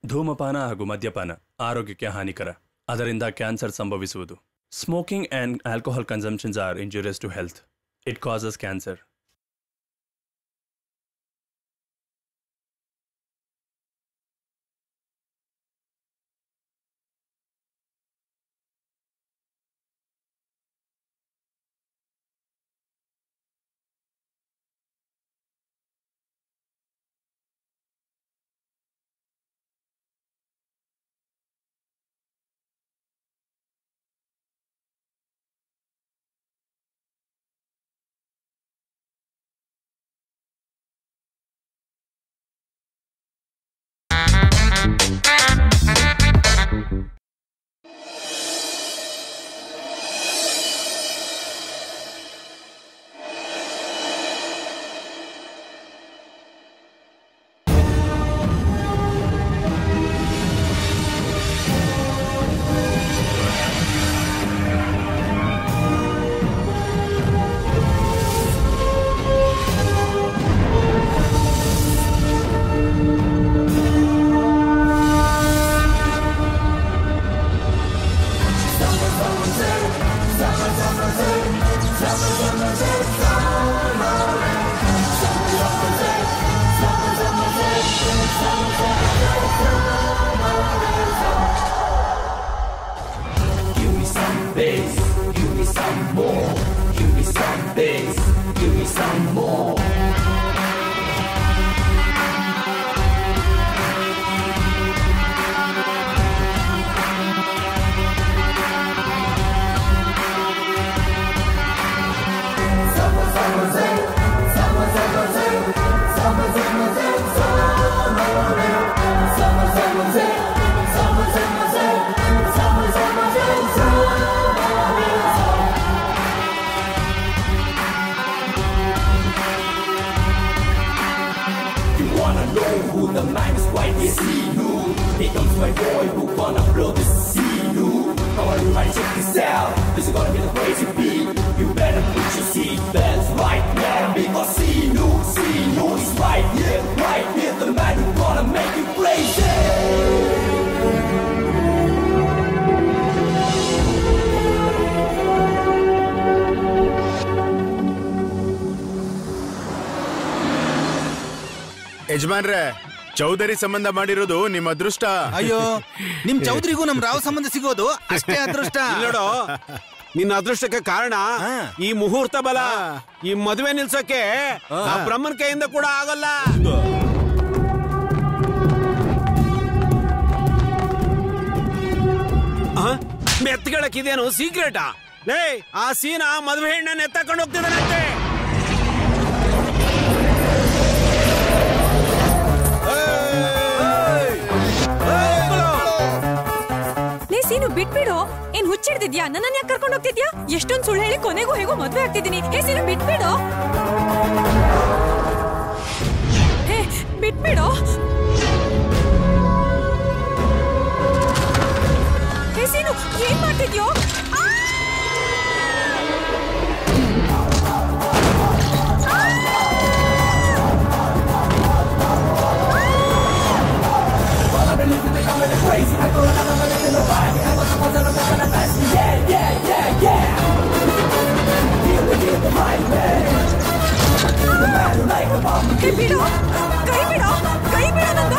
ಧೂಮಪಾನ ಹಾಗೂ ಮದ್ಯಪಾನ ಆರೋಗ್ಯಕ್ಕೆ ಹಾನಿಕರ ಅದರಿಂದ ಕ್ಯಾನ್ಸರ್ ಸಂಭವಿಸುವುದು smoking and alcohol consumptions are injurious to health it causes cancer You wanna know who the man is quite easy who Here comes my boy who wanna blow the scene who Come on everybody check this out This is gonna be the crazy beat You better put your seat belts right now Because see who, see who is right here, right here The man who gonna make you crazy ಯಜಮಾನ್ರೆ ಚೌಧರಿ ಸಂಬಂಧ ಮಾಡಿರೋದು ನಿಮ್ಮ ಅದೃಷ್ಟ ಅಯ್ಯೋ ನಿಮ್ ಚೌಧರಿಗೂ ನಮ್ ರಾವ್ ಸಂಬಂಧ ಸಿಗೋದು ಅಷ್ಟೇ ಅದೃಷ್ಟ ನೋಡು ನಿನ್ನ ಅದೃಷ್ಟಕ್ಕೆ ಕಾರಣ ಹಾ. ಈ ಮುಹೂರ್ತ ಬಲ ಈ ಮದುವೆ ನಿಲ್ಸಕ್ಕೆ ಆ ಬ್ರಹ್ಮನ್ ಕೈಯಿಂದ ಕೂಡ ಆಗಲ್ಲ ಆ? ಮೆತ್ಗಳಕ್ಕಿದೇನು ಸೀಕ್ರೆಟಾ ಲೇ ಆ ಸೀನ ಮದುವೆ ಹೆಣ್ಣನ್ನ ಎತ್ತಕೊಂಡು ಹೋಗ್ತಿದ್ದಾನಂತೆ ಲೇ ಸೀನು ಬಿಟ್ಬಿಡು ಏನ್ ಹುಚ್ಚಿಡ್ತಿದ್ಯಾ ನನ್ನನ್ನ ಯಾಕೆ ಕರ್ಕೊಂಡು ಹೋಗ್ತಿದ್ಯಾ ಎಷ್ಟೊಂದ್ ಸುಳ್ಳು ಹೇಳಿ ಕೊನೆಗೂ ಹೇಗೋ ಮದ್ವೆ ಆಗ್ತಿದ್ದೀನಿ ಏ ಸೀನು ಬಿಟ್ಬಿಡು ಹೇ ಬಿಟ್ಬಿಡು ಹೇ ಸೀನು ಏನ್ ಮಾಡ್ತಿದ್ಯೋ ಆ! ಹೇ ಬಿಡು ಕೈ ಬಿಡು ಕೈ ಬಿಡು ನಂದು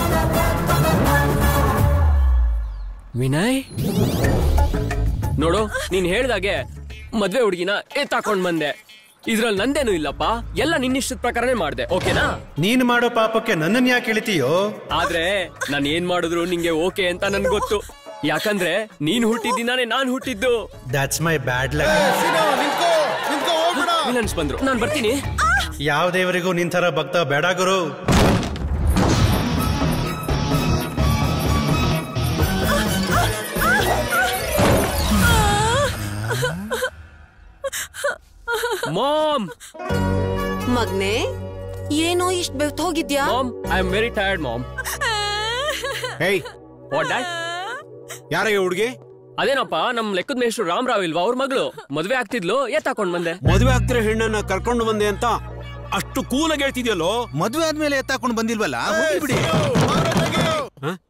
ವಿನಯ್ ನೋಡು ನೀನ್ ಹೇಳ್ದಾಗೆ ಮದ್ವೆ ಹುಡುಗಿನ ಎತ್ತಾಕೊಂಡ್ ಬಂದೆ ಇದ್ರಲ್ಲಿ ನಂದೇನು ಇಲ್ಲಪ್ಪ ಎಲ್ಲ ನಿನ್ನಿಷ್ಟದ ಪ್ರಕಾರನೇ ಮಾಡ್ದೆ ಓಕೆನಾ ನೀನ್ ಮಾಡೋ ಪಾಪಕ್ಕೆ ನನ್ನನ್ ಯಾಕೆ ಇಳಿತೀಯೋ ಆದ್ರೆ ನಾನ್ ಏನ್ ಮಾಡಿದ್ರು ನಿಂಗೆ ಓಕೆ ಅಂತ ನನ್ ಗೊತ್ತು ಯಾಕಂದ್ರೆ ನೀನ್ ಹುಟ್ಟಿದ್ದಿನಾನೇ ನಾನ್ ಹುಟ್ಟಿದ್ದು that's my bad luck villains ಬಂದ್ರು ನಾನ್ ಬರ್ತೀನಿ ಯಾವ ದೇವರಿಗೂ ನಿನ್ ತರ ಭಕ್ತ ಬೇಡ ಗುರು ಮಾಮ್ ಮಗ್ನೆ ಏನೋ ಇಷ್ಟ್ ಬೆವ್ತ್ ಹೋಗಿದ್ಯಾ mom I am very tired mom hey what dad ಯಾರಿಗೆ ಹುಡುಗಿ ಅದೇನಪ್ಪ ನಮ್ ಲೆಕ್ಕದ ಮೇಷ್ಟ್ರು ರಾಮ್ ರಾವ್ ಇಲ್ವಾ ಅವ್ರ ಮಗಳು ಮದ್ವೆ ಆಗ್ತಿದ್ಲು ಎತ್ತಾಕೊಂಡ್ ಬಂದೆ ಮದುವೆ ಆಗ್ತಿರೋ ಹೆಣ್ಣನ್ನ ಕರ್ಕೊಂಡು ಬಂದೆ ಅಂತ ಅಷ್ಟು ಕೂಲಾಗಿ ಹೇಳ್ತಿದ್ಯಲ್ಲೋ ಮದ್ವೆ ಆದ್ಮೇಲೆ ಎತ್ತಾಕೊಂಡು ಬಂದಿಲ್ವಲ್ಲ ಹೋಗ್ಬಿಡಿ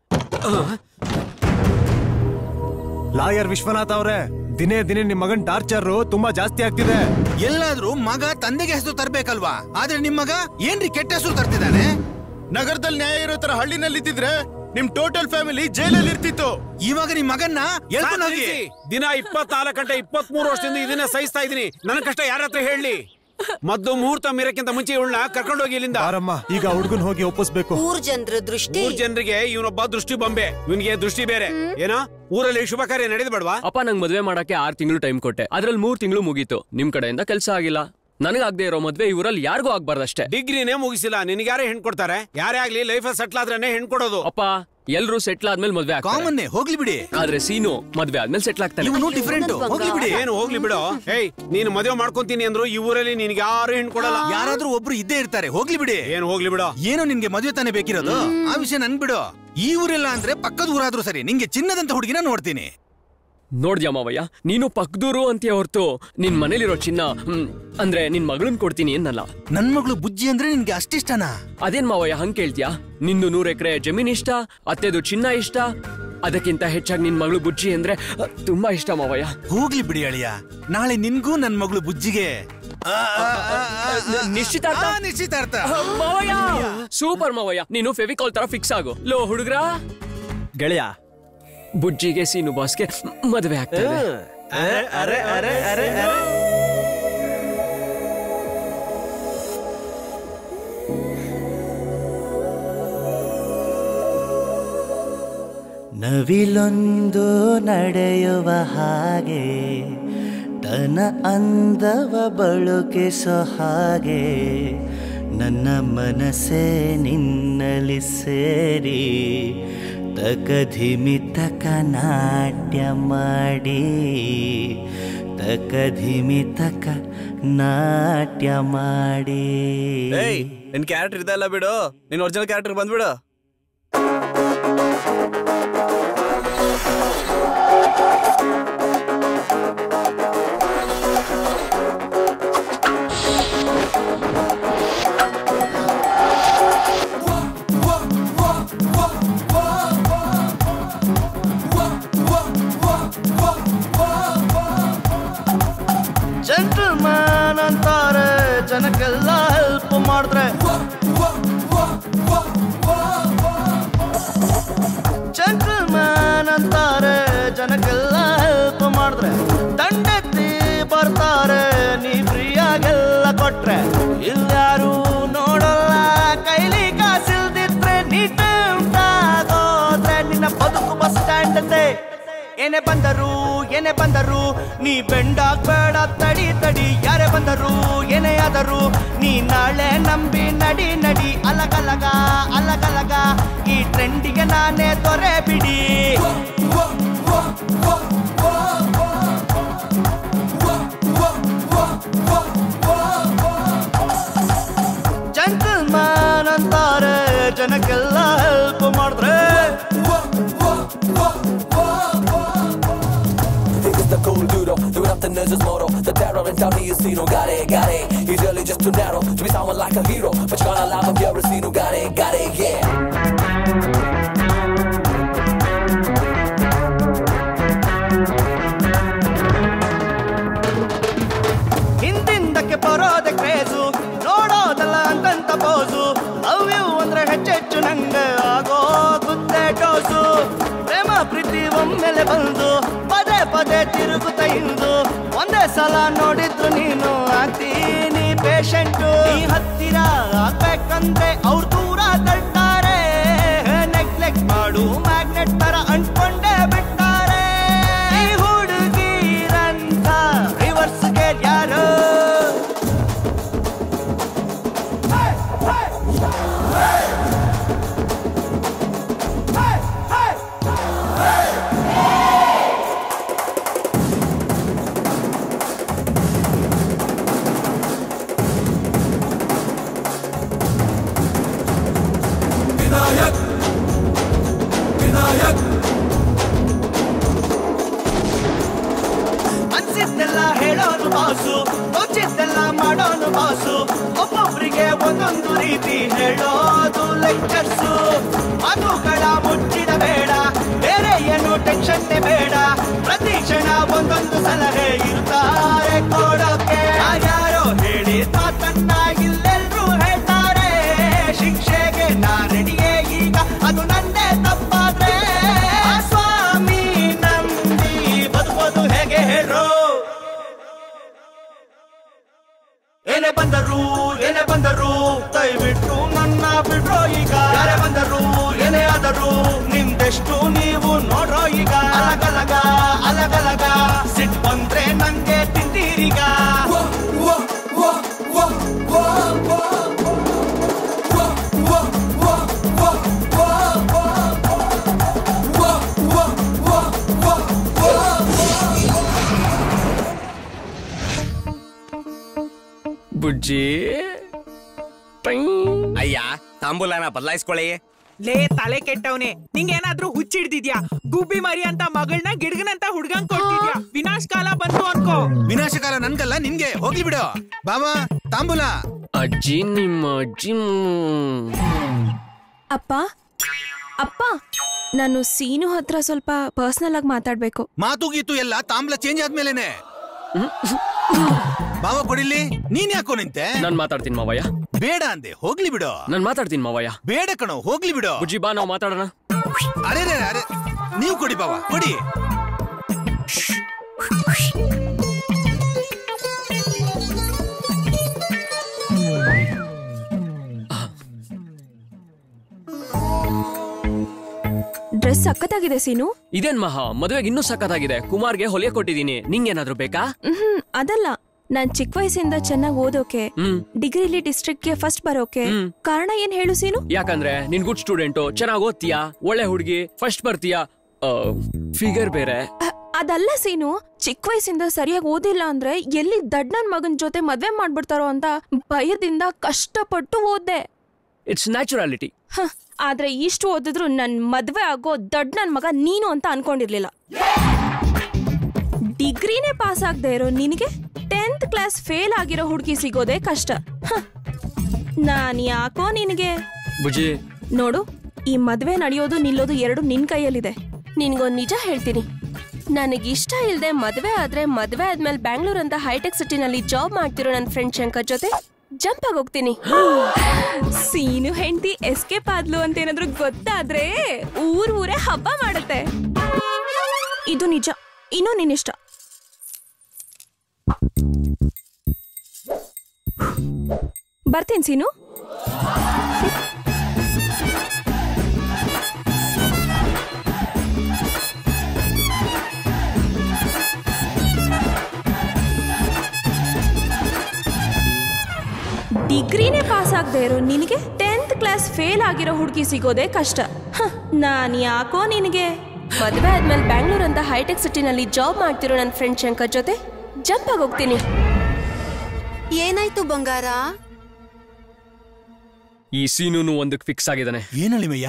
ಲಾಯರ್ ವಿಶ್ವನಾಥ್ ಅವ್ರೆ ದಿನೇ ದಿನೇ ನಿಮ್ ಮಗನ್ ಟಾರ್ಚರ್ ತುಂಬಾ ಜಾಸ್ತಿ ಆಗ್ತಿದೆ ಎಲ್ಲಾದ್ರೂ ಮಗ ತಂದೆಗೆ ಹೆಸರು ತರ್ಬೇಕಲ್ವಾ ಆದ್ರೆ ನಿಮ್ ಮಗ ಏನ್ರಿ ಕೆಟ್ಟ ಹೆಸರು ತರ್ತಿದ್ದಾನೆ ನಗರದಲ್ಲಿ ನ್ಯಾಯ ಇರೋ ತರ ಹಳ್ಳಿನಲ್ಲಿ ಇದ್ದಿದ್ರೆ ನಿಮ್ ಟೋಟಲ್ ಫ್ಯಾಮಿಲಿ ಜೈಲಲ್ಲಿ ಇರ್ತಿತ್ತು ಇವಾಗ ನಿಮ್ ಮಗನ್ನ ಎಳ್ಕೊಂಡ್ ಹೋಗಿ ನಿಲ್ಸಿ. ದಿನ ಇಪ್ಪತ್ನಾಲ್ಕು ಗಂಟೆ ಇಪ್ಪತ್ತ್ ಮೂರು ವರ್ಷದಿಂದ ಇದನ್ನೇ ಸಹಿಸ್ತಾ ಇದೀನಿ ನನ್ನ ಕಷ್ಟ ಯಾರ ಹತ್ರ ಹೇಳಿ ಮದ್ದು ಮುಹೂರ್ತ ಮೀರಕ್ಕಿಂತ ಮುಂಚೆ ಇವಳನ್ನ ಕರ್ಕೊಂಡೋಗಿ ಇಲ್ಲಿಂದ ಆರಮ್ಮ ಈಗ ಹುಡುಗನ್ ಹೋಗಿ ಒಪ್ಪಿಸ್ಬೇಕು ಊರ್ ಜನರ ದೃಷ್ಟಿ ಮೂರ್ ಜನರಿಗೆ ಇವನೊಬ್ಬ ದೃಷ್ಟಿ ಬೊಂಬೆ ಇವನಿಗೆ ದೃಷ್ಟಿ ಬೇರೆ ಏನೋ ಊರಲ್ಲಿ ಶುಭ ಕಾರ್ಯ ನಡೆದು ಬೇಡವಾ ಅಪ್ಪ ನಂಗ್ ಮದ್ವೆ ಮಾಡಕ್ಕೆ ಆರ್ ತಿಂಗಳು ಟೈಮ್ ಕೊಟ್ಟೆ ಅದ್ರಲ್ಲಿ ಮೂರ್ ತಿಂಗಳು ಮುಗೀತು ನಿಮ್ ಕಡೆಯಿಂದ ಕೆಲಸ ಆಗಿಲ್ಲ ನನಗಾಗದೆ ಇರೋ ಮದ್ವೆ ಇವರಲ್ಲಿ ಯಾರಿಗೂ ಆಗ್ಬಾರ್ದಷ್ಟೇ ಡಿಗ್ರಿನೇ ಮುಗಿಸಿಲ್ಲ ನಿನ್ಗ್ಯಾರೇ ಹೆಣ್ ಕೊಡ್ತಾರೆ ಯಾರೇ ಆಗ್ಲಿ ಲೈಫ್ ಸೆಟ್ಲ್ ಆದ್ರೇನೆ ಹೆಣ್ ಕೊಡೋದು ಅಪ್ಪ ಎಲ್ರು ಸೆಟ್ಲ್ ಆದ್ಮೇಲೆ ಮದ್ವೆ ಆಗ್ತಾರೆ ಕಾಮನ್ನೇ ಹೋಗ್ಲಿ ಬಿಡಿ ಆದ್ರೆ ಸೀನು ಮದ್ವೆ ಆದ್ಮೇಲೆ ಸೆಟ್ಲ್ ಆಗ್ತಾನೆ ಇವನು ಡಿಫ್ರೆಂಟ್ ಹೋಗ್ಲಿ ಬಿಡಿ ಏನು ಹೋಗ್ಲಿ ಬಿಡು ಏಯ್ ನೀನು ಮದುವೆ ಮಾಡ್ಕೊಂತೀನಿ ಅಂದ್ರು ಈ ಊರಲ್ಲಿ ನಿನ್ಗೆ ಯಾರು ಹೆಣ್ ಕೊಡಲ್ಲ ಯಾರಾದ್ರೂ ಒಬ್ರು ಇದ್ದೇ ಇರ್ತಾರೆ ಹೋಗ್ಲಿ ಬಿಡಿ ಏನು ಹೋಗ್ಲಿ ಬಿಡು ಏನೋ ನಿನ್ಗೆ ಮದುವೆ ತಾನೇ ಬೇಕಿರೋದು ಆ ವಿಷಯ ನನ್ ಬಿಡು ಈ ಊರೆಲ್ಲ ಅಂದ್ರೆ ಪಕ್ಕದ ಊರಾದ್ರೂ ಸರಿ ನಿಂಗೆ ಚಿನ್ನದಂತ ಹುಡುಗಿನ ನೋಡ್ತೀನಿ ನೋಡ್ದ್ಯಾ ಮಾವಯ್ಯ ನೀನು ಪಕ್ದೂರು ಅಂತೀಯ ಹೊರ್ತು ನಿನ್ ಮನೇಲಿರೋ ಚಿನ್ನ ಹ್ಮ್, ಅಂದ್ರೆ ನಿನ್ ಮಗಳನ್ ಕೊಡ್ತೀನಿ ಅನ್ನಲ್ಲ ನನ್ ಮಗಳು ಬುಜ್ಜಿ ಅಂದ್ರೆ ನಿನ್ಗೆ ಅಷ್ಟಿಷ್ಟನಾ ಅದೇನ್ ಮಾವಯ್ಯ ಹಂಗ್ ಕೇಳ್ತ್ಯಾ ನಿಂದು ನೂರ್ ಎಕರೆ ಜಮೀನ್ ಇಷ್ಟ ಅತ್ತೆದು ಚಿನ್ನ ಇಷ್ಟ ಅದಕ್ಕಿಂತ ಹೆಚ್ಚಾಗಿ ನಿನ್ ಮಗಳು ಬುಜ್ಜಿ ಅಂದ್ರೆ ಅ, ತುಂಬಾ ಇಷ್ಟ ಮಾವಯ್ಯ ಹೋಗ್ಲಿ ಬಿಡಿ ಅಳಿಯ ನಾಳೆ ನಿನ್ಗೂ ನನ್ ಮಗಳು ಬುಜ್ಜಿಗೆ ಆ, ಆ, ಆ, ಆ, ಆ, ನಿಶ್ಚಿತಾರ್ಥ? ಆ, ನಿಶ್ಚಿತಾರ್ಥ ಮಾವಯ್ಯ ಸೂಪರ್ ಮಾವಯ್ಯ ನೀನು ಫೆವಿಕಾಲ್ ತರ ಫಿಕ್ಸ್ ಆಗು ಲೋ ಹುಡುಗ್ರ ಗೆಳೆಯ ಬುಜ್ಜಿಗೆ ಸೀನು ಬಾಸ್ಗೆ ಮದುವೆ ಆಗ್ತದೆ ಅರೆ ಅರೆ ಅರೆ ನವಿಲೊಂದು ನಡೆಯುವ ಹಾಗೆ ತನ ಅಂದವ ಬಳುಕಿಸೋ ಹಾಗೆ ನನ್ನ ಮನಸ್ಸೇ ನಿನ್ನಲಿ ಸೇರಿ ತಕಧಿಮಿ ತಕ ನಾಟ್ಯ ಮಾಡಿ ತಕಧಿಮಿ ತಕ ನಾಟ್ಯ ಮಾಡಿ ಏಯ್ ನಿನ್ ಕ್ಯಾರೆಕ್ಟರ್ ಇದೆಲ್ಲ ಬಿಡು ನಿನ್ ಒರಿಜಿನಲ್ ಕ್ಯಾರೆಕ್ಟರ್ ಬಂದ್ಬಿಡು ಜೆಂಟಲ್ಮ್ಯಾನ್ ಅಂತಾರೆ ಜನಕ್ಕೆಲ್ಲ ಹೆಲ್ಪ್ ಮಾಡಿದ್ರೆ ಜೆಂಟಲ್ಮ್ಯಾನ್ ಅಂತಾರೆ ಜನಕ್ಕೆಲ್ಲ ಹೆಲ್ಪ್ ಮಾಡಿದ್ರೆ ದಂಡೆತ್ತಿ ಬರ್ತಾರೆ ನೀ ಫ್ರೀಯಾಗೆಲ್ಲ ಕೊಟ್ರೆ ಇಲ್ಯಾರು ನೋಡಲ್ಲ ಕೈಲಿ ಕಾಸಿಲ್ದಿದ್ರೆ ನೀ ಹೋದ್ರೆ ನಿನ್ನ ಬದುಕು ಬಸ್ ಸ್ಟ್ಯಾಂಡ್ ಅಂತೆ ಏನೇ ಬಂದರು ಏನೇ ಬಂದರು ನೀ ಬೆಂಡಾಗ್ಬೇಡ ತಡಿ ತಡಿ ಯಾರೇ ಬಂದರು ಏನೇ ಆದರು ನೀ ನಾಳೆ ನಂಬಿ ನಡಿ ನಡಿ ಅಲಗಲಗ ಅಲಗಲಗ ಈ ಟ್ರೆಂಡಿಗೆ ನಾನೇ ತೊರೆ ಬಿಡಿ ಜಂಟಲ್ಮ್ಯಾನ್ ಅಂತಾರೆ ಜನಕ್ಕೆಲ್ಲ ಹೆಲ್ಪ್ ಮಾಡಿದ್ರೆ Think it's the cool dude, the nothing is his motto. The terror in town, he is seen, got it, got it. He's really just too narrow to be someone like a hero. But you're gonna love him, you're a scene, got it, got it, yeah. ಹಿಂದಿಂದಕ್ಕೆ ಬರೋದೆ craze ನೋಡೋದಲ್ಲ ಅಂತಂತ pose love you ಅಂದ್ರೆ ಹೆಚ್ಚೆಚ್ಚು ನಂಗೆ ಆಗೋಗುತ್ತೆ dose ಪ್ರೇಮ ಪ್ರೀತಿ ಒಮ್ಮೆಲೆ ಬಂದು ಪದೇ ಪದೇ ತಿರುಗುತ್ತ ಇಂದು ಒಂದೇ ಸಲ ನೋಡಿದ್ರು ನೀನು ಆಗ್ತೀನಿ ಪೇಷಂಟು ಈ ಹತ್ತಿರ ಆಗ್ಬೇಕಂದ್ರೆ ಅವ್ರು ದೂರ ತಳ್ತಾರೆ ನೆಗ್ಲೆಕ್ಟ್ ಮಾಡು ಮ್ಯಾಗ್ನೆಟ್ ತರ ಅಂಟ್ಕೊಂಡೇ ಬಿಡ್ತಾರೆ ಈ ಹುಡುಗಿರಂತ ರಿವರ್ಸ್ ಗೇರ್ ಯಾರು Vinayak Vinayak ಅನ್ಸಿದ್ದೆಲ್ಲ ಹೇಳೋನು ಬಾಸು ತೋಚಿದ್ದೆಲ್ಲ ಮಾಡೋನು ಬಾಸು ಒಬ್ಬೊಬ್ರಿಗೆ ಒಂದೊಂದು ರೀತಿ ಹೇಳೋದು ಲೆಕ್ಚರ್ಸು ಮಾತುಗಳ ಮುಚ್ಚಿಡಬೇಡ ಏನು ಟೆನ್ಷನ್ ಬೇಡ ಪ್ರತಿ ಕ್ಷಣ ಒಂದೊಂದು ಸಲಹೆ ಇರ್ತಾರೆ ಕೊಡೋಕೆ ಯಾರೋ ಹೇಳಿ ಮಾತನ್ನ ಇಲ್ಲೆಲ್ರೂ ಹೇಳ್ತಾರೆ ಶಿಕ್ಷೆಗೆ ನಾ ರೆಡಿಯೇ ಈಗ ಅದು ನನ್ನೇ ತಪ್ಪಾದ್ರೆ ಆ ಸ್ವಾಮಿ ನಂಬಿ ಬದುಕೋದು ಹೇಗೆ ಹೇಳು ಏನೇ ಬಂದರು ಏನೇ ಬಂದರು ದಯವಿಟ್ಟು ನನ್ನ ಬಿಡ್ರೋ ಈಗ ಯಾರೇ ಬಂದರು ಏನೇ ಆದರೂ ನಿಮ್ದೆಷ್ಟು ನೀವು ನೋಡ್ರೋ ಈಗ ಅಲಗಲಗ ಅಲಗಲಗ ಸಿಟ್ ಬಂದ್ರೆ ನಂಗೆ ತಿಂತೀರೀಗ ಬುಜ್ಜಿ ಅಯ್ಯ ತಾಂಬೂಲನ ಬದಲಾಯಿಸ್ಕೊಳ್ಳಿ ಲೇ ತಲೆ ಕೆಟ್ಟವನೆ ನಿಂಗೇನಾದ್ರೂ ಹುಚ್ಚಿಡ್ದಿದ್ಯಾ ಗುಬ್ಬಿ ಮರಿ ಅಂತ ಮಗಳನ್ನ ಗಿಡ್ಗನಂತ ಹುಡ್ಗಂಗ್ ಕೊಡ್ತಿದ್ಯಾ ವಿನಾಶ್ ಕಾಲ ಬಂತು ಅನ್ಕೋ ವಿನಾಶಕಾಲ ನನ್ಗಲ್ಲ ನಿನ್ಗೆ ಹೋಗ್ಲಿ ಬಿಡು ಬಾಬಾ ತಾಂಬೂಲ ಅಜ್ಜಿ ನಿಮ್ಮ ಅಜ್ಜಿ ಅಪ್ಪ ಅಪ್ಪ ನಾನು ಸೀನು ಹತ್ರ ಸ್ವಲ್ಪ ಪರ್ಸನಲ್ ಆಗಿ ಮಾತಾಡ್ಬೇಕು ಮಾತು ಗೀತು ಎಲ್ಲ ತಾಂಬೂಲ ಚೇಂಜ್ ಆದ್ಮೇಲೆನೆ ಬಾವ ಕೊಡಿಲಿ ನೀನ್ ಯಾಕೋ ನಿಂತೆ ನಾನ್ ಮಾತಾಡ್ತೀನಿ ಮಾವಯ್ಯ ಬೇಡ ಅಂದೆ ಹೋಗ್ಲಿ ಬಿಡು ನಾನ್ ಮಾತಾಡ್ತೀನಿ ಮಾವಯ್ಯ ಬೇಡ ಕಣೋ ಹೋಗ್ಲಿ ಬಿಡು ಬುಜ್ಜಿ ಬಾ ನಾವು ಮಾತಾಡೋಣ ಅರೆ ರೇ ಅರೆ ನೀವು ಕೊಡಿ ಬಾವ ಕೊಡಿ ಡ್ರೆಸ್ ಸಖತ್ತಾಗಿದೆ ಸೀನು ಇದೇನ್ ಮಹಾ ಮದುವೆಗೆ ಇನ್ನೂ ಸಖತ್ತಾಗಿದೆ ಕುಮಾರ್ಗೆ ಹೊಲಿಯ ಕೊಟ್ಟಿದ್ದೀನಿ ನಿಂಗೇನಾದ್ರೂ ಬೇಕಾ ಹ್ಮ್ ಅದಲ್ಲ ನಾನ್ ಚಿಕ್ಕ ವಯಸ್ಸಿಂದ ಚೆನ್ನಾಗಿ ಓದೋಕೆ ಹ್ಮ್ ಡಿಗ್ರಿಲಿ ಡಿಸ್ಟ್ರಿಕ್ಟ್ಗೆ ಫಸ್ಟ್ ಬರೋಕೆ ಕಾರಣ ಏನ್ ಹೇಳು ಸೀನು ಯಾಕಂದ್ರೆ ನೀನ್ ಗುಡ್ ಸ್ಟೂಡೆಂಟು ಚೆನ್ನಾಗಿ ಓದ್ತೀಯಾ ಒಳ್ಳೆ ಹುಡುಗಿ ಫಸ್ಟ್ ಬರ್ತೀಯಾ ಫಿಗರ್ ಬೇರೆ ಅ- ಅದಲ್ಲ ಸೀನು ಚಿಕ್ಕ ವಯಸ್ಸಿಂದ ಸರಿಯಾಗಿ ಓದಿಲ್ಲ ಅಂದ್ರೆ ಎಲ್ಲಿ ದಡ್ ನನ್ ಮಗನ್ ಜೊತೆ ಮದ್ವೆ ಮಾಡ್ಬಿಡ್ತಾರೋ ಅಂತ ಭಯದಿಂದ ಕಷ್ಟಪಟ್ಟು ಓದ್ದೆ ಇಟ್ಸ್ ನ್ಯಾಚುರಾಲಿಟಿ ಹ, ಆದ್ರೆ ಇಷ್ಟು ಓದಿದ್ರು ನನ್ ಮದ್ವೆ ಆಗೋ ದೊಡ್ಡ ನನ್ ಮಗ ನೀನು ಅಂತ ಅನ್ಕೊಂಡಿರ್ಲಿಲ್ಲ ಡಿಗ್ರಿನೇ ಪಾಸ್ ಆಗದೆ ಇರೋ ನಿನಗೆ ಟೆಂತ್ ಕ್ಲಾಸ್ ಫೇಲ್ ಆಗಿರೋ ಹುಡುಗಿ ಸಿಗೋದೇ ಕಷ್ಟ ಹ, ನಾನ್ ಯಾಕೋ ನಿನಗೆ ಬುಜ್ಜಿ ನೋಡು ಈ ಮದ್ವೆ ನಡೆಯೋದು ನಿಲ್ಲೋದು ಎರಡು ನಿನ್ ಕೈಯಲ್ಲಿದೆ ನಿನ್ಗೊಂದ್ ನಿಜ ಹೇಳ್ತೀನಿ ನನಗಿಷ್ಟ ಇಲ್ದೆ ಮದ್ವೆ ಆದ್ರೆ ಮದ್ವೆ ಆದ್ಮೇಲೆ ಬ್ಯಾಂಗ್ಳೂರ್ ಅಂತ ಹೈಟೆಕ್ ಸಿಟಿನಲ್ಲಿ ಜಾಬ್ ಮಾಡ್ತಿರೋ ನನ್ನ ಫ್ರೆಂಡ್ ಶಂಕರ್ ಜೊತೆ ಜಂಪ್ ಆಗಿ ಹೋಗ್ತೀನಿ ಸೀನು ಹೆಂಡತಿ ಎಸ್ಕೇಪ್ ಆದ್ಲು ಅಂತ ಏನಾದ್ರೂ ಗೊತ್ತಾದ್ರೆ ಊರ್ ಊರೇ ಹಬ್ಬ ಮಾಡುತ್ತೆ ಇದು ನಿಜ ಇನ್ನೂ ನಿನ್ನಿಷ್ಟ ಬರ್ತೀನಿ ಸೀನು ಡಿಗ್ರಿನೇ ಪಾಸ್ ಆಗದೆ ಇರೋ ನಿನಗೆ ಟೆಂತ್ ಕ್ಲಾಸ್ ಫೇಲ್ ಆಗಿರೋ ಹುಡುಗಿ ಸಿಗೋದೇ ಕಷ್ಟ ಹ, ನಾನ್ ಯಾಕೋ ನಿನಗೆ ಮದುವೆ ಆದ್ಮೇಲೆ ಬ್ಯಾಂಗ್ಳೂರ್ ಅಂತ ಹೈಟೆಕ್ ಸಿಟಿನಲ್ಲಿ ಜಾಬ್ ಮಾಡ್ತಿರೋ ನನ್ನ ಫ್ರೆಂಡ್ ಶಂಕರ್ ಜೊತೆ ಜಂಪ್ ಆಗಿ ಹೋಗ್ತೀನಿ ಏನಾಯ್ತು ಬಂಗಾರ ಈ ಸೀನು ಒಂದಕ್ಕೆ ಫಿಕ್ಸ್ ಆಗಿದ್ದಾನೆ ಏನಳಿಮಯ್ಯ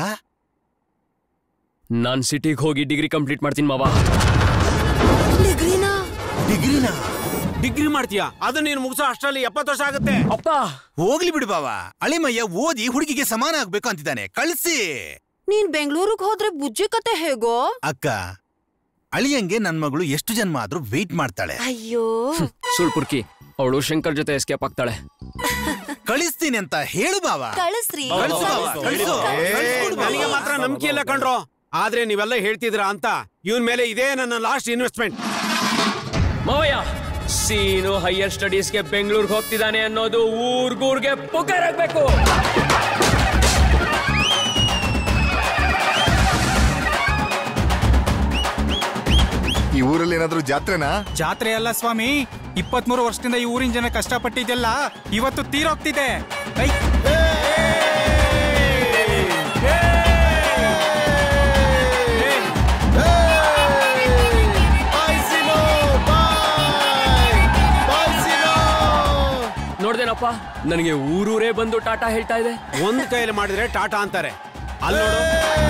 ನಾನ್ ಸಿಟಿಗೆ ಹೋಗಿ ಡಿಗ್ರಿ ಕಂಪ್ಲೀಟ್ ಮಾಡ್ತೀನಿ ಮಾವ ಡಿಗ್ರಿನಾ ಡಿಗ್ರಿನಾ ಡಿಗ್ರಿ ಮಾಡ್ತೀಯಾ ಅದು ನೀನು ಮುಗಿಸೋ ಅಷ್ಟರಲ್ಲಿ ಎಪ್ಪತ್ತು ವರ್ಷ ಆಗುತ್ತೆ ಅಪ್ಪ ಹೋಗ್ಲಿ ಬಿಡು ಬಾವ ಅಳಿಮಯ್ಯ ಓದಿ ಹುಡುಗಿಗೆ ಸಮಾನ ಆಗ್ಬೇಕು ಅಂತಿದ್ದಾನೆ ಕಳ್ಸಿ ನೀನ್ ಬೆಂಗಳೂರಿಗೆ ಹೋದ್ರೆ ಬುಜ್ಜಿ ಕತೆ ಹೇಗೋ ಅಕ್ಕ ಅಳಿಯಂಗೆ ನನ್ ಮಗಳು ಎಷ್ಟು ಜನ್ಮ ಆದ್ರೂ ವೆಯ್ಟ್ ಮಾಡ್ತಾಳೆ ಅಯ್ಯೋ ಸುಳ್ಪುರ್ಕಿ ಅವಳು ಶಂಕರ್ ಜೊತೆ ಎಸ್ಕೇಪ್ ಆಗ್ತಾಳೆ ಕಳಿಸ್ತೀನಿ ಅಂತ ಹೇಳು ಬಾವ ಕಳಿಸ್ರಿ ಕಳ್ಸು ಬಾವ, ಕಳ್ಸು. ನನಗೆ ಮಾತ್ರ ನಂಬಿಕೆ ಇಲ್ಲ ಕಣ್ರೋ ಆದ್ರೆ ನೀವೆಲ್ಲ ಹೇಳ್ತಿದ್ರ ಅಂತ ಇವನ್ ಮೇಲೆ ಇದೇ ನನ್ನ ಲಾಸ್ಟ್ ಇನ್ವೆಸ್ಟ್ಮೆಂಟ್ ಮಾವಯ್ಯ ಸೀನು ಹೈಯರ್ ಸ್ಟಡೀಸ್ಗೆ ಬೆಂಗಳೂರಿಗೆ ಹೋಗ್ತಿದ್ದಾನೆ ಅನ್ನೋದು ಊರ್ಗೂರ್ಗೆ ಪುಕಾರ್ ಆಗ್ಬೇಕು ಈ ಊರಲ್ಲಿ ಏನಾದ್ರೂ ಜಾತ್ರೆನಾ ಜಾತ್ರೆ ಅಲ್ಲ ಸ್ವಾಮಿ ಇಪ್ಪತ್ಮೂರು ವರ್ಷದಿಂದ ಈ ಊರಿನ ಜನ ಕಷ್ಟಪಟ್ಟಿದ್ದೆಲ್ಲ ಇವತ್ತು ತೀರೋಗ್ತಿದೆ ಐ ನೋಡ್ದೇನಪ್ಪ ನನಗೆ ಊರೂರೇ ಬಂದು ಟಾಟಾ ಹೇಳ್ತಾ ಇದೆ ಒಂದ್ ಕೈಯಲ್ಲಿ ಮಾಡಿದ್ರೆ ಟಾಟಾ ಅಂತಾರೆ ಅಲ್ಲಿ ನೋಡು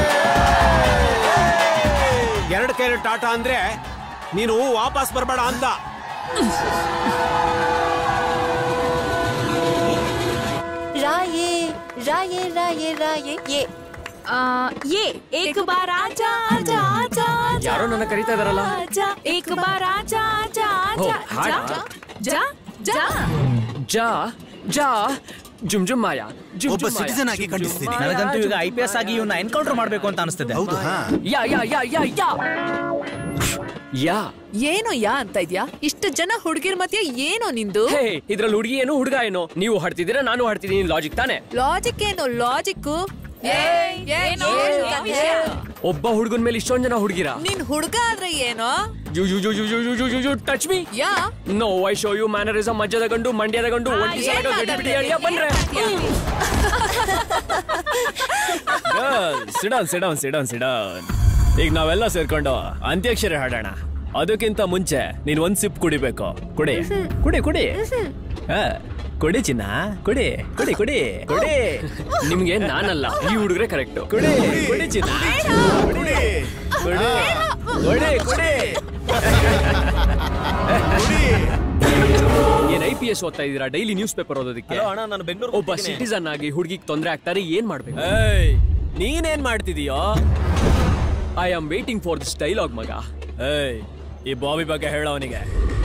ಎರಡು ಕೈಯಲ್ಲಿ ಟಾಟಾ ಅಂದ್ರೆ ನೀನು ವಾಪಸ್ ಬರಬೇಡ ಅಂತ ರಾಯೇ ರಾಯೇ ರಾಯೇ ರಾಯೇ ಏ ಆ, ये एक बार आजा आजा आजा आजा ಯಾರೋ ನನ್ನ ಕರೀತಾ ಇದಾರಲ್ಲ आजा एक बार आजा आजा ಓ, आजा ಹಾಡಾ? जा जा ಜಾ ಜಾ ಜುಮ್ ಜುಮ್ ಮಾಯಾ ಜುಮ್ ಒಬ್ಬ ಜುಮ್ ಮಾಯಾ, citizen ಆಗಿ ಜುಮ್ ಜುಮ್ ಖಂಡಿಸ್ತೀನಿ. ಮಾಯಾ, ನನಗಂತೂ ಈಗ ಜುಮ್ ಐ ಪಿ ಎಸ್ ಆಗಿ ಇವನ್ನ ಎನ್ಕೌಂಟರ್ ಮಾಡ್ಬೇಕು ಅಂತ ಅನಿಸ್ತಿದೆ ಹೌದು ಹಾ ಯಾ ಯಾ ಯಾ ಯಾ ಯಾ ಯಾ ಏನೋ ಯಾ ಅಂತ ಇದ್ಯಾ ಇಷ್ಟು ಜನ ಹುಡುಗಿರ್ ಮಧ್ಯೆ ಏನೋ ನಿಂದು ಹೇ ಇದ್ರಲ್ಲಿ ಹುಡುಗಿ ಏನು ಹುಡುಗ ಏನು ನೀವು ಹಾಡ್ತಿದ್ದೀರಾ ನಾನು ಹಾಡ್ತಿದ್ದೀನಿ ಲಾಜಿಕ್ ತಾನೆ ಲಾಜಿಕ್ ಏನು ಲಾಜಿಕ್ ಒಬ್ಬ ಹುಡುಗನ ಮೇಲೆ ಇಷ್ಟೊಂದ್ ಜನ ಹುಡುಗಿರ ನೀನ್ ಹುಡುಗ ಆದ್ರೆ ಏನೋ you you you you you you you you you touch me yeah no I show you mannerism ಮಜ್ಜದ ಗಂಡು ಮಂಡ್ಯದ ಗಂಡು ಒಂಟಿ ಸಲ ಗಡಿ ಬಿಡಿ ಅಳಿಯ ಬಂದ್ರೆ ಸಿಡನ್ ಸಿಡನ್ ಸಿಡನ್ ಸಿಡನ್ ಈಗ ನಾವೆಲ್ಲ ಸೇರ್ಕೊಂಡು ಅಂತ್ಯಾಕ್ಷರಿ ಹಾಡೋಣ ಅದಕ್ಕಿಂತ ಮುಂಚೆ ನೀನ್ ಒಂದ್ ಸಿಪ್ ಕುಡಿಬೇಕು ಕುಡಿ ಕುಡಿ ಕುಡಿ ಆ, ಕುಡಿ ಚಿನ್ನ ಕುಡಿ ಕುಡಿ ಕುಡಿ ಕುಡಿ ನಿಮ್ಗೆ ನಾನಲ್ಲ ಈ ಹುಡುಗ್ರೆ ಕರೆಕ್ಟ್ ಕುಡಿ ಕುಡಿ ಚಿನ್ನ ಕುಡಿ ಕುಡಿ ಕುಡಿ ಕುಡಿ ಏನ್ ಐ ಪಿ ಎಸ್ ಓದ್ತಾ ಇದೀರಾ ಡೈಲಿ ನ್ಯೂಸ್ ಪೇಪರ್ ಓದೋದಕ್ಕೆ ಹಲೋ ಅಣ್ಣ ನಾನು ಬೆಂಗಳೂರು ಒಬ್ಬ ಸಿಟಿಸನ್ ಆಗಿ ಹುಡುಗಿಗೆ ತೊಂದ್ರೆ ಆಗ್ತಾರೆ ಏನ್ ಮಾಡ್ಬೇಕು ಏಯ್ ನೀನೇನ್ ಮಾಡ್ತಿದೀಯೋ I am waiting for this dialogue ಮಗ ಏಯ್ ಈ ಬಾಬಿ ಬಗ್ಗೆ ಹೇಳ ಅವನಿಗೆ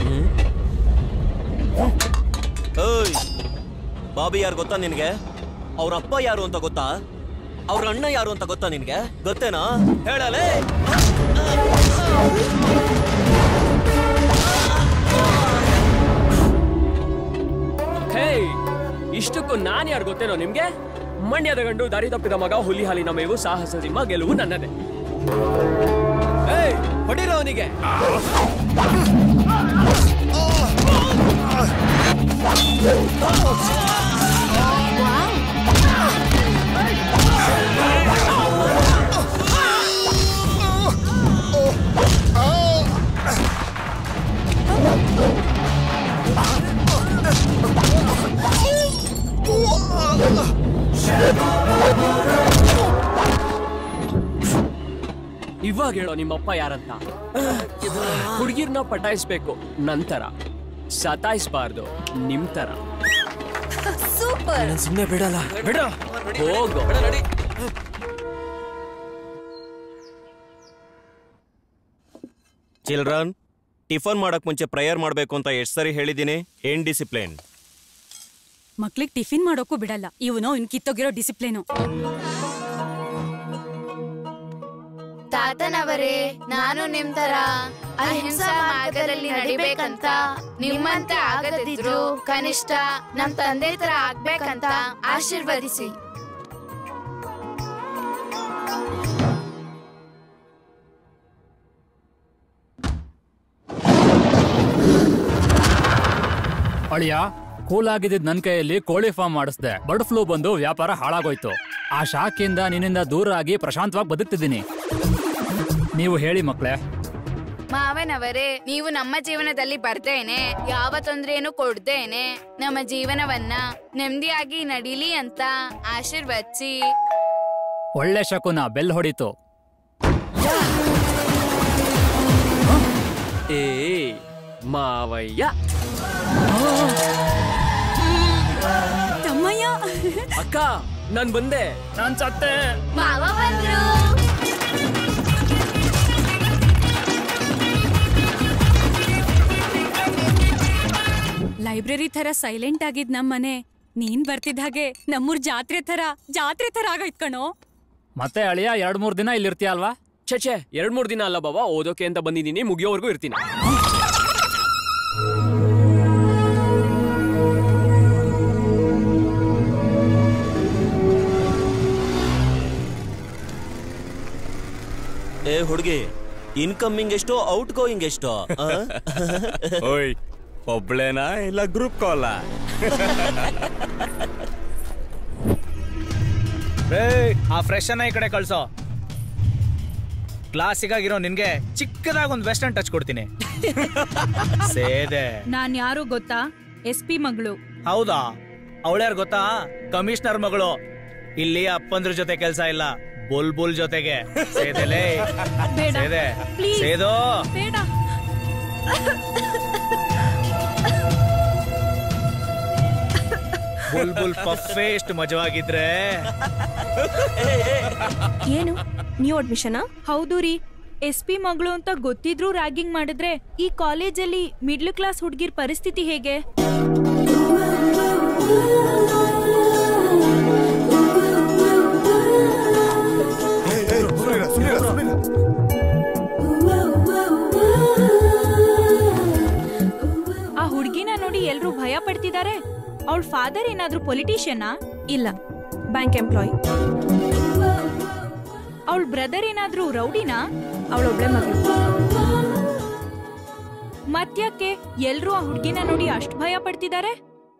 ಓಯ್ ಬಾಬಿ ಯಾರು ಗೊತ್ತಾ ನಿನಗೆ ಅವ್ರ ಅಪ್ಪ ಯಾರು ಅಂತ ಗೊತ್ತಾ ಅವ್ರ ಅಣ್ಣ ಯಾರು ಅಂತ ಗೊತ್ತಾ ನಿನಗೆ ಗೊತ್ತೇನಾ ಹೇಳಲೇ ಹೇ ಇಷ್ಟಕ್ಕೂ ನಾನ್ ಯಾರು ಗೊತ್ತೇನೋ ನಿಮ್ಗೆ ಮಂಡ್ಯದ ಗಂಡು ದಾರಿ ತಪ್ಪಿದ ಮಗ ಹುಲಿ ಹಾಲಿನ ಮೇವು ಸಾಹಸ ಸಿಂಹ ಗೆಲುವು ನನ್ನದೇ ಏಯ್ ಹೊಡಿರೋ ಅವನಿಗೆ ಇವಾಗ ಹೇಳೋ ನಿಮ್ಮಪ್ಪ ಯಾರಂತ ಹುಡುಗಿರ್ನ ಪಟಾಯಿಸ್ಬೇಕು ನಂತರ ಸತಾಯಿಸ್ಬಾರ್ದು ನಿಮ್ ತರ ಸೂಪರ್ ಸುಮ್ಮನೆ ಬಿಡಲ್ಲ ಬಿಡ ಹೋಗು ಚಿಲ್ಡ್ರನ್ ಟಿಫನ್ ಮಾಡಕ್ ಮುಂಚೆ ಪ್ರೇಯರ್ ಮಾಡ್ಬೇಕು ಅಂತ ಎಷ್ಟ್ ಸರಿ ಹೇಳಿದೀನಿ ಏನ್ ಡಿಸಿಪ್ಲಿನ್ ಮಕ್ಳಿಗೆ ಟಿಫಿನ್ ಮಾಡೋಕ್ಕೂ ಬಿಡಲ್ಲ ಇವನು ಇನ್ ಕಿತ್ತೋಗಿರೋ ಡಿಸಿಪ್ಲಿನು ತಾತನವರೇ ನಾನು ನಿಮ್ ತರ ಅಹಿಂಸಾ ಮಾರ್ಗದಲ್ಲಿ ನಡಿಬೇಕಂತ ನಿಮ್ಮಂತೆ ಆಗದಿದ್ರು ಕನಿಷ್ಠ ನಮ್ ತಂದೆ ತರ ಆಗ್ಬೇಕಂತ ಆಶೀರ್ವದಿಸಿ ಅಳಿಯ ಕೂಲ್ ಆಗಿದ್ದ ನನ್ ಕೈಯಲ್ಲಿ ಕೋಳಿ ಫಾರ್ಮ್ ಮಾಡಿಸ್ದೆ ಬರ್ಡ್ ಫ್ಲೂ ಬಂದು ವ್ಯಾಪಾರ ಹಾಳಾಗೋಯ್ತು ಆ ಶಾಖೆಯಿಂದ ನಿನ್ನಿಂದ ದೂರ ಆಗಿ ಪ್ರಶಾಂತವಾಗಿ ಬದುಕ್ತಿದ್ದೀನಿ ನೀವು ಹೇಳಿ ಮಕ್ಳೇ ಮಾವನವರೇ ನೀವು ನಮ್ಮ ಜೀವನದಲ್ಲಿ ಬರ್ದೇನೆ ಯಾವ ತೊಂದ್ರೆಯನ್ನು ಕೊಡ್ದೇನೆ ನಮ್ಮ ಜೀವನವನ್ನ ನೆಮ್ಮದಿಯಾಗಿ ನಡೀಲಿ ಅಂತ ಆಶೀರ್ವದಿಸಿ ಒಳ್ಳೆ ಶಕುನ ಬೆಲ್ ಹೊಡಿತು ಏ ಮಾವಯ್ಯ ತಮ್ಮಯ್ಯ ಅಕ್ಕ ನಾನ್ ಬಂದೆ ನಾನ್ ಸತ್ತೆ ಮಾವ ಬಂದ್ರು ಲೈಬ್ರರಿ ತರ ಸೈಲೆಂಟ್ ಆಗಿದ್ ನಮ್ ಮನೆ ನೀನ್ ಬರ್ತಿದ್ ಹಾಗೆ ನಮ್ಮೂರ್ ಜಾತ್ರೆ ತರ ಜಾತ್ರೆ ತರ ಆಗೋಯ್ತ್ ಕಣೋ ಮತ್ತೆ ಅಳಿಯ ಎರಡ್ ಮೂರ್ ದಿನ ಇಲ್ಲಿ ಇರ್ತೀಯ ಅಲ್ವಾ ಛೇ ಛೇ ಎರಡ್ ಮೂರ್ ದಿನ ಅಲ್ಲ ಬಾಬಾ ಓದೋಕೆ ಅಂತ ಬಂದಿದ್ದೀನಿ ಮುಗಿಯೋವರೆಗೂ ಇರ್ತೀನಿ ಏ ಹುಡುಗಿ ಇನ್ಕಮಿಂಗ್ ಎಷ್ಟು ಔಟ್ ಗೋಯಿಂಗ್ ಎಷ್ಟು ಆ? ಓಯ್ ಒಬ್ಳೇನಾ ಇಲ್ಲ ಗ್ರೂಪ್ ಕಾಲ ಆ ಫ್ರೆಶ್ ಅನ್ನ ಈ ಕಡೆ ಕಳ್ಸೋ ಕ್ಲಾಸಿಗಾಗಿರೋ ನಿನ್ಗೆ ಚಿಕ್ಕದಾಗ ಒಂದು ವೆಸ್ಟರ್ನ್ ಟಚ್ ಕೊಡ್ತೀನಿ ಸೇದೆ ನಾನ್ ಯಾರು ಗೊತ್ತಾ ಎಸ್ ಪಿ ಮಗಳು ಹೌದಾ ಅವಳ್ಯಾರು ಗೊತ್ತಾ ಕಮಿಷನರ್ ಮಗಳು ಇಲ್ಲಿ ಅಪ್ಪಂದ್ರ ಜೊತೆ ಕೆಲ್ಸ ಇಲ್ಲ ಬುಲ್ ಬುಲ್ ಜೊತೆಗೆ ಸೇದೆಲೇ ಬೇಡ. ಸೇದೆ Please. ಸೇದೋ ಬೇಡ ಬುಲ್ಬುಲ್ ಪಫೆ ಎಷ್ಟು ಮಜವಾಗಿದ್ರೆ ಏನು ನ್ಯೂ ಅಡ್ಮಿಷನಾ ಹೌದು ರೀ ಎಸ್ ಪಿ ಮಗಳು ಅಂತ ಗೊತ್ತಿದ್ರೂ ರ್ಯಾಗಿಂಗ್ ಮಾಡಿದ್ರೆ ಈ ಕಾಲೇಜಲ್ಲಿ ಮಿಡ್ಲ್ ಕ್ಲಾಸ್ ಹುಡುಗಿರ್ ಪರಿಸ್ಥಿತಿ ಹೇಗೆ ಆ ಹುಡುಗಿನ ನೋಡಿ ಎಲ್ರೂ ಭಯ ಪಡ್ತಿದ್ದಾರೆ ಅವಳ ಫಾದರ್ ಏನಾದ್ರೂ ಪೊಲಿಟಿಷಿಯನಾ ಇಲ್ಲ ಬ್ಯಾಂಕ್ ಎಂಪ್ಲಾಯ್ ಅವಳ ಬ್ರದರ್ ಏನಾದ್ರೂ ರೌಡಿನಾ ಅವಳೊಬ್ಳೆ ಮಗಳು ಮತ್ಯಾಕೆ ಎಲ್ರೂ ಆ ಹುಡುಗಿನ ನೋಡಿ ಅಷ್ಟ್ ಭಯ ಪಡ್ತಿದ್ದಾರೆ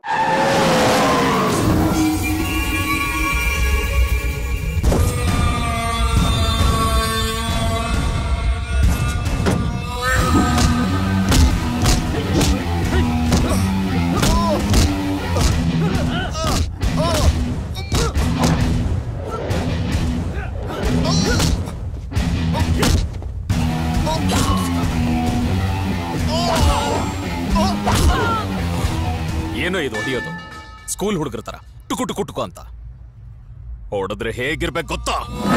ಏನೋ ಇದು ಹೊಡಿಯೋದು ಸ್ಕೂಲ್ ಹುಡುಗರ ತರ ಟುಕು ಟುಕು ಟುಕು ಅಂತ ಹೊಡೆದ್ರೆ ಹೇಗಿರ್ಬೇಕು ಗೊತ್ತಾ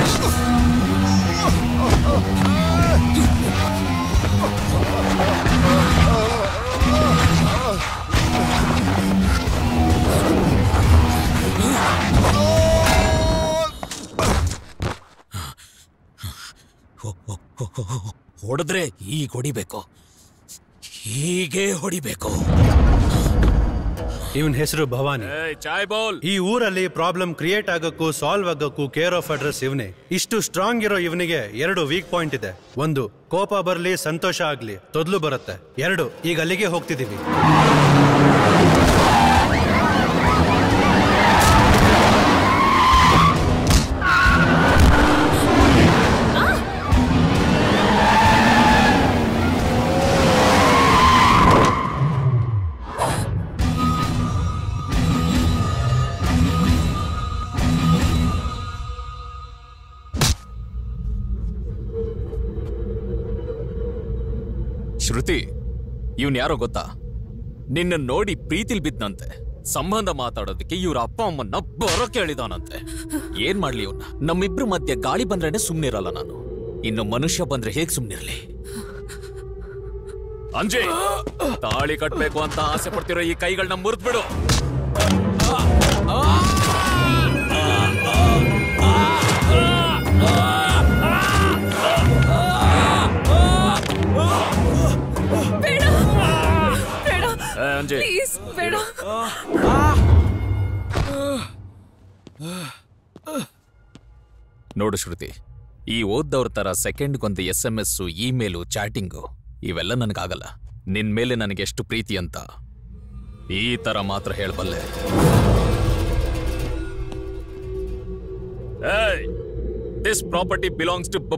ಹೊಡೆದ್ರೆ ಈಗ ಹೊಡಿಬೇಕು ಹೀಗೆ ಹೊಡಿಬೇಕು ಇವನ್ ಹೆಸರು ಭವಾನಿ ಚಾಯ್ ಬೌಲ್ ಈ ಊರಲ್ಲಿ ಪ್ರಾಬ್ಲಮ್ ಕ್ರಿಯೇಟ್ ಆಗಕ್ಕೂ ಸಾಲ್ವ್ ಆಗಕ್ಕೂ ಕೇರ್ ಆಫ್ ಅಡ್ರೆಸ್ ಇವನೇ ಇಷ್ಟು ಸ್ಟ್ರಾಂಗ್ ಇರೋ ಇವನಿಗೆ ಎರಡು ವೀಕ್ ಪಾಯಿಂಟ್ ಇದೆ ಒಂದು ಕೋಪ ಬರ್ಲಿ ಸಂತೋಷ ಆಗ್ಲಿ ತೊದ್ಲು ಬರುತ್ತೆ ಎರಡು ಈಗ ಅಲ್ಲಿಗೆ ಹೋಗ್ತಿದೀವಿ ಶ್ರುತಿ ಇವನ್ ಯಾರೋ ಗೊತ್ತಾ ನಿನ್ನ ನೋಡಿ ಪ್ರೀತಿಲ್ ಬಿದ್ದಂತೆ ಸಂಬಂಧ ಮಾತಾಡೋದಕ್ಕೆ ಇವ್ರ ಅಪ್ಪ ಅಮ್ಮನ್ನ ಬರೋಕೆ ಹೇಳಿದಾನಂತೆ ಏನ್ ಮಾಡ್ಲಿ ಇವನ್ನ ನಮ್ಮಿಬ್ರ ಮಧ್ಯೆ ಗಾಳಿ ಬಂದ್ರೇನೆ ಸುಮ್ನಿರಲ್ಲ ನಾನು ಇನ್ನು ಮನುಷ್ಯ ಬಂದ್ರೆ ಹೇಗ್ ಸುಮ್ನಿರ್ಲಿ ಅಂಜಿ ತಾಳಿ ಕಟ್ಬೇಕು ಅಂತ ಆಸೆ ಪಡ್ತಿರೋ ಈ ಕೈಗಳನ್ನ ಮುರಿದ್ಬಿಡು ಬೇಡ ಬೇಡ ಏ, ಅಂಜಿ ಪ್ಲೀಸ್ ಬೇಡ ನೋಡು ಶ್ರುತಿ ಈ ಓದ್ದವ್ರ ತರ ಸೆಕೆಂಡ್ಗೊಂದು S M S email chatting ಇವೆಲ್ಲ ನನಗಾಗಲ್ಲ ನಿನ್ ಮೇಲೆ ನನಗೆ ಎಷ್ಟು ಪ್ರೀತಿ ಅಂತ ಈ ತರ ಮಾತ್ರ ಹೇಳಬಲ್ಲೆ this property belongs to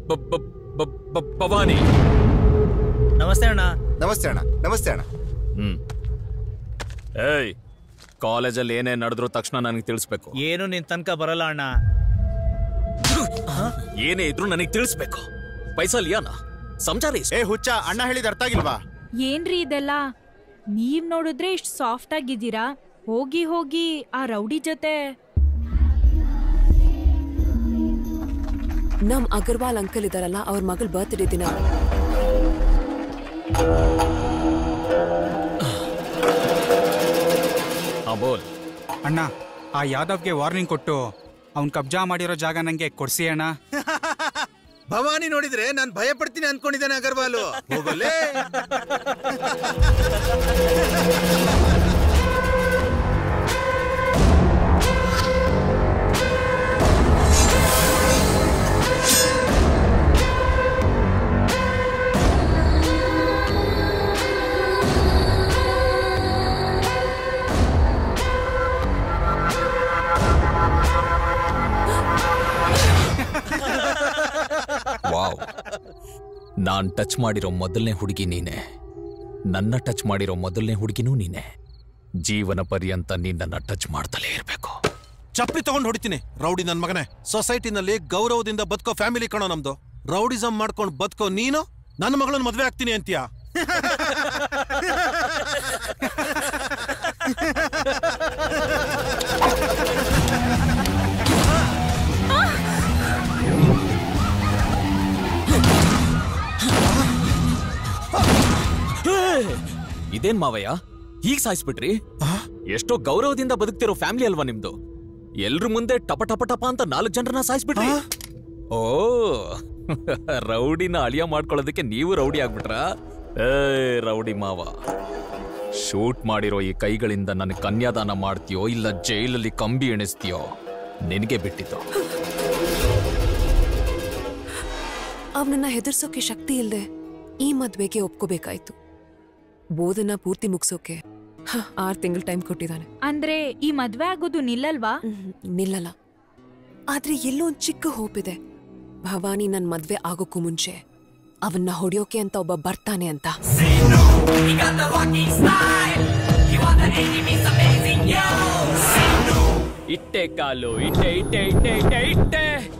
Bhavani ನಮಸ್ತೆ ಅಣ್ಣ ನಮಸ್ತೆ ಅಣ್ಣ ನಮಸ್ತೆ ಅಣ್ಣ ಹ್ಮ್ ಏಯ್ ಕಾಲೇಜಲ್ಲಿ ಏನೇ ನಡೆದ್ರು ತಕ್ಷಣ ನನಗೆ ತಿಳಿಸ್ಬೇಕು ಏನು ನಿನ್ ತನಕ ಬರಲ್ಲ ಅಣ್ಣ ಏನೇ ಇದ್ರು ನನಗೆ ತಿಳಿಸ್ಬೇಕು ಪೈಸಾ ಲಿಯಾನ ಸಂಚಾರಿ ಏ ಹುಚ್ಚ ಅಣ್ಣ ಹೇಳಿದ ಅರ್ಥ ಆಗಿಲ್ವಾ ಏನ್ರಿ ಇದೆಲ್ಲ ನೀವ್ ನೋಡಿದ್ರೆ ಇಷ್ಟ್ ಸಾಫ್ಟ್ ಆಗಿದ್ದೀರಾ ಹೋಗಿ ಹೋಗಿ ಆ ರೌಡಿ ಜೊತೆ ನಮ್ ಅಗರ್ವಾಲ್ ಅಂಕಲ್ ಇದಾರಲ್ಲ ಅವ್ರ ಮಗಳ ಬರ್ತ್ಡೇ ದಿನ ಆ ಬೋಲ್ ಅಣ್ಣ ಆ ಯಾದವ್ಗೆ ವಾರ್ನಿಂಗ್ ಕೊಟ್ಟು ಅವ್ನ್ ಕಬ್ಜಾ ಮಾಡಿರೋ ಜಾಗ ನಂಗೆ ಕೊಡ್ಸಿ ಅಣ್ಣ ಭವಾನಿ ನೋಡಿದ್ರೆ ನಾನ್ ಭಯ ಪಡ್ತೀನಿ ಅನ್ಕೊಂಡಿದ್ದೇನೆ ಅಗರ್ವಾಲು ಹೋಗಲೇ ವಾವ್ ನಾನ್ ಟಚ್ ಮಾಡಿರೋ ಮೊದಲನೇ ಹುಡುಗಿ ನೀನೆ ನನ್ನ ಟಚ್ ಮಾಡಿರೋ ಮೊದಲನೇ ಹುಡುಗಿನೂ ನೀನೆ ಜೀವನ ಪರ್ಯಂತ ನೀನನ್ನ ಟಚ್ ಮಾಡ್ತಲೇ ಇರ್ಬೇಕು ಚಪ್ಪಲಿ ತಗೊಂಡು ಹೊಡಿತೀನಿ ರೌಡಿ ನನ್ ಮಗನೇ ಸೊಸೈಟಿನಲ್ಲಿ ಗೌರವದಿಂದ ಬದುಕೋ ಫ್ಯಾಮಿಲಿ ಕಣೋ ನಮ್ದು ರೌಡಿಸಮ್ ಮಾಡ್ಕೊಂಡು ಬದುಕೋ ನೀನು ನನ್ನ ಮಗಳನ್ನ ಮದ್ವೆ ಆಗ್ತೀನಿ ಅಂತೀಯಾ ಇದೇನ್ ಮಾವಯ್ಯ ಹೀಗ್ ಸಾಯಿಸ್ಬಿಟ್ರಿ ಎಷ್ಟೋ ಗೌರವದಿಂದ ಬದುಕ್ತಿರೋ ಫ್ಯಾಮಿಲಿ ಅಲ್ವಾ ನಿಮ್ದು ಎಲ್ರ ಮುಂದೆ ಟಪ ಟಪ ಟಪ ಅಂತ ನಾಲ್ಕು ಜನರನ್ನ ಸಾಯಿಸ್ಬಿಟ್ರಿ ಓ ರೌಡಿನ ಅಳಿಯ ಮಾಡ್ಕೊಳ್ಳೋದಕ್ಕೆ ನೀವು ರೌಡಿ ಆಗ್ಬಿಟ್ರಾ ಏ ರೌಡಿ ಮಾವ ಶೂಟ್ ಮಾಡಿರೋ ಈ ಕೈಗಳಿಂದ ನನ್ನ ಕನ್ಯಾದಾನ ಮಾಡ್ತೀಯೋ ಇಲ್ಲ ಜೈಲಲ್ಲಿ ಕಂಬಿ ಎಣಿಸ್ತೀಯೋ ನಿನಗೆ ಬಿಟ್ಟಿದ್ದು ಅವನನ್ನ ಹೆದರ್ಸೋಕೆ ಶಕ್ತಿ ಇಲ್ದೆ ಈ ಮದ್ವೆಗೆ ಒಪ್ಕೋಬೇಕಾಯ್ತು ಓದನ್ನ ಪೂರ್ತಿ ಮುಗ್ಸೋಕೆ ಹ, ಆರ್ ತಿಂಗಳು ಟೈಮ್ ಕೊಟ್ಟಿದ್ದಾನೆ ಅಂದ್ರೆ ಈ ಮದ್ವೆ ಆಗೋದು ನಿಲ್ಲಲ್ವಾ ನಿಲ್ಲಲ್ಲ ಆದ್ರೆ ಎಲ್ಲೋ ಒಂದ್ ಚಿಕ್ಕ ಹೋಪ್ ಇದೆ ಭವಾನಿ ನನ್ ಮದ್ವೆ ಆಗೋಕ್ಕೂ ಮುಂಚೆ ಅವನ್ನ ಹೊಡೆಯೋಕೆ ಅಂತ ಒಬ್ಬ ಬರ್ತಾನೆ ಅಂತ ಇಟ್ಟೆ ಕಾಲು ಇಟ್ಟೆ ಇಟ್ಟೆ ಇಟ್ಟೆ ಇಟ್ಟೆ ಇಟ್ಟೆ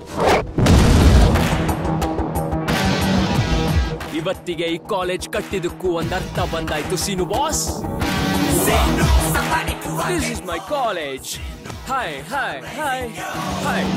ಇವತ್ತಿಗೆ ಈ ಕಾಲೇಜ್ ಕಟ್ಟಿದಕ್ಕೂ ಒಂದ್ ಅರ್ಥ ಬಂದಾಯ್ತು Seenu boss this is my college hi hi hi hi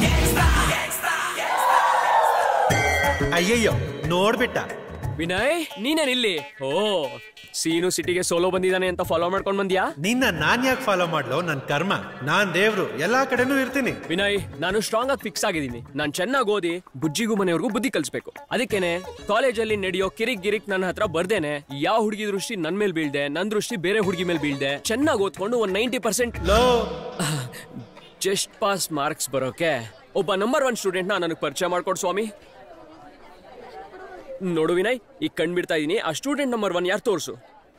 ಅಯ್ಯಯ್ಯೋ ನೋಡ್ಬಿಟ್ಟ ವಿನಯ್ ನೀನೇನ್ ಇಲ್ಲಿ ಓ ಸೀನು ಸಿಟಿಗೆ ಸೋಲೋ ಬಂದಿದ್ದಾನೆ ಅಂತ ಫಾಲೋ ಮಾಡ್ಕೊಂಡ್ ಬಂದ್ಯಾ ನಿನ್ನ ನಾನ್ ಯಾಕೆ ಫಾಲೋ ಮಾಡ್ಲೋ ನನ್ ಕರ್ಮ ನಾನ್ ದೇವ್ರು ಎಲ್ಲಾ ಕಡೆನೂ ಇರ್ತೀನಿ ವಿನಯ್ ನಾನು ಸ್ಟ್ರಾಂಗ್ ಆಗಿ ಫಿಕ್ಸ್ ಆಗಿದ್ದೀನಿ ನಾನು ಚೆನ್ನಾಗಿ ಓದಿ ಬುಜ್ಜಿಗೂ ಮನೆಯವ್ರಿಗೂ ಬುದ್ಧಿ ಕಲಿಸ್ಬೇಕು ಅದಕ್ಕೇನೆ ಕಾಲೇಜಲ್ಲಿ ನಡೆಯೋ ಕಿರಿಕ್ ಗಿರಿಕ್ ನನ್ನ ಹತ್ರ ಬರ್ದೇನೆ ಯಾವ ಹುಡುಗಿ ದೃಷ್ಟಿ ನನ್ ಮೇಲೆ ಬೀಳ್ದೆ ನನ್ ದೃಷ್ಟಿ ಬೇರೆ ಹುಡುಗಿ ಮೇಲೆ ಬೀಳ್ದೆ ಚೆನ್ನಾಗಿ ಓದ್ಕೊಂಡು ಒಂದ್ ninety percent just pass marks ಬರೋಕೆ ಒಬ್ಬ ನಂಬರ್ ಒನ್ ಸ್ಟೂಡೆಂಟ್ ನ ನನಗೆ ಪರಿಚಯ ಮಾಡ್ಕೊಡ್ ಸ್ವಾಮಿ ನೋಡು ವಿನಯ್ ಈಗ ಕಂಡ್ಬಿಡ್ತಾ ಇದೀನಿ ಆ ಸ್ಟೂಡೆಂಟ್ ನಂಬರ್ ಒನ್ ಯಾರು ತೋರ್ಸು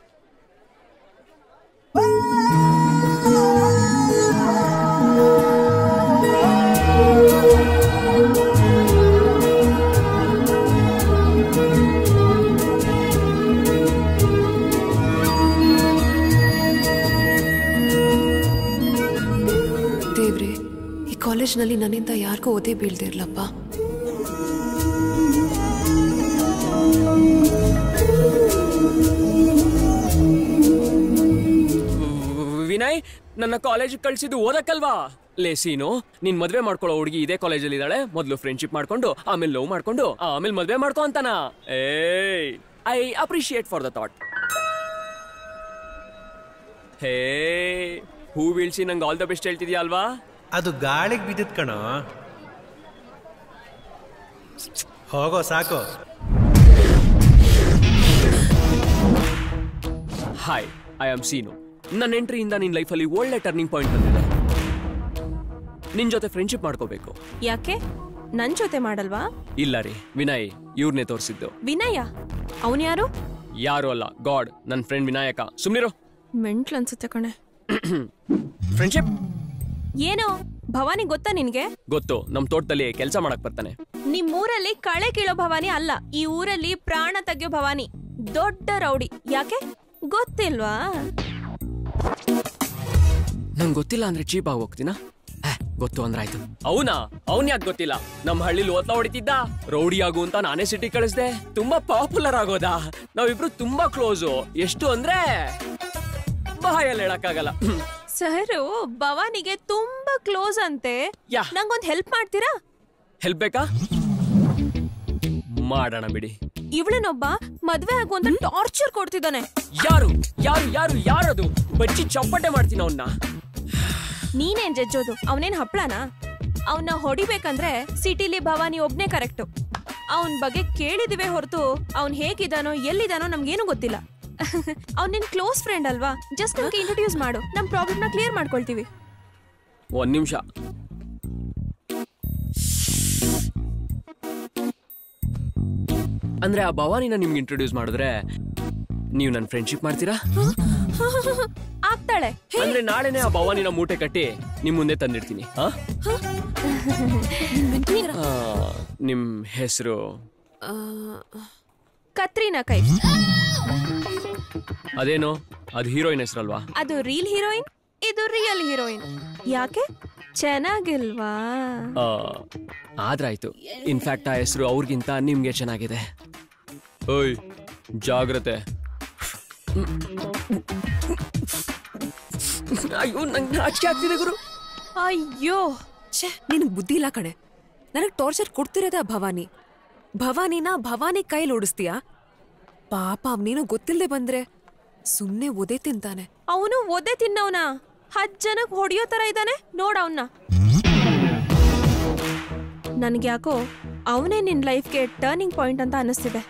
ದೇವ್ರೆ ಈ ಕಾಲೇಜ್ನಲ್ಲಿ ನನ್ನಿಂದ ಯಾರಿಗೂ ಓದೇ ಬೀಳ್ದೇ ಇರ್ಲಪ್ಪ ವಿನಯ್ ನನ್ನ ಕಾಲೇಜಿಗೆ ಕಳ್ಸಿದ್ದು ಓದಕ್ಕಲ್ವಾ ಲೇ ಸೀನು ನೀನ್ ಮದ್ವೆ ಮಾಡ್ಕೊಳ್ಳೋ ಹುಡುಗಿ ಇದೇ ಕಾಲೇಜಲ್ಲಿ ಇದ್ದಾಳೆ ಮೊದ್ಲು ಫ್ರೆಂಡ್ಶಿಪ್ ಮಾಡ್ಕೊಂಡು ಆಮೇಲೆ ಲವ್ ಮಾಡ್ಕೊಂಡು ಆಮೇಲೆ ಮದ್ವೆ ಮಾಡ್ಕೊ ಅಂತಾನ ಏಯ್ I appreciate for the thought hey ಹೂ ಬೀಳ್ಸಿ ನಂಗೆ ಆಲ್ ದ ಬೆಸ್ಟ್ ಹೇಳ್ತಿದ್ಯಾ ಅಲ್ವಾ ಅದು ಗಾಳಿಗೆ ಬಿದ್ದಿದ್ ಕಣೋ ಹೋಗೋ ಸಾಕು ಹಾಯ್ ಐ ಆಮ್ ಸೀನು ನನ್ನ ಎಂಟ್ರಿಯಿಂದ ನಿನ್ ಲೈಫಲ್ಲಿ ಒಳ್ಳೆ ಟರ್ನಿಂಗ್ ಪಾಯಿಂಟ್ ಬಂದಿದೆ ನಿನ್ ಜೊತೆ ಫ್ರೆಂಡ್ಶಿಪ್ ಮಾಡ್ಕೋಬೇಕು ಯಾಕೆ ನನ್ ಜೊತೆ ಮಾಡಲ್ವಾ ಇಲ್ಲ ರೀ ವಿನಯ್ ಇವ್ರನ್ನೇ ತೋರಿಸಿದ್ದು ವಿನಯ ಅವನ್ ಯಾರು ಯಾರು ಅಲ್ಲ ಗಾಡ್ ನನ್ನ ಫ್ರೆಂಡ್ ವಿನಾಯಕ ಸುಮ್ನಿರೋ ಮೆಂಟ್ಲ್ ಅನ್ಸುತ್ತೆ ಕಣೆ ಫ್ರೆಂಡ್ಶಿಪ್ ಏನು ಭವಾನಿ ಗೊತ್ತಾ ನಿನ್ಗೆ ಗೊತ್ತು ನಮ್ ತೋಟದಲ್ಲಿ ಕೆಲಸ ಮಾಡಕ್ ಬರ್ತಾನೆ ನಿಮ್ಮೂರಲ್ಲಿ ಕಳೆ ಕೀಳೋ ಭವಾನಿ ಅಲ್ಲ ಈ ಊರಲ್ಲಿ ಪ್ರಾಣ ತೆಗೆಯೋ ಭವಾನಿ ದೊಡ್ಡ ರೌಡಿ ಯಾಕೆ ಗೊತ್ತಿಲ್ವಾ ನಂಗೆ ಗೊತ್ತಿಲ್ಲ ಅಂದ್ರೆ ಚೀಪ್ ಆಗಿ ಹೋಗ್ತೀನಾ ಏ, ಗೊತ್ತು ಅಂದ್ರಾಯ್ತು ಅವನಾ ಅವನ್ ಯಾಕೆ ಗೊತ್ತಿಲ್ಲ ನಮ್ಮ ಹಳ್ಳಿಲಿ ಓದ್ಲಾ ಹೊಡಿತಿದ್ದ ರೌಡಿ ಆಗು ಅಂತ ನಾನೇ ಸಿಟಿ ಕಳಿಸ್ದೆ ತುಂಬಾ ಪಾಪ್ಯುಲರ್ ಆಗೋದಾ ನಾವಿಬ್ರು ತುಂಬಾ ಕ್ಲೋಸು ಎಷ್ಟು ಅಂದ್ರೆ ಬಾಯಲ್ಲಿ ಹೇಳಕ್ಕಾಗಲ್ಲ ಸರ್ ಭವಾನಿಗೆ ತುಂಬಾ ಕ್ಲೋಸ್ ಅಂತೆ ನಂಗೊಂದ್ ಹೆಲ್ಪ್ ಮಾಡ್ತೀರಾ ಹೆಲ್ಪ್ ಬೇಕಾ ಮಾಡೋಣ ಬಿಡಿ ಇವಳನ್ನೊಬ್ಬ ಮದ್ವೆ ಆಗು ಅಂತ ಟಾರ್ಚರ್ ಕೊಡ್ತಿದ್ದಾನೆ ಯಾರು ಯಾರು ಯಾರು ಯಾರದು ಬಚ್ಚಿ ಚಪ್ಪಟೆ ಮಾಡ್ತೀನಿ ಅವನ್ನ ನೀನೇನ್ ಜಜ್ಜೋದು ಅವನೇನ್ ಹಪ್ಳನಾ ಅವನ್ನ ಹೊಡಿಬೇಕಂದ್ರೆ ಸಿಟಿಲಿ ಭವಾನಿ ಒಬ್ನೇ ಕರೆಕ್ಟು ಅವನ್ ಬಗ್ಗೆ ಕೇಳಿದಿವೆ ಹೊರತು ಅವ್ನ್ ಹೇಗಿದಾನೋ ಎಲ್ಲಿದಾನೋ ನಮ್ಗೇನು ಗೊತ್ತಿಲ್ಲ ಅವ್ನ್ ನಿನ್ ಕ್ಲೋಸ್ ಫ್ರೆಂಡ್ ಅಲ್ವಾ ಜಸ್ಟ್ ನಮ್ಗೆ ಇಂಟ್ರೊಡ್ಯೂಸ್ ಮಾಡು ನಮ್ ಪ್ರಾಬ್ಲಮ್ ನ ಕ್ಲಿಯರ್ ಮಾಡ್ಕೊಳ್ತೀವಿ ಒಂದ್ ನಿಮಿಷ ಅಂದ್ರೆ ಆ ಭವಾನಿನ ನಿಮ್ಗೆ ಇಂಟ್ರೊಡ್ಯೂಸ್ ಮಾಡಿದ್ರೆ ನೀವು ನನ್ನ ಫ್ರೆಂಡ್ಶಿಪ್ ಮಾಡ್ತೀರಾ ಆಗ್ತಾಳೆ ಅಂದ್ರೆ ನಾಳೆನೆ ಆ ಭವಾನಿನ ಮೂಟೆ ಕಟ್ಟಿ ನಿಮ್ ಮುಂದೆ ತಂದಿಡ್ತೀನಿ ಆ? ಆ, ನಿಮ್ ಹೆಸರು ಕತ್ರಿನಾ ಕೈ ಅದೇನು ಅದು ಹೀರೋಯಿನ್ ಹೆಸರಲ್ವಾ ಅದು ರೀಲ್ ಹೀರೋಯಿನ್ ಇದು ರಿಯಲ್ ಹೀರೋಯಿನ್ ಯಾಕೆ ಚೆನ್ನಾಗಿಲ್ವಾ ಆ, ಆದ್ರಾಯ್ತು ಇನ್ಫ್ಯಾಕ್ಟ್ ಆ ಹೆಸರು ಅವ್ರಿಗಿಂತ ನಿಮ್ಗೆ ಚೆನ್ನಾಗಿದೆ ಓಯ್ ಜಾಗ್ರತೆ ಅಯ್ಯೋ ನಂಗೆ ನಾಚಿಕೆ ಆಗ್ತಿದೆ ಗುರು ಅಯ್ಯೋ ಛೇ ನಿನಗ್ ಬುದ್ಧಿ ಇಲ್ಲ ಕಣೆ ನನಗ್ ಟಾರ್ಚರ್ ಕೊಡ್ತಿರೋದ ಭವಾನಿ ಭವಾನಿನ ಭವಾನಿ ಕೈಲಿ ಓಡಿಸ್ತೀಯಾ ಪಾಪ ಅವ್ನೇನೋ ಗೊತ್ತಿಲ್ಲದೆ ಬಂದ್ರೆ ಸುಮ್ನೆ ಒದೆ ತಿಂತಾನೆ ಅವನು ಒದೆ ತಿನ್ನವನ ಹತ್ ಜನಕ್ ಹೊಡಿಯೋ ತರ ಇದ್ದಾನೆ ನೋಡ ಅವನ್ನ ನನ್ಗೆ ಯಾಕೋ ಅವನೇ ನಿನ್ ಲೈಫ್ಗೆ ಟರ್ನಿಂಗ್ ಪಾಯಿಂಟ್ ಅಂತ ಅನಿಸ್ತಿದೆ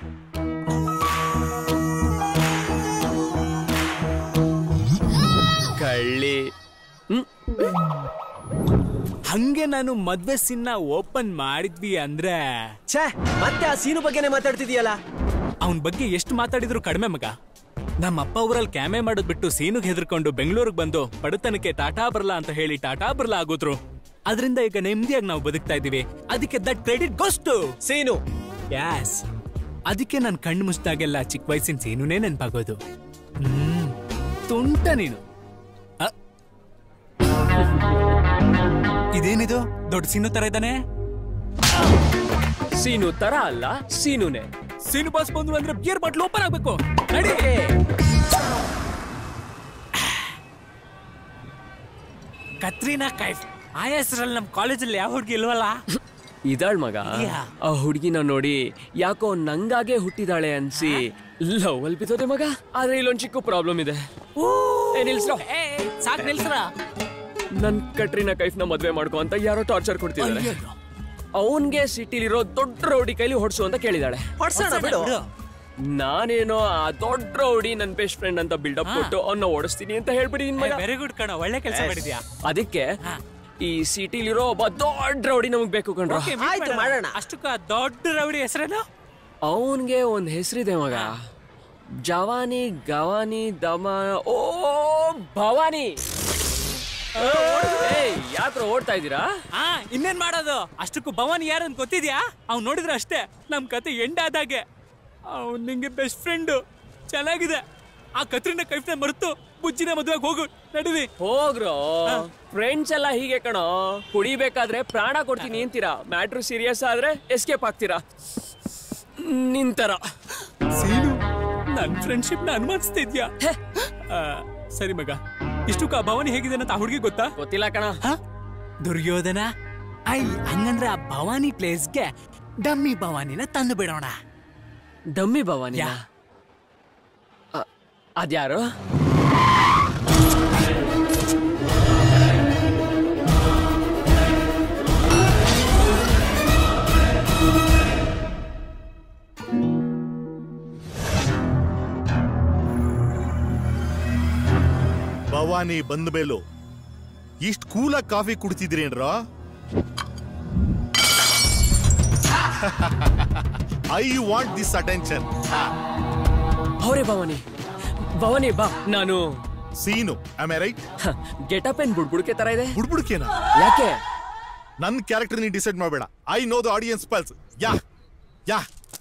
ಕಳ್ಳಿ ಹಂಗೆ ನಾನು ಮದ್ವೆ ಸಿನ್ನ ಓಪನ್ ಮಾಡಿದ್ವಿ ಅಂದ್ರೆ ಛೇ ಮತ್ತೆ ಆ ಸೀನು ಬಗ್ಗೆನೇ ಮಾತಾಡ್ತಿದೀಯಲ್ಲ ಅವನ್ ಬಗ್ಗೆ ಎಷ್ಟು ಮಾತಾಡಿದ್ರು ಕಡಿಮೆ ಮಗ ನಮ್ಮ ಅಪ್ಪ ಊರಲ್ಲಿ ಕ್ಯಾಮೆ ಮಾಡೋದ್ ಬಿಟ್ಟು ಸೀನುಗ್ ಹೆದರ್ಕೊಂಡು ಬೆಂಗಳೂರಿಗೆ ಬಂದು ಬಡತನಕ್ಕೆ ಟಾಟಾ ಬರ್ಲಾ ಅಂತ ಹೇಳಿ ಟಾಟಾ ಬರ್ಲಾ ಆಗೋದ್ರು ಅದರಿಂದ ಈಗ ನೆಮ್ಮದಿಯಾಗಿ ನಾವು ಬದುಕ್ತಾ ಇದೀವಿ ಅದಕ್ಕೆ that credit goes to Seenu yes ಅದಕ್ಕೆ ನನ್ ಕಣ್ಣು ಮುಚ್ಚಿದಾಗೆಲ್ಲ ಚಿಕ್ಕ ವಯಸ್ಸಿನ ಸೀನುನೇ ನೆನ್ಪಾಗೋದು ಹ್ಮ್ ತುಂಟ ನೀನು ಅ. ಇದೇನಿದು ದೊಡ್ಡ ಸೀನು ತರ ಇದ್ದಾನೆ ಸೀನು ತರ ಅಲ್ಲ ಸೀನುನೇ ಸೀನು ಬಾಸ್ ಬಂದ್ರು ಅಂದ್ರೆ ಬಿಯರ್ ಬಾಟ್ಲ್ ಓಪನ್ ಆಗ್ಬೇಕು ನಡಿ ಕತ್ರೀನಾ ಕೈಫ್ ಆ ಹೆಸರಲ್ಲಿ ನಮ್ ಕಾಲೇಜಲ್ಲಿ ಯಾವ ಹುಡುಗಿ ಇಲ್ವಲ್ಲ ಇದಾಳ್ ಮಗ ಯಾ. ಆ ಹುಡ್ಗಿನ ನೋಡಿ ಯಾಕೋ ನಂಗಾಗೆ ಹುಟ್ಟಿದಾಳೆ ಅನ್ಸಿ ಲವ್ ಅಲ್ಲಿ ಬಿದ್ದೋದೆ ಮಗ ಆದ್ರೆ ಇಲ್ಲೊಂದ್ ಚಿಕ್ಕ ಪ್ರಾಬ್ಲಮ್ ಇದೆ ಏ, ನಿಲ್ಸ್ರೋ. ಸಾಕ್ ನಿಲ್ಸ್ರ ನನ್ ಕಟ್ರಿನ ಕೈಫ್ನ ಮದ್ವೆ ಮಾಡ್ಕೊ ಅಂತ ಯಾರೋ ಟಾರ್ಚರ್ ಕೊಡ್ತಿದ್ದಾರೆ ಅವನ್ಗೆ ಸಿಟಿಲಿರೋ ದೊಡ್ಡ ರೌಡಿ ಕೈಲಿ ಹೊಡ್ಸು ಅಂತ ಕೇಳಿದಾಳೆ ಹೊಡ್ಸೋಣ ಬಿಡು. ನಾನೇನೋ ಆ ದೊಡ್ಡ ರೌಡಿ ನನ್ ಬೆಸ್ಟ್ ಫ್ರೆಂಡ್ ಅಂತ ಬಿಲ್ಡಪ್ ಹಾ. ಕೊಟ್ಟು ಅವನ್ನ ಓಡಿಸ್ತೀನಿ ಅಂತ ಹೇಳ್ಬಿಟ್ಟಿದೀನಿ ವೆರಿ ಗುಡ್ ಕಣ ಒಳ್ಳೆ ಕೆಲಸ ಮಾಡಿದ್ಯಾ ಅದಕ್ಕೆ ಈ ಸಿಟಿಲಿರೋ ಒಬ್ಬ ದೊಡ್ಡ ರೌಡಿ ನಮಗ್ ಬೇಕು ಕಣ್ರ ಆಯ್ತು ಮಾಡೋಣ ಅಷ್ಟಕ್ಕ ದೊಡ್ಡ ರೌಡಿ ಹೆಸರೇನು ಅವನ್ಗೆ ಒಂದ್ ಹೆಸರಿದೆ ಮಗ ಜವಾನಿ ಗವಾನಿ ದಮ ಓ ಭವಾನಿ ಏಯ್ ಯಾಕ್ರೋ ಓಡ್ತಾ ಇದ್ದೀರಾ ಆ ಇನ್ನೇನ್ ಮಾಡೋದು ಅಷ್ಟಕ್ಕೂ ಭವಾನಿ ಯಾರು ಅಂತ ಗೊತ್ತಿದ್ಯಾ ಅವ್ನು ನೋಡಿದ್ರೆ ಅಷ್ಟೇ ನಮ್ ಕತೆ ಎಂಡ್ ಆದಾಗೆ ಅವ್ನ್ ನಿಂಗೆ ಬೆಸ್ಟ್ ಫ್ರೆಂಡ್ ಚೆನ್ನಾಗಿದೆ ಆ ಕತ್ರಿನ ಕೈಫ್ನ ಮರೆತು ಬುಜ್ಜಿನ ಮದುವೆಗೆ ಹೋಗು ನಡುವಿ ಹೋಗ್ರೋ ಫ್ರೆಂಡ್ಸ್ ಎಲ್ಲ ಹೀಗೆ ಕಣೋ ಕುಡಿಬೇಕಾದ್ರೆ ಪ್ರಾಣ ಕೊಡ್ತೀನಿ ಅಂತೀರಾ ಮ್ಯಾಟ್ರು ಸೀರಿಯಸ್ ಆದ್ರೆ ಎಸ್ಕೇಪ್ ಆಗ್ತೀರಾ ನಿಂತರ ಸೀನು ನನ್ ಫ್ರೆಂಡ್ಶಿಪ್ ನ ಅನುಮಾನಿಸ್ತಿದ್ಯಾ ಆ, ಸರಿ ಮಗ ಇಷ್ಟಕ್ಕ ಆ ಭವಾನಿ ಹೇಗಿದೆ ಅಂತ ಹುಡುಗಿ ಗೊತ್ತಾ ಗೊತ್ತಿಲ್ಲ ಕಣ ದುರ್ಯೋಧನ ಐ ಹಂಗಂದ್ರೆ ಆ ಭವಾನಿ ಪ್ಲೇಸ್ಗೆ ಡಮ್ಮಿ ಭವಾನಿನ ತಂದು ಬಿಡೋಣ ಡಮ್ಮಿ ಭವಾನಿ ಅದ್ಯಾರು ಭವಾನಿ ಬಂದ ಮೇಲೂ ಇಷ್ಟ್ ಕೂಲಾಗಿ ಕಾಫಿ ಕುಡ್ತಿದ್ರೇನ್ರ ಐ ವಾಂಟ್ ದಿಸ್ ಅಟೆನ್ಷನ್ ಅವರೇ ಭವಾನಿ ಭವಾನಿ ಬಾ ನಾನು ಸೀನು ಐ ರೈಟ್ ಗೆಟಪ್ ಏನ್ ಬುಡ್ಬುಡ್ಕೆ ತರ ಇದೆ ಬುಡ್ಬುಡ್ಕೇನ ಯಾಕೆ ನನ್ ಕ್ಯಾರೆಕ್ಟರ್ ನೀ ಡಿಸೈಡ್ ಮಾಡಬೇಡ I know the audience pulse ya ya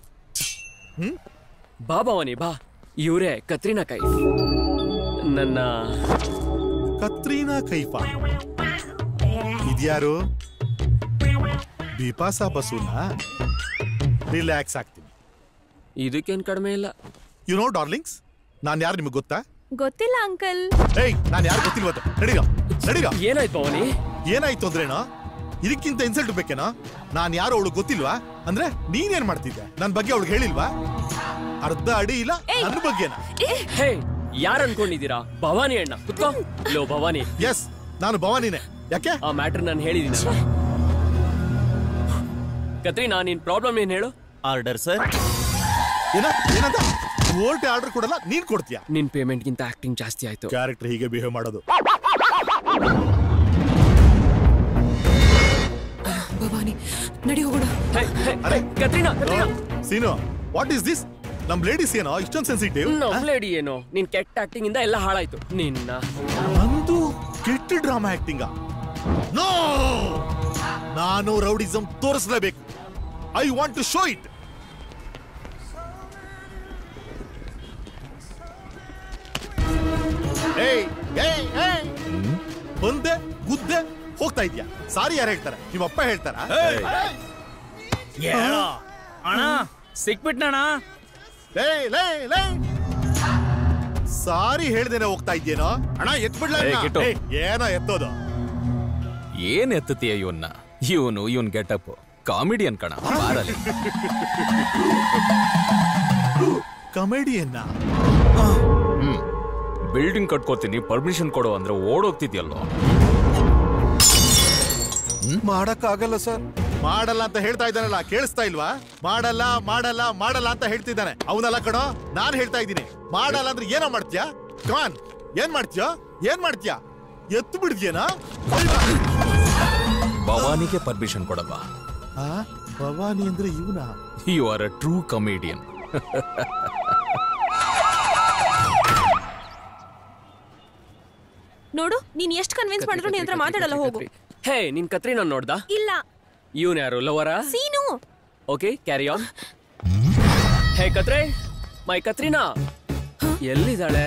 ಬಾ ಭವಾನಿ ಬಾ ಇವರೇ ಕತ್ರಿನಾ ಕೈ ನನ್ನ ಕತ್ರೀನಾ ಕೈಫಾ ಇದ್ಯಾರು ಬಿಪಾಸಾ ಬಸೂನ ರಿಲ್ಯಾಕ್ಸ್ ಆಗ್ತೀನಿ ಇದಕ್ಕೇನ್ ಕಡಿಮೆ ಇಲ್ಲ ಯು ನೋ ಡಾರ್ಲಿಂಗ್ಸ್ ನಾನ್ ಯಾರು ನಿಮಗೆ ಗೊತ್ತಾ ಗೊತ್ತಿಲ್ಲ ಅಂಕಲ್ ಏಯ್ ನಾನ್ ಯಾರು ಗೊತ್ತಿಲ್ವತ್ತು ನಡಿಗ ನಡಿಗ ಏನಾಯ್ತು ಭವಾನಿ ಏನಾಯ್ತು ಅಂದ್ರೇನೋ ಇದಕ್ಕಿಂತ ಇನ್ಸಲ್ಟ್ ಬೇಕೇನೋ ನಾನ್ ಯಾರು ಅವಳು ಗೊತ್ತಿಲ್ವಾ ಅಂದ್ರೆ ನೀನೇನ್ ಮಾಡ್ತಿದ್ದೆ ನನ್ ಬಗ್ಗೆ ಅವಳಿಗೆ ಹೇಳಿಲ್ವಾ ಅರ್ಧ ಅಡಿ ಇಲ್ಲ ನನ್ನ ಬಗ್ಗೆನಾ ಹೇ ಯಾರ್ ಅನ್ಕೊಂಡಿದ್ದೀರಾ ಭವಾನಿ ಅಣ್ಣ ಕುತ್ಕೋ ಲೋ ಭವಾನಿ ಎಸ್ ನಾನು ಭವಾನಿನೇ ಯಾಕೆ ಆ ಮ್ಯಾಟ್ರ್ ನಾನು ಹೇಳಿದೀನಲ್ಲ ಕತ್ರಿನಾ ನಿನ್ ಪ್ರಾಬ್ಲಮ್ ಏನ್ ಹೇಳು ಆರ್ಡರ್ ಸರ್ ಏನ ಏನಂತ ಕೋರ್ಟ್ ಆರ್ಡರ್ ಕೊಡಲ್ಲ ನೀನ್ ಕೊಡ್ತೀಯಾ ನಿನ್ ಪೇಮೆಂಟ್ ಗಿಂತ ಆಕ್ಟಿಂಗ್ ಜಾಸ್ತಿ ಆಯ್ತು ಕ್ಯಾರೆಕ್ಟರ್ ಹೀಗೆ ಬಿಹೇವ್ ಮಾಡೋದು ಭವಾನಿ ನಡಿ ಹೋಗೋಣ ಅರೆ Katrina Seenu what is this ನಮ್ ಲೇಡೀಸ್ ಏನೋ ಇಷ್ಟೊಂದು ಸೆನ್ಸಿಟಿವ್ ನಮ್ ಲೇಡಿ ಏನು ನಿನ್ ಕೆಟ್ಟ ಆಕ್ಟಿಂಗ್ ಇಂದ ಎಲ್ಲ ಹಾಳಾಯ್ತು ನಿನ್ನ ನಂದು ಕೆಟ್ಟ ಡ್ರಾಮಾ ಆಕ್ಟಿಂಗ ನೋ ನಾನು ರೌಡಿಸಂ ತೋರಿಸಲೇಬೇಕು I want to show it ಏಯ್ ಏಯ್ ಏಯ್ ಬಂದೆ ಗುದ್ದೆ ಹೋಗ್ತಾ ಇದ್ಯಾ ಸಾರಿ ಯಾರು ಹೇಳ್ತಾರೆ ನಿಮ್ಮ ಅಪ್ಪ ಹೇಳ್ತಾರ ಹೇಳೋ ಅಣ್ಣ ಸಿಕ್ಬಿಟ್ನಣ್ಣ ಲೇ ಲೇ ಲೇ ಸಾರಿ ಹೇಳ್ದೇನೆ ಹೋಗ್ತಾ ಇದ್ಯೇನೋ ಅಣ್ಣ ಎತ್ಬಿಡ್ಲ ಏ, ಗಿಟ್ಟು. ಏನೋ ಎತ್ತೋದು ಏನ್ ಎತ್ತತೀಯ ಇವನ್ನ ಇವನು ಇವನ್ ಗೆಟಪ್ ಕಾಮಿಡಿಯನ್ ಕಣ ಬಾರಲ್ಲಿ ಕಮೆಡಿಯನ್ನ ಬಿಲ್ಡಿಂಗ್ ಕಟ್ಕೋತೀನಿ ಪರ್ಮಿಷನ್ ಕೊಡು ಅಂದ್ರೆ ಓಡೋಗ್ತಿದ್ಯಲ್ಲೋ ಮಾಡಕ್ ಆಗಲ್ಲ ಸರ್ ಮಾಡಲ್ಲ ಅಂತ ಹೇಳ್ತಾ ಇದ್ದಾನಲ್ಲ ಕೇಳಿಸ್ತಾ ಇಲ್ವಾ ಮಾಡಲ್ಲ ಮಾಡಲ್ಲ ಮಾಡಲ್ಲ ಅಂತ ಹೇಳ್ತಿದ್ದಾನೆ ಅವನಲ್ಲ ಕಣೋ ನಾನ್ ಹೇಳ್ತಾ ಇದ್ದೀನಿ ಮಾಡಲ್ಲ ಅಂದ್ರೆ ಏನೋ ಮಾಡ್ತೀಯಾ ಕಾನ್ ಏನ್ ಮಾಡ್ತೀಯ ಏನ್ ಮಾಡ್ತೀಯಾ ಎತ್ತು ಬಿಡ್ತೀಯನಾ ಭವಾನಿಗೆ ಪರ್ಮಿಷನ್ ಕೊಡಲ್ವಾ ಆ ಭವಾನಿ ಅಂದ್ರೆ ಇವನ you are a true comedian ನೋಡು ನೀನ್ ಎಷ್ಟು ಕನ್ವಿನ್ಸ್ ಮಾಡಿದ್ರು ನೀನ್ ಹತ್ರ ಮಾತಾಡಲ್ಲ ಹೋಗು ಹೇ ನಿನ್ ಕತ್ರಿ ನಾನು ನೋಡ್ದ ಇಲ್ಲ ಇವನ್ ಯಾರು ಲವರ Seenu okay carry on hey ಕತ್ರೆ ಮೈ ಕತ್ರಿನಾ ಎಲ್ಲಿದ್ದಾಳೆ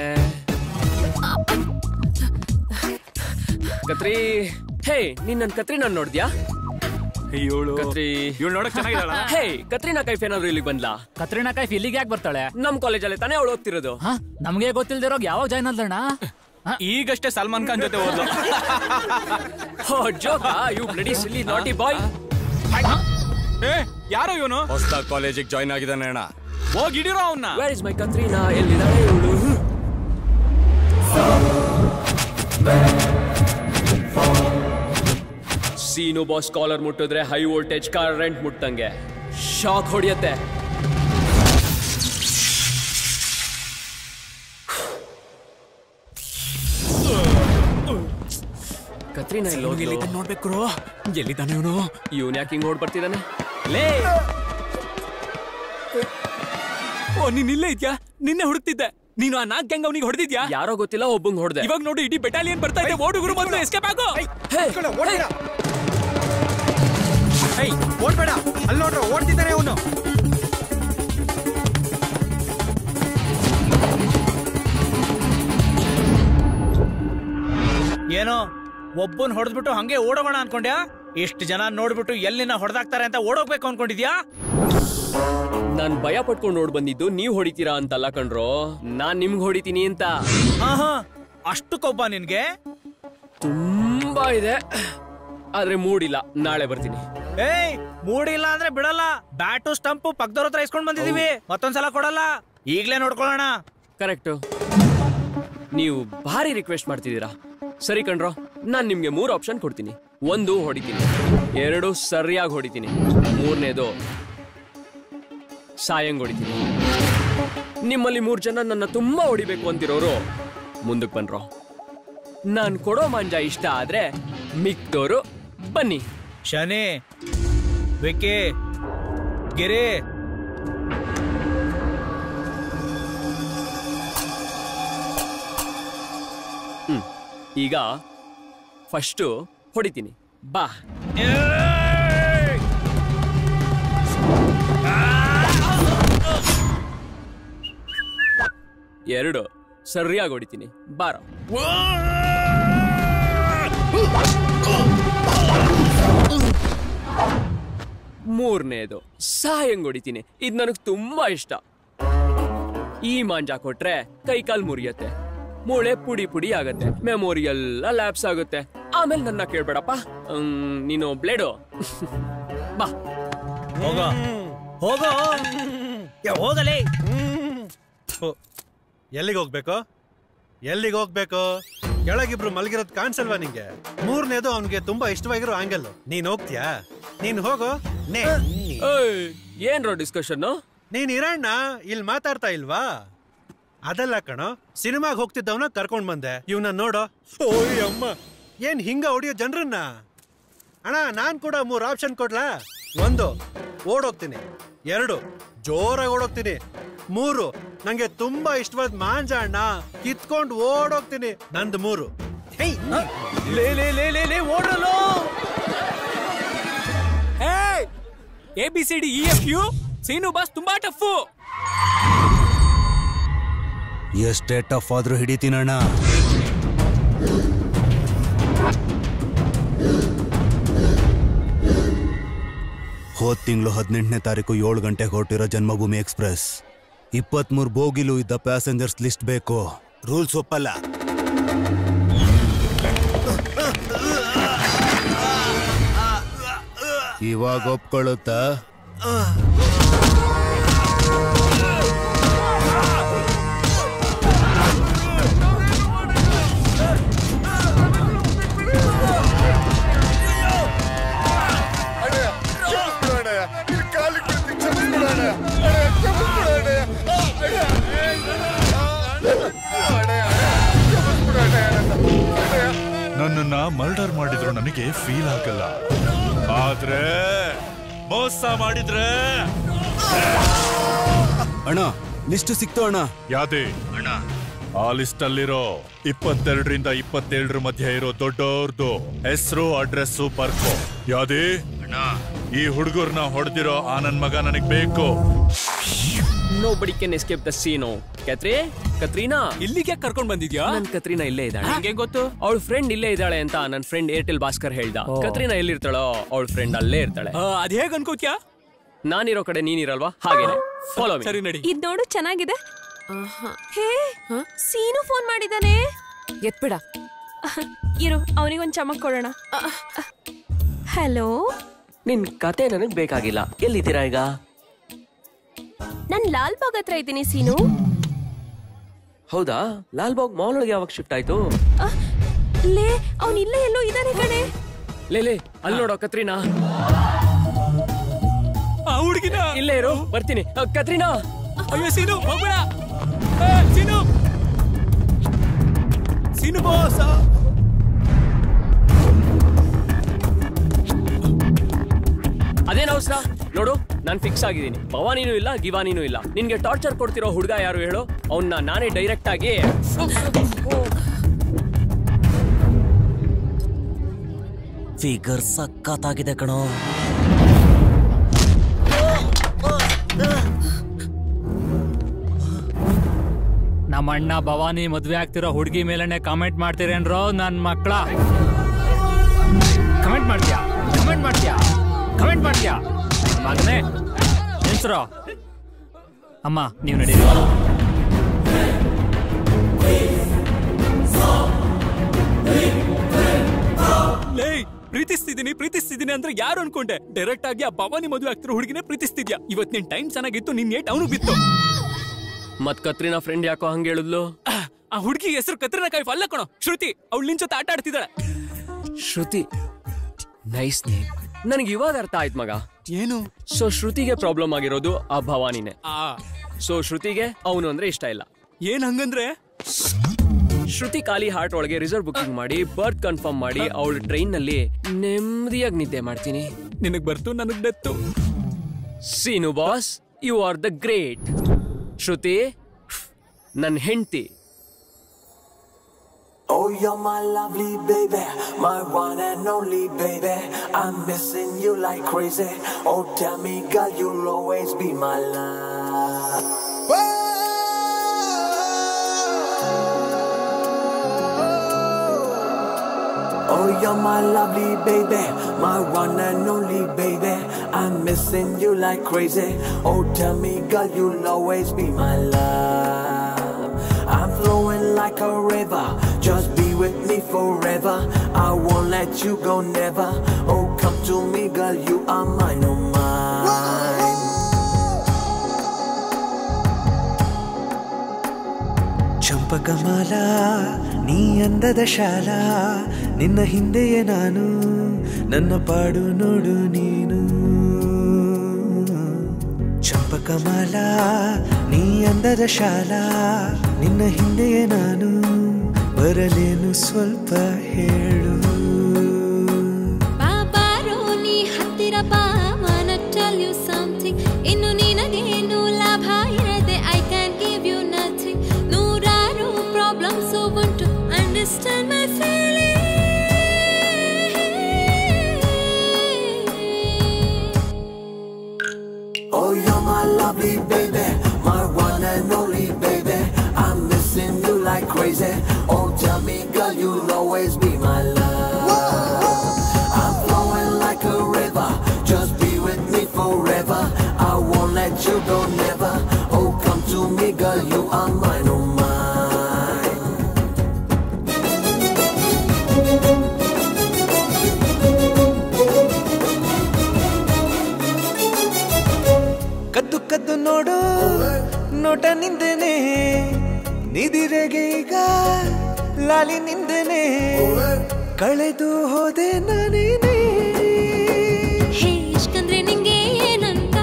ಕತ್ರಿ ಹೇ ನೀನ್ ನನ್ ಕತ್ರಿ ನಾನು ನೋಡ್ದ್ಯಾ ಇವಳು ಕತ್ರಿ ಇವಳು ನೋಡಕ್ ಚೆನ್ನಾಗಿದ್ದಾಳ ಹೇ ಕತ್ರಿನಾ ಕೈಫ್ ಏನಾದ್ರು ಇಲ್ಲಿಗೆ ಬಂದ್ಲಾ ಕತ್ರಿನಾ ಕೈಫ್ ಇಲ್ಲಿಗೆ ಯಾಕೆ ಬರ್ತಾಳೆ ನಮ್ ಕಾಲೇಜಲ್ಲಿ ತಾನೇ ಅವಳು ಓದ್ತಿರೋದು ಹಾ ನಮ್ಗೆ ಗೊತ್ತಿಲ್ದಿರೋಗ್ ಯಾವಾಗ ಜಾಯ್ನ್ ಆದಣ್ಣ ಈಗಷ್ಟೇ ಸಲ್ಮಾನ್ ಖಾನ್ ಜೊತೆ ಹೋದ್ಲು ಹೋ ಜೋಕ ಯು ಬ್ಲಡಿ ಸಿಲ್ಲಿ ನಾಟಿ ಬಾಯ್ ಏ ಯಾರೋ ಇವನು ಹೊಸದಾಗಿ ಕಾಲೇಜಿಗೆ ಜಾಯ್ನ್ ಆಗಿದ್ದಾನೆ ಅಣ್ಣ ಹೋಗಿಡಿರೋ ಅವನ್ನ ವೇರ್ ಇಸ್ ಮೈ ಕತ್ರಿನಾ ಎಲ್ಲಿದ್ದಾಳೆ ಇವಳು ಸೀನು ಬಾಸ್ ಕಾಲರ್ ಮುಟ್ಟಿದ್ರೆ ಹೈ ವೋಲ್ಟೇಜ್ ಕರೆಂಟ್ ಮುಟ್ಟಂಗೆ ಶಾಕ್ ಹೊಡಿಯತ್ತೆ ಕತ್ರಿನಾ ಇಲ್ಲಿ ಹೋಗಿ ಎಲ್ಲಿದ್ದಾನೆ ನೋಡ್ಬೇಕು ಎಲ್ಲಿದ್ದಾನೆ ಇವನು ಇವನ್ ಯಾಕೆ ಹಿಂಗ್ ಓಡ್ ಬರ್ತಿದ್ದಾನೆ ಲೇ ಓ ನೀನ್ ಇಲ್ಲೇ ಇದ್ಯಾ ನಿನ್ನೆ ಹುಡುಕ್ತಿದ್ದೆ ನೀನು ಆ ನಾಲ್ಕು ಗ್ಯಾಂಗ್ ಅವನಿಗೆ ಹೊಡೆದಿದ್ಯಾ ಯಾರೋ ಗೊತ್ತಿಲ್ಲ ಒಬ್ಬಂಗ್ ಹೊಡೆದೆ ಇವಾಗ ನೋಡು ಇಡೀ ಬೆಟಾಲಿಯನ್ ಬರ್ತಾ ಇದೆ ಓಡುಗುರು ಮೊದಲು ಎಸ್ಕೇಪ್ ಆಗು ಓಡ್ಬೇಡ ಅಲ್ಲಿ ನೋಡ್ರ ಓಡ್ತಿದ್ದಾನೆ ಅವನು ಏನೋ ಒಬ್ಬನ್ ಹೊಡೆದ್ಬಿಟ್ಟು ಹಂಗೆ ಓಡೋಗೋಣ ಅನ್ಕೊಂಡ್ಯಾ ಇಷ್ಟು ಜನ ನೋಡ್ಬಿಟ್ಟು ಎಲ್ಲಿನ ಹೊಡೆದಾಕ್ತಾರೆ ಅಂತ ಓಡೋಗ್ಬೇಕು ಅನ್ಕೊಂಡಿದ್ಯಾ ನಾನ್ ಭಯ ಪಟ್ಕೊಂಡು ನೋಡ್ ಬಂದಿದ್ದು ನೀವ್ ಹೊಡಿತೀರಾ ಅಂತಲ್ಲ ಕಣ್ರೋ ನಾನ್ ನಿಮ್ಗ್ ಹೊಡಿತೀನಿ ಅಂತ ಆಹಾ ಅಷ್ಟು ಕೊಬ್ಬ ನಿನ್ಗೆ ತುಂಬಾ ಇದೆ ಆದ್ರೆ ಮೂಡಿಲ್ಲ ನಾಳೆ ಬರ್ತೀನಿ ಏಯ್ ಮೂಡಿಲ್ಲ ಅಂದ್ರೆ ಬಿಡಲ್ಲ ಬ್ಯಾಟು ಸ್ಟಂಪು ಪಕ್ಕದವ್ರ ಹತ್ರ ಇಸ್ಕೊಂಡ್ ಬಂದಿದೀವಿ ಮತ್ತೊಂದ್ಸಲ ಕೊಡಲ್ಲ ಈಗ್ಲೇ ನೋಡ್ಕೊಳ್ಳೋಣ ಕರೆಕ್ಟ್ ನೀವು ಭಾರಿ ರಿಕ್ವೆಸ್ಟ್ ಮಾಡ್ತಿದ್ದೀರಾ ಸರಿ ಕಣ್ರೋ ನಾನ್ ನಿಮ್ಗೆ ಮೂರು ಆಪ್ಷನ್ ಕೊಡ್ತೀನಿ ಒಂದು ಹೊಡಿತೀನಿ ಎರಡು ಸರಿಯಾಗಿ ಹೊಡಿತೀನಿ ಮೂರನೇದು ಸಾಯಂಗ್ ಹೊಡಿತೀನಿ ನಿಮ್ಮಲ್ಲಿ ಮೂರ್ ಜನ ನನ್ನ ತುಂಬಾ ಹೊಡಿಬೇಕು ಅಂತಿರೋರು ಮುಂದಕ್ಕೆ ಬನ್ರೋ ನಾನ್ ಕೊಡೋ ಮಾಂಜ ಇಷ್ಟ ಆದ್ರೆ ಮಿಕ್ದೋರು ಬನ್ನಿ ಶನಿ ವಿಕ್ಕಿ ಗಿರಿ ಹ್ಮ್ ಈಗ ಫಸ್ಟು ಹೊಡಿತೀನಿ ಬಾ ಎರಡು ಸರಿಯಾಗಿ ಹೊಡಿತೀನಿ ಬಾರ ಮೂರನೇದು ಸಾಯಂಗ್ ಹೊಡಿತೀನಿ ಇದು ನನಗೆ ತುಂಬಾ ಇಷ್ಟ ಈ ಮಾಂಜ ಕೊಟ್ರೆ ಕೈ ಕಾಲ್ ಮುರಿಯತ್ತೆ ಮೂಳೆ ಪುಡಿ ಪುಡಿ ಆಗತ್ತೆ ಮೆಮೊರಿ ಎಲ್ಲ ಲ್ಯಾಪ್ಸ್ ಆಗುತ್ತೆ ಆಮೇಲೆ ನನ್ನ ಕೇಳ್ಬೇಡಪ್ಪ ಹ್ಮ್, ನೀನು ಬ್ಲೇಡು ಬಾ ಹೋಗೋ ಹೋಗೋ ಯಾ, ಹೋಗಲೇ ಎಲ್ಲಿಗೆ ಹೋಗ್ಬೇಕು ಎಲ್ಲಿಗೆ ಹೋಗ್ಬೇಕು ಕೆಳಗಿಬ್ರು ಮಲಗಿರೋದ್ ಕಾಣಿಸಲ್ವಾ ನಿಂಗೆ ಮೂರನೇದು ಅವನ್ಗೆ ತುಂಬಾ ಇಷ್ಟವಾಗಿರೋ ಆಂಗಲ್ ನೀನ್ ಹೋಗ್ತೀಯಾ ನೀನ್ ಹೋಗೋ ನೇ ಏಯ್, ಏನ್ರೋ ಡಿಸ್ಕಷನ್ ನೀನ್ ಇರಣ್ಣ ಇಲ್ಲಿ ಮಾತಾಡ್ತಾ ಇಲ್ವಾ ಅದಲ್ಲ ಕಣೋ ಸಿನಿಮಾಗ್ ಹೋಗ್ತಿದ್ದವನ ಕರ್ಕೊಂಡ್ ಬಂದೆ ಇವ್ನ ನೋಡೋ ಓಯ್ ಅಮ್ಮ ಏನ್ ಹಿಂಗ ಹೊಡಿಯೋ ಜನರನ್ನ ಅಣ್ಣ ನಾನ್ ಕೂಡ ಮೂರ್ ಆಪ್ಷನ್ ಕೊಡ್ಲಾ ಒಂದು ಓಡೋಗ್ತೀನಿ ಎರಡು ಜೋರಾಗಿ ಓಡೋಗ್ತೀನಿ ಮೂರು ನಂಗೆ ತುಂಬಾ ಇಷ್ಟವಾದ ಮಾಂಜ ಅಣ್ಣ ಕಿತ್ಕೊಂಡು ಓಡೋಗ್ತೀನಿ ನಂದು ಮೂರು ಹೇಯ್ ಲೇ ಲೇ ಲೇ ಲೇ ಲೇ ಓಡಲು A B C D E F U Seenu boss ತುಂಬಾ ಟಫ್ ಎಷ್ಟೇ ಟಫ್ ಆದ್ರೂ ಹಿಡಿತೀನಣ್ಣ ಹೋದ್ ತಿಂಗಳು ಹದಿನೆಂಟನೇ ತಾರೀಕು ಏಳು ಗಂಟೆಗೆ ಹೊರಟಿರೋ ಜನ್ಮಭೂಮಿ ಎಕ್ಸ್ಪ್ರೆಸ್ ಇಪ್ಪತ್ಮೂರು ಬೋಗಿಲು ಇದ್ದ ಪ್ಯಾಸೆಂಜರ್ಸ್ ಲಿಸ್ಟ್ ಬೇಕು ರೂಲ್ಸ್ ಒಪ್ಪಲ್ಲ ಇವಾಗ ಒಪ್ಕೊಳ್ಳುತ್ತಾ ನನ್ನನ್ನ ಮರ್ಡರ್ ಮಾಡಿದ್ರು ನನಗೆ ಫೀಲ್ ಆಗಲ್ಲ ಆದ್ರೆ ಮೋಸ ಮಾಡಿದ್ರೆ ಅಣ್ಣ ಲಿಸ್ಟ್ ಸಿಕ್ತು ಅಣ್ಣ ಯಾವ್ದೇ ಅಣ್ಣ ಆ ಲಿಸ್ಟ್ ಅಲ್ಲಿರೋ ಇಪ್ಪತ್ತೆರಡರಿಂದ ಇಪ್ಪತ್ತೇಳರ ಮಧ್ಯೆ ಇರೋ ದೊಡ್ಡವ್ರದ್ದು ಹೆಸರು ಅಡ್ರೆಸ್ಸು ಬರ್ಕೋ ಯಾವ್ದೇ ಈ ಹುಡುಗರ್ನ ಹೊಡೆದಿರೋ ಆ ನನ್ ಮಗ ನನಗ್ ಬೇಕು ನೋ ಬಡಿ ಕೆನ್ ಎಸ್ಕೇಪ್ ದ ಸೀನು ಕತ್ರಿ ಕತ್ರೀನಾ ಇಲ್ಲಿಗೆ ಕರ್ಕೊಂಡ್ ಬಂದಿದ್ಯಾ ನನ್ ಕತ್ರೀನಾ ಇಲ್ಲೇ ಇದ್ದಾಳೆ ಹಂಗೆ ಗೊತ್ತು ಅವಳ ಫ್ರೆಂಡ್ ಇಲ್ಲೇ ಇದ್ದಾಳೆ ಅಂತ ನನ್ ಫ್ರೆಂಡ್ ಏರ್ಟೆಲ್ ಭಾಸ್ಕರ್ ಹೇಳ್ದ ಓ. ಕತ್ರೀನಾ ಎಲ್ಲಿರ್ತಾಳೋ ಅವಳ ಫ್ರೆಂಡ್ ಅಲ್ಲೇ ಇರ್ತಾಳೆ ಅದ್ ಹೇಗ್ ಅನ್ಕೋತ್ಯಾ ನಾನಿರೋ ಕಡೆ ನೀನಿರಲ್ವಾ ಹಾಗೇನೆ ಫಾಲೋ ಸರಿ ನಡಿ ಇದ್ ನೋಡು ಚೆನ್ನಾಗಿದೆ ಹೇ ಸೀನು ಫೋನ್ ಮಾಡಿದಾನೆ ಎತ್ಬಿಡ ಇರು ಅವನಿಗೊಂದ್ ಚಮಕ್ ಕೊಡೋಣ ಹಲೋ ನಿನ್ ಕತೆ ನನಗ್ ಬೇಕಾಗಿಲ್ಲ ಎಲ್ಲಿದ್ದೀರಾ ಈಗ ನಾನ್ ಲಾಲ್ ಬಾಗ್ ಹತ್ರ ಇದ್ದೀನಿ ಸೀನು ಹೌದಾ ಲಾಲ್ಬಾಗ್ ಮಾಲ್ ಒಳಗೆ ಯಾವಾಗ ಶಿಫ್ಟ್ ಆಯ್ತು ಅಹ್, ಲೇ ಅವನ್ ಇಲ್ಲೇ ಎಲ್ಲೋ ಇದಾನೆ ಕಣೆ ಲೇ ಲೇ ಅಲ್ಲಿ ನೋಡೋ ಕತ್ರೀನಾ ಆ ಹುಡುಗಿನ ಇಲ್ಲೇ ಇರು ಬರ್ತೀನಿ ಅ, ಕತ್ರೀನಾ ಅಯ್ಯೋ ಸೀನು ಹೋಗ್ಬೇಡ ಏ, ಸೀನು ಸೀನು ಬಾಸ್ ಅದೇನ್ ಅವಸರ ನೋಡು ನಾನ್ ಫಿಕ್ಸ್ ಆಗಿದ್ದೀನಿ ಭವಾನಿನೂ ಇಲ್ಲ ಗಿವಾನಿನೂ ಇಲ್ಲ ನಿನ್ಗೆ ಟಾರ್ಚರ್ ಕೊಡ್ತಿರೋ ಹುಡುಗ ಯಾರು ಹೇಳು ಅವನ್ನ ನಾನೇ ಡೈರೆಕ್ಟ್ ಆಗಿ ಫಿಗರ್ ಸಕ್ಕತ್ತಾಗಿದೆ ಕಣೋ ನಮ್ಮ ಅಣ್ಣ ಭವಾನಿ ಮದ್ವೆ ಆಗ್ತಿರೋ ಹುಡುಗಿ ಮೇಲೆನೆ ಕಾಮೆಂಟ್ ಮಾಡ್ತೀರೇನ್ರೋ ನನ್ ಮಕ್ಳ ಕಮೆಂಟ್ ಮಾಡ್ತೀಯಾ ಕಮೆಂಟ್ ಮಾಡ್ತೀಯಾ ಕಮೆಂಟ್ ಮಾಡ್ತೀಯಾ ಮಗನೇ ನಿಲ್ಸ್ರೋ ಅಮ್ಮ ನೀವು ನಡೀರಿ ಲೇ ಪ್ರೀತಿಸ್ತಿದ್ದೀನಿ ಪ್ರೀತಿಸ್ತಿದ್ದೀನಿ ಅಂದ್ರೆ ಯಾರು ಅನ್ಕೊಂಡೆ ಡೈರೆಕ್ಟ್ ಆಗಿ ಆ ಭವಾನಿ ಮದುವೆ ಆಗ್ತಿರೋ ಹುಡುಗಿನೇ ಪ್ರೀತಿಸ್ತಿದ್ಯಾ ಇವತ್ ನಿನ್ ಟೈಮ್ ಚೆನ್ನಾಗಿತ್ತು ನಿನ್ ಏಟ್ ಅವನು ಬಿತ್ತು ಮತ್ ಕತ್ರಿನಾ ಫ್ರೆಂಡ್ ಯಾಕೋ ಹಂಗ ಹೇಳಿದ್ಲು ಆ ಹುಡುಗಿ ಹೆಸರು ಕತ್ರಿನ ಕಾಯಿ ಅಲ್ಲ ಕಣೋ ಶ್ರುತಿ ಅವಳು ನಿನ್ ಜೊತೆ ಆಟ ಆಡ್ತಿದ್ದಾಳೆ ಶ್ರುತಿ ನೈಸ್ ನೇಮ್ ನನಗೆ ಇವಾಗ ಅರ್ಥ ಆಯ್ತು ಮಗ ಏನು ಸೊ ಶ್ರುತಿಗೆ ಪ್ರಾಬ್ಲಮ್ ಆಗಿರೋದು ಆ ಭವಾನಿನೇ ಸೊ ಶ್ರುತಿಗೆ ಅವನು ಅಂದ್ರೆ ಇಷ್ಟ ಇಲ್ಲ ಏನ್ ಹಂಗಂದ್ರೆ ಶ್ರುತಿ ಖಾಲಿ ಹಾರ್ಟ್ ಒಳಗೆ ರಿಸರ್ವ್ ಬುಕಿಂಗ್ ಮಾಡಿ ಬರ್ತ್ ಕನ್ಫರ್ಮ್ ಮಾಡಿ ಅವಳ ಟ್ರೈನ್ ನಲ್ಲಿ ನೆಮ್ಮದಿಯಾಗಿ ನಿದ್ದೆ ಮಾಡ್ತೀನಿ ನಿನಗ್ ಬರ್ತು ನನಗ್ death Seenu boss you are the great Shruti ನನ್ ಹೆಂಡತಿ Oh, you're my lovely baby, my one and only baby. I'm missing you like crazy. Oh, tell me, girl, you'll always be my love. Oh, you're my lovely baby, my one and only baby. I'm missing you like crazy. Oh, tell me, girl, you'll always be my love. I'm flowing like a river, just be with me forever. I won't let you go, never. Oh, come to me, girl, you are mine, oh mine. ಚಂಪಕಮಾಲ ನೀ ಅಂದದ ಶಾಲಾ ನಿನ್ನ ಹಿಂದೆಯೇ ನಾನು ನನ್ನ ಪಾಡು ನೋಡು ನೀನು ಚಂಪಕಮಾಲ ನೀ ಅಂದದ ಶಾಲಾ ನಿನ್ನ ಹಿಂದೆಯೇ ನಾನು ಬರಲೇನು ಸ್ವಲ್ಪ ಹೇಳು ಬಾಬಾರೋ ನೀ ಹತ್ತಿರ ಬಾ wanna tell you something ಇನ್ನು ನಿನಗೇನು ಲಾಭ ಇರದೆ I can give you nothing ನೂರಾರು ಪ್ರಾಬ್ಲಮ್ಸ್ ಉಂಟು understand my Oh, you're my lovely baby, my one and only baby. I'm missing you like crazy. Oh, tell me, girl, you'll always be my love. I'm flowing like a river, just be with me forever. I won't let you go, never. Oh, come to me, girl, you are mine, oh mine. ಕದ್ದು ಕದ್ದು ನೋಡು ನೋಟ ನಿಂದನೆ ನಿದಿರೆಗೆ ಈಗ ಲಾಲಿ ನಿಂದನೆ ಕಳೆದು ಹೋದೆ ನಾನೇನೆ ಹೇ ಇಷ್ಕಂದ್ರೆ ನಿಂಗೆ ಏನಂತ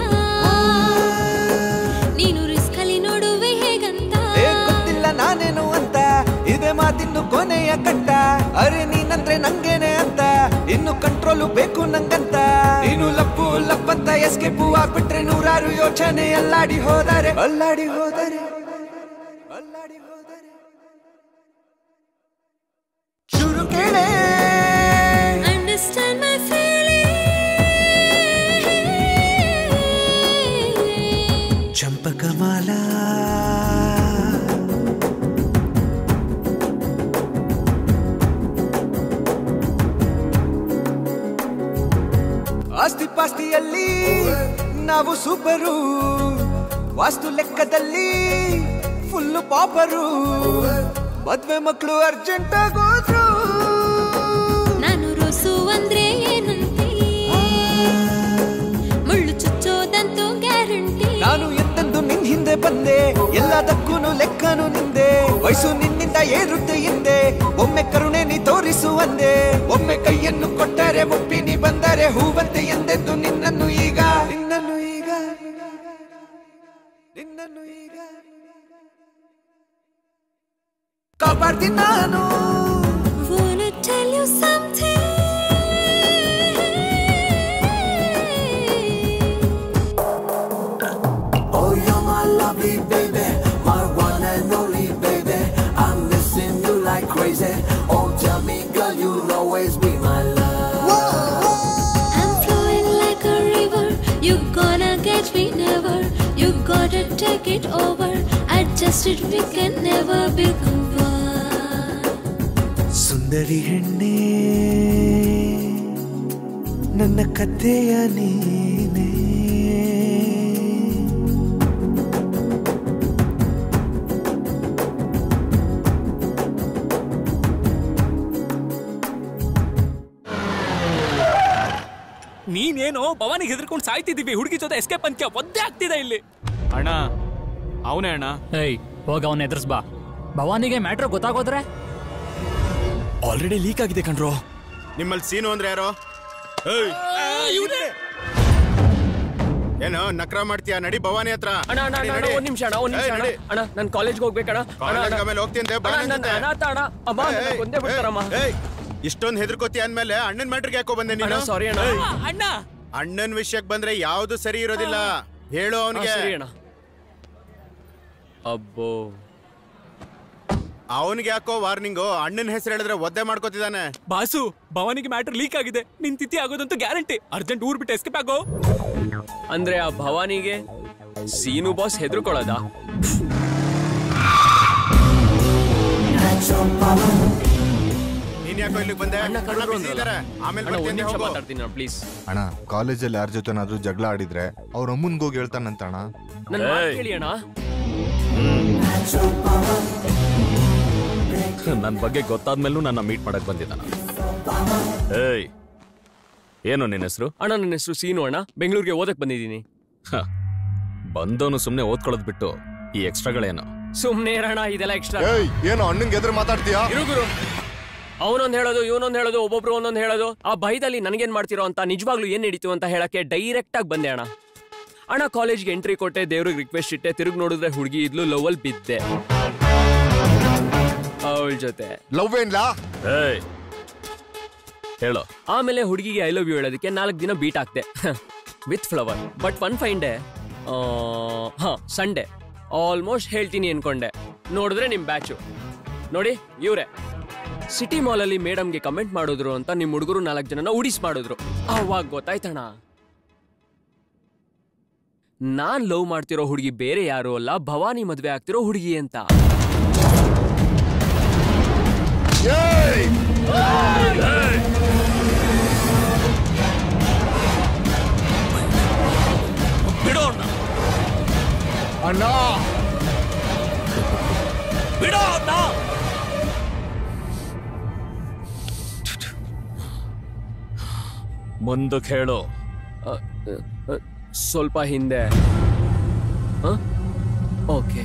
ನೀನು ರಿಸ್ಕ್ ಅಲ್ಲಿ ನೋಡುವೆ ಹೇಗಂತ ಏ ಗೊತ್ತಿಲ್ಲ ನಾನೇನು ಅಂತ ಇದೆ ಮಾತಿನ್ನು ಕೊನೆಯ ಕಟ್ಟ ಅರೆ ನೀನಂದ್ರೆ ನಂಗೇನೆ ಅಂತ ಇನ್ನು ಕಂಟ್ರೋಲು ಬೇಕು ನಂಗಂತ ನೀನು ಲಪ್ಪು ಲಪ್ಪಂತ ಎಸ್ಕೇಪು ಆಗ್ಬಿಟ್ರೆ ನೂರಾರು ಯೋಚನೆ ಅಲ್ಲಾಡಿ ಹೋದರೆ ಅಲ್ಲಾಡಿ ಹೋದರೆ ಶುರು ಕೇಳೇ Understand my feeling. ಚಂಪಕಮಾಲ ಆಸ್ತಿ ಪಾಸ್ತಿಯಲ್ಲಿ ನಾವು ಸೂಪರು ವಾಸ್ತು ಲೆಕ್ಕದಲ್ಲಿ ಫುಲ್ಲು ಪಾಪರು ಮದ್ವೆ ಮಕ್ಕಳು ಅರ್ಜೆಂಟ್ ಆಗೋದ್ರು ನಾನು ರೋಸು ಅಂದ್ರೆ ಏನಂತೆ ಮುಳ್ಳು ಚುಚ್ಚೋದಂತೂ ಗ್ಯಾರಂಟಿ ನಾನು ಎಂತೆಂದು ನಿನ್ ಹಿಂದೆ ಬಂದೆ ಎಲ್ಲದಕ್ಕೂ ಲೆಕ್ಕನು ನಿಂದೆ ವಯಸ್ಸು ನಿನ್ನಿಂದ ಏರುತ್ತೆ ಹಿಂದೆ ಒಮ್ಮೆ ಕರುಣೆ ನೀ ತೋರಿಸು ಅಂದೆ ಒಮ್ಮೆ ಕೈಯನ್ನು ಕೊಟ್ಟರೆ ಒಪ್ಪಿ ನೀ ಬಂದರೆ ಹೂವಂತೆ ಎಂದೆಂದು ನಿನ್ನನ್ನು ಈಗ ನಿನ್ನನ್ನು ಈಗ ನಿನ್ನನ್ನು ಈಗ ಕಾಪಾಡ್ತೀನಿ ನಾನು Wanna tell you something? Oh, you're my lovely baby, my one and only baby. I'm missing you like crazy. Oh, tell me, girl, you'll always be my love. I'm flowing like a river. You gonna catch me never. You gotta take it over. Adjust it, we can never become one. ಸುಂದರಿ ಹೆಣ್ಣೆ ನನ್ನ ಕಥೆಯ ನೀನೇ ನೀನೇನೋ ಭವಾನಿಗೆ ಹೆದರ್ಕೊಂಡು ಸಾಯ್ತಿದೀವಿ ಹುಡುಗಿ ಜೊತೆ escape ಅಂತ ಒದ್ದೆ ಆಗ್ತಿದೆ ಇಲ್ಲಿ ಅಣ್ಣ ಅವನೇ ಅಣ್ಣ ಏಯ್ ಹೋಗ ಅವನ ಎದುರ್ಸ್ ಬಾ ಭವಾನಿಗೆ ಮ್ಯಾಟ್ರ್ ಗೊತ್ತಾಗೋದ್ರೆ ಆಲ್ರೆಡಿ ಲೀಕ್ ಆಗಿದೆ ಕಣ್ರೋ ನಿಮ್ಮಲ್ಲಿ ಸೀನು ಅಂದ್ರೆ ಯಾರು ಏನು ನಕ್ರ ಮಾಡ್ತೀಯಾ ನಡಿ ಭವಾನಿ ಹತ್ರ ಅಣ್ಣ ಅಣ್ಣ ಅಣ್ಣ, ಅಣ್ಣ ಒಂದ್ ನಿಮಿಷ ಅಣ್ಣ ಒಂದ್ ನಿಮಿಷ ಅಣ್ಣ ಅಣ್ಣ ನಾನು ಕಾಲೇಜ್ಗೆ ಹೋಗ್ಬೇಕಣ್ಣ ಅಣ್ಣ ಕಾಲೇಜ್ಗೆ ಅಣ್ಣ ಆಮೇಲೆ ಹೋಗ್ತೀನಿ ಬಾ ಅಣ್ಣ, ನನ್ ನನ್ನ ಜೊತೆ. ಅನಾಥ ಅಣ್ಣ ಅಮ್ಮ ಏಯ್, ನನ್ನ ಕೊಂದೇ ಏಯ್, ಬಿಡ್ತಾರಮ್ಮ ಏಯ್, ಇಷ್ಟೊಂದ್ ಹೆದರ್ಕೋತಿ ಅಂದ್ಮೇಲೆ ಅಣ್ಣನ ಮ್ಯಾಟ್ರಿಗೆ ಯಾಕೋ ಬಂದೆ ನೀನು ಅಣ್ಣ, sorry ಅಣ್ಣ. ಏಯ್, ಅಣ್ಣ ಅಣ್ಣನ್ ವಿಷಯಕ್ಕೆ ಬಂದ್ರೆ ಯಾವ್ದು ಸರಿ ಇರೋದಿಲ್ಲ ಹೇಳು ಅವನಿಗೆ ಸರಿ ಅಣ್ಣ ಅಬ್ಬೋ ಅವನಿಗೆ ಯಾಕೋ ವಾರ್ನಿಂಗು ಅಣ್ಣನ ಹೆಸರು ಹೇಳಿದ್ರೆ ಒದ್ದೆ ಮಾಡ್ಕೋತಿದ್ದಾನೆ ಬಾಸು ಭವಾನಿಗೆ ಮ್ಯಾಟರ್ ಲೀಕ್ ಆಗಿದೆ ನಿನ್ ತಿಥಿ ಆಗೋದಂತೂ ಗ್ಯಾರಂಟಿ ಅರ್ಜೆಂಟ್ ಊರ್ ಬಿಟ್ಟು ಎಸ್ಕೇಪ್ ಆಗೋ ಅಂದ್ರೆ ಆ ಭವಾನಿಗೆ ಸೀನು ಬಾಸ್ ಹೆದರ್ಕೊಳ್ಳೋದಾ ನೀನ್ ಯಾಕೋ ಇಲ್ಲಿಗೆ ಬಂದೆ ಅಣ್ಣ busy ಇದಾರೆ. ಆಮೇಲೆ ಅಣ್ಣ ಒಂದ್ ಬರ್ತೀನಿ ನಿಮಿಷ ಹೋಗು. ಮಾತಾಡ್ತೀನಿ ಅಣ್ಣ ಪ್ಲೀಸ್ ಅಣ್ಣ ಕಾಲೇಜಲ್ಲಿ ಯಾರ ಜೊತೆನಾದ್ರೂ ಜಗಳ ಆಡಿದ್ರೆ ಅವ್ರ ಅಮ್ಮನ್ಗೆ ಹೋಗಿ ಹೇಳ್ತಾನಂತ ಅಣ್ಣ ನನ್ನ ಮಾತ್ ಕೇಳಿ ಅಣ್ಣ ನನ್ನ ಬಗ್ಗೆ ಗೊತ್ತಾದ್ಮೇಲೂ ನನ್ನ ಮೀಟ್ ಮಾಡಕ್ ಬಂದಿದ್ದಾನ ಏಯ್ ಏನು ನಿನ್ನ ಹೆಸರು ಅಣ್ಣ ನನ್ನ ಹೆಸರು ಸೀನು ಅಣ್ಣ ಬೆಂಗಳೂರಿಗೆ ಓದಕ್ ಬಂದಿದ್ದೀನಿ ಬಂದವನು ಸುಮ್ಮನೆ ಓದ್ಕೊಳ್ಳೋದ್ ಬಿಟ್ಟು ಈ ಎಕ್ಸ್ಟ್ರಾಗಳೇನು ಸುಮ್ನೆ ಇರೋಣ ಇದೆಲ್ಲ ಎಕ್ಸ್ಟ್ರಾ ಏಯ್ ಏನು ಅಣ್ಣಂಗೆ ಎದುರು ಮಾತಾಡ್ತೀಯಾ ಇರುಗುರು ಅವನೊಂದ್ ಹೇಳೋದು ಇವನೊಂದ್ ಹೇಳೋದು ಒಬ್ಬೊಬ್ರು ಒಂದೊಂದ್ ಹೇಳೋದು ಆ ಭಯದಲ್ಲಿ ನನಗೇನ್ ಮಾಡ್ತಿರೋ ಅಂತ ನಿಜವಾಗ್ಲೂ ಏನ್ ನಡೀತು ಅಂತ ಹೇಳಕ್ಕೆ ಡೈರೆಕ್ಟ್ ಆಗಿ ಬಂದೆ ಅಣ್ಣ ಅಣ್ಣ ಕಾಲೇಜ್ಗೆ ಎಂಟ್ರಿ ಕೊಟ್ಟೆ ದೇವ್ರಿಗೆ ರಿಕ್ವೆಸ್ಟ್ ಇಟ್ಟೆ ತಿರುಗಿ ನೋಡಿದ್ರೆ ಹುಡುಗಿ ಇದ್ಲು ಲವಲ್ ಬಿದ್ದೆ ಅವಳ ಜೊತೆ ಲವ್ ಏನ್ಲಾ ಏಯ್ ಹೇಳು ಆಮೇಲೆ ಹುಡುಗಿಗೆ ಐ ಲವ್ ಯು ಹೇಳೋದಕ್ಕೆ ನಾಲ್ಕು ದಿನ ಬೀಟ್ ಹಾಕ್ದೆ with flower but one fine day ಹಾ ಸಂಡೇ ಆಲ್ಮೋಸ್ಟ್ ಹೇಳ್ತೀನಿ ಅನ್ಕೊಂಡೆ ನೋಡಿದ್ರೆ ನಿಮ್ ಬ್ಯಾಚು ನೋಡಿ ಇವ್ರೆ ಸಿಟಿ ಮಾಲಲ್ಲಿ ಮೇಡಮ್ಗೆ ಕಮೆಂಟ್ ಮಾಡಿದ್ರು ಅಂತ ನಿಮ್ ಹುಡುಗರು ನಾಲ್ಕು ಜನನ ಉಡಿಸ್ ಮಾಡಿದ್ರು ಅವಾಗ ಗೊತ್ತಾಯ್ತಣ್ಣ ನಾನ್ ಲವ್ ಮಾಡ್ತಿರೋ ಹುಡುಗಿ ಬೇರೆ ಯಾರು ಅಲ್ಲ ಭವಾನಿ ಮದ್ವೆ ಆಗ್ತಿರೋ ಹುಡುಗಿ ಅಂತ ಬಿಡೋ ಅಣ್ಣ ಬಿಡೋ ಅವ್ನ. ಮುಂದಕ್ಕೆ ಹೇಳು ಅ, ಅ, ಅ, ಸ್ವಲ್ಪ ಹಿಂದೆ ಓಕೆ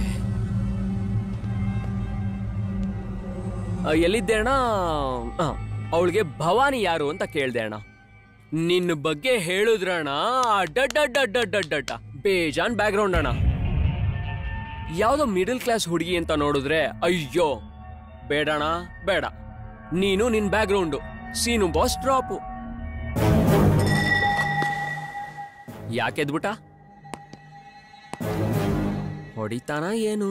ಎಲ್ಲಿದ್ದೆ ಅಣ್ಣ ಅವಳಿಗೆ ಭವಾನಿ ಯಾರು ಅಂತ ಕೇಳ್ದೆ ಅಣ್ಣ ನಿನ್ನ ಬಗ್ಗೆ ಹೇಳಿದ್ರಣ್ಣ ಅಡ್ಡಡ್ಡಡ್ಡಡ್ಡಡ್ಡ ಬೇಜಾನ್ ಬ್ಯಾಕ್ಗ್ರೌಂಡ್ ಅಣ್ಣ ಯಾವ್ದೋ ಮಿಡಲ್ ಕ್ಲಾಸ್ ಹುಡುಗಿ ಅಂತ ನೋಡಿದ್ರೆ ಅಯ್ಯೋ ಬೇಡಣ ಬೇಡ ನೀನು ನಿನ್ background Seenu boss drop ಯಾಕೆದ್ಬಿಟ ಹೊಡಿತಾನ ಏನು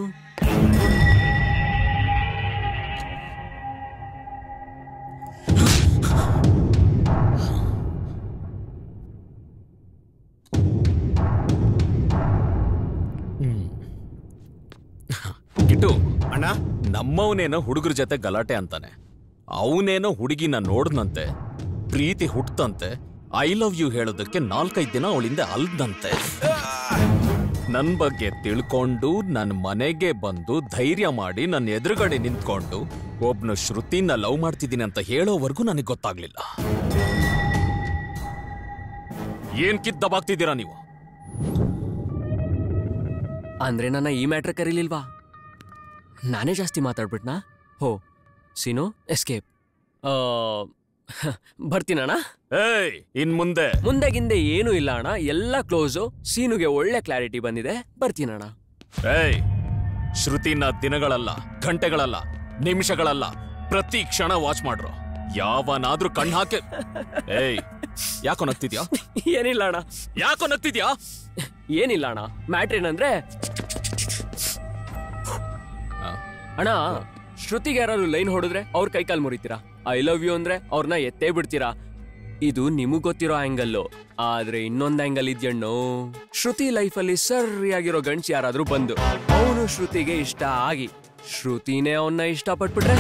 ಕಿಟ್ಟು ಅಣ್ಣ ನಮ್ಮವನೇನೋ ಹುಡುಗರ ಜೊತೆ ಗಲಾಟೆ ಅಂತಾನೆ ಅವನೇನೋ ಹುಡುಗಿನ ನೋಡ್ದಂತೆ ಪ್ರೀತಿ ಹುಟ್ಟಂತೆ ಐ ಲವ್ ಯು ಹೇಳೋದಕ್ಕೆ ನಾಲ್ಕೈದು ದಿನ ಅವಳಿಂದ ಅಲ್ದಂತೆ ನನ್ ಬಗ್ಗೆ ತಿಳ್ಕೊಂಡು ನನ್ನ ಮನೆಗೆ ಬಂದು ಧೈರ್ಯ ಮಾಡಿ ನನ್ನ ಎದುರುಗಡೆ ನಿಂತ್ಕೊಂಡು ಒಬ್ನು ಶ್ರುತಿನ ಲವ್ ಮಾಡ್ತಿದ್ದೀನಿ ಅಂತ ಹೇಳೋವರೆಗೂ ನನಗೆ ಗೊತ್ತಾಗ್ಲಿಲ್ಲ ಏನ್ ಕಿದ್ದಬಾಗ್ತಿದ್ದೀರಾ ನೀವು ಅಂದ್ರೆ ನನ್ನ ಈ ಮ್ಯಾಟ್ರ್ ಕರೀಲಿಲ್ವಾ ನಾನೇ ಜಾಸ್ತಿ ಮಾತಾಡ್ಬಿಟ್ನಾ ಹೋ ಸೀನು ಎಸ್ಕೇಪ್ ಬರ್ತೀನಣ್ಣ ಏಯ್ ಇನ್ ಮುಂದೆ ಮುಂದೆ ಗಿಂದೆ ಏನೂ ಇಲ್ಲ ಅಣ್ಣ ಎಲ್ಲ ಕ್ಲೋಸು ಸೀನುಗೆ ಒಳ್ಳೆ ಕ್ಲಾರಿಟಿ ಬಂದಿದೆ ಬರ್ತೀನಣ್ಣ ಏಯ್ ಶ್ರುತಿನ ದಿನಗಳಲ್ಲ ಗಂಟೆಗಳಲ್ಲ ನಿಮಿಷಗಳಲ್ಲ ಪ್ರತಿ ಕ್ಷಣ ವಾಚ್ ಮಾಡ್ರು ಯಾವನಾದ್ರೂ ಕಣ್ ಹಾಕಿ ಏಯ್ ಯಾಕೋ ನಗ್ತಿದ್ಯಾ ಏನಿಲ್ಲ ಅಣ್ಣ ಯಾಕೋ ನಗ್ತಿದ್ಯಾ ಏನಿಲ್ಲ ಅಣ್ಣ ಮ್ಯಾಟ್ರ್ ಏನಂದ್ರೆ ಅಣ್ಣ ಶ್ರುತಿಗೆ ಯಾರಾದ್ರು ಲೈನ್ ಹೊಡೆದ್ರೆ ಅವ್ರ ಕೈಕಾಲ್ ಮುರಿತೀರಾ ಐ ಲವ್ ಯು ಅಂದ್ರೆ ಅವ್ರನ್ನ ಎತ್ತೇ ಬಿಡ್ತೀರಾ ಇದು ನಿಮಗ್ ಗೊತ್ತಿರೋ ಆಂಗಲ್ಲು ಆದ್ರೆ ಇನ್ನೊಂದ್ ಆಂಗಲ್ ಇದ್ಯಣ್ಣು ಶ್ರುತಿ ಲೈಫಲ್ಲಿ ಸರಿಯಾಗಿರೋ ಗಂಡ್ಸ್ ಯಾರಾದ್ರೂ ಬಂದು ಅವನು ಶ್ರುತಿಗೆ ಇಷ್ಟ ಆಗಿ ಶ್ರುತಿನೇ ಅವನ್ನ ಇಷ್ಟಪಟ್ಬಿಟ್ರೆ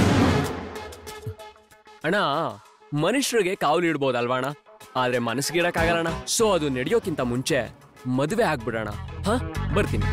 ಅಣ್ಣ ಮನುಷ್ಯರಿಗೆ ಕಾವಲು ಇಡ್ಬೋದಲ್ವಾ ಅಣ್ಣ ಆದ್ರೆ ಮನಸ್ಸಿಗಿಡಕ್ಕಾಗಲ್ಲಣ್ಣ ಸೊ ಅದು ನಡೆಯೋಕ್ಕಿಂತ ಮುಂಚೆ ಮದುವೆ ಆಗ್ಬಿಡೋಣ ಹ ಬರ್ತೀನಿ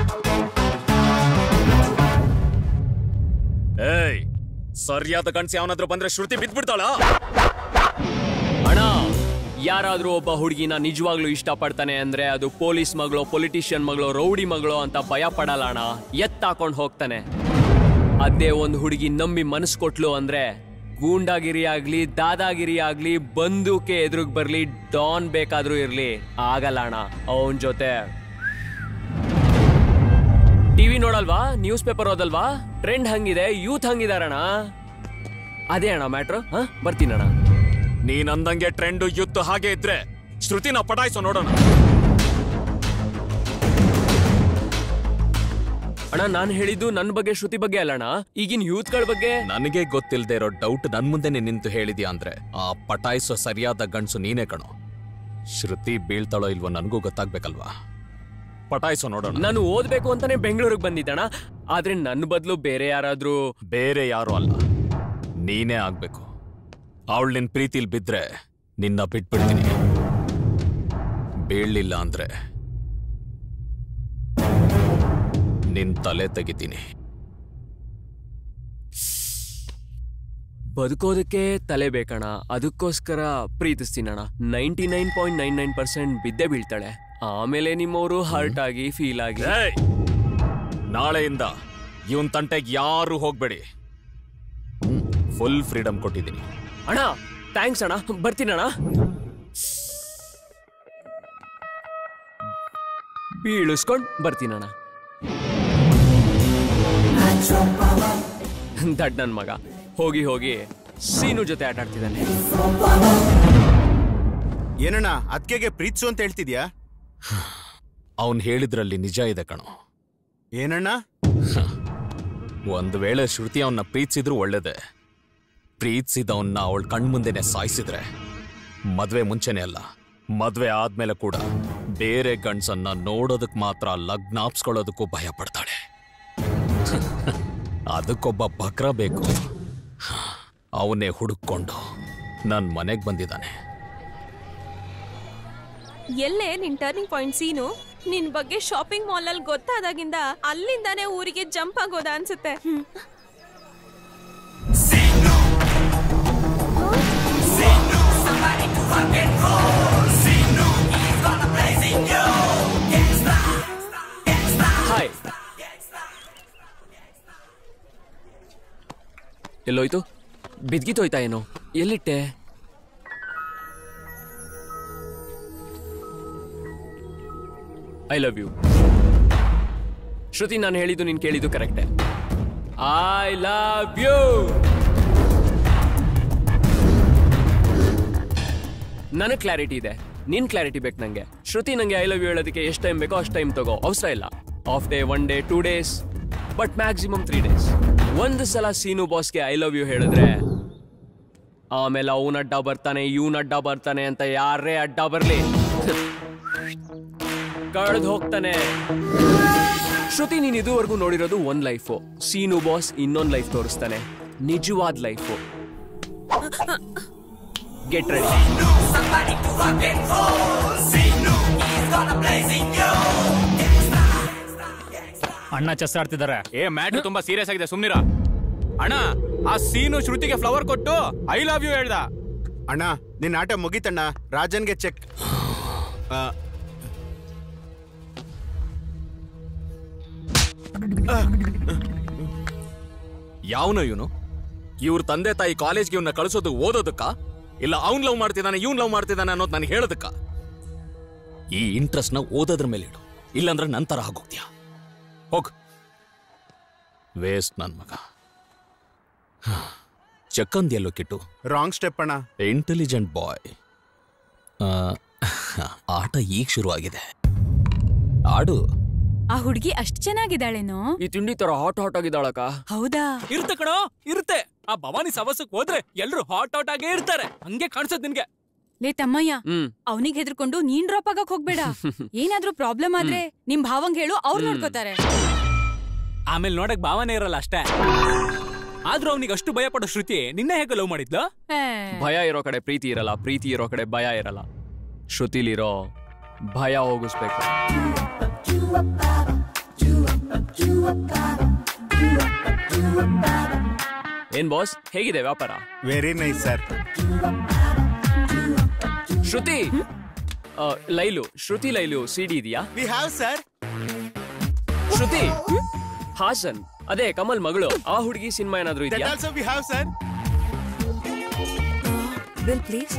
ಏಯ್ ಸರಿಯಾದ ಗಂಡ್ಸ್ ಯಾವನಾದ್ರೂ ಬಂದ್ರೆ ಶ್ರುತಿ ಬಿದ್ಬಿಡ್ತಾಳ ಅಣ್ಣ ಯಾರಾದ್ರೂ ಒಬ್ಬ ಹುಡುಗಿನ ನಿಜವಾಗ್ಲೂ ಇಷ್ಟಪಡ್ತಾನೆ ಅಂದ್ರೆ ಅದು ಪೊಲೀಸ್ ಮಗಳು ಪೊಲಿಟಿಷಿಯನ್ ಮಗಳು ರೌಡಿ ಮಗಳು ಅಂತ ಭಯ ಪಡಲ್ಲ ಅಣ್ಣ ಎತ್ತಾಕೊಂಡ್ ಹೋಗ್ತಾನೆ ಅದೇ ಒಂದು ಹುಡುಗಿ ನಂಬಿ ಮನಸ್ಸು ಕೊಟ್ಲು ಅಂದ್ರೆ ಗೂಂಡಾಗಿರಿ ಆಗ್ಲಿ ದಾದಾಗಿರಿ ಆಗ್ಲಿ ಬಂದೂಕೆ ಎದುರುಗ್ ಬರ್ಲಿ ಡಾನ್ ಬೇಕಾದ್ರೂ ಇರ್ಲಿ ಆಗಲ್ಲ ಅಣ್ಣ ಅವನ್ ಜೊತೆ ಟಿವಿ ನೋಡಲ್ವಾ ನ್ಯೂಸ್ ಪೇಪರ್ ಓದಲ್ವಾ ಟ್ರೆಂಡ್ ಹಂಗಿದೆ ಯೂತ್ ಹಂಗಿದಾರಣ್ಣ ಅದೇ ಅಣ್ಣ ಮ್ಯಾಟ್ರು ಹಾ ಬರ್ತೀನಣ್ಣ ನೀನ್ ಅಂದಂಗೆ ಟ್ರೆಂಡ್ ಯುದ್ಧ ಹಾಗೆ ಇದ್ರೆ ಶ್ರುತಿನ ಪಟಾಯಿಸೋ ನೋಡೋಣ ಅಣ್ಣ ನಾನು ಹೇಳಿದ್ದು ನನ್ನ ಬಗ್ಗೆ ಶ್ರುತಿ ಬಗ್ಗೆ ಅಲ್ಲಣ್ಣ ಈಗಿನ ಯೂತ್ಗಳ ಬಗ್ಗೆ ನನಗೆ ಗೊತ್ತಿಲ್ದೇ ಇರೋ ಡೌಟ್ ನನ್ ಮುಂದೆನೆ ನಿಂತು ಹೇಳಿದ್ಯಾ ಅಂದ್ರೆ ಆ ಪಟಾಯಿಸೋ ಸರಿಯಾದ ಗಂಡ್ಸು ನೀನೇ ಕಣೋ ಶ್ರುತಿ ಬೀಳ್ತಾಳೋ ಇಲ್ವೋ ನನಗೂ ಗೊತ್ತಾಗ್ಬೇಕಲ್ವಾ ಪಟಾಯಿಸೋ ನೋಡೋಣ ನಾನು ಓದ್ಬೇಕು ಅಂತಾನೆ ಬೆಂಗಳೂರಿಗೆ ಬಂದಿದ್ದಣ್ಣ ಆದ್ರೆ ನನ್ನ ಬದಲು ಬೇರೆ ಯಾರಾದ್ರೂ ಬೇರೆ ಯಾರು ಅಲ್ಲ ನೀನೇ ಆಗ್ಬೇಕು ಅವಳು ನಿನ್ ಪ್ರೀತಿಲ್ ಬಿದ್ರೆ ನಿನ್ನ ಬಿಟ್ಬಿಡ್ತೀನಿ ಬೀಳ್ಲಿಲ್ಲ ಅಂದ್ರೆ ನಿನ್ ತಲೆ ತೆಗಿತೀನಿ ಬದುಕೋದಕ್ಕೆ ತಲೆ ಬೇಕಣ್ಣ ಅದಕ್ಕೋಸ್ಕರ ಪ್ರೀತಿಸ್ತೀನಣ್ಣ ninety nine point nine nine percent ಬಿದ್ದೇ ಬೀಳ್ತಾಳೆ ಆಮೇಲೆ ನಿಮ್ಮವರು ಹರ್ಟ್ ಆಗಿ ಫೀಲ್ ಆಗಿ ಏಯ್! ನಾಳೆಯಿಂದ ಇವನ್ ತಂಟೆಗೆ ಯಾರು ಹೋಗ್ಬೇಡಿ ಫುಲ್ ಫ್ರೀಡಮ್ ಕೊಟ್ಟಿದ್ದೀನಿ ಅಣ್ಣ ಥ್ಯಾಂಕ್ಸ್ ಅಣ್ಣ ಬರ್ತೀನಣ್ಣ ಬೀಳಿಸ್ಕೊಂಡ್ ಬರ್ತೀನಣ್ಣ ದಡ್ ನನ್ ಮಗ ಹೋಗಿ ಹೋಗಿ ಸೀನು ಜೊತೆ ಆಟ ಆಡ್ತಿದ್ದಾನೆ ಏನಣ್ಣ ಅದ್ಕೆಗೆ ಪ್ರೀತ್ಸು ಅಂತ ಹೇಳ್ತಿದ್ಯಾ ಅವನ್ ಹೇಳಿದ್ರಲ್ಲಿ ನಿಜ ಇದೆ ಕಣೋ ಏನಣ್ಣ ಒಂದ್ ವೇಳೆ ಶ್ರುತಿ ಅವನ್ನ ಪ್ರೀತಿಸಿದ್ರು ಒಳ್ಳೇದೆ ಪ್ರೀತಿಸಿದವನ್ನ ಅವಳ ಕಣ್ಮುಂದೆನೆ ಸಾಯಿಸಿದ್ರೆ ಮದ್ವೆ ಮುಂಚೆನೆ ಅಲ್ಲ ಮದ್ವೆ ಆದ್ಮೇಲೆ ಕೂಡ ಬೇರೆ ಗಂಡ್ಸನ್ನ ನೋಡೋದಕ್ ಮಾತ್ರ ಲಗ್ನಾಪ್ಸ್ಕೊಳ್ಳೋದಕ್ಕೂ ಭಯ ಪಡ್ತಾಳೆ ಅದಕ್ಕೊಬ್ಬ ಬಕ್ರ ಬೇಕು ಅವನೇ ಹುಡುಕೊಂಡು ನನ್ ಮನೆಗ್ ಬಂದಿದ್ದಾನೆ ಎಲ್ಲೇ ನಿನ್ ಟರ್ನಿಂಗ್ ಪಾಯಿಂಟ್ ಸೀನು ನಿನ್ ಬಗ್ಗೆ ಶಾಪಿಂಗ್ ಮಾಲ್ ಅಲ್ಲಿ ಗೊತ್ತಾದಾಗಿಂದ ಅಲ್ಲಿಂದಾನೇ ಊರಿಗೆ ಜಂಪ್ ಆಗೋದಾ ಅನ್ಸುತ್ತೆ ಹ್ಮ್. ಹಾಯ್ ಎಲ್ಲೋಯ್ತು ಬಿದ್ಗಿತೋಯ್ತಾ ಏನೋ ಎಲ್ಲಿಟ್ಟೆ ಐ ಲವ್ ಯು ಶ್ರುತಿ ನಾನು ಹೇಳಿದ್ದು ನೀನು ಕೇಳಿದ್ದು ಕರೆಕ್ಟೇ ಐ ಲವ್ ಯು ನನಗೆ ಕ್ಲಾರಿಟಿ ಇದೆ ನಿನ್ ಕ್ಲಾರಿಟಿ ಬೇಕು ನಂಗೆ ಶ್ರುತಿ ನಂಗೆ ಐ ಲವ್ ಯು ಹೇಳೋದಕ್ಕೆ ಎಷ್ಟು ಟೈಮ್ ಬೇಕೋ ಅಷ್ಟು ಟೈಮ್ ತಗೋ ಅವಸರ ಇಲ್ಲ half day one day two days but maximum three days ಒಂದು ಸಲ ಸೀನು ಬಾಸ್ಗೆ ಐ ಲವ್ ಯು ಹೇಳಿದ್ರೆ ಆಮೇಲೆ ಅವನ ಅಡ್ಡ ಬರ್ತಾನೆ ಇವನ್ ಅಡ್ಡ ಬರ್ತಾನೆ ಅಂತ ಯಾರೇ ಅಡ್ಡ ಬರ್ಲಿ ಕಳೆದು ಹೋಗ್ತಾನೆ ಶ್ರುತಿ ನೀನ್ ಇದುವರೆಗೂ ನೋಡಿರೋದು ಒಂದ್ ಲೈಫು ಸೀನು ಬಾಸ್ ಇನ್ನೊಂದ್ ಲೈಫ್ ತೋರಿಸ್ತಾನೆ ನಿಜವಾದ ಲೈಫು ಗೆಟ್ ರೆಡಿ ಅಣ್ಣ ಚೆಸ್ ಆಡ್ತಿದ್ದಾರೆ ಏ ಮ್ಯಾಟ್ ತುಂಬಾ ಸೀರಿಯಸ್ ಆಗಿದೆ ಸುಮ್ನಿರ ಅಣ್ಣ ಆ ಸೀನು ಶ್ರುತಿಗೆ ಫ್ಲವರ್ ಕೊಟ್ಟು ಐ ಲವ್ ಯು ಹೇಳ್ದ ಅಣ್ಣ ನಿನ್ನ ಆಟ ಮುಗೀತಣ್ಣ ರಾಜನ್ಗೆ ಚೆಕ್ ಯಾವನು ಇವನು ಇವ್ರ ತಂದೆ ತಾಯಿ ಕಾಲೇಜ್ಗೆ ಇವನ್ನ ಕಳಿಸೋದು ಓದೋದಕ್ಕ ಇಲ್ಲ ಅವ್ನ್ ಲವ್ ಮಾಡ್ತಿದ್ದಾನೆ ಇವ್ನ್ ಲವ್ ಮಾಡ್ತಿದ್ದಾನೆ ಅನ್ನೋದು ನನಗೆ ಹೇಳೋದಕ್ಕ ಈ ಇಂಟ್ರೆಸ್ಟ್ ನ ಓದೋದ್ರ ಮೇಲೆ ಇಡು ಇಲ್ಲಾಂದ್ರೆ ನಂತರ ಆಗೋಗ್ತೀಯ ಹೋಗ್ ವೇಸ್ಟ್ ನನ್ ಮಗ ಚಕ್ಕಂದ್ ಎಲ್ಲೋ ಕಿಟ್ಟು ರಾಂಗ್ ಸ್ಟೆಪ್ ಅಣ್ಣ ಇಂಟೆಲಿಜೆಂಟ್ ಬಾಯ್ ಆಟ ಈಗ ಶುರು ಆಗಿದೆ ಆಡು ಆ ಹುಡುಗಿ ಅಷ್ಟ್ ಚೆನ್ನಾಗಿದ್ದಾಳೇನೋ ಈ ತಿಂಡಿ ತರ ಹಾಟ್ ಹಾಟ್ ಆಗಿದ್ದಾಳಕ್ಕ ಹೌದಾ ಇರುತ್ತೆ ಕಣೋ ಇರುತ್ತೆ ಆ ಭವಾನಿ ಸವಸಕ್ ಹೋದ್ರೆ ಎಲ್ರು ಹಾಟ್ ಔಟ್ ಆಗೇ ಇರ್ತಾರೆ ಹಂಗೆ ಕಾಣಿಸೋದ್ ನಿನ್ಗೆ ಲೇ ತಮ್ಮಯ್ಯ ಹ್ಮ್ ಅವನಿಗೆ ಹೆದರ್ಕೊಂಡು ನೀನ್ ಡ್ರಾಪ್ ಆಗಕ್ ಹೋಗ್ಬೇಡ ಏನಾದ್ರೂ ಪ್ರಾಬ್ಲಮ್ ಆದ್ರೆ ನಿಮ್ ಭಾವಂಗ್ ಹೇಳು ಅವ್ರು ನೋಡ್ಕೋತಾರೆ ಆಮೇಲೆ ನೋಡಕ್ ಭಾವನೆ ಇರಲ್ಲ ಅಷ್ಟೇ ಆದ್ರೂ ಅವನಿಗೆ ಅಷ್ಟು ಭಯ ಪಡೋ ಶ್ರುತಿ ನಿನ್ನೆ ಹೇಗೆ ಲವ್ ಮಾಡಿದ್ಲು ಭಯ ಇರೋ ಕಡೆ ಪ್ರೀತಿ ಇರಲ್ಲ ಪ್ರೀತಿ ಇರೋ ಕಡೆ ಭಯ ಇರಲ್ಲ ಶ್ರುತಿಲಿರೋ ಭಯ ಹೋಗಿಸ್ಬೇಕು ಏನ್ ಬಾಸ್ ಹೇಗಿದೆ ವ್ಯಾಪಾರ ವೆರಿ ನೈಸ್ ಸರ್ ಶ್ರುತಿ ಆ, ಲೈಲು ಶ್ರುತಿ ಲೈಲು ಸಿಡಿ ಇದೆಯಾ we have sir Shruti Haasan ಅದೇ ಕಮಲ್ ಮಗಳು ಆ ಹುಡುಗಿ ಸಿನಿಮಾ ಏನಾದ್ರೂ ದಟ್ ಇದೆಯಾ also we have sir bill please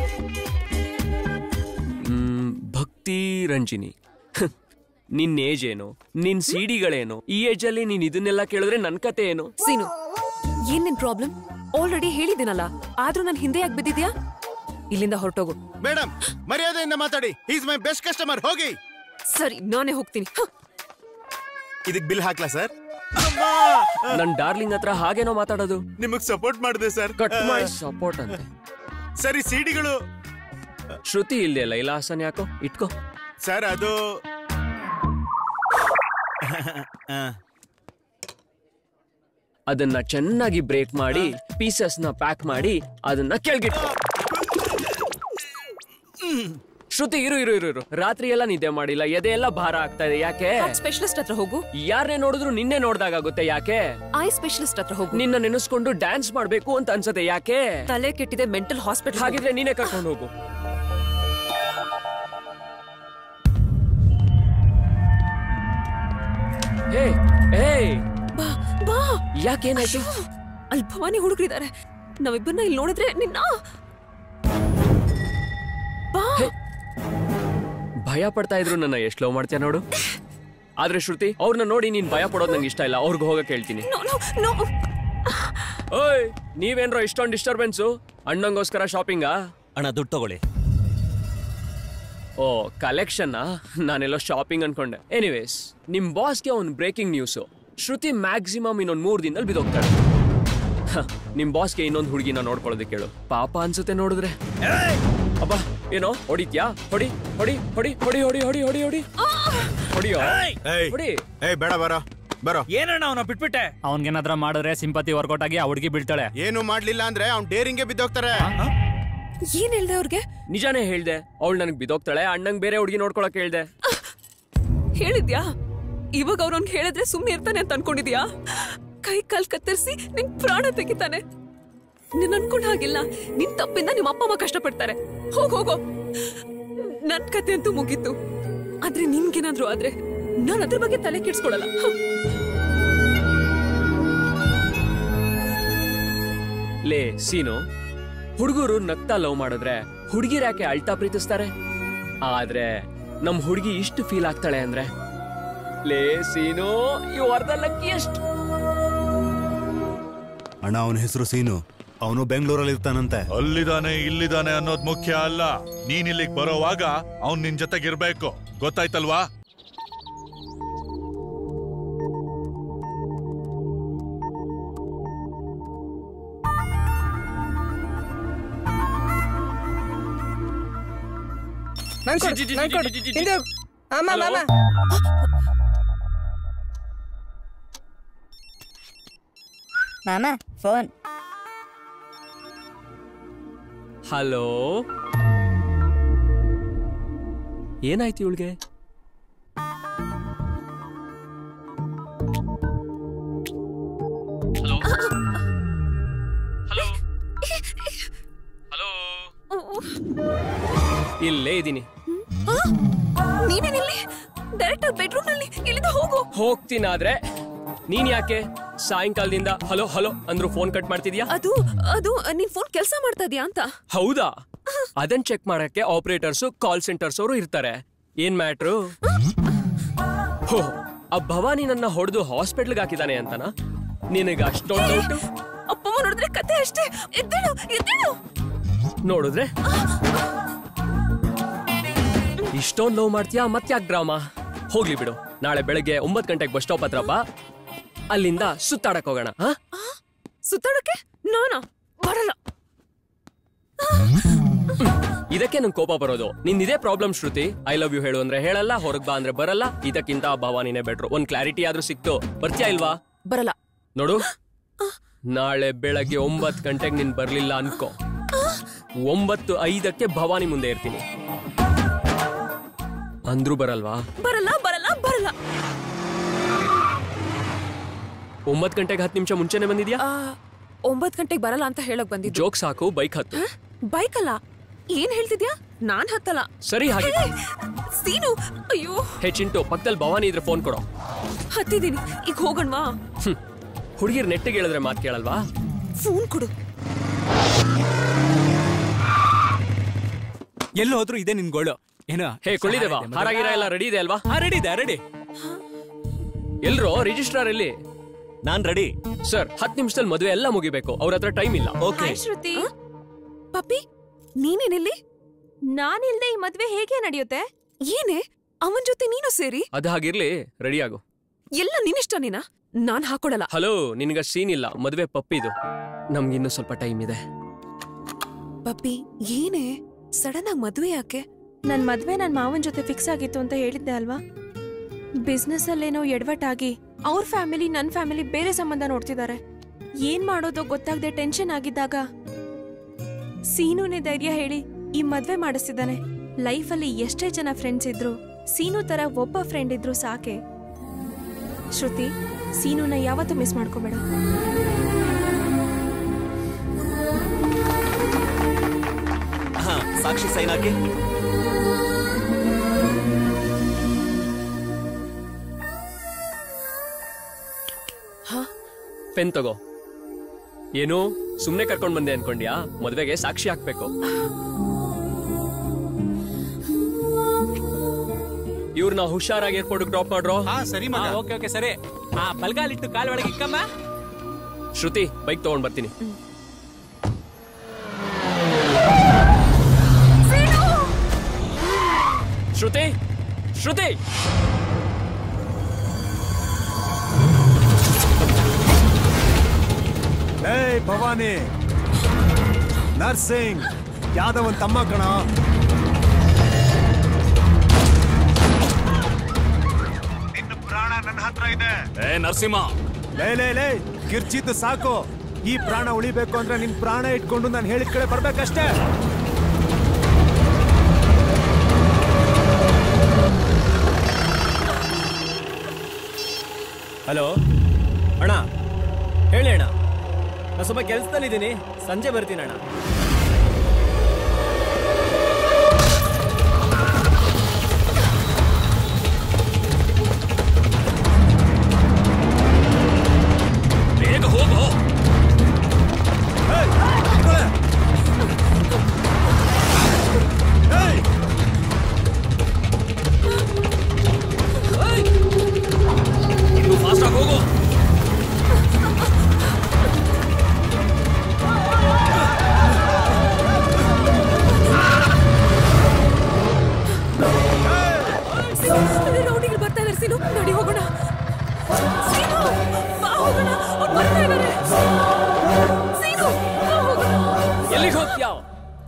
hmm, ಭಕ್ತಿ ರಂಜಿನಿ ಹ್, ನಿನ್ ಏಜ್ ಏನು ನಿನ್ ಸಿಡಿಗಳೇನು ಈ ಏಜ್ ಅಲ್ಲಿ ನೀನ್ ಇದನ್ನೆಲ್ಲ ಕೇಳಿದ್ರೆ ನನ್ ಕತೆ ಏನು ಸೀನು ಏನ್ ನಿನ್ ಪ್ರಾಬ್ಲಮ್ ಆಲ್ರೆಡಿ ಹೇಳಿದ್ದೀನಲ್ಲ ಆದ್ರೂ ನನ್ ಹಿಂದೆ ಯಾಕೆ ಬಿದ್ದಿದ್ಯಾ ಇಲ್ಲಿಂದ ಹೊರಟೋಗು ಮೇಡಮ್ ಮರ್ಯಾದೆಯಿಂದ ಮಾತಾಡಿ ಈಸ್ ಮೈ ಬೆಸ್ಟ್ ಕಸ್ಟಮರ್ ಹೋಗಿ ಸರಿ ನಾನೇ ಹೋಗ್ತೀನಿ ಹ. ಇದಕ್ ಬಿಲ್ ಹಾಕ್ಲಾ ಸರ್ ನನ್ ಡಾರ್ಲಿಂಗ್ ಹತ್ರ ಹಾಗೇನೋ ಮಾತಾಡೋದು ನಿಮಗ್ ಸಪೋರ್ಟ್ ಮಾಡಿದೆ ಸರ್ ಕಟ್ ಮಾಡಿ ಸಪೋರ್ಟ್ ಅಂತೆ ಸರಿ ಸಿಡಿಗಳು ಶ್ರುತಿ ಇಲ್ಲದೆ ಲೈಲಾ ಹಾಸನ್ ಯಾಕೋ ಇಟ್ಕೋ ಸರ್ ಅದು ಅದನ್ನ ಚೆನ್ನಾಗಿ ಬ್ರೇಕ್ ಮಾಡಿ ಪೀಸಸ್ ನ ಪ್ಯಾಕ್ ಮಾಡಿ ಅದನ್ನ ಕೆಳಗಿಟ್ಕೋ ಶ್ರುತಿ ಇರು ಇರು ಇರು ಇರು ರಾತ್ರಿ ಎಲ್ಲ ನಿದ್ದೆ ಮಾಡಿಲ್ಲ ಎದೆ ಎಲ್ಲ ಭಾರ ಆಗ್ತಾ ಇದೆ ಯಾಕೆ ಸ್ಪೆಷಲಿಸ್ಟ್ ಹತ್ರ ಹೋಗು ಯಾರನ್ನೇ ನೋಡಿದ್ರು ನಿನ್ನೆ ನೋಡ್ದಾಗುತ್ತೆ ಯಾಕೆ ಐ ಸ್ಪೆಷಲಿಸ್ಟ್ ಹತ್ರ ಹೋಗು ನಿನ್ನ ನೆನೆಸ್ಕೊಂಡು ಡ್ಯಾನ್ಸ್ ಮಾಡ್ಬೇಕು ಅಂತ ಅನ್ಸತ್ತೆ ಯಾಕೆ ತಲೆ ಕೆಟ್ಟಿದೆ ಮೆಂಟಲ್ ಹಾಸ್ಪಿಟಲ್ ಹಾಗಿದ್ರೆ ನೀನೇ ಕರ್ಕೊಂಡು ಹೋಗು ಹೇ ಹೇ ಬಾ ಬಾ ಯಾಕೇನಾಯ್ತು ಅಲ್ಲಿ ಭವಾನಿ ಹುಡುಗರಿದ್ದಾರೆ ನಾವಿಬ್ಬರನ್ನ ಇಲ್ಲಿ ನೋಡಿದ್ರೆ ನಿನ್ನ ಬಾ ಭಯ ಪಡ್ತಾ ಇದ್ರು ನನ್ನ ಎಷ್ಟು ಲವ್ ಮಾಡ್ತೀಯ ನೋಡು ಆದ್ರೆ ಶ್ರುತಿ ಅವ್ರನ್ನ ನೋಡಿ ನೀನ್ ಭಯ ಪಡೋದು ನಂಗೆ ಇಷ್ಟ ಇಲ್ಲ ಅವ್ರಿಗೆ ಹೋಗಕ್ ಹೇಳ್ತೀನಿ ನೋ ನೋ ನೋ ಓಯ್ ನೀವೇನ್ರೋ ಇಷ್ಟೊಂದು ಡಿಸ್ಟರ್ಬೆನ್ಸು ಅಣ್ಣಂಗೋಸ್ಕರ ಶಾಪಿಂಗಾ ಅಣ್ಣ ದುಡ್ಡು ತಗೊಳ್ಳಿ ಓ ಕಲೆಕ್ಷನ್ನಾ ನಾನೆಲ್ಲೋ ಶಾಪಿಂಗ್ ಅನ್ಕೊಂಡೆ ಎನಿವೇಸ್ ನಿಮ್ ಬಾಸ್ಗೆ ಒಂದು ಬ್ರೇಕಿಂಗ್ ನ್ಯೂಸು ಶ್ರುತಿ ಮ್ಯಾಕ್ಸಿಮಮ್ ಇನ್ನೊಂದು ಮೂರು ದಿನದಲ್ಲಿ ಬಿದೋಗ್ತಾಳೆ ಹ, ನಿಮ್ ಬಾಸ್ಗೆ ಇನ್ನೊಂದು ಹುಡುಗಿನ ನೋಡ್ಕೊಳ್ಳೋದಕ್ಕೆ ಕೇಳು ಪಾಪ ಅನ್ಸುತ್ತೆ ನೋಡಿದ್ರೆ ಅಬ್ಬಾ ಏನೋ ಹೊಡಿತ್ಯಾ ಹೊಡಿ ಹೊಡಿ ಹೊಡಿ ಹೊಡಿ ಹೊಡಿ ಹೊಡಿ ಹೊಡಿ ಹೊಡಿ ಹೊಡಿಯೋ ಹೊಡಿ ಏಯ್ ಬೇಡ ಬರೋ ಬರೋ ಏನಣ್ಣ ಅವನ ಬಿಟ್ಬಿಟ್ಟೆ ಅವನ್ಗೇನಾದ್ರ ಮಾಡಿದ್ರೆ ಸಿಂಪತಿ ವರ್ಕೌಟ್ ಆಗಿ ಆ ಹುಡುಗಿ ಬೀಳ್ತಾಳೆ ಏನು ಮಾಡ್ಲಿಲ್ಲ ಅಂದ್ರೆ ಅವ್ನ್ ಡೇರಿಂಗ್ಗೆ ಬಿದ್ದೋಗ್ತಾರೆ ಏನ್ ಹೇಳ್ದೆ ಅವ್ರಿಗೆ ನಿಜಾನೇ ಹೇಳ್ದೆ ಅವಳು ನನಗೆ ಬಿದೋಗ್ತಾಳೆ ಅಣ್ಣಂಗ್ ಬೇರೆ ಹುಡುಗಿ ನೋಡ್ಕೊಳಕ್ ಹೇಳ್ದೆ ಹೇಳಿದ್ಯಾ ಇವಾಗ ಅವ್ರವ್ನ್ ಹೇಳಿದ್ರೆ ಸುಮ್ನೆ ಇರ್ತಾನೆ ಅಂತ ಅನ್ಕೊಂಡಿದ್ಯಾ ಕೈ ಕಾಲ್ ಕತ್ತರಿಸಿ ನಿನ್ ಪ್ರಾಣ ತೆಗಿತಾನೆ ನೀನ್ ಅನ್ಕೊಂಡ್ ಹಾಗಿಲ್ಲ ನಿನ್ ತಪ್ಪಿಂದ ನಿಮ್ಮ ಅಪ್ಪ ಅಮ್ಮ ಕಷ್ಟಪಡ್ತಾರೆ ಹೋಗ್ ಹೋಗೋ ನನ್ ಕತೆ ಅಂತೂ ಮುಗೀತು ಆದ್ರೆ ನಿನ್ಗೇನಾದ್ರೂ ಆದ್ರೆ ನಾನ್ ಅದ್ರ ಬಗ್ಗೆ ತಲೆ ಕೆಡ್ಸ್ಕೊಳಲ್ಲ ಹ. ಲೇ ಸೀನು ಹುಡುಗರು ನಗ್ತಾ ಲವ್ ಮಾಡಿದ್ರೆ ಹುಡುಗಿರ್ ಯಾಕೆ ಅಳ್ತಾ ಪ್ರೀತಿಸ್ತಾರೆ ಆದ್ರೆ ನಮ್ ಹುಡುಗಿ ಇಷ್ಟು ಫೀಲ್ ಆಗ್ತಾಳೆ ಅಂದ್ರೆ ಲೇ Seenu you are the luckiest ಅಣ್ಣ ಅವನ ಹೆಸರು ಸೀನು ಅವನು ಬೆಂಗಳೂರಲ್ಲಿ ಇರ್ತಾನಂತೆ ಅಲ್ಲಿದಾನೆ ಇಲ್ಲಿದಾನೆ ಅನ್ನೋದ್ ಮುಖ್ಯ ಅಲ್ಲ ನೀನ್ ಇಲ್ಲಿಗ್ ಬರೋವಾಗ ಅವ್ನ್ ನಿನ್ ಜೊತೆಗಿರ್ಬೇಕು ಗೊತ್ತಾಯ್ತಲ್ವಾ ನನ್ಕೊಡು, ನನ್ಕೊಡು. ಹಿಂದೆ ಹೋಗು. ಅಮ್ಮ ಅಮ್ಮ, ಅಮ್ಮ ಮಾಮ ಫೋನ್ ಹಲೋ ಏನಾಯ್ತು ಇವಳಿಗೆ ಇಲ್ಲೇ ಇದ್ದೀನಿ ನೀನೇನಿಲ್ಲಿ ಡೈರೆಕ್ಟ್ ಆಗಿ ಬೆಡ್ರೂಮ್ ನಲ್ಲಿ ಇಲ್ಲಿಂದ ಹೋಗು ಹೋಗ್ತೀನಾದ್ರೆ ನೀನ್ ಯಾಕೆ ಸಾಯಂಕಾಲದಿಂದ ಹಲೋ ಹಲೋ ಅಂದ್ರು ಫೋನ್ ಕಟ್ ಮಾಡ್ತಿದ್ಯಾ ಅದು ಅದು ನಿನ್ ಫೋನ್ ಕೆಲಸ ಮಾಡ್ತಾ ಇದೀಯಾ ಅಂತ ಹೌದಾ ಅದನ್ ಚೆಕ್ ಮಾಡಕ್ಕೆ ಆಪರೇಟರ್ಸ್ ಕಾಲ್ ಸೆಂಟರ್ಸ್ ಅವರು ಇರ್ತಾರೆ ಏನ್ ಮ್ಯಾಟ್ರು ಹೋ ಆ ಭವಾನಿ ನನ್ನ ಹೊಡೆದು ಹಾಸ್ಪಿಟ್ಲ್ಗೆ ಹಾಕಿದಾನೆ ಅಂತನ ನಿನಗ ಅಷ್ಟೊಂದು ಡೌಟ್ ಅಪ್ಪಮ್ಮ ನೋಡಿದ್ರೆ ಕತೆ ಅಷ್ಟೇ ಎದ್ದೇಳು ಎದ್ದೇಳು ನೋಡಿದ್ರೆ ಇಷ್ಟೊಂದು ನೋವು ಮಾಡ್ತೀಯಾ ಮತ್ತ್ಯಾಕ್ ಡ್ರಾಮಾ ಹೋಗ್ಲಿ ಬಿಡು ನಾಳೆ ಬೆಳಗ್ಗೆ ಒಂಬತ್ತು ಗಂಟೆಗೆ ಬಸ್ ಸ್ಟಾಪ್ ಹತ್ರ ಬಾ ಅಲ್ಲಿಂದ ಸುತ್ತಾಡಕ್ ಹೋಗೋಣ ಹಾ ಸುತ್ತಾಡಕ್ಕೆ ನಾನಾ ಬರಲ್ಲ ಇದಕ್ಕೆ ನಂಗೆ ಕೋಪ ಬರೋದು ನಿನ್ ಇದೇ problem Shruti I love you ಹೇಳು ಅಂದ್ರೆ ಹೇಳಲ್ಲ ಹೊರಗ್ ಬಾ ಅಂದ್ರೆ ಬರಲ್ಲ ಇದಕ್ಕಿಂತ ಭವಾನಿನೇ ಬೆಟ್ರು ಒಂದ್ ಕ್ಲಾರಿಟಿ ಆದ್ರೂ ಸಿಕ್ತು ಬರ್ತೀಯಾ ಇಲ್ವಾ ಬರಲ್ಲ ನೋಡು ನಾಳೆ ಬೆಳಗ್ಗೆ ಒಂಬತ್ತು ಗಂಟೆಗೆ ನೀನ್ ಬರ್ಲಿಲ್ಲ ಅನ್ಕೋ ಒಂಬತ್ತು ಐದಕ್ಕೆ ಭವಾನಿ ಮುಂದೆ ಇರ್ತೀನಿ ಅಂದ್ರೂ ಬರಲ್ವಾ ಬರಲ್ಲ ಬರಲ್ಲ ಬರಲ್ಲ ಒಂಬತ್ತು ಗಂಟೆಗೆ ಹತ್ತು ನಿಮಿಷ ಮುಂಚೆನೆ ಬಂದಿದ್ಯಾ ಒಂಬತ್ ಗಂಟೆಗೆ ಬರಲ್ಲ ಅಂತ ಹೇಳಕ್ ಬಂದಿದ್ದು ಜೋಕ್ ಸಾಕು ಬೈಕ್ ಹತ್ತು ಬೈಕ್ ಅಲ್ಲ ಏನ್ ಹೇಳ್ತಿದ್ಯಾ ನಾನ್ ಹತ್ತಲ್ಲ ಸರಿ ಹಾಗೆ ಏ, ಸೀನು ಅಯ್ಯೋ ಹೇ ಚಿಂಟು ಪಕ್ಕದಲ್ಲಿ ಭವಾನಿ ಇದ್ರೆ ಫೋನ್ ಕೊಡೋ ಹತ್ತಿದೀನಿ ಈಗ ಹೋಗಣ್ವಾ ಹುಡುಗಿರ್ ನೆಟ್ಟಿಗೆ ಹೇಳಿದ್ರೆ ಮಾತು ಕೇಳಲ್ವಾ ಫೋನ್ ಕೊಡು ಎಲ್ಲಿ ಹೋದ್ರು ಇದೆ ನಿನ್ ಗೋಳು ಏನೋ ಹೇ ಕೊಳ್ಳಿದೇವ ಹಾರಾಗಿರ ಎಲ್ಲ ರೆಡಿ ಇದೆ ಅಲ್ವಾ ರೆಡಿ ಇದೆ ರೆಡಿ ಎಲ್ರೋ ರಿಜಿಸ್ಟ್ರಾರ್ ಎಲ್ಲಿ ನಾನ್ ರೆಡಿ ಸರ್ ಹತ್ತು ನಿಮಿಷದಲ್ಲಿ ಮದುವೆ ಎಲ್ಲ ಮುಗಿಬೇಕು ಅವ್ರ ಹತ್ರ ಟೈಮ್ ಇಲ್ಲ ಹಾಯ್ ಶ್ರುತಿ ಪಪ್ಪಿ ನೀನೇನಿಲ್ಲಿ ನಾನಿಲ್ದೆ ಈ ಮದ್ವೆ ಹೇಗೆ ನಡೆಯುತ್ತೆ ಏನೇ ಅವನ್ ಜೊತೆ ನೀನು ಸೇರಿ ಅದು ಹಾಗಿರ್ಲಿ ರೆಡಿ ಆಗು ಎಲ್ಲ ನಿನ್ನಿಷ್ಟ ನೀನಾ ನಾನ್ ಹಾಕೊಡಲ್ಲ ಹಲೋ ನಿನಗ ಸೀನ್ ಇಲ್ಲ ಮದುವೆ ಪಪ್ಪಿದು ನಮ್ಗಿನ್ನೂ ಸ್ವಲ್ಪ ಟೈಮ್ ಇದೆ ಪಪ್ಪಿ ಏನೇ ಸಡನ್ ಆಗಿ ಮದ್ವೆ ಯಾಕೆ ನನ್ ಮದ್ವೆ ನನ್ ಮಾವನ್ ಜೊತೆ ಫಿಕ್ಸ್ ಆಗಿತ್ತು ಅಂತ ಹೇಳಿದ್ದೆ ಅಲ್ವಾ ಬಿಸ್ನೆಸ್ ಅಲ್ಲೇನೋ ಎಡವಟ್ಟಾಗಿ ಅವ್ರ ಫ್ಯಾಮಿಲಿ ನನ್ ಫ್ಯಾಮಿಲಿ ಬೇರೆ ಸಂಬಂಧ ನೋಡ್ತಿದ್ದಾರೆ ಏನ್ ಮಾಡೋದೋ ಗೊತ್ತಾಗದೆ ಟೆನ್ಷನ್ ಆಗಿದ್ದಾಗ ಸೀನುನೇ ಧೈರ್ಯ ಹೇಳಿ ಈ ಮದ್ವೆ ಮಾಡಿಸ್ತಿದ್ದಾನೆ ಲೈಫಲ್ಲಿ ಎಷ್ಟೇ ಜನ ಫ್ರೆಂಡ್ಸ್ ಇದ್ರು ಸೀನು ತರ ಒಬ್ಬ ಫ್ರೆಂಡ್ ಇದ್ರು ಸಾಕೆ ಶ್ರುತಿ ಸೀನುನ ಯಾವತ್ತೂ ಮಿಸ್ ಮಾಡ್ಕೋಬೇಡ ಹಾ ಸಾಕ್ಷಿ ಸೈನ್ ಹಾಕಿ ಪೆನ್ ತಗೋ ಏನು ಸುಮ್ನೆ ಕರ್ಕೊಂಡ್ ಬಂದೆ ಅನ್ಕೊಂಡ್ಯಾ ಮದ್ವೆಗೆ ಸಾಕ್ಷಿ ಹಾಕ್ಬೇಕು ಇವ್ರನ್ನ ಹುಷಾರಾಗಿ ಏರ್ಪೋರ್ಟ್ ಡ್ರಾಪ್ ಮಾಡ್ರೋ ಹಾ ಸರಿ ಮಗ ಓಕೆ ಓಕೆ ಸರಿ ಹಾ ಬಲ್ಗಾಲಿಟ್ಟು ಕಾಲ್ ಒಳಗೆ ಇಕ್ಕಮ್ಮ ಶ್ರುತಿ ಬೈಕ್ ತಗೊಂಡ್ ಬರ್ತೀನಿ ಶ್ರುತಿ ಶ್ರುತಿ ಏಯ್ ಭವಾನಿ ನರ್ಸಿಂಗ್ ಯಾದವನ್ ತಮ್ಮ ಕಣ ನಿನ್ನ ಪ್ರಾಣ ನನ್ನ ಹತ್ರ ಇದೆ ಏ ನರಸಿಂಹ ಲೇ ಲೇ ಲೇ ಕಿರ್ಚಿದ್ದು ಸಾಕು ಈ ಪ್ರಾಣ ಉಳಿಬೇಕು ಅಂದ್ರೆ ನಿನ್ ಪ್ರಾಣ ಇಟ್ಕೊಂಡು ನಾನು ಹೇಳಿದ ಕಡೆ ಬರ್ಬೇಕಷ್ಟೇ ಹಲೋ ಅಣ್ಣ ಹೇಳಿ ಅಣ್ಣ ನಾನು ಸ್ವಲ್ಪ ಕೆಲಸದಲ್ಲಿದ್ದೀನಿ ಸಂಜೆ ಬರ್ತೀನಿ ಅಣ್ಣ ಬೇಗ ಹೋಗು ಇನ್ನು ಫಾಸ್ಟ್ ಆಗಿ ಹೋಗು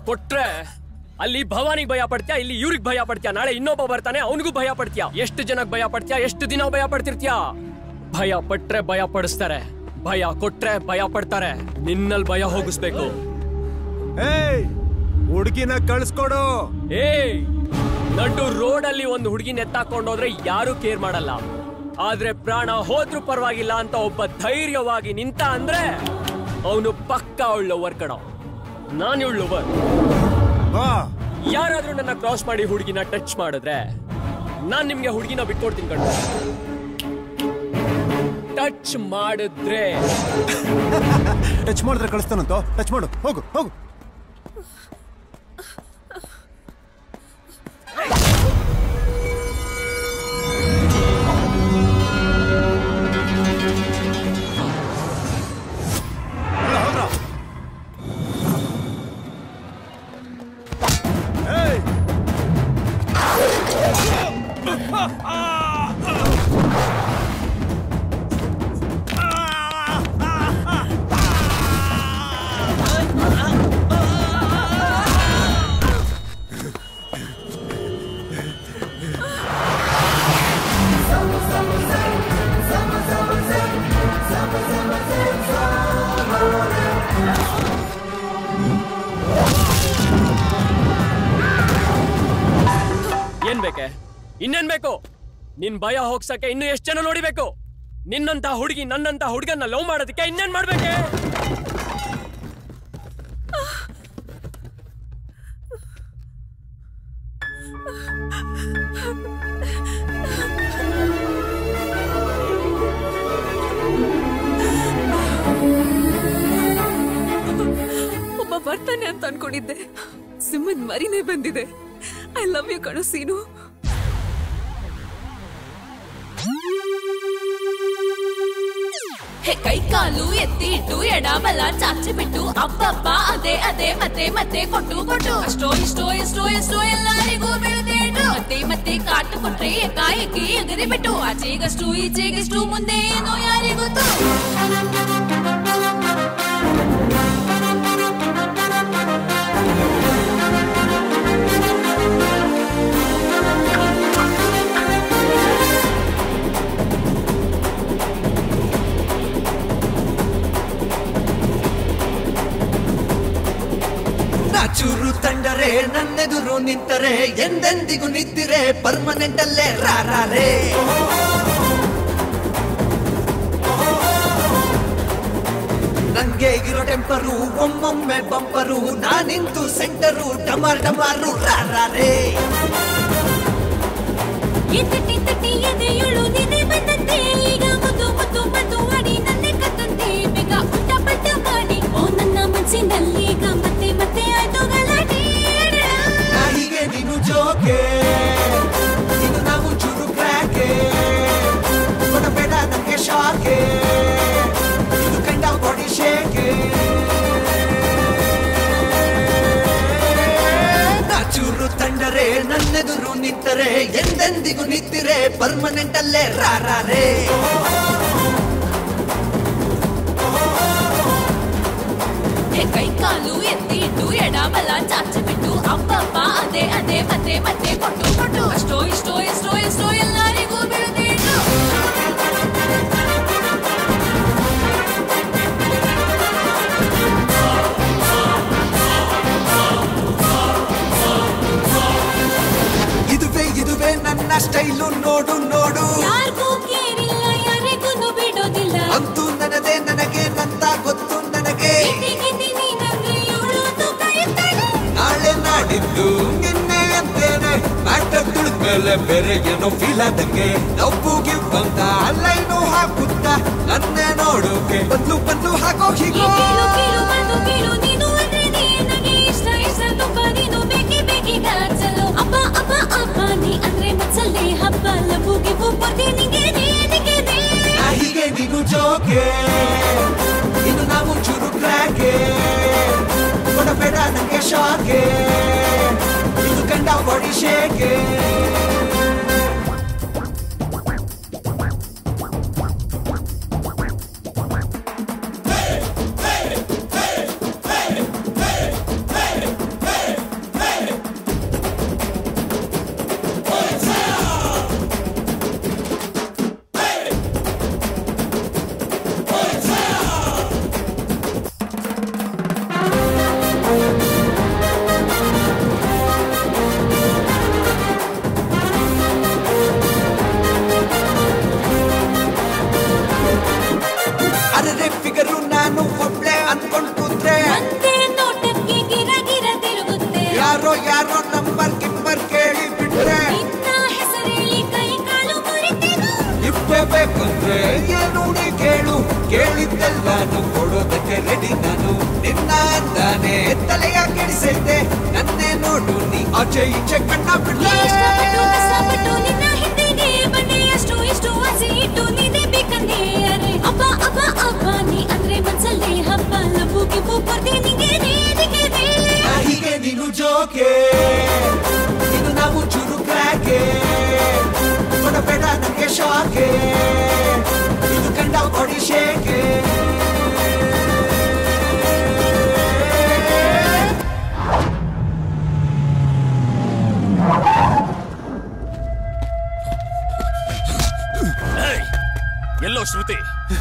ಕೊಟ್ರೆ ಅಲ್ಲಿ ಭವಾನಿಗ್ ಭಯ ಪಡ್ತೀಯಾ ಇಲ್ಲಿ ಇವ್ರಿಗೆ ಭಯ ಪಡ್ತೀಯಾ ನಾಳೆ ಇನ್ನೊಬ್ಬ ಬರ್ತಾನೆ ಅವನಿಗೂ ಭಯ ಪಡ್ತೀಯಾ ಎಷ್ಟು ಜನಕ್ ಭಯ ಪಡ್ತೀಯಾ ಎಷ್ಟು ದಿನ ಭಯ ಪಡ್ತಿರ್ತೀಯಾ ಭಯ ಪಟ್ರೆ ಭಯ ಪಡಿಸ್ತಾರೆ ಭಯ ಕೊಟ್ರೆ ಭಯ ಪಡ್ತಾರೆ ನಿನ್ನಲ್ಲಿ ಭಯ ಹೋಗಿಸ್ಬೇಕು ಏಯ್ ಹುಡುಗಿನ ಕಳ್ಸ್ಕೊಡು ಏಯ್ ನಡು ರೋಡಲ್ಲಿ ಒಂದು ಹುಡುಗಿನ ಎತ್ತಾಕೊಂಡೋದ್ರೆ ಯಾರು ಕೇರ್ ಮಾಡಲ್ಲ ಆದ್ರೆ ಪ್ರಾಣ ಹೋದ್ರೂ ಪರವಾಗಿಲ್ಲ ಅಂತ ಒಬ್ಬ ಧೈರ್ಯವಾಗಿ ನಿಂತ ಅಂದ್ರೆ ಅವನು ಪಕ್ಕ ಉಳ್ಳವರ್ ಕಣ ನಾನು ಉಳ್ಳವರ್ ಯಾರಾದ್ರೂ ನನ್ನ ಕ್ರಾಸ್ ಮಾಡಿ ಹುಡುಗಿನ ಟಚ್ ಮಾಡಿದ್ರೆ ನಾನ್ ನಿಮ್ಗೆ ಹುಡುಗಿನ ಬಿಟ್ಕೊಡ್ತೀನಿ ಕಣ ಟಚ್ ಮಾಡಿದ್ರೆ ಟಚ್ ಮಾಡಿದ್ರೆ ಕಳಿಸ್ತಾನಂತ ಟಚ್ ಮಾಡು ಹೋಗು ಹೋಗು ಏನ್ ಬೇಕೆ ಇನ್ನೇನ್ ಬೇಕು ನಿನ್ ಭಯ ಹೋಗ್ಸಕ್ಕೆ ಇನ್ನು ಎಷ್ಟು ಜನ ನೋಡಿಬೇಕು ನಿನ್ನಂತ ಹುಡುಗಿ ನನ್ನಂತ ಹುಡುಗನ್ನ ಲವ್ ಮಾಡೋದಕ್ಕೆ ಇನ್ನೇನ್ ಮಾಡ್ಬೇಕೆ ಒಬ್ಬ ಬರ್ತಾನೆ ಅಂತ ಅನ್ಕೊಂಡಿದ್ದೆ ಸಿಂಹನ್ ಮರಿನೇ ಬಂದಿದೆ ಐ ಲವ್ ಯು ಕಣು ಸೀನು ಹೇ ಕೈ ಕಾಲು ಎತ್ತಿ ಇಟ್ಟು ಎಡ ಬಲ ಚಾಚಿ ಬಿಟ್ಟು ಅಬ್ಬಬ್ಬ ಅದೇ ಅದೇ ಮತ್ತೆ ಮತ್ತೆ ಕೊಟ್ಟು ಕೊಟ್ಟು ಅಷ್ಟೋ ಇಷ್ಟೋ ಎಷ್ಟೋ ಎಷ್ಟೋ ಎಲ್ಲರಿಗೂ ಬೆಳೆದೇಟು ಮತ್ತೆ ಮತ್ತೆ ಕಾಟು ಕೊಟ್ರೆ ಕಾಯಿಗೆ ಎಗರಿ ಬಿಟ್ಟು ಆಚೆಗಷ್ಟು ಈಚೆಗಷ್ಟು ಮುಂದೆ ಏನೋ ಯಾರಿಗೊತ್ತು ನಾಚೂರು ತಂಡರೆ ನನ್ನೆದುರು ನಿಂತರೆ ಎಂದೆಂದಿಗೂ ನಿಂತಿರೆ ಪರ್ಮನೆಂಟ್ ಅಲ್ಲೇ ರಾರೇ ನಂಗೆ ಇರೋ ಟೆಂಪರು ಒಮ್ಮೊಮ್ಮೆ ಬಂಪರು ನಾನಿಂತು ಸೆಂಟರು ಡಮಾರ್ ಡಮಾರು ರಾರೇ ಈ ತಟ್ಟಿ ತಟ್ಟಿ ಎದೆಯುಳು ನಿನೆ ಬಂದಂತೆ ಈಗ ಮುದ್ದು ಮುದ್ದು ಮುದ್ದು ಮಾಡಿ ನನ್ನೆ ಕತ್ತಂತೆ ಬೇಗ ಉಲ್ಟ ಪಲ್ಟ ಮಾಡಿ ಓ ನನ್ನ ಮನಸ್ಸಿನಲ್ಲಿ ಈಗ ಮತ್ತೆ ಮತ್ತೆ ಆಯ್ತು ಗಲಾಟೆ ನಾ ಹೀಗೆ ನೀನು ಜೋಕೆ ಇನ್ನು ನಾವು ಚೂರು ಕ್ರ್ಯಾಕೆ ಕೊಡಬೇಡ ನಂಗೆ ಶಾಕೆ ಇದು ಕಂಡ ಬಾಡಿ ಶೇಕೆ ನಾಚೂರು ತಂಡರೆ ನನ್ನೆದುರು ನಿಂತರೆ ಎಂದೆಂದಿಗೂ ನಿಂತಿರೆ ಪರ್ಮನೆಂಟ್ ಅಲ್ಲೇ ರಾರೇ ಹೇ ಕೈ ಕಾಲು ಎತ್ತಿ ಇಟ್ಟು ಎಡ ಬಲ ಚಾಚಿ ಬಿಟ್ಟು ಅಬ್ಬಬ್ಬ ಅದೇ ಅದೇ ಮತ್ತೆ ಮತ್ತೆ ಕೊಟ್ಟು ಕೊಟ್ಟು ಅಷ್ಟೋ ಇಷ್ಟೋ ಎಷ್ಟೋ ಎಷ್ಟೋ ಎಲ್ಲರಿಗೂ ಬೆಳೆದೇಟು ಇದುವೇ ಇದುವೇ ನನ್ನ ಸ್ಟೈಲು ನೋಡು ನೋಡು ಯಾರಿಗೂ ಕೇರಿಲ್ಲ ಯಾರಿಗೂ ಬಿಡೋದಿಲ್ಲ ಅಂತೂ ನನದೇ ನನಗೆ ನಂತ ಗೊತ್ತು ನನಗೆ ಇದ್ದೀನಿ ನಂಗೆ ಇವಳೊಂದು ಕೈ ತಡೆ ನಾಳೆ ನಾಡಿದ್ದು ನಿನ್ನೆ ಅಂತೇನೆ ಮ್ಯಾಟರ್ ತುಳಿದ್ಮೇಲೆ ಬೇರೆ ಏನೋ ಫೀಲ್ ಆದಂಗೆ ನವ್ವು ಗಿವ್ ಅಂತ ಲೈನು ಹಾಕುತ್ತ ನನ್ನೇ ನೋಡೋಕೆ ಬದ್ಲು ಬದ್ಲು ಹಾಕೋ ಈ ಹೀಗೋ ಕೀಳು ಕೀಳು ಬಂದು ಕೀಳು ನೀನು ಅಂದ್ರೆ ನನಗೆ ಇಷ್ಟ ಇಷ್ಟ ದುಃಖ ನೀನು ಬೇಕಿ ಬೇಕಿ ಗಾಚಲು ಅಪ್ಪ ಅಪ್ಪ ಅಪ್ಪ ನೀ ಅಂದ್ರೆ ಮಚ್ಚಲ್ಲಿ ಹಬ್ಬ ಲಬುಗೆ ಒಬ್ಬರ್ಗೆ ನಿಂಗೆ ನಿಂಗೆ ನಾ ಹೀಗೆ ನೀನು ಜೋಕೆ ಇನ್ನು ನಾವು ಚೂರು ಕ್ರ್ಯಾಕೆ ಕೊಡಬೇಡ ನಂಗೆ ಶಾಕೆ ಇದು ಕಂಡ ಬಾಡಿ ಶೇಕೆ ಅಂದ್ರೆ ಏನು ನೀ ಕೇಳು ಕೇಳಿದ್ದೆಲ್ಲಾನು ಕೊಡೋದಕ್ಕೆ ರೆಡಿ ನಾನು ನಿನ್ನ ಅಂದಾನೆ ತಲೆಯ ಕೆಡಿಸೈತೆ ನನ್ನೇ ನೋಡು ನೀ ಆಚೆ ಈಚೆ ಕಣ್ಣ ಬಿಡ್ಲೆ ಇಷ್ಟಪಟ್ಟು ಕಷ್ಟಪಟ್ಟು ನಿನ್ನ ಹಿಂದೆಗೆ ಬಂದೆ ಅಷ್ಟು ಇಷ್ಟು ಆಸೆ ಇಟ್ಟು ನೀನೇ ಬೇಕಂದೆ ಅರೆ ಅಪ್ಪ ಅಪ್ಪ ಅಪ್ಪ ನೀ ಅಂದ್ರೆ ಮನ್ಸಲ್ಲೇ ಹಬ್ಬ ಲಬ್ಬು ಗಿಬ್ಬು ಕೊಡ್ದೆ ನಿಂಗೆ ನೇದಿಗೆ ಹೀಗೆ ನೀನು ಜೋಕೆ ಇದು ನಾವು ಚೂರು ಕ್ರ್ಯಾಕೆ ಕೊಡಬೇಡ ನನಗೆ ಶಾಕೆ ಇದು ಕಂಡ ಬಾಡಿ ಶೇಕೆ ಏಯ್! ಎಲ್ಲೋ ಶ್ರುತಿ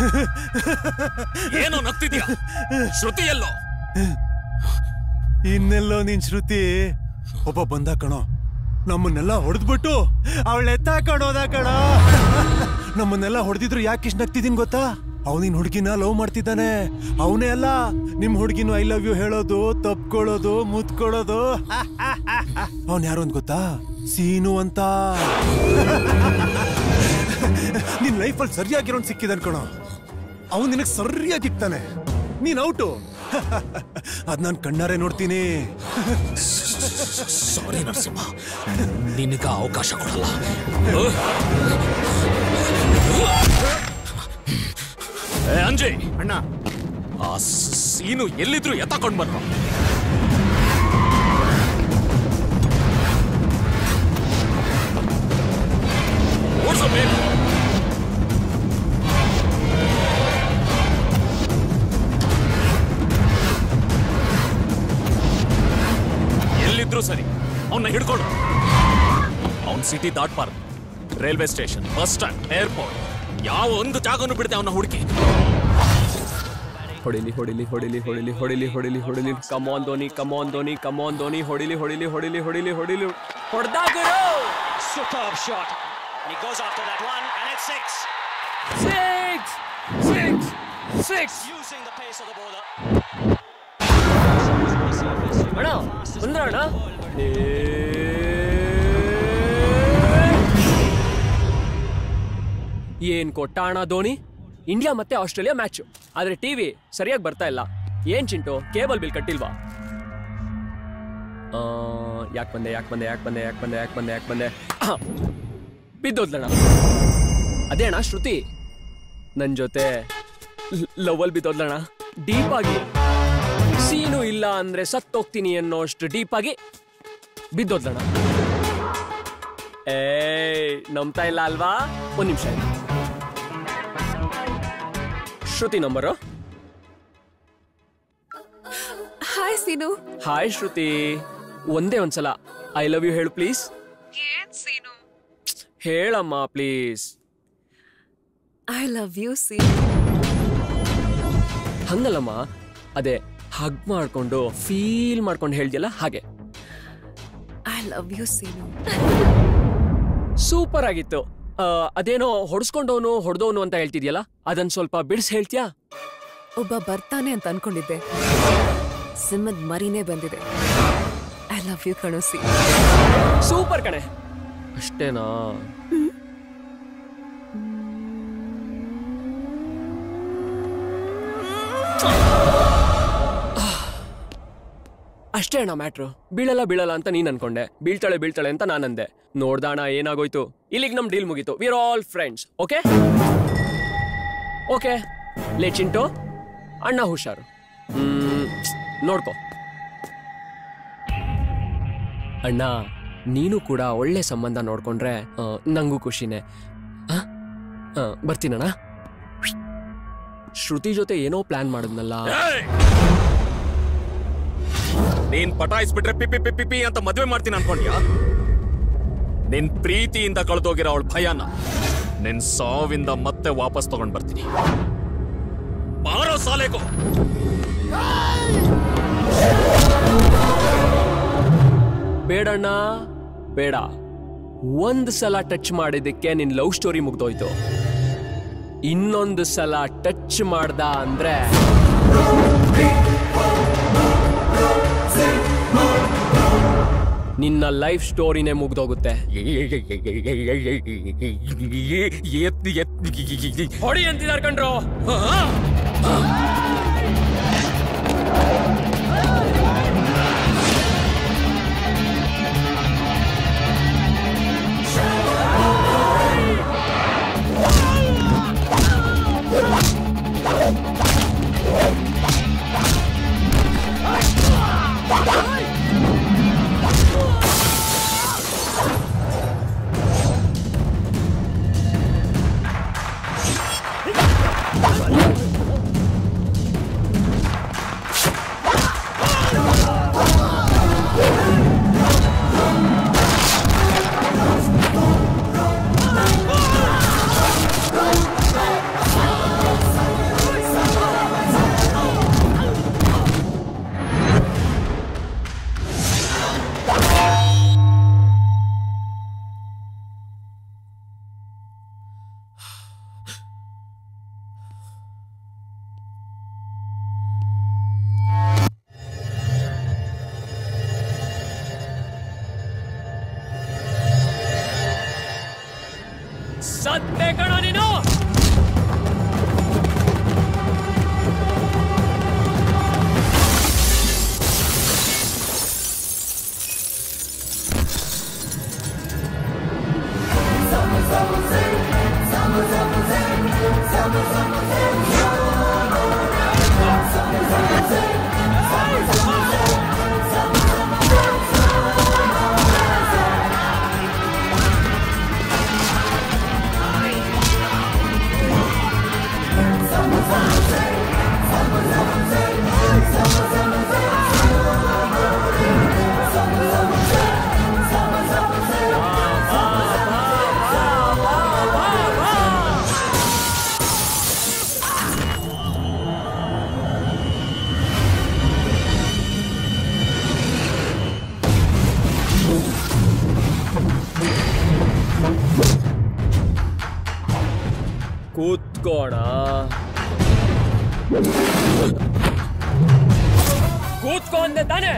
ಏನೋ ನಗ್ತಿದ್ಯಾ ಶ್ರುತಿ ಎಲ್ಲೋ ಇನ್ನೆಲ್ಲೋ ನಿನ್ ಶ್ರುತಿ ಒಬ್ಬ ಬಂದ ಕಣೋ ನಮ್ಮನ್ನೆಲ್ಲ ಹೊಡೆದ್ಬಿಟ್ಟು ಅವಳ ಎತ್ತ ಕಣೋದ ಕಣ ನಮ್ಮನ್ನೆಲ್ಲ ಹೊಡೆದಿದ್ರು ಯಾಕೆ ಇಷ್ಟ ನಗ್ತಿದೀನಿ ಗೊತ್ತಾ ಅವನಿನ್ ಹುಡುಗಿನ ಲವ್ ಮಾಡ್ತಿದ್ದಾನೆ ಅವನೇ ಅಲ್ಲ ನಿಮ್ ಹುಡುಗಿನ ಐ ಲವ್ ಯು ಹೇಳೋದು ತಪ್ಕೊಳ್ಳೋದು ಮುತ್ಕೊಳ್ಳೋದು ಅವನ್ ಯಾರು ಅಂತ ಗೊತ್ತಾ ಸೀನು ಅಂತ ನಿನ್ ಲೈಫಲ್ಲಿ ಸರಿಯಾಗಿರೋನ್ ಸಿಕ್ಕಿದನ್ ಕಣೋ ಅವನ್ ನಿನಗ್ ಸರಿಯಾಗಿತ್ತಾನೆ ನೀನ್ ಔಟು ಅದ್ ನಾನ್ ಕಣ್ಣಾರೆ ನೋಡ್ತೀನಿ ಸಾರಿ ನರಸಿಂಹ ನಿನಗ ಅವಕಾಶ ಕೊಡಲ್ಲ ಏ, ಅಂಜಯ್ ಅಣ್ಣ ಆ ಸ- ಸೀನು ಎಲ್ಲಿದ್ರು ಎತ್ತಕೊಂಡ್ ಬಂದ್ರು ಓಡ್ಸೋ ಬೇಗ. ಎಲ್ಲಿದ್ರು ಸರಿ ಅವನ್ನ ಹಿಡ್ಕೊಂಡು ಅವನ್ ಸಿಟಿ ದಾಟ್ಬಾರ್ದು railway station bus stand airport ಯಾವ ಒಂದು ಜಾಗನೂ ಬಿಡದೆ ಅವನ ಹುಡುಕಿ ಹೊಡಿಲಿ ಹೊಡಿಲಿ ಹೊಡಿಲಿ ಹೊಡಿಲಿ ಹೊಡಿಲಿ ಹೊಡಿಲಿ ಹೊಡಿಲಿ ಕಮಾನ್ ಧೋನಿ ಕಮಾನ್ ಧೋನಿ ಕಮಾನ್ ಧೋನಿ ಹೊಡಿಲಿ ಹೊಡಿಲಿ ಹೊಡಿಲಿ ಹೊಡಿಲಿ ಹೊಡಿಲಿ ಹೊಡ್ದಾ ಗುರು Superb shot. And he goes after that one, and it's six. Six! Six! Six! Using the pace of the bowler. ಅಣ್ಣ ಬಂದ್ರ ಅಣ್ಣ ಏನ್ ಕೊಟ್ಟ ಅಣ್ಣ ಧೋನಿ ಇಂಡಿಯಾ ಮತ್ತೆ ಆಸ್ಟ್ರೇಲಿಯಾ ಮ್ಯಾಚ್ ಆದ್ರೆ ಟಿವಿ ಸರಿಯಾಗಿ ಬರ್ತಾ ಇಲ್ಲ ಏನ್ ಚಿಂಟು ಕೇಬಲ್ ಬಿಲ್ ಕಟ್ಟಿಲ್ವಾ ಯಾಕೆ ಬಂದೆ ಯಾಕೆ ಬಂದೆ ಯಾಕೆ ಬಂದೆ ಯಾಕೆ ಬಂದೆ ಯಾಕೆ ಬಂದೆ ಯಾಕೆ ಬಂದೆ ಬಿದ್ದೋದ್ಲಣ್ಣ ಅದೇ ಅಣ್ಣ ಶ್ರುತಿ ನನ್ ಜೊತೆ ಲವಲ್ ಬಿದ್ದೋದ್ಲಣ್ಣ ಡೀಪ್ ಆಗಿ ಸೀನು ಇಲ್ಲ ಅಂದ್ರೆ ಸತ್ತೋಗ್ತೀನಿ ಅನ್ನೋಷ್ಟು ಡೀಪ್ ಆಗಿ ಬಿದ್ದೋದ್ಲಣ್ಣ ಏಯ್ ನಂಬ್ತಾ ಇಲ್ಲ ಅಲ್ವಾ ಒಂದ್ ನಿಮಿಷ ಇರಿ. Shruti number hi Seenu hi Shruti ಒಂದೇ ಒಂದ್ಸಲ ಐ ಲವ್ ಯು ಹೇಳು ಪ್ಲೀಸ್ ಏನ್ ಸೀನು ಹೇಳಮ್ಮ please I love you Seenu ಹಂಗಲ್ಲಮ್ಮ ಅದೇ ಹಗ್ ಮಾಡ್ಕೊಂಡು ಫೀಲ್ ಮಾಡ್ಕೊಂಡು ಹೇಳ್ದಿಯಲ್ಲ ಹಾಗೆ I love you Seenu super ಆಗಿತ್ತು ಆ, ಅದೇನೋ ಹೊಡ್ಸ್ಕೊಂಡವನು ಹೊಡೆದವನು ಅಂತ ಹೇಳ್ತಿದ್ಯಲ್ಲ ಅದನ್ನ ಸ್ವಲ್ಪ ಬಿಡಿಸ್ ಹೇಳ್ತೀಯಾ ಒಬ್ಬ ಬರ್ತಾನೆ ಅಂತ ಅನ್ಕೊಂಡಿದ್ದೆ ಸಿಂಹದ್ ಮರಿನೇ ಬಂದಿದೆ ಐ ಲವ್ ಯು ಕಣೋ ಸಿ ಸೂಪರ್ ಕಣೆ ಅಷ್ಟೇನಾ ಅಷ್ಟೇ ಅಣ್ಣ ಮ್ಯಾಟ್ರು ಬೀಳಲ್ಲ ಬೀಳಲ್ಲ ಅಂತ ನೀನ್ ಅನ್ಕೊಂಡೆ ಬೀಳ್ತಾಳೆ ಬೀಳ್ತಾಳೆ ಅಂತ ನಾನಂದೆ ನೋಡ್ದಾಣ ಏನಾಗೋಯ್ತು ಇಲ್ಲಿಗೆ ನಮ್ ಡೀಲ್ ಮುಗೀತು we're all friends okay okay ಲೇ ಚಿಂಟು ಅಣ್ಣ ಹುಷಾರು ಹ್ಮ್, ನೋಡ್ಕೋ ಅಣ್ಣ ನೀನು ಕೂಡ ಒಳ್ಳೆ ಸಂಬಂಧ ನೋಡ್ಕೊಂಡ್ರೆ ಆ, ನಂಗೂ ಖುಷಿನೇ ಆ? ಆ, ಬರ್ತೀನಣ್ಣ ಶ್ರುತಿ ಜೊತೆ ಏನೋ ಪ್ಲಾನ್ ಮಾಡಿದ್ನಲ್ಲ ನೀನ್ ಪಟಾಯಿಸ್ಬಿಟ್ರೆ ಪಿಪಿ ಪಿಪಿ ಪಿಪಿ ಅಂತ ಮದ್ವೆ ಮಾಡ್ತೀನಿ ಅನ್ಕೊಂಡ್ಯಾ ನಿನ್ ಪ್ರೀತಿಯಿಂದ ಕಳೆದೋಗಿರೋ ಅವಳ ಭಯನ ನಿನ್ ಸಾವಿಂದ ಮತ್ತೆ ವಾಪಸ್ ತಗೊಂಡ್ ಬರ್ತೀನಿ ಬಾರೋ ಸಾಲೆಗೋ ಬೇಡಣ್ಣ ಬೇಡ ಒಂದ್ ಸಲ ಟಚ್ ಮಾಡಿದ್ದಕ್ಕೆ ನಿನ್ ಲವ್ ಸ್ಟೋರಿ ಮುಗ್ದೋಯ್ತು ಇನ್ನೊಂದು ಸಲ ಟಚ್ ಮಾಡ್ದ ಅಂದ್ರೆ ನಿನ್ ನಿನ್ನ ಲೈಫ್ ಸ್ಟೋರಿನೇ ಮುಗ್ದೋಗುತ್ತೆ ಹೊಡಿ ಅಂತಿದಾರ್ ಕಣ್ರು ಸತ್ತೆ ಕಣ ನೀನು ಕೂತ್ಕೋಣ ಕೂತ್ಕೋ ಅಂದೆ ತಾನೆ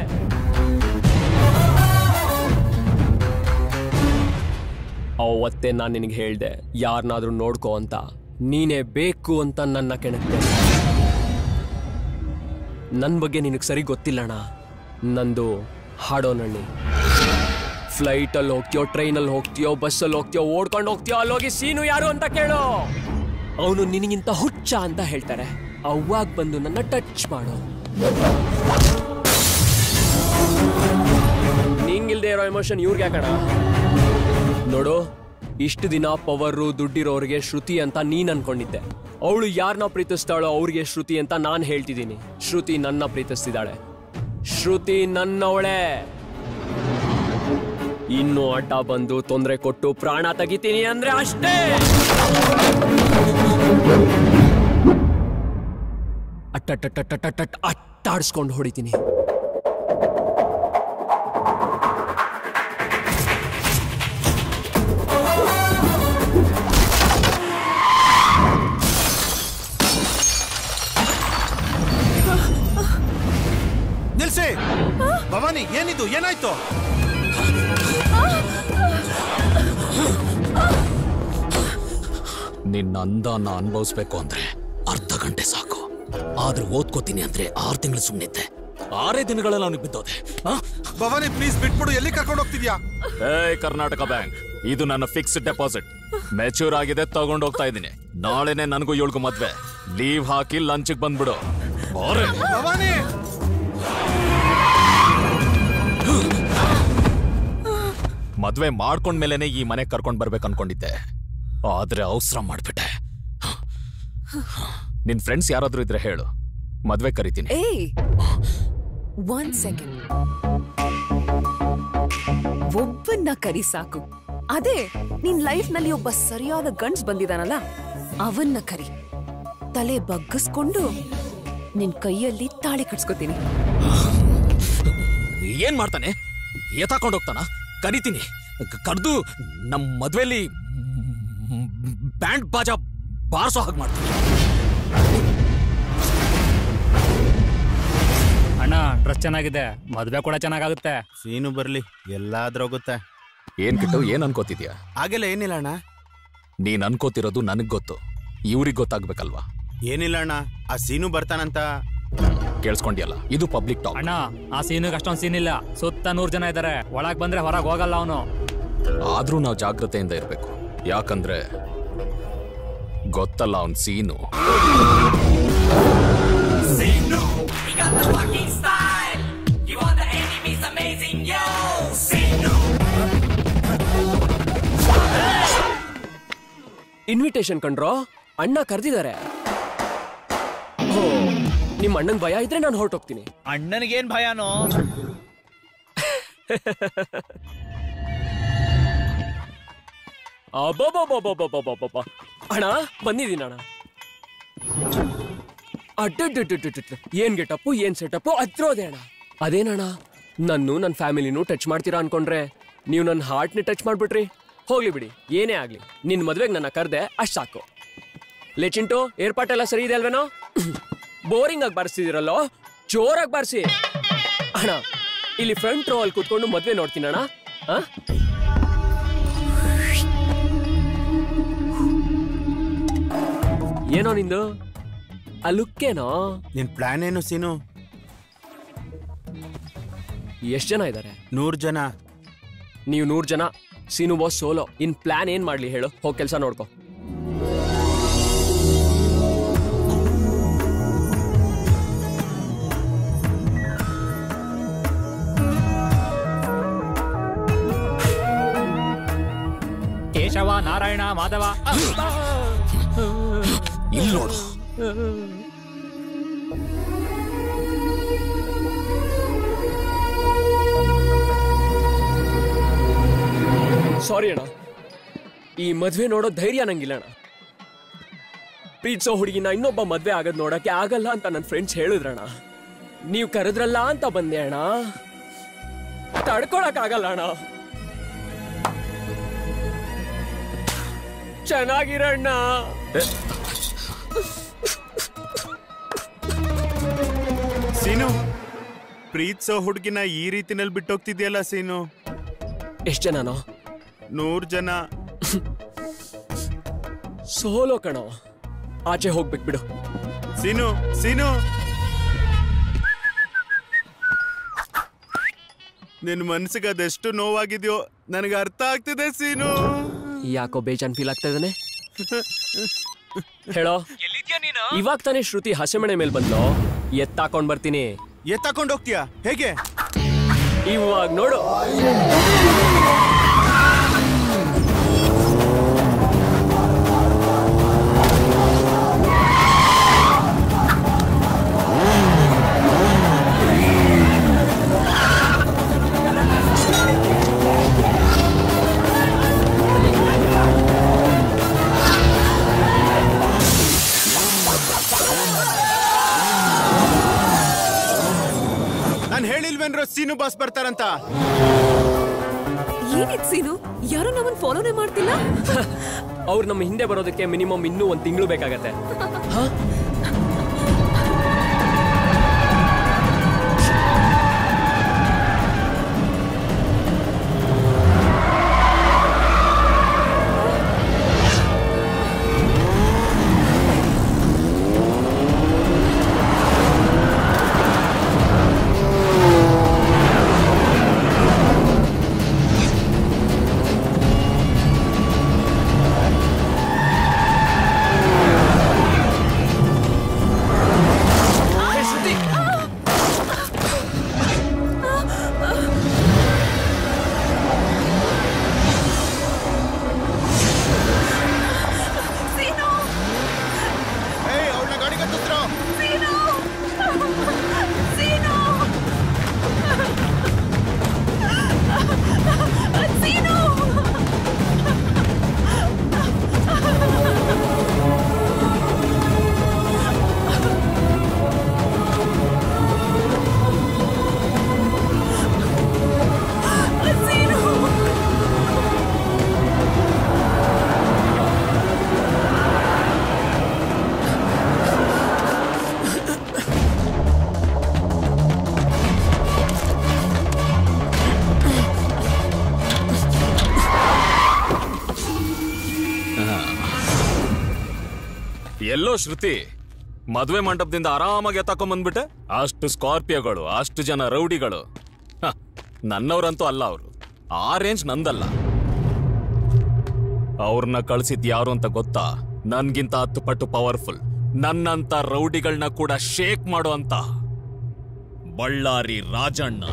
ಅವತ್ತೇ ನಾನು ನಿನಗೆ ಹೇಳ್ದೆ ಯಾರನ್ನಾದ್ರೂ ನೋಡ್ಕೋ ಅಂತ ನೀನೇ ಬೇಕು ಅಂತ ನನ್ನ ಕೆಣಕ್ದೆ ನನ್ನ ಬಗ್ಗೆ ನಿನಗೆ ಸರಿ ಗೊತ್ತಿಲ್ಲಣ್ಣ ನಂದು ಹಾಡೋನಳ್ಳಿ ಫ್ಲೈಟಲ್ಲಿ ಹೋಗ್ತೀಯೋ ಟ್ರೈನಲ್ಲಿ ಹೋಗ್ತೀಯೋ ಬಸ್ಸಲ್ಲಿ ಹೋಗ್ತೀಯೋ ಓಡ್ಕೊಂಡು ಹೋಗ್ತೀಯೋ ಅಲ್ಲೋಗಿ ಸೀನು ಯಾರು ಅಂತ ಕೇಳು ಅವನು ನಿನಗಿಂತ ಹುಚ್ಚ ಅಂತ ಹೇಳ್ತಾರೆ ಅವಾಗ ಬಂದು ನನ್ನ ಟಚ್ ಮಾಡು ನಿಂಗಿಲ್ದೇ ಇರೋ ಎಮೋಷನ್ ಇವ್ರಿಗೆ ಯಾಕಣ ನೋಡು ಇಷ್ಟು ದಿನ ಪವರು ದುಡ್ಡಿರೋರಿಗೆ ಶ್ರುತಿ ಅಂತ ನೀನ್ ಅನ್ಕೊಂಡಿದ್ದೆ ಅವಳು ಯಾರನ್ನ ಪ್ರೀತಿಸ್ತಾಳೋ ಅವ್ರಿಗೆ ಶ್ರುತಿ ಅಂತ ನಾನು ಹೇಳ್ತಿದ್ದೀನಿ ಶ್ರುತಿ ನನ್ನ ಪ್ರೀತಿಸ್ತಿದ್ದಾಳೆ ಶ್ರುತಿ ನನ್ನವಳೆ ಇನ್ನು ಅಡ್ಡ ಬಂದು ತೊಂದರೆ ಕೊಟ್ಟು ಪ್ರಾಣ ತೆಗಿತೀನಿ ಅಂದ್ರೆ ಅಷ್ಟೇ ಅಟ್ಟಟ್ಟಟ್ಟಟ್ಟಟ್ಟ ಅಟ್ಟಾಡ್ಸ್ಕೊಂಡು ಹೊಡಿತೀನಿ ನಿಲ್ಸಿ ಭವಾನಿ ಏನಿದು ಏನಾಯ್ತು ನಿನ್ನ ಅಂದನ ಅನುಭವಿಸ್ಬೇಕು ಅಂದ್ರೆ ಅರ್ಧ ಗಂಟೆ ಸಾಕು ಆದ್ರೆ ಓದ್ಕೋತೀನಿ ಅಂದ್ರೆ ಆರು ತಿಂಗಳು ಸುಮ್ಮನಿದ್ದೆ ಆರೇ ದಿನಗಳಲ್ಲಿ ಅವನಿಗೆ ಬಿದ್ದೋದೆ ಭವಾನಿ ಪ್ಲೀಸ್ ಬಿಟ್ಬಿಡು ಎಲ್ಲಿ ಕರ್ಕೊಂಡು ಹೋಗ್ತಿದ್ಯಾ ಏ ಕರ್ನಾಟಕ ಬ್ಯಾಂಕ್ ಇದು ನನ್ನ ಫಿಕ್ಸ್ಡ್ ಡೆಪಾಸಿಟ್ ಮೆಚೂರ್ ಆಗಿದೆ ತಗೊಂಡು ಹೋಗ್ತಾ ಇದ್ದೀನಿ ನಾಳೆನೆ ನನಗೂ ಏಳ್ಗು ಮದ್ವೆ ಲೀವ್ ಹಾಕಿ ಲಂಚ್ಗೆ ಬಂದ್ಬಿಡು ಬಾರೆ. ಭವಾನಿ ಮದ್ವೆ ಮಾಡ್ಕೊಂಡ್ಮೇಲೆನೆ ಈ ಮನೆ ಕರ್ಕೊಂಡ್ ಬರ್ಬೇಕು ಅನ್ಕೊಂಡಿದ್ದೆ ಆದ್ರೆ ಅವಸರ ಮಾಡ್ಬಿಟ್ಟೆ ನಿನ್ ಫ್ರೆಂಡ್ಸ್ ಯಾರಾದ್ರೂ ಇದ್ರೆ ಹೇಳು ಮದ್ವೆ ಕರಿತೀನಿ ಏಯ್ ಒಂದ್ ಸೆಕೆಂಡ್ ಒಬ್ಬನ್ನ ಕರಿ ಸಾಕು ಅದೇ ನಿನ್ ಲೈಫ್ ನಲ್ಲಿ ಒಬ್ಬ ಸರಿಯಾದ ಗಂಡ್ಸ್ ಬಂದಿದಾನಲ್ಲ ಅವನ್ನ ಕರಿ ತಲೆ ಬಗ್ಗಿಸ್ಕೊಂಡು ನಿನ್ ಕೈಯಲ್ಲಿ ತಾಳಿ ಕಟ್ಸ್ಕೊತೀನಿ ಏನ್ ಮಾಡ್ತಾನೆ ಎತ್ತಾಕೊಂಡು ಹೋಗ್ತಾನ ಕರಿತೀನಿ ಕರೆದು ನಮ್ ಮದ್ವೆಲಿ ಬ್ಯಾಂಡ್ ಬಾಜಾ ಬಾರ್ಸೋ ಹಾಗೆ ಮಾಡ್ತೀನಿ ಅಣ್ಣ ಅಣ್ಣ ಡ್ರೆಸ್ ಚೆನ್ನಾಗಿದೆ ಮದ್ವೆ ಕೂಡ ಚೆನ್ನಾಗಾಗುತ್ತೆ ಸೀನು ಬರ್ಲಿ ಎಲ್ಲಾದ್ರೋಗುತ್ತೆ ಏನ್ ಕಿಟ್ಟು ಏನ್ ಅನ್ಕೋತಿದ್ಯಾ ಹಾಗೆಲ್ಲ ಏನಿಲ್ಲ ಅಣ್ಣ ನೀನ್ ಅನ್ಕೋತಿರೋದು ನನಗ್ ಗೊತ್ತು ಇವ್ರಿಗೆ ಗೊತ್ತಾಗ್ಬೇಕಲ್ವಾ ಏನಿಲ್ಲ ಅಣ್ಣ ಆ ಸೀನು ಬರ್ತಾನಂತ ಕೇಳಿಸ್ಕೊಂಡ್ಯಲ್ಲ ಇದು ಪಬ್ಲಿಕ್ ಟಾಕ್ ಅಣ್ಣ ಆ ಸೀನಿಗೆ ಅಷ್ಟೊಂದು ಸೀನ್ ಇಲ್ಲ ಸುತ್ತ ನೂರ್ ಜನ ಇದಾರೆ ಒಳಗ್ ಬಂದ್ರೆ ಹೊರಗ್ ಹೋಗಲ್ಲ ಅವನು ಆದ್ರೂ ನಾವು ಜಾಗ್ರತೆಯಿಂದ ಇರ್ಬೇಕು ಯಾಕಂದ್ರೆ ಗೊತ್ತಲ್ಲ ಅವನ್ ಸೀನು ಇನ್ವಿಟೇಷನ್ ಕಂಡ್ರೋ ಅಣ್ಣ ಕರೆದಿದ್ದಾರೆ ನಿಮ್ಮ ಅಣ್ಣನ್ ಭಯ ಇದ್ರೆ ನಾನು ಹೊರಟೋಗ್ತೀನಿ ಅಣ್ಣನಿಗೇನ್ ಭಯನೋ ಅಬ್ಬಬ್ಬಬ್ಬಬ್ಬಬ್ಬಬ್ಬಬ್ಬ. ಅಣ್ಣ ಬಂದಿದ್ದೀನಿ ಅಣ್ಣ ಅಡ್ಡಡ್ಡಡ್ಡಡ್ಡ ಏನ್ ಗೆಟಪ್ಪು ಏನ್ ಸೆಟಪ್ಪು ಅದ್ರೋದೆ ಅಣ್ಣ ಅದೇನಣ್ಣ ನನ್ನು ನನ್ನ ಫ್ಯಾಮಿಲಿನೂ ಟಚ್ ಮಾಡ್ತೀರಾ ಅನ್ಕೊಂಡ್ರೆ ನೀವು ನನ್ನ ಹಾರ್ಟ್ನ ಟಚ್ ಮಾಡ್ಬಿಟ್ರಿ ಹೋಗ್ಲಿ ಬಿಡಿ ಏನೇ ಆಗ್ಲಿ ನಿನ್ ಮದ್ವೆಗೆ ನನ್ನ ಕರ್ದೆ ಅಷ್ಟ್ ಸಾಕು ಲೆಚಿಂಟು ಏರ್ಪಾಟೆಲ್ಲ ಸರಿ ಇದೆ ಅಲ್ವೇನೋ ಬೋರಿಂಗ್ ಆಗಿ ಬಾರಿಸ್ತಿದಿರಲ್ಲೋ ಜೋರಾಗಿ ಬಾರಿಸಿ ಅಣ್ಣ ಇಲ್ಲಿ ಫ್ರಂಟ್ ರೋ ಅಲ್ಲಿ ಕೂತ್ಕೊಂಡು ಮದ್ವೆ ನೋಡ್ತೀನಿ ಅಣ್ಣ ಆ? ಏನೋ ನಿಂದು ಆ ಲುಕ್ಕೇನೋ ನಿನ್ ಪ್ಲಾನ್ ಏನು ಸೀನು ಎಷ್ಟ್ ಜನ ಇದ್ದಾರೆ ನೂರ್ ಜನ ನೀವು ನೂರ್ ಜನ Seenu boss solo in plan ಏನ್ ಮಾಡ್ಲಿ ಹೇಳು ಹೋಗ್ ಕೆಲ್ಸ ನೋಡ್ಕೊ ಕೇಶವ ನಾರಾಯಣ ಮಾಧವ ಇಲ್ಲಿ ನೋಡು ಸಾರಿ ಅಣ್ಣ ಈ ಮದ್ವೆ ನೋಡೋ ಧೈರ್ಯ ನಂಗಿಲ್ಲ ಅಣ್ಣ ಪ್ರೀತಿಸೋ ಹುಡುಗಿನ ಇನ್ನೊಬ್ಬ ಮದ್ವೆ ಆಗದ್ ನೋಡಕ್ಕೆ ಆಗಲ್ಲ ಅಂತ ನನ್ನ ಫ್ರೆಂಡ್ಸ್ ಹೇಳಿದ್ರಣ್ಣ ನೀವು ಕರೆದ್ರಲ್ಲ ಅಂತ ಬಂದೆ ಅಣ್ಣ ತಡ್ಕೊಳಕ್ ಆಗಲ್ಲ ಅಣ್ಣ ಚೆನ್ನಾಗಿರಣ್ಣ ಸೀನು ಪ್ರೀತ್ಸೋ ಹುಡುಗಿನ ಈ ರೀತಿನಲ್ಲಿ ಬಿಟ್ಟೋಗ್ತಿದ್ಯಲ್ಲ ಸೀನು ಎಷ್ಟ್ ಜನನೋ ನೂರ್ ಜನ ಸೋಲೋ ಕಣೋ ಆಚೆ ಹೋಗ್ಬೇಕು ಬಿಡು ಸೀನು ಸೀನು ನಿನ್ ಮನ್ಸಿಗೆ ಅದೆಷ್ಟು ನೋವಾಗಿದ್ಯೋ ನನಗೆ ಅರ್ಥ ಆಗ್ತಿದೆ ಸೀನು ಯಾಕೋ ಬೇಜಾನ್ ಫೀಲ್ ಆಗ್ತಾ ಇದ್ದಾನೆ ಹೇಳೋ ಇವಾಗ ತಾನೇ ಶ್ರುತಿ ಹಸೆಮಣೆ ಮೇಲೆ ಬಂದ್ಲು ಎತ್ತಾಕೊಂಡ್ ಬರ್ತೀನಿ ಎತ್ತಾಕೊಂಡ್ ಹೋಗ್ತೀಯಾ ಹೇಗೆ ಇವಾಗ ನೋಡು ನಾನು ಹೇಳಿಲ್ವೇನ್ರೋ ಸೀನು ಬಾಸ್ ಬರ್ತಾರಂತ ಏನಿದ್ ಸೀನು ಯಾರು ನಮ್ಮನ್ ಫಾಲೋನೇ ಮಾಡ್ತಿಲ್ಲ ಅವ್ರು ನಮ್ಮ ಹಿಂದೆ ಬರೋದಕ್ಕೆ ಮಿನಿಮಮ್ ಇನ್ನೂ ಒಂದ್ ತಿಂಗಳು ಬೇಕಾಗತ್ತೆ ಎಲ್ಲೋ ಶ್ರುತಿ ಮದ್ವೆ ಮಂಟಪದಿಂದ ಆರಾಮಾಗಿ ಎತ್ತಾಕೊಂಡ್ ಬಂದ್ಬಿಟ್ಟೆ ಅಷ್ಟು ಸ್ಕಾರ್ಪಿಯೋಗಳು ಅಷ್ಟು ಜನ ರೌಡಿಗಳು ಹ, ನನ್ನವ್ರಂತೂ ಅಲ್ಲ ಅವರು ಆ ರೇಂಜ್ ನಂದಲ್ಲ ಅವ್ರನ್ನ ಕಳ್ಸಿದ್ ಯಾರು ಅಂತ ಗೊತ್ತಾ ನನ್ಗಿಂತ ಹತ್ತು ಪಟ್ಟು ಪವರ್ಫುಲ್ ನನ್ನಂತ ರೌಡಿಗಳನ್ನ ಕೂಡ ಶೇಕ್ ಮಾಡೋ ಅಂತ ಬಳ್ಳಾರಿ ರಾಜಣ್ಣ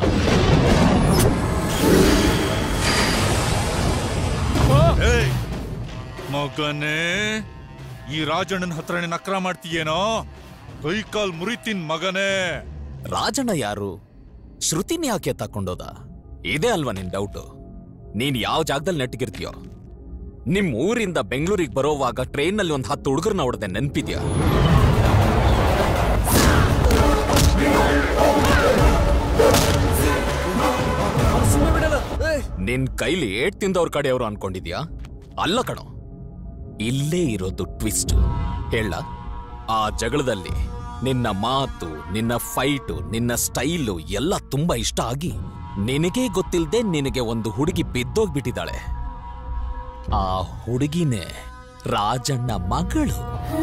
ಏಯ್, ಮಗನೇ ಈ ರಾಜಣ್ಣನ ಹತ್ರ ನೀನ್ ಅಕ್ರ ಮಾಡ್ತೀಯೇನೋ ಕೈ ಕಾಲ್ ಮುರಿತೀನ್ ಮಗನೇ ರಾಜಣ್ಣ ಯಾರು ಶ್ರುತಿನ ಯಾಕೆ ತಕೊಂಡೋದ ಇದೇ ಅಲ್ವಾ ನಿನ್ ಡೌಟು ನೀನ್ ಯಾವ ಜಾಗದಲ್ಲಿ ನೆಟ್ಗಿರ್ತೀಯೋ ನಿಮ್ ಊರಿಂದ ಬೆಂಗಳೂರಿಗೆ ಬರೋವಾಗ ಟ್ರೈನಲ್ಲಿ ಒಂದ್ ಹತ್ತು ಹುಡುಗರನ್ನ ಹೊಡೆದೆ ನೆನ್ಪಿದ್ಯಾ ನಿನ್ ಕೈಲಿ ಏಟ್ ತಿಂದವ್ರ ಕಡೆಯವರು ಅನ್ಕೊಂಡಿದ್ಯಾ ಅಲ್ಲ ಕಣೋ ಇಲ್ಲೇ ಇರೋದು ಟ್ವಿಸ್ಟ್ ಹೇಳ ಆ ಜಗಳದಲ್ಲಿ ನಿನ್ನ ಮಾತು ನಿನ್ನ ಫೈಟು ನಿನ್ನ ಸ್ಟೈಲು ಎಲ್ಲ ತುಂಬಾ ಇಷ್ಟ ಆಗಿ ನಿನಗೇ ಗೊತ್ತಿಲ್ಲದೆ ನಿನಗೆ ಒಂದು ಹುಡುಗಿ ಬಿದ್ದೋಗ್ಬಿಟ್ಟಿದ್ದಾಳೆ ಆ ಹುಡುಗಿನೇ ರಾಜಣ್ಣ ಮಗಳು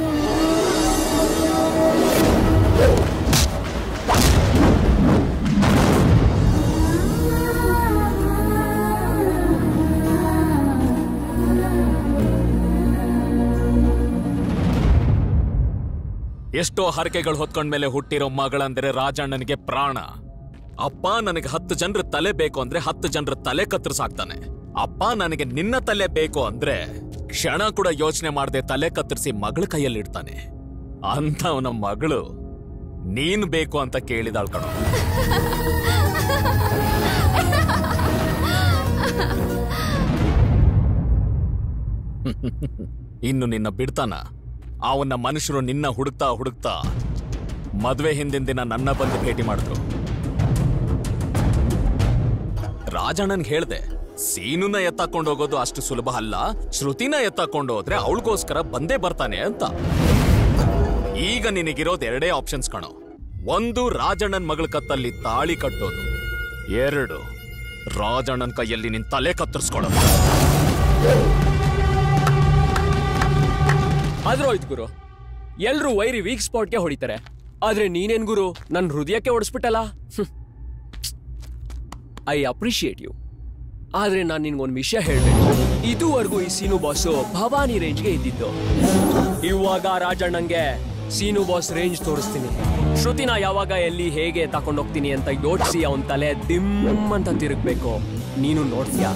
ಎಷ್ಟೋ ಹರಕೆಗಳು ಹೊತ್ಕೊಂಡ್ಮೇಲೆ ಹುಟ್ಟಿರೋ ಮಗಳಂದ್ರೆ ರಾಜಣ್ಣನಿಗೆ ಪ್ರಾಣ ಅಪ್ಪ ನನಗೆ ಹತ್ತು ಜನರ ತಲೆ ಬೇಕು ಅಂದ್ರೆ ಹತ್ತು ಜನರ ತಲೆ ಕತ್ತರಿಸಾಕ್ತಾನೆ ಅಪ್ಪ ನನಗೆ ನಿನ್ನ ತಲೆ ಬೇಕು ಅಂದ್ರೆ ಕ್ಷಣ ಕೂಡ ಯೋಚನೆ ಮಾಡದೆ ತಲೆ ಕತ್ತರಿಸಿ ಮಗಳ ಕೈಯಲ್ಲಿಡ್ತಾನೆ ಅಂತವನ ಮಗಳು ನೀನ್ ಬೇಕು ಅಂತ ಕೇಳಿದಾಳ್ ಕಣೋ ಇನ್ನು ನಿನ್ನ ಬಿಡ್ತಾನ ಅವನ್ನ ಮನುಷ್ಯರು ನಿನ್ನ ಹುಡುಕ್ತಾ ಹುಡುಕ್ತಾ ಮದ್ವೆ ಹಿಂದಿನ ದಿನ ನನ್ನ ಬಂದು ಭೇಟಿ ಮಾಡಿದ್ರು ರಾಜಣ್ಣನ್ಗೆ ಹೇಳ್ದೆ ಸೀನುನ ಎತ್ತಾಕೊಂಡು ಹೋಗೋದು ಅಷ್ಟು ಸುಲಭ ಅಲ್ಲ ಶ್ರುತಿನ ಎತ್ತಾಕೊಂಡು ಹೋದ್ರೆ ಅವಳಿಗೋಸ್ಕರ ಬಂದೇ ಬರ್ತಾನೆ ಅಂತ ಈಗ ನಿನಗಿರೋದು ಎರಡೇ ಆಪ್ಷನ್ಸ್ ಕಣೋ ಒಂದು ರಾಜಣ್ಣನ್ ಮಗಳ ಕತ್ತಲ್ಲಿ ತಾಳಿ ಕಟ್ಟೋದು ಎರಡು ರಾಜಣ್ಣನ್ ಕೈಯಲ್ಲಿ ನಿನ್ ತಲೆ ಕತ್ತರಿಸ್ಕೊಳ್ಳೋದು ಆದ್ರೂ ಆಯ್ತು ಗುರು ಎಲ್ರು ವೈರಿ ವೀಕ್ ಸ್ಪಾಟ್ಗೆ ಹೊಡಿತಾರೆ ಆದ್ರೆ ನೀನೇನ್ ಗುರು ನನ್ ಹೃದಯಕ್ಕೆ ಹೊಡಿಸ್ಬಿಟ್ಟಲ್ಲ ಐ ಅಪ್ರಿಶಿಯೇಟ್ ಯು ಆದ್ರೆ ನಾನು ನಿನ್ಗೊಂದು ವಿಷಯ ಹೇಳ್ಬೇಕು ಇದುವರೆಗೂ ಈ ಸೀನು ಬಾಸು ಭವಾನಿ ರೇಂಜ್ಗೆ ಇದ್ದಿದ್ದು ಇವಾಗ ರಾಜಣ್ಣಂಗೆ ಸೀನು ಬಾಸ್ ರೇಂಜ್ ತೋರಿಸ್ತೀನಿ ಶ್ರುತಿನ ಯಾವಾಗ ಎಲ್ಲಿ ಹೇಗೆ ತಕೊಂಡೋಗ್ತೀನಿ ಅಂತ ಯೋಚಿಸಿ ಅವನ್ ತಲೆ ದಿಮ್ ಅಂತ ತಿರುಗ್ಬೇಕು ನೀನು ನೋಡ್ತೀಯಾ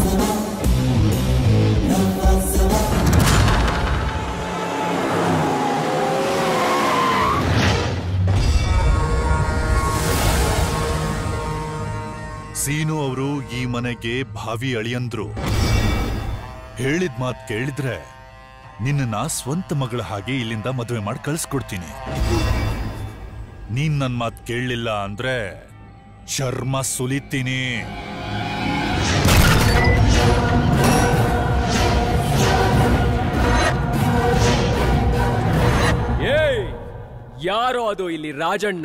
ಸೀನು ಅವರು ಈ ಮನೆಗೆ ಭಾವಿ ಅಳಿಯಂದ್ರು ಹೇಳಿದ ಮಾತ್ ಕೇಳಿದ್ರೆ ನಿನ್ನ ಸ್ವಂತ ಮಗಳ ಹಾಗೆ ಇಲ್ಲಿಂದ ಮದುವೆ ಮಾಡಿ ಕಳ್ಸ್ಕೊಡ್ತೀನಿ ನೀನ್ ನನ್ ಮಾತ್ ಕೇಳಲಿಲ್ಲ ಅಂದ್ರೆ ಚರ್ಮ ಸುಲಿತೀನಿ ಏಯ್ ಯಾರೋ ಅದು ಇಲ್ಲಿ ರಾಜಣ್ಣ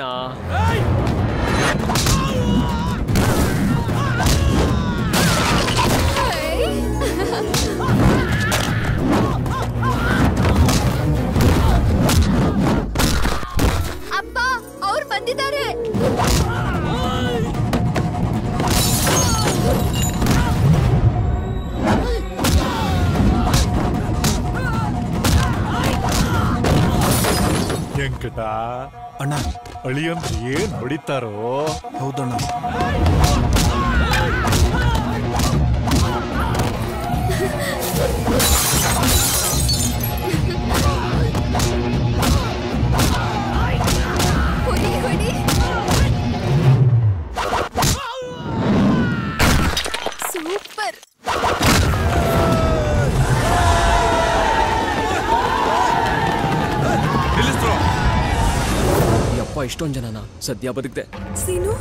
ಅಪ್ಪ ಅವ್ರು ಬಂದಿದ್ದಾರೆ ವೆಂಕಟ ಅಣ್ಣ ಅಳಿಯಂತ ಏನ್ ಹೊಡಿತಾರೋ ಹೌದಣ್ಣ ಹೊಡಿ ಹೊಡಿ ಸೂಪರ್ ಯಪ್ಪ ಇಷ್ಟೊಂದ್ ಜನನ ಸದ್ಯ ಬದುಕ್ದೆ ಸೀನು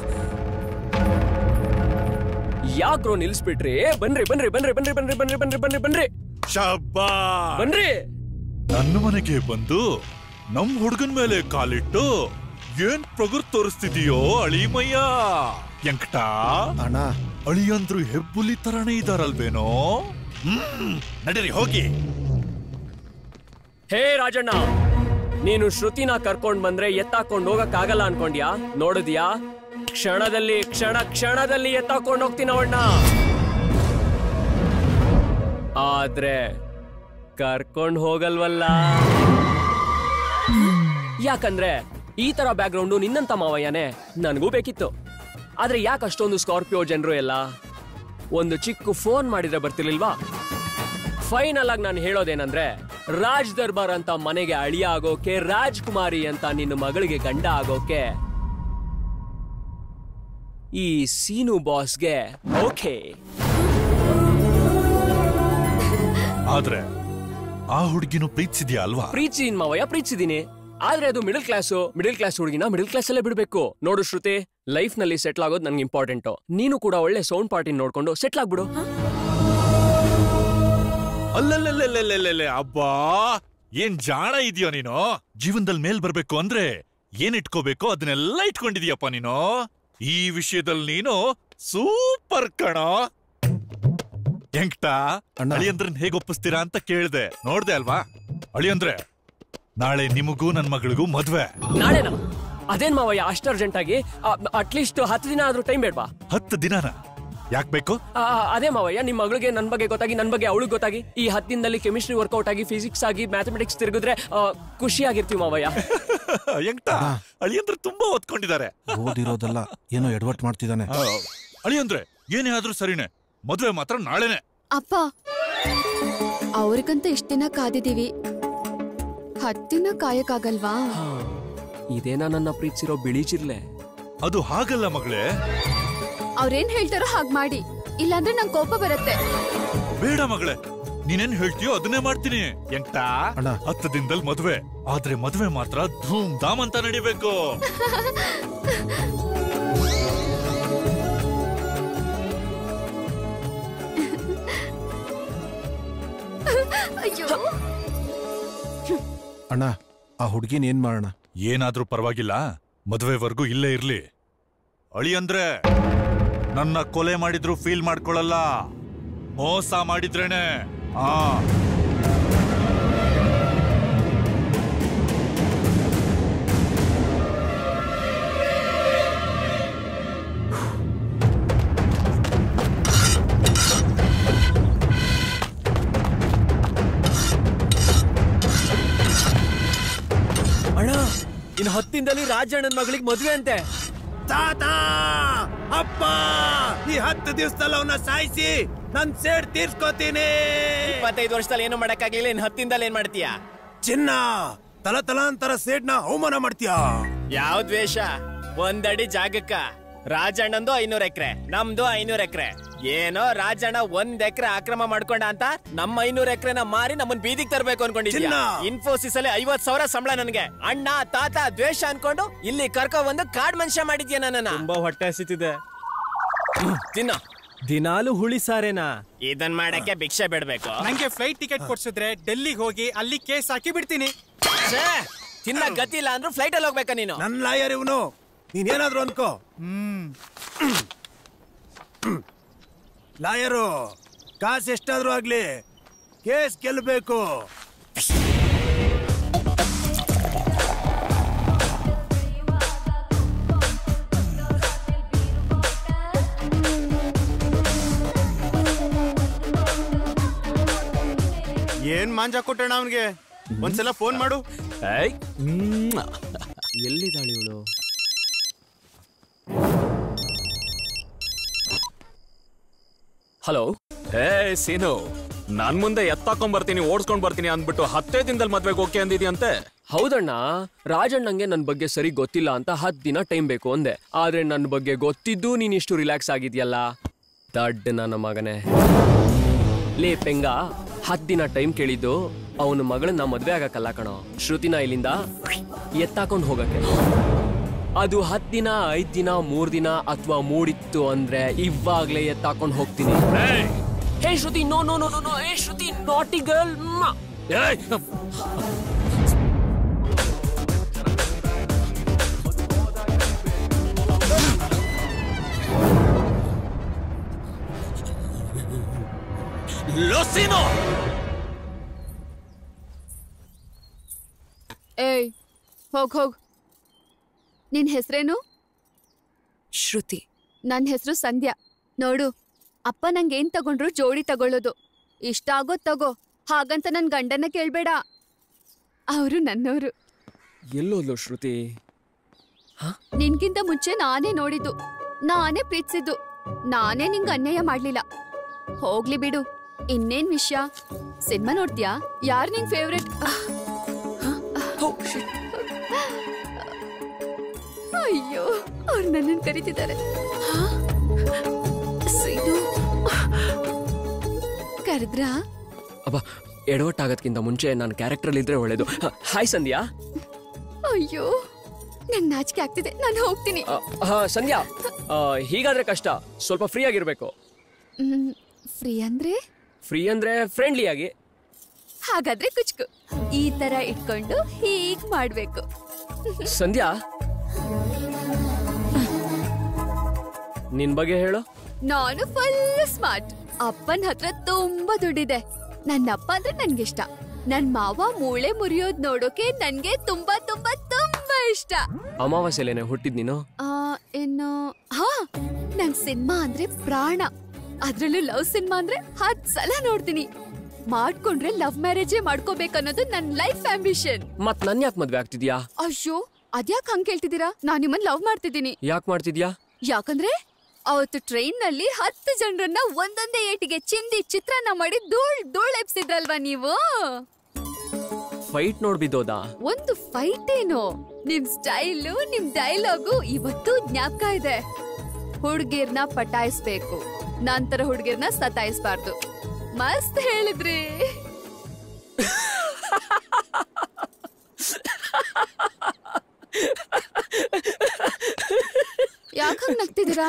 ಯಾಕ್ರೋ ನಿಲ್ಸ್ಬಿಟ್ರಿ ಏ, ಬನ್ರಿ ಬನ್ರಿ ಬನ್ರಿ ಬನ್ರಿ ಬನ್ರಿ ಬನ್ರಿ ಬನ್ರಿ ಬನ್ರಿ ಬನ್ರಿ ಶಬ್ಬಾ ಬನ್ರಿ ನನ್ನ ಮನೆಗೆ ಬಂದು ನಮ್ ಹುಡುಗನ್ ಮೇಲೆ ಕಾಲಿಟ್ಟು ಏನ್ ಪ್ರಗುರ್ ತೋರಿಸ್ತಿದೀಯೋ ಅಳಿಮಯ್ಯ ಎಂಕಟ ಅಣ್ಣ ಅಳಿಯಂದ್ರು ಹೆಬ್ಬುಲಿ ತರಾನೇ ಇದಾರಲ್ವೇನೋ ಹ್ಮ್ ನಡೀರಿ ಹೋಗಿ ಹೇ ರಾಜಣ್ಣ ನೀನು ಶ್ರುತಿನ ಕರ್ಕೊಂಡ್ ಬಂದ್ರೆ ಎತ್ತಾಕೊಂಡ್ ಹೋಗಕ್ ಆಗಲ್ಲ ಅನ್ಕೊಂಡ್ಯಾ ನೋಡಿದ್ಯಾ ಕ್ಷಣದಲ್ಲಿ ಕ್ಷಣ ಕ್ಷಣದಲ್ಲಿ ಎತ್ತಾಕೊಂಡ್ ಹೋಗ್ತೀನಿ ಅವಣ್ಣ ಆದ್ರೆ ಕರ್ಕೊಂಡ್ ಹೋಗಲ್ವಲ್ಲ ಯಾಕಂದ್ರೆ ಈ ತರ ಬ್ಯಾಕ್ ಗ್ರೌಂಡು ನಿನ್ನಂತ ಮಾವಯ್ಯನೇ ನನಗೂ ಬೇಕಿತ್ತು ಆದ್ರೆ ಯಾಕೆ ಅಷ್ಟೊಂದು ಸ್ಕಾರ್ಪಿಯೋ ಜನರು ಎಲ್ಲ ಒಂದು ಚಿಕ್ಕ ಫೋನ್ ಮಾಡಿದ್ರೆ ಬರ್ತಿರ್ಲಿಲ್ವಾ ಫೈನಲ್ ಆಗಿ ನಾನು ಹೇಳೋದೇನಂದ್ರೆ ರಾಜ್ ದರ್ಬಾರ್ ಅಂತ ಮನೆಗೆ ಅಳಿಯ ಆಗೋಕೆ ರಾಜ್ಕುಮಾರಿ ಅಂತ ನಿನ್ನ ಮಗಳಿಗೆ ಗಂಡ ಆಗೋಕೆ ಈ ಸೀನು ಬಾಸ್ಗೆ ಓಕೆ ಆದ್ರೆ ಆ ಹುಡುಗಿನೂ ಪ್ರೀತಿಸಿದ್ಯಾ ಅಲ್ವಾ ಪ್ರೀತಿಸಿದೀನಿ ಮಾವಯ್ಯ ಪ್ರೀತಿಸಿದೀನಿ ಆದ್ರೆ ಅದು ಮಿಡಲ್ ಕ್ಲಾಸು ಮಿಡಲ್ ಕ್ಲಾಸ್ ಹುಡುಗಿನ ಮಿಡಲ್ ಕ್ಲಾಸ್ ಅಲ್ಲೇ ಬಿಡ್ಬೇಕು ನೋಡು ಶ್ರುತಿ ಲೈಫ್ ನಲ್ಲಿ ಸೆಟ್ಲ್ ಆಗೋದು ನನ್ಗೆ ಇಂಪಾರ್ಟೆಂಟ್ ನೀನು ಕೂಡ ಒಳ್ಳೆ ಸೌಂಡ್ ಪಾರ್ಟಿ ನೋಡ್ಕೊಂಡು ಸೆಟ್ಲ್ ಆಗ್ಬಿಡು ಅಲ್ಲಲ್ಲಲ್ಲಲ್ಲಲ್ಲಲ್ಲೇ ಅಬ್ಬಾ ಏನ್ ಜಾಣ ಇದೆಯೋ ನೀನು ಜೀವನದಲ್ಲಿ ಮೇಲ್ ಬರ್ಬೇಕು ಅಂದ್ರೆ ಏನ್ ಇಟ್ಕೋಬೇಕೋ ಅದನ್ನೆಲ್ಲ ಇಟ್ಕೊಂಡಿದ್ಯಪ್ಪ ನೀನು ಈ ವಿಷಯದಲ್ಲಿ ನೀನು ಸೂಪರ್ ಕಣೋ ಹೆಂಗ್ಟ ಅಳಿಯಂದ್ರನ್ ಹೇಗ್ ಒಪ್ಪಿಸ್ತೀರಾ ಅಂತ ಕೇಳ್ದೆ ನೋಡ್ದೆ ಅಲ್ವಾ ಅಳಿಯಂದ್ರೆ ನಾಳೆ ನಿಮಗೂ ನನ್ ಮಗಳಿಗೂ ಮದ್ವೆ ನಾಳೆನಾ ಅದೇನ್ ಮಾವಯ್ಯ ಅಷ್ಟು ಅರ್ಜೆಂಟ್ ಆಗಿ ಅಟ್ಲೀಸ್ಟ್ ಹತ್ತು ದಿನ ಆದ್ರೂ ಟೈಮ್ ಬೇಡ್ವಾ ಹತ್ತು ದಿನನ ಯಾಕ್ ಬೇಕು ಆ, ಅದೇ ಮಾವಯ್ಯ ನಿಮ್ ಮಗಳಿಗೆ ನನ್ ಬಗ್ಗೆ ಗೊತ್ತಾಗಿ ನನ್ ಬಗ್ಗೆ ಅವಳಿಗೆ ಗೊತ್ತಾಗಿ ಈ ಹತ್ತು ದಿನದಲ್ಲಿ ಕೆಮಿಸ್ಟ್ರಿ ವರ್ಕೌಟ್ ಆಗಿ ಫಿಸಿಕ್ಸ್ ಆಗಿ ಮ್ಯಾಥಮೆಟಿಕ್ಸ್ ತಿರುಗಿದ್ರೆ ಆ, ಖುಷಿಯಾಗಿರ್ತೀವಿ ಮಾವಯ್ಯ ಹೆಂಗ್ಟ ಅಳಿಯಂದ್ರ ತುಂಬಾ ಓದ್ಕೊಂಡಿದ್ದಾರೆ ಓದಿರೋದಲ್ಲ ಏನೋ ಎಡವಟ್ ಮಾಡ್ತಿದ್ದಾನೆ ಅಳಿಯಂದ್ರೆ ಏನೇ ಆದ್ರೂ ಸರಿನೇ ಮದ್ವೆ ಮಾತ್ರ ನಾಳೆನೆ ಅಪ್ಪ ಅವ್ರಿಗಂತ ಇಷ್ಟ ದಿನ ಕಾದಿದೀವಿ ಹತ್ತಿನ ಕಾಯಕ್ಕಾಗಲ್ವಾ ಇದೇನಾ ನನ್ನ ಪ್ರೀತಿಸಿರೋ ಬಿಳಿ ಚಿರ್ಲೆ ಅದು ಹಾಗಲ್ಲ ಮಗಳೇ ಅವ್ರೇನ್ ಹೇಳ್ತಾರೋ ಹಾಗ್ ಮಾಡಿ ಇಲ್ಲಾಂದ್ರೆ ನಂಗೆ ಕೋಪ ಬರುತ್ತೆ ಬೇಡ ಮಗಳೇ ನೀನೇನ್ ಹೇಳ್ತೀಯೋ ಅದನ್ನೇ ಮಾಡ್ತೀನಿ ಎಂಟ ಹತ್ತು ದಿನದಲ್ಲಿ ಮದ್ವೆ ಆದ್ರೆ ಮದ್ವೆ ಮಾತ್ರ ಧೂಮ್ ಧಾಮ್ ಅಂತ ನಡಿಬೇಕು ಅಯ್ಯೋ ಅಣ್ಣ ಆ ಹುಡ್ಗಿನ್ ಏನ್ ಮಾಡೋಣ ಏನಾದ್ರೂ ಪರವಾಗಿಲ್ಲ ಮದ್ವೆವರೆಗೂ ಇಲ್ಲೇ ಇರ್ಲಿ ಅಳಿ ಅಂದ್ರೆ ನನ್ನ ಕೊಲೆ ಮಾಡಿದ್ರು ಫೀಲ್ ಮಾಡ್ಕೊಳಲ್ಲ ಮೋಸ ಮಾಡಿದ್ರೇನೆ ಆ ಅಣ್ಣ ಇನ್ ಹತ್ತಿಂದಲ್ಲಿ ರಾಜಣ್ಣನ ಮಗಳಿಗೆ ಮದ್ವೆ ಅಂತೆ ತಾತ ಅಪ್ಪ ಈ ಹತ್ತು ದಿವಸದಲ್ಲಿ ಅವನ್ನ ಸಾಯಿಸಿ ನನ್ ಸೇಡ್ ತೀರ್ಸ್ಕೋತೀನಿ ಇಪ್ಪತ್ತೈದು ವರ್ಷದಲ್ಲಿ ಏನು ಮಾಡಕ್ಕಾಗ್ಲಿಲ್ಲ ಇನ್ ಹತ್ತಿಂದಲ್ಲಿ ಏನ್ ಮಾಡ್ತೀಯಾ ಚಿನ್ನ ತಲ ತಲಾಂತರ ಸೇಡ್ನ ಅವಮಾನ ಮಾಡ್ತೀಯಾ ಯಾವ ದ್ವೇಷ ಒಂದಡಿ ಜಾಗಕ್ಕ ರಾಜಣ್ಣಂದು ಐನೂರ್ ಎಕರೆ ನಮ್ದು ಐನೂರ್ ಎಕರೆ ಏನೋ ರಾಜಣ್ಣ ಒಂದ್ ಎಕರೆ ಆಕ್ರಮ ಮಾಡ್ಕೊಂಡ ಅಂತ ನಮ್ಮ ಐನೂರ್ ಎಕರೆನ ಮಾರಿ ನಮ್ಮನ್ ಬೀದಿಗೆ ತರಬೇಕು ಅನ್ಕೊಂಡಿದ್ಯಾ ಚಿನ್ನ! ಇನ್ಫೋಸಿಸ್ ಅಲ್ಲಿ ಐವತ್ ಸಾವಿರ ಸಂಬಳ ನನಗೆ ಅಣ್ಣ ತಾತ ದ್ವೇಷ ಅನ್ಕೊಂಡು ಇಲ್ಲಿ ಕರ್ಕೊ ಬಂದು ಕಾಡ್ ಮನುಷ್ಯ ಮಾಡಿದ್ಯಾ ನನ್ನ ತುಂಬಾ ಹೊಟ್ಟೆ ಹಸಿತಿದೆ ತಿನ್ನ ದಿನಾಲು ಹುಳಿ ಸಾರೇನಾ ಇದನ್ ಮಾಡಕ್ಕೆ ಭಿಕ್ಷೆ ಬಿಡ್ಬೇಕು ನಂಗೆ ಫ್ಲೈಟ್ ಟಿಕೆಟ್ ಕೊಡ್ಸಿದ್ರೆ ಡೆಲ್ಲಿಗೆ ಹೋಗಿ ಅಲ್ಲಿ ಕೇಸ್ ಹಾಕಿ ಬಿಡ್ತೀನಿ ಛೇ, ತಿನ್ನ ಗತಿ ಇಲ್ಲ ಅಂದ್ರೂ ಫ್ಲೈಟ್ ಅಲ್ಲಿ ಹೋಗ್ಬೇಕಾ ನೀನು ನನ್ ಲಾಯರ್ ಇವನು ನೀನೇನಾದ್ರೂ ಅನ್ಕೋ ಲಾಯರು ಕಾಸು ಎಷ್ಟಾದ್ರೂ ಆಗ್ಲಿ ಕೇಸ್ ಗೆಲ್ಬೇಕು ಏನ್ ಮಾಂಜ ಕೊಟ್ಟಣ ಅವನ್ಗೆ ಒಂದ್ಸಲ ಫೋನ್ ಮಾಡು ಎಲ್ಲಿದ್ದಾಳೆ ಇವಳು ಹಲೋ ಏ ಸೀನು ನನ್ ಮುಂದೆ ಎತ್ತಾಕೊಂಡ್ ಬರ್ತೀನಿ ಓಡಿಸ್ಕೊಂಡ್ ಬರ್ತೀನಿ ಅಂದ್ಬಿಟ್ಟು ಹತ್ತೇ ದಿನದಲ್ಲಿ ಮದ್ವೆಗೆ ಓಕೆ ಅಂದಿದ್ಯಂತೆ ಹೌದಣ್ಣ ರಾಜಣ್ಣಂಗೆ ನನ್ನ ಬಗ್ಗೆ ಸರಿ ಗೊತ್ತಿಲ್ಲ ಅಂತ ಹತ್ತು ದಿನ ಟೈಮ್ ಬೇಕು ಅಂದೆ ಆದ್ರೆ ನನ್ನ ಬಗ್ಗೆ ಗೊತ್ತಿದ್ದು ನೀನ್ ಇಷ್ಟು ರಿಲ್ಯಾಕ್ಸ್ ಆಗಿದ್ಯಲ್ಲ ದಡ್ಡ ನನ್ನ ಮಗನೇ ಲೇ ಪೆಂಗ ಹತ್ತು ದಿನ ಟೈಮ್ ಕೇಳಿದ್ದು ಅವನ ಮಗಳನ್ನ ಮದ್ವೆ ಆಗಕ್ಕಲ್ಲ ಕಣೋ ಶ್ರುತಿನ ಇಲ್ಲಿಂದ ಎತ್ತಾಕೊಂಡ್ ಹೋಗಕ್ಕೆ ಅದು ಹತ್ತು ದಿನ ಐದ್ ದಿನ ಮೂರ್ ದಿನ ಅಥವಾ ಮೂಡಿತ್ತು ಅಂದ್ರೆ ಇವಾಗ್ಲೇ ಎತ್ತಾಕೊಂಡ್ ಹೋಗ್ತೀನಿ hey Shruti no no no no no hey Shruti naughty girl ಲೊಸಿನೋ ಏಯ್ ಹೋಗ್ ಹೋಗ್ ನಿನ್ ಹೆಸರೇನು ಶ್ರುತಿ ನನ್ನ ಹೆಸರು ಸಂಧ್ಯಾ ನೋಡು ಅಪ್ಪ ನಂಗೆ ಏನ್ ತಗೊಂಡ್ರು ಜೋಡಿ ತಗೊಳ್ಳೋದು ಇಷ್ಟ ಆಗೋ ತಗೋ ಹಾಗಂತ ನನ್ ಗಂಡನ ಕೇಳ್ಬೇಡ ಅವರು ನನ್ನವರು ಎಲ್ಲೋದ್ಲು ಶ್ರುತಿ ನಿನ್ಗಿಂತ ಮುಂಚೆ ನಾನೇ ನೋಡಿದ್ದು ನಾನೇ ಪ್ರೀತಿಸಿದ್ದು ನಾನೇ ನಿಂಗ್ ಅನ್ಯಾಯ ಮಾಡ್ಲಿಲ್ಲ ಹೋಗ್ಲಿ ಬಿಡು ಇನ್ನೇನ್ ವಿಷಯ ಸಿನಿಮಾ ನೋಡ್ತೀಯಾ ಯಾರ್ ನಿಂಗ್ ಫೇವ್ರೆಟ್ ಅಯ್ಯೋ ಅವ್ರು ನನ್ನನ್ನು ಕರೀತಿದ್ದಾರೆ ಕರೆದ್ರಾ ಅಬ್ಬ ಎಡವಟ್ಟಾಗೋದ್ಕಿಂತ ಮುಂಚೆ ನಾನು ಕ್ಯಾರೆಕ್ಟರ್ ಇದ್ರೆ ಒಳ್ಳೇದು ಹ, ಹಾಯ್ ಸಂಧ್ಯಾ ಅಯ್ಯೋ ನಂಗ್ ನಾಚಿಕೆ ಆಗ್ತಿದೆ ನಾನು ಹೋಗ್ತೀನಿ ಅ, ಹಾ ಸಂಧ್ಯಾ ಆ, ಹೀಗಾದ್ರೆ ಕಷ್ಟ ಸ್ವಲ್ಪ ಫ್ರೀ ಆಗಿರ್ಬೇಕು ಫ್ರೀ ಅಂದ್ರೆ ಫ್ರೀ ಅಂದ್ರೆ ಫ್ರೆಂಡ್ಲಿ ಆಗಿ ಹಾಗಾದ್ರೆ ಕುಚ್ಕು ಈ ತರ ಇಟ್ಕೊಂಡು ಹೀಗ್ ಮಾಡ್ಬೇಕು ಸಂಧ್ಯಾ ನಿನ್ ಬಗ್ಗೆ ಹೇಳು ನಾನು ಫುಲ್ ಸ್ಮಾರ್ಟ್ ಅಪ್ಪನ ಹತ್ರ ತುಂಬಾ ದುಡ್ಡಿದೆ ನನ್ನ ಅಪ್ಪ ಅಂದ್ರೆ ನನ್ಗಿಷ್ಟ ನನ್ ಮಾವ ಮೂಳೆ ಮುರಿಯೋದ್ ನೋಡೋಕೆ ನನ್ಗೆ ತುಂಬಾ ತುಂಬಾ ತುಂಬಾ ಇಷ್ಟ ಅಮಾವಾಸ್ಯೆಲೇನೆ ಹುಟ್ಟಿದ್ ನೀನು ಆ, ಇನ್ನು ಹಾ ನಂಗ್ ಸಿನಿಮಾ ಅಂದ್ರೆ ಪ್ರಾಣ ಅದ್ರಲ್ಲೂ ಲವ್ ಸಿನಿಮಾ ಅಂದ್ರೆ ಹತ್ ಸಲ ನೋಡ್ತೀನಿ ಮಾಡ್ಕೊಂಡ್ರೆ ಲವ್ ಮ್ಯಾರೇಜೇ ಮಾಡ್ಕೋಬೇಕನ್ನೋದು ನನ್ ಲೈಫ್ ಆಂಬಿಷನ್ ಮತ್ ನನ್ ಯಾಕೆ ಮದ್ವೆ ಆಗ್ತಿದ್ಯಾ ಅಯ್ಯೋ ಅದ್ಯಾಕ್ ಹಂಗ್ ಕೇಳ್ತಿದ್ದೀರಾ ನಾನ್ ನಿಮ್ಮನ್ ಲವ್ ಮಾಡ್ತಿದ್ದೀನಿ ಯಾಕೆ ಮಾಡ್ತಿದ್ಯಾ ಯಾಕಂದ್ರೆ ಅವತ್ತು ಟ್ರೈನ್ ನಲ್ಲಿ ಹತ್ತು ಜನರನ್ನ ಒಂದೊಂದೇ ಏಟಿಗೆ ಚಿಂದಿ ಚಿತ್ರಾನ್ನ ಮಾಡಿ ಧೂಳ್ ಧೂಳ್ ಎಬ್ಸಿದ್ರಲ್ವಾ ನೀವು ಫೈಟ್ ನೋಡ್ಬಿದ್ದೋದಾ ಒಂದು ಫೈಟ್ ಏನು ನಿಮ್ ಸ್ಟೈಲು ನಿಮ್ ಡೈಲಾಗು ಇವತ್ತು ಜ್ಞಾಪಕ ಇದೆ ಹುಡ್ಗಿರ್ನ ಪಟಾಯಿಸ್ಬೇಕು ನಂತರ ಹುಡ್ಗಿರ್ನ ಸತಾಯಿಸ್ಬಾರ್ದು ಮಸ್ತ್ ಹೇಳಿದ್ರಿ ಯಾಕಂಗ್ ನಗ್ತಿದ್ದೀರಾ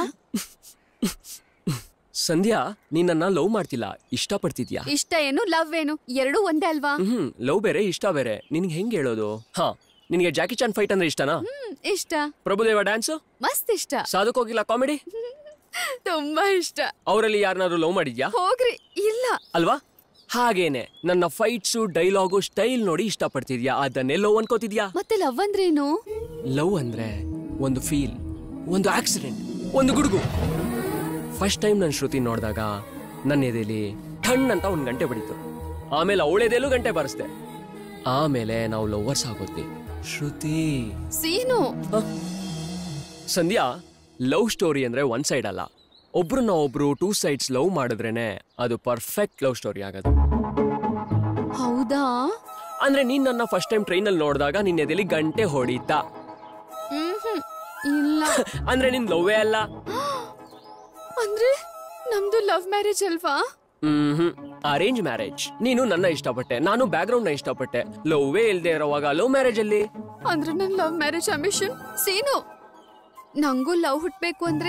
ಸಂಧ್ಯಾ ನೀನ್ ನನ್ನ ಲವ್ ಮಾಡ್ತಿಲ್ಲ ಇಷ್ಟ ಪಡ್ತಿದ್ಯಾ ಇಷ್ಟ ಏನು ಲವ್ ಏನು ಎರಡೂ ಒಂದೇ ಅಲ್ವಾ ಹ್ಮ್ ಲವ್ ಬೇರೆ ಇಷ್ಟ ಬೇರೆ ನಿನ್ಗೆ ಹೆಂಗ್ ಹೇಳೋದು ಹಾ ನಿನ್ಗೆ ಜಾಕಿ ಚಾನ್ ಫೈಟ್ ಅಂದ್ರೆ ಇಷ್ಟನಾ ಹ್ಮ್ ಇಷ್ಟ ಪ್ರಭುದೇವ ಡ್ಯಾನ್ಸ್ ಮಸ್ತ್ ಇಷ್ಟ ಸಾಧಕ್ ಹೋಗಿಲ್ಲ ಕಾಮಿಡಿ ತುಂಬಾ ಇಷ್ಟ ಅವರಲ್ಲಿ ಯಾರನ್ನಾದ್ರು ಲವ್ ಮಾಡಿದ್ಯಾ ಹೋಗ್ರಿ ಇಲ್ಲ ಅಲ್ವಾ ಹಾಗೇನೆ ನನ್ನ ಫೈಟ್ಸು ಡೈಲಾಗು ಸ್ಟೈಲ್ ನೋಡಿ ಇಷ್ಟ ಪಡ್ತಿದ್ಯಾ ಅದನ್ನೇ ಲವ್ ಅನ್ಕೋತಿದ್ಯಾ ಮತ್ತೆ ಲವ್ ಅಂದ್ರೇನು ಲವ್ ಅಂದ್ರೆ ಒಂದು ಫೀಲ್ ಒಂದು ಆಕ್ಸಿಡೆಂಟ್ ಒಂದು ಗುಡುಗು ಫಸ್ಟ್ ಟೈಮ್ ನನ್ನ ಶ್ರುತಿ ನೋಡಿದಾಗ ನನ್ನ ಎದೆಲಿ ಠಣ್ ಅಂತ ಒಂದು ಗಂಟೆ ಬಡಿತು ಆಮೇಲೆ ಅವಳೆದೆಲ್ಲೂ ಗಂಟೆ ಬಾರಿಸ್ದೆ ಆಮೇಲೆ ನಾವು ಲವ್ವರ್ಸ್ ಆಗೋದ್ವಿ ಶ್ರುತಿ ಸೀನು ಸಂಧ್ಯಾ ಲವ್ ಸ್ಟೋರಿ ಅಂದ್ರೆ ಒನ್ ಸೈಡ್ ಅಲ್ಲ ಒಬ್ರನ್ನ ಒಬ್ರು ಟೂ ಸೈಡ್ಸ್ ಲವ್ ಮಾಡಿದ್ರೇನೆ ಅದು ಪರ್ಫೆಕ್ಟ್ ಲವ್ ಸ್ಟೋರಿ ಆಗೋದು ಹೌದಾ ಅಂದ್ರೆ ನೀನ್ ನನ್ನ ಫಸ್ಟ್ ಟೈಮ್ ಟ್ರೈನಲ್ಲಿ ನೋಡಿದಾಗ ನಿನ್ನ ಎದೆಲಿ ಗಂಟೆ ಹೊಡಿತಾ ಹ್ಮ್ ಇಲ್ಲ ಅಂದ್ರೆ ನಿನ್ ಲವ್ವೇ ಅಲ್ಲ ಅಂದ್ರೆ ನಮ್ದು ಲವ್ ಮ್ಯಾರೇಜ್ ಅಲ್ವಾ ಹ್ಮ್ ಅರೇಂಜ್ ಮ್ಯಾರೇಜ್ ನೀನು ನನ್ನ ಇಷ್ಟಪಟ್ಟೆ ನಾನು ಬ್ಯಾಕ್ ಗ್ರೌಂಡ್ ನ ಇಷ್ಟಪಟ್ಟೆ ಲವ್ವೇ ಇಲ್ದೇ ಇರೋವಾಗ ಲವ್ ಮ್ಯಾರೇಜ್ ಅಲ್ಲಿ ಅಂದ್ರೆ ನನ್ ಲವ್ ಮ್ಯಾರೇಜ್ ಅಂಬಿಷನ್ ಸೀನು ನಂಗೂ ಲವ್ ಹುಟ್ಬೇಕು ಅಂದ್ರೆ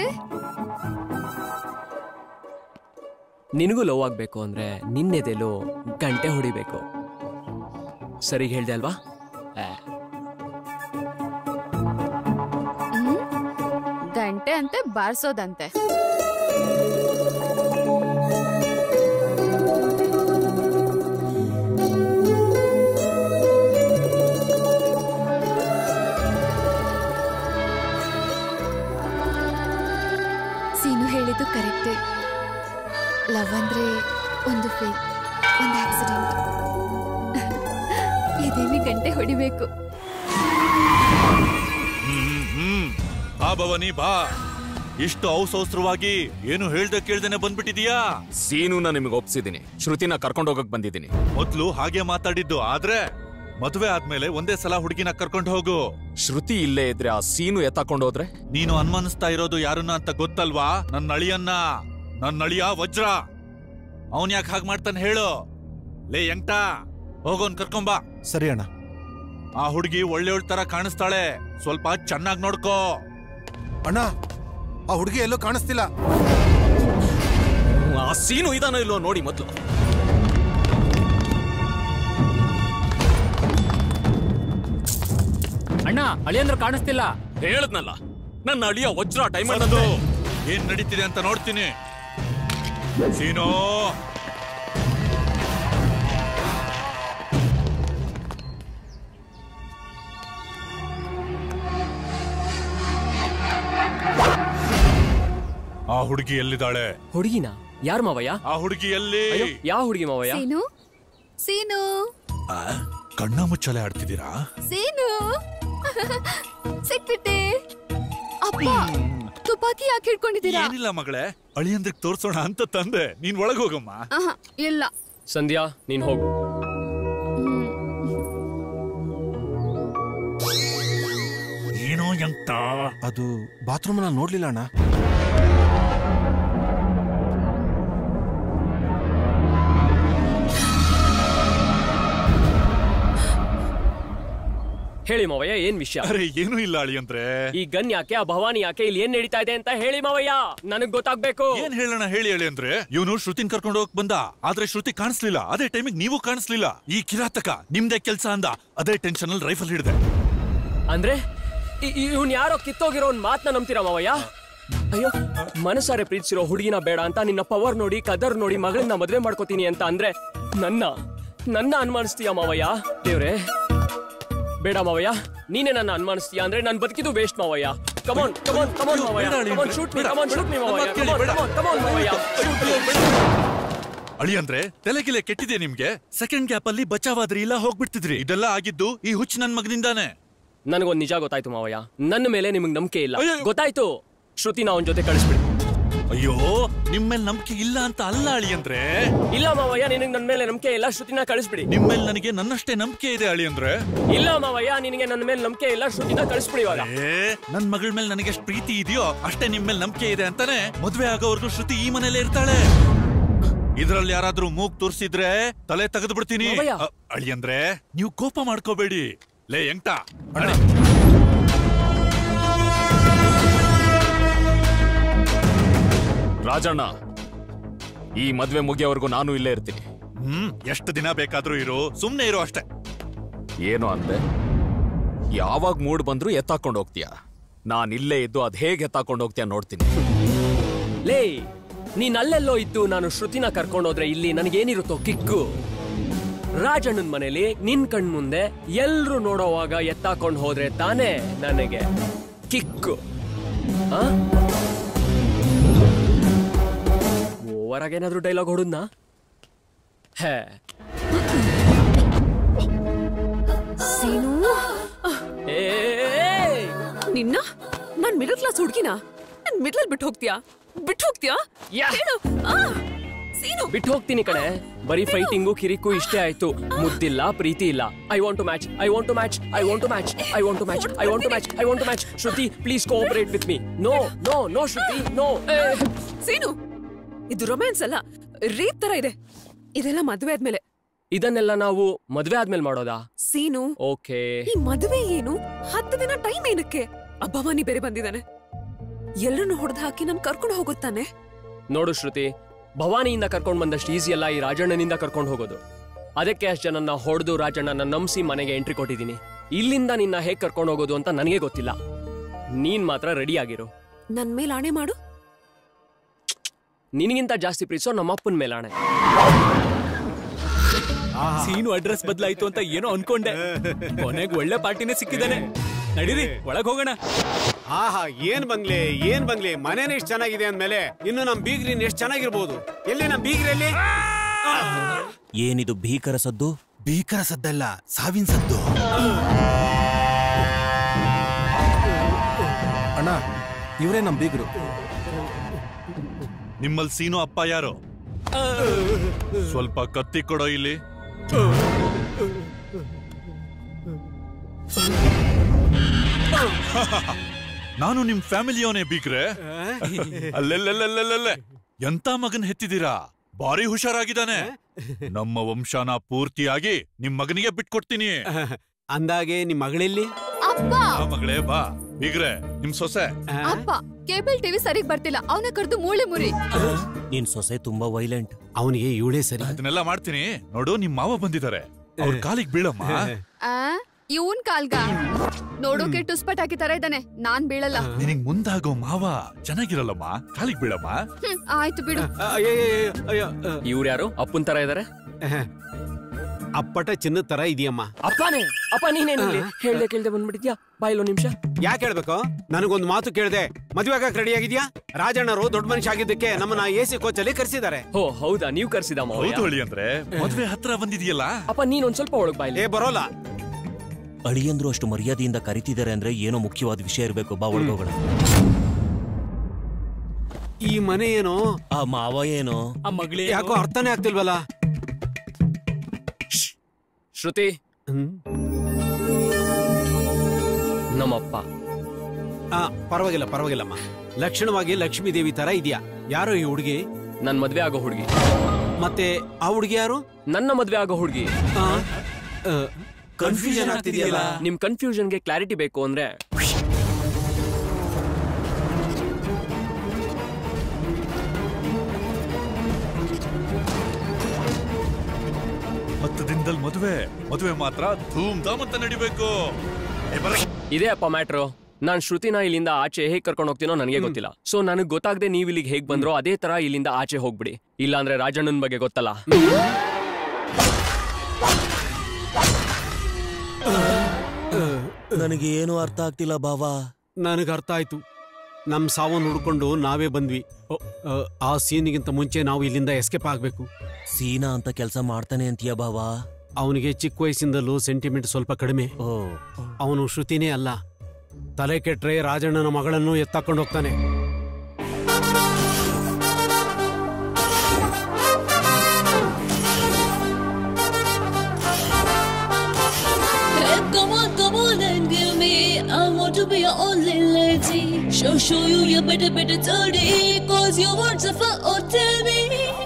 ನಿನಗೂ ಲವ್ ಆಗ್ಬೇಕು ಅಂದ್ರೆ ನಿನ್ನೆದೆಲು ಗಂಟೆ ಹೊಡಿಬೇಕು ಸರಿ ಹೇಳ್ದೆ ಅಲ್ವಾ ಆ, ಹ್ಮ್? ಗಂಟೆ ಅಂತೆ ಬಾರ್ಸೋದಂತೆ ಸೀನು ಹೇಳಿದ್ದು ಕರೆಕ್ಟೇ ಲವ್ ಅಂದ್ರೆ ಒಂದು ಫೇಕ್ ಒಂದು ಆಕ್ಸಿಡೆಂಟ್ ಎದೆಲಿ ಗಂಟೆ ಹೊಡಿಬೇಕು ಹ್ಮ್ ಹ್ಮ್ ಬಾ ಭವನಿ ಬಾ ಇಷ್ಟು ಅವಸರವಾಗಿ ಏನು ಹೇಳ್ದೆ ಕೇಳ್ದೇನೆ ಬಂದ್ಬಿಟ್ಟಿದೀಯಾ ಸೀನುನ ನಿಮಗೆ ಒಪ್ಸಿದ್ದೀನಿ ಶ್ರುತಿನ ಕರ್ಕೊಂಡು ಹೋಗಕ್ ಬಂದಿದ್ದೀನಿ ಮೊದ್ಲು ಹಾಗೆ ಮಾತಾಡಿದ್ದು ಆದ್ರೆ ಮದುವೆ ಆದ್ಮೇಲೆ ಒಂದೇ ಸಲ ಹುಡುಗಿನ ಕರ್ಕೊಂಡು ಹೋಗು ಶ್ರುತಿ ಇಲ್ಲೇ ಇದ್ರೆ ಆ ಸೀನು ಎತ್ತಾಕೊಂಡು ಹೋದ್ರೆ ನೀನು ಅನುಮಾನಿಸ್ತಾ ಇರೋದು ಯಾರನ್ನ ಅಂತ ಗೊತ್ತಲ್ವಾ ನನ್ನ ಅಳಿಯನ್ನ ನನ್ನ ಅಳಿಯ ವಜ್ರ ಅವನ್ ಯಾಕೆ ಹಾಗೆ ಮಾಡ್ತಾನೆ ಹೇಳು ಲೇ ಎಂಟ ಹೋಗೋನ್ ಕರ್ಕೊಂಬಾ ಸರಿ ಅಣ್ಣ ಆ ಹುಡುಗಿ ಒಳ್ಳೆಯವಳ ತರ ಕಾಣಿಸ್ತಾಳೆ ಸ್ವಲ್ಪ ಚೆನ್ನಾಗಿ ನೋಡ್ಕೋ ಅಣ್ಣ ಆ ಹುಡುಗಿ ಎಲ್ಲೂ ಕಾಣಿಸ್ತಿಲ್ಲ ಆ ಸೀನು ಇದಾನೋ ಇಲ್ಲೋ ನೋಡಿ ಮೊದ್ಲು ಅಣ್ಣ ಅಳಿಯಂದ್ರ ಕಾಣಿಸ್ತಿಲ್ಲ ಹೇಳದ್ನಲ್ಲ ನನ್ನ ಅಳಿಯ ವಜ್ರ ಡೈಮಂಡ್ ಬಂದು ಏನ್ ನಡೀತಿದೆ ಅಂತ ನೋಡ್ತೀನಿ ಸೀನೋ ಆ ಹುಡುಗಿ ಎಲ್ಲಿದ್ದಾಳೆ ಹುಡುಗಿನ ಯಾರ್ ಮಾವಯ್ಯ ಆ ಹುಡುಗಿ ಎಲ್ಲಿ ಅಯ್ಯೋ, ಯಾವ ಹುಡುಗಿ ಮಾವಯ್ಯ ಸೀನು ಸೀನು ಆ, ಕಣ್ಣ ಮುಚ್ಚಲೆ ಆಡ್ತಿದ್ದೀರಾ ಸೀನು ಸಿಕ್ಬಿಟ್ಟೆ ಅಪ್ಪ ತುಪಾಕಿ ಯಾಕೆ ಹಿಡ್ಕೊಂಡಿದ್ದೀರಾ ಏನಿಲ್ಲ ಮಗಳೇ ಅಳಿಯಂದ್ರಿಗೆ ತೋರ್ಸೋಣ ಅಂತ ತಂದೆ ನೀನ್ ಒಳಗ್ ಹೋಗಮ್ಮ ಆಹಾ, ಇಲ್ಲ ಸಂಧ್ಯಾ ನೀನ್ ಹೋಗು ಏನೋ ಎಂತ ಅದು ಬಾತ್ರೂಮ್ ನಲ್ಲಿ ನೋಡ್ಲಿಲ್ಲ ಅಣ್ಣ ಹೇಳಿ ಮಾವಯ್ಯ ಏನ್ ವಿಷಯ ಅರೆ ಏನೂ ಇಲ್ಲ ಅಳಿಯಂದ್ರೆ ಈ ಗನ್ ಯಾಕೆ ಆ ಭವಾನಿ ಯಾಕೆ ಇಲ್ಲಿ ಏನ್ ನಡೀತಾ ಇದೆ ಅಂತ ಹೇಳಿ ಮಾವಯ್ಯ ನನಗ್ ಗೊತ್ತಾಗ್ಬೇಕು ಏನ್ ಹೇಳೋಣ ಹೇಳಿ ಹೇಳಿ ಅಂದ್ರೆ ಇವನು ಶ್ರುತಿನ್ ಕರ್ಕೊಂಡು ಹೋಗಕ್ ಬಂದ ಆದ್ರೆ ಶ್ರುತಿ ಕಾಣಿಸ್ಲಿಲ್ಲ ಅದೇ ಟೈಮಿಗೆ ನೀವು ಕಾಣಿಸ್ಲಿಲ್ಲ ಈ ಕಿರಾತಕ ನಿಮ್ದೇ ಕೆಲ್ಸ ಅಂದ ಅದೇ ಟೆನ್ಷನ್ ಅಲ್ಲಿ ರೈಫಲ್ ಹಿಡಿದೆ ಅಂದ್ರೆ ಇವ್ನ್ ಯಾರೋ ಕಿತ್ತೋಗಿರೋ ಒಂದ್ ಮಾತ್ನ ನಂಬ್ತೀರಾ ಮಾವಯ್ಯ ಅಯ್ಯೋ ಮನಸಾರೆ ಪ್ರೀತಿಸಿರೋ ಹುಡುಗಿನ ಬೇಡ ಅಂತ ನಿನ್ನ ಪವರ್ ನೋಡಿ ಕದರ್ ನೋಡಿ ಮಗಳನ್ನ ಮದ್ವೆ ಮಾಡ್ಕೋತೀನಿ ಅಂತ ಅಂದ್ರೆ ನನ್ನ ನನ್ನ ಅನುಮಾನಿಸ್ತೀಯ ಮಾವಯ್ಯ ದೇವ್ರೆ ಬೇಡ ಮಾವಯ್ಯ ನೀನೇ ನನ್ನ ಅನುಮಾನಿಸ್ತೀಯ ಅಂದ್ರೆ ನಾನು ಬದುಕಿದ್ದು ವೇಸ್ಟ್ ಮಾವಯ್ಯ ಕಮಾನ್ ಕಮಾನ್ ಕಮಾನ್ ಮಾವಯ್ಯ ಬೇಡ, come on shoot me come on shoot me ಮಾವಯ್ಯ ಕಮಾನ್ ಕಮಾನ್ ಕಮಾನ್ ಮಾವಯ್ಯ ಅಳಿಯಂದ್ರೆ ತಲೆಗಿಲೆ ಕೆಟ್ಟಿದೆ ನಿಮ್ಗೆ ಸೆಕೆಂಡ್ ಗ್ಯಾಪ್ ಅಲ್ಲಿ ಬಚಾವಾದ್ರಿ ಇಲ್ಲ ಹೋಗ್ಬಿಡ್ತಿದ್ರಿ ಇದೆಲ್ಲ ಆಗಿದ್ದು ಈ ಹುಚ್ಚು ನನ್ ಮಗನಿಂದಾನೆ ನನಗೊಂದ್ ನಿಜ ಗೊತ್ತಾಯ್ತು ಮಾವಯ್ಯ ನನ್ನ ಮೇಲೆ ನಿಮಗ್ ನಂಬಿಕೆ ಇಲ್ಲ ಗೊತ್ತಾಯ್ತು ಶ್ರುತಿನ ಅವನ ಜೊತೆ ಕಳಿಸ್ಬಿಡಿ ಅಯ್ಯೋ ನಿಮ್ಮೇಲ್ ನಂಬಿಕೆ ಇಲ್ಲ ಅಂತ ಅಲ್ಲ ಅಳಿಯಂದ್ರೆ ಇಲ್ಲ ಮಾವಯ್ಯ ನಿನಗೆ ನನ್ನ ಮೇಲೆ ನಂಬಿಕೆ ಇಲ್ಲ ಶ್ರುತಿನ ಕಳಿಸ್ಬಿಡಿ ನಿಮ್ಮೇಲ್ ನನಗೆ ನನ್ನಷ್ಟೇ ನಂಬಿಕೆ ಇದೆ ಅಳಿಯಂದ್ರೆ ಇಲ್ಲ ಮಾವಯ್ಯ ನಿನಗೆ ನನ್ನ ಮೇಲೆ ನಂಬಿಕೆ ಇಲ್ಲ ಶ್ರುತಿನ ಕಳಿಸ್ಬಿಡಿ ಇವಾಗ ಏ ನನ್ ಮಗಳ ಮೇಲೆ ನನಗೆ ಎಷ್ಟು ಪ್ರೀತಿ ಇದೆಯೋ ಅಷ್ಟೇ ನಿಮ್ ಮೇಲೆ ನಂಬಿಕೆ ಇದೆ ಅಂತಾನೆ ಮದ್ವೆ ಆಗೋವರೆಗೂ ಶ್ರುತಿ ಈ ಮನೇಲೆ ಇರ್ತಾಳೆ ಇದ್ರಲ್ಲಿ ಯಾರಾದ್ರೂ ಮೂಗ್ ತೋರ್ಸಿದ್ರೆ ತಲೆ ತೆಗೆದು ಬಿಡ್ತೀನಿ ಮಾವಯ್ಯ. ಅ, ಅಳಿಯಂದ್ರೆ ನೀವು ಕೋಪ ಮಾಡ್ಕೋಬೇಡಿ ಲೇ ಎಂಟ ಅಣ್ಣ ರಾಜಣ್ಣ ಈ ಮದ್ವೆ ಮುಗಿಯೋವರೆಗೂ ನಾನು ಇಲ್ಲೇ ಇರ್ತೀನಿ ಹ್ಮ್ ಎಷ್ಟು ದಿನ ಬೇಕಾದ್ರೂ ಇರು ಸುಮ್ನೆ ಇರು ಅಷ್ಟೇ ಏನು ಅಂದೆ ಯಾವಾಗ ಮೂಡ್ ಬಂದ್ರು ಎತ್ತಾಕೊಂಡು ಹೋಗ್ತೀಯ ನಾನ್ ಇಲ್ಲೇ ಇದ್ದು ಅದ್ ಹೇಗೆ ಎತ್ತಾಕೊಂಡು ಹೋಗ್ತೀಯ ನೋಡ್ತೀನಿ ಲೇ ನೀನ್ ಅಲ್ಲೆಲ್ಲೋ ಇದ್ದು ನಾನು ಶ್ರುತಿನ ಕರ್ಕೊಂಡೋದ್ರೆ ಇಲ್ಲಿ ನನಗೇನಿರುತ್ತೋ ಕಿಕ್ಕು ರಾಜಣ್ಣನ ಮನೇಲಿ ನಿನ್ ಕಣ್ ಮುಂದೆ ಎಲ್ರು ನೋಡೋವಾಗ ಎತ್ತಾಕೊಂಡ್ ಹೋದ್ರೆ ತಾನೇ ನನಗೆ ಕಿಕ್ಕು ಆ? ಓವರ್ ಆಗೇನಾದ್ರೂ ಡೈಲಾಗ್ ಹೊಡುದ್ನಾ ಹೇ ಸೀನು ನಿನ್ನ ನಾನ್ ಮಿಡಲ್ ಕ್ಲಾಸ್ ಹುಡ್ಗಿನ ನನ್ ಮಿಡ್ಲಲ್ಲಿ ಬಿಟ್ಟು ಹೋಗ್ತೀಯಾ ಬಿಟ್ಟು ಹೋಗ್ತೀಯಾ ಹೇಳು ಆ, ಸೀನು ಬಿಟ್ಟು ಹೋಗ್ತೀನಿ ಕಣೆ ಬರೀ ಫೈಟಿಂಗು ಕಿರಿಕು ಇಷ್ಟೇ ಆಯ್ತು ಮುದ್ದಿಲ್ಲ ಪ್ರೀತಿ ಇಲ್ಲ I want to match I want to match I want to match I want to match I want to match I want to match Shruti please cooperate with me no no no Shruti no Seenu ಇದು romance ಅಲ್ಲ rape ತರ ಇದೆ ಇದೆಲ್ಲ ಮದ್ವೆ ಆದ್ಮೇಲೆ ಇದನ್ನೆಲ್ಲ ನಾವು ಮದ್ವೆ ಆದ್ಮೇಲೆ ಮಾಡೋದಾ ಸೀನು ಓಕೆ ಈ ಮದುವೆ ಏನು ಹತ್ತು ದಿನ ಟೈಮ್ ಏನಕ್ಕೆ ಆ ಭವಾನಿ ಬೇರೆ ಬಂದಿದ್ದಾನೆ ಎಲ್ಲರನ್ನು ಹೊಡೆದು ಹಾಕಿ ನನ್ ಕರ್ಕೊಂಡು ಹೋಗುತ್ತಾನೆ ನೋಡು ಶ್ರುತಿ ಭವಾನಿಯಿಂದ ಕರ್ಕೊಂಡ್ ಬಂದಷ್ಟು ಈಸಿ ಅಲ್ಲ ಈ ರಾಜಣ್ಣನಿಂದ ಕರ್ಕೊಂಡು ಹೋಗೋದು ಅದಕ್ಕೆ ಅಷ್ಟು ಜನನ್ನ ಹೊಡೆದು ರಾಜಣ್ಣನ ನಂಬಿಸಿ ಮನೆಗೆ ಎಂಟ್ರಿ ಕೊಟ್ಟಿದ್ದೀನಿ ಇಲ್ಲಿಂದ ನಿನ್ನ ಹೇಗ್ ಕರ್ಕೊಂಡು ಹೋಗೋದು ಅಂತ ನನಗೆ ಗೊತ್ತಿಲ್ಲ ನೀನ್ ಮಾತ್ರ ರೆಡಿ ಆಗಿರು ನನ್ ಮೇಲೆ ಆಣೆ ಮಾಡು ನಿನಗಿಂತ ಜಾಸ್ತಿ ಪ್ರೀತಿಸೋ ನಮ್ಮಪ್ಪನ ಮೇಲಾಣೆ ಸೀನು ಅಡ್ರೆಸ್ ಬದಲಾಯ್ತು ಅಂತ ಏನೋ ಅನ್ಕೊಂಡೆ ಕೊನೆಗೆ ಒಳ್ಳೆ ಪಾರ್ಟಿನೇ ಸಿಕ್ಕಿದಾನೆ ನಡೀರಿ ಒಳಗ್ ಹೋಗೋಣ ಆಹಾ ಏನ್ ಬಂಗ್ಲೆ ಏನ್ ಬಂಗ್ಲೆ ಮನೇನೆ ಇಷ್ಟ ಚೆನ್ನಾಗಿದೆ ಅಂದ್ಮೇಲೆ ಇನ್ನು ನಮ್ ಬೀಗ್ರಿನ್ ಎಷ್ಟ್ ಚೆನ್ನಾಗಿರ್ಬೋದು ಎಲ್ಲಿ ನಮ್ ಬೀಗ್ರಲ್ಲಿ ಏನಿದು ಭೀಕರ ಸದ್ದು ಭೀಕರ ಸದ್ದಲ್ಲ ಸಾವಿನ ಸದ್ದು ಅಣ್ಣ ಇವರೇ ನಮ್ ಬೀಗರು ನಿಮ್ಮಲ್ಲಿ ಸೀನು ಅಪ್ಪ ಯಾರು ಸ್ವಲ್ಪ ಕತ್ತಿ ಕೊಡೋ ಇಲ್ಲಿ ನಾನು ನಿಮ್ ಫ್ಯಾಮಿಲಿಯವನೇ ಬೀಗ್ರೆ ಅಲ್ಲೆಲ್ಲೆಲ್ಲೆಲ್ಲೆಲ್ಲೆ ಎಂತ ಮಗನ್ ಹೆತ್ತಿದ್ದೀರಾ ಭಾರಿ ಹುಷಾರಾಗಿದ್ದಾನೆ ನಮ್ಮ ವಂಶನ ಪೂರ್ತಿಯಾಗಿ ನಿಮ್ ಮಗನಿಗೆ ಬಿಟ್ಕೊಡ್ತೀನಿ ಅಂದಾಗೆ ನಿಮ್ ಮಗಳೆಲ್ಲಿ ಅಪ್ಪ ಆ ಮಗಳೇ ಬಾ ಬೀಗ್ರೆ ನಿಮ್ ಸೊಸೆ ಅಪ್ಪ ಕೇಬಲ್ ಟಿವಿ ಸರಿಗ್ ಬರ್ತಿಲ್ಲ ಅವನ ಕರೆದು ಮೂಳೆ ಮುರಿ ನಿನ್ ಸೊಸೆ ತುಂಬಾ ವೈಲೆಂಟ್ ಅವನಿಗೆ ಇವಳೇ ಸರಿ ಅದನ್ನೆಲ್ಲ ಮಾಡ್ತೀನಿ ನೋಡು ನಿಮ್ ಮಾವ ಬಂದಿದ್ದಾರೆ ಅವ್ರ ಕಾಲಿಗೆ ಬೀಳಮ್ಮ ಆ ಇವನ್ ಕಾಲ್ಗ ನೋಡೋಕೆ ಟುಸ್ಪಟ್ ಹಾಕಿ ತರ ಇದ್ದಾನೆ ನಾನ್ ಬೀಳಲ್ಲ ನಿನಗ್ ಮುಂದಾಗೋ ಮಾವ ಚೆನ್ನಾಗಿರಲ್ಲಮ್ಮ ಕಾಲಿಗೆ ಬೀಳಮ್ಮ ಹ್ಮ್, ಆಯ್ತು ಬಿಡು ಇವ್ರು ಯಾರು ಅಪ್ಪನ್ ತರ ಇದಾರೆ ಅಪ್ಪಟ ಚಿನ್ನದ ತರ ಇದೆಯಮ್ಮ ಅಪ್ಪನೇ ಅಪ್ಪ ನೀನೇನು ಹೇಳ್ದೆ ಕೇಳ್ದೆ ಬಂದ್ಬಿಟ್ಟಿದ್ಯಾ ಬಾಯಿಲೋ ನಿಮಿಷ ಯಾಕೆ ಹೇಳ್ಬೇಕು ನನಗೊಂದು ಮಾತು ಕೇಳ್ದೆ ಮದುವೆ ಆಗಕ್ ರೆಡಿ ಆಗಿದ್ಯಾ ರಾಜಣ್ಣರು ದೊಡ್ಡ ಮನುಷ್ಯ ಆಗಿದ್ದಕ್ಕೆ ನಮ್ಮನ್ನ ಎ ಸಿ ಕೋಚ್ ಅಲ್ಲಿ ಕರೆಸಿದ್ದಾರೆ ಓ ಹೌದಾ ನೀವು ಕರ್ಸಿದ ಹೌದು ಅಳಿ ಅಂದ್ರೆ ಮದ್ವೆ ಹತ್ರ ಬಂದಿದೆಯಲ್ಲ ಅಪ್ಪ ನೀನ್ ಒಂದ್ ಸ್ವಲ್ಪ ಒಳಗ್ ಬಾಯ್ಲಿ ಏ ಬರೋಲ್ಲ ಅಳಿಯಂದ್ರು ಅಷ್ಟು ಮರ್ಯಾದೆಯಿಂದ ಕರಿತಿದ್ದಾರೆ ಅಂದ್ರೆ ಏನೋ ಮುಖ್ಯವಾದ ವಿಷಯ ಇರಬೇಕು ಬಾ ಒಳಗೋಗೋಣ ಈ ಮನೆ ಏನು ಆ ಮಾವ ಏನು ಆ ಮಗಳೇ ಯಾಕೋ ಅರ್ಥನೇ ಆಗ್ತಿಲ್ವಲ್ಲ ಶ್ರುತಿ ನಮ್ಮಪ್ಪ ಆ ಪರವಾಗಿಲ್ಲ ಪರವಾಗಿಲ್ಲಮ್ಮ ಲಕ್ಷಣವಾಗಿ ಲಕ್ಷ್ಮೀ ದೇವಿ ತರ ಇದೆಯಾ ಯಾರೋ ಈ ಹುಡುಗಿ ನನ್ ಮದ್ವೆ ಆಗೋ ಹುಡುಗಿ ಮತ್ತೆ ಆ ಹುಡುಗಿ ಯಾರು ನನ್ನ ಮದ್ವೆ ಆಗೋ ಹುಡುಗಿ ಕನ್ಫ್ಯೂಷನ್ ಆಗ್ತಿದೆಯಲ್ಲ ನಿಮ್ ಕನ್ಫ್ಯೂಷನ್ಗೆ ಕ್ಲಾರಿಟಿ ಬೇಕು ಅಂದ್ರೆ ಹತ್ತು ದಿನದಲ್ಲಿ ಮದುವೆ ಮದುವೆ ಮಾತ್ರ ಧೂಮ್ ಧಾಮ್ ಅಂತ ನಡಿಬೇಕು ಏ, ಬರ. ಇದೇ ಅಪ್ಪ ಮ್ಯಾಟ್ರು ನಾನ್ ಶ್ರುತಿನ ಇಲ್ಲಿಂದ ಆಚೆ ಹೇಗ್ ಕರ್ಕೊಂಡು ಹೋಗ್ತೀನೋ ನನಗೆ ಗೊತ್ತಿಲ್ಲ ಸೊ ನನಗ್ ಗೊತ್ತಾಗದೆ ನೀವ್ ಇಲ್ಲಿಗೆ ಹೇಗ್ ಬಂದ್ರೋ ಅದೇ ತರ ಇಲ್ಲಿಂದ ಆಚೆ ಹೋಗ್ಬಿಡಿ ಇಲ್ಲ ಅಂದ್ರೆ ರಾಜಣ್ಣನ್ ಬಗ್ಗೆ ಗೊತ್ತಲ್ಲ ನನಗೆ ಏನು ಅರ್ಥ ಆಗ್ತಿಲ್ಲ ಬಾವಾ ನನಗೆ ಅರ್ಥ ಆಯ್ತು ನಮ್ ಸಾವನ್ನು ಹುಡ್ಕೊಂಡು ನಾವೇ ಬಂದ್ವಿ ಓ, ಆ, ಆ ಸೀನಿಗಿಂತ ಮುಂಚೆ ನಾವು ಇಲ್ಲಿಂದ ಎಸ್ಕೇಪ್ ಆಗ್ಬೇಕು ಸೀನಾ ಅಂತ ಕೆಲಸ ಮಾಡ್ತಾನೆ ಅಂತೀಯ ಬಾವಾ ಅವನಿಗೆ ಚಿಕ್ಕ ವಯಸ್ಸಿಂದಲೂ ಸೆಂಟಿಮೆಂಟ್ ಸ್ವಲ್ಪ ಕಡಿಮೆ ಅವನು ಶ್ರುತಿನೇ ಅಲ್ಲ ತಲೆ ಕೆಟ್ರೆ ರಾಜಣ್ಣನ ಮಗಳನ್ನು ಎತ್ತಾಕೊಂಡು ಹೋಗ್ತಾನೆ Hey, come on, come on and give me. I want to be your only lady. Show, show you your better, better dirty. Cause your words are far or tell me.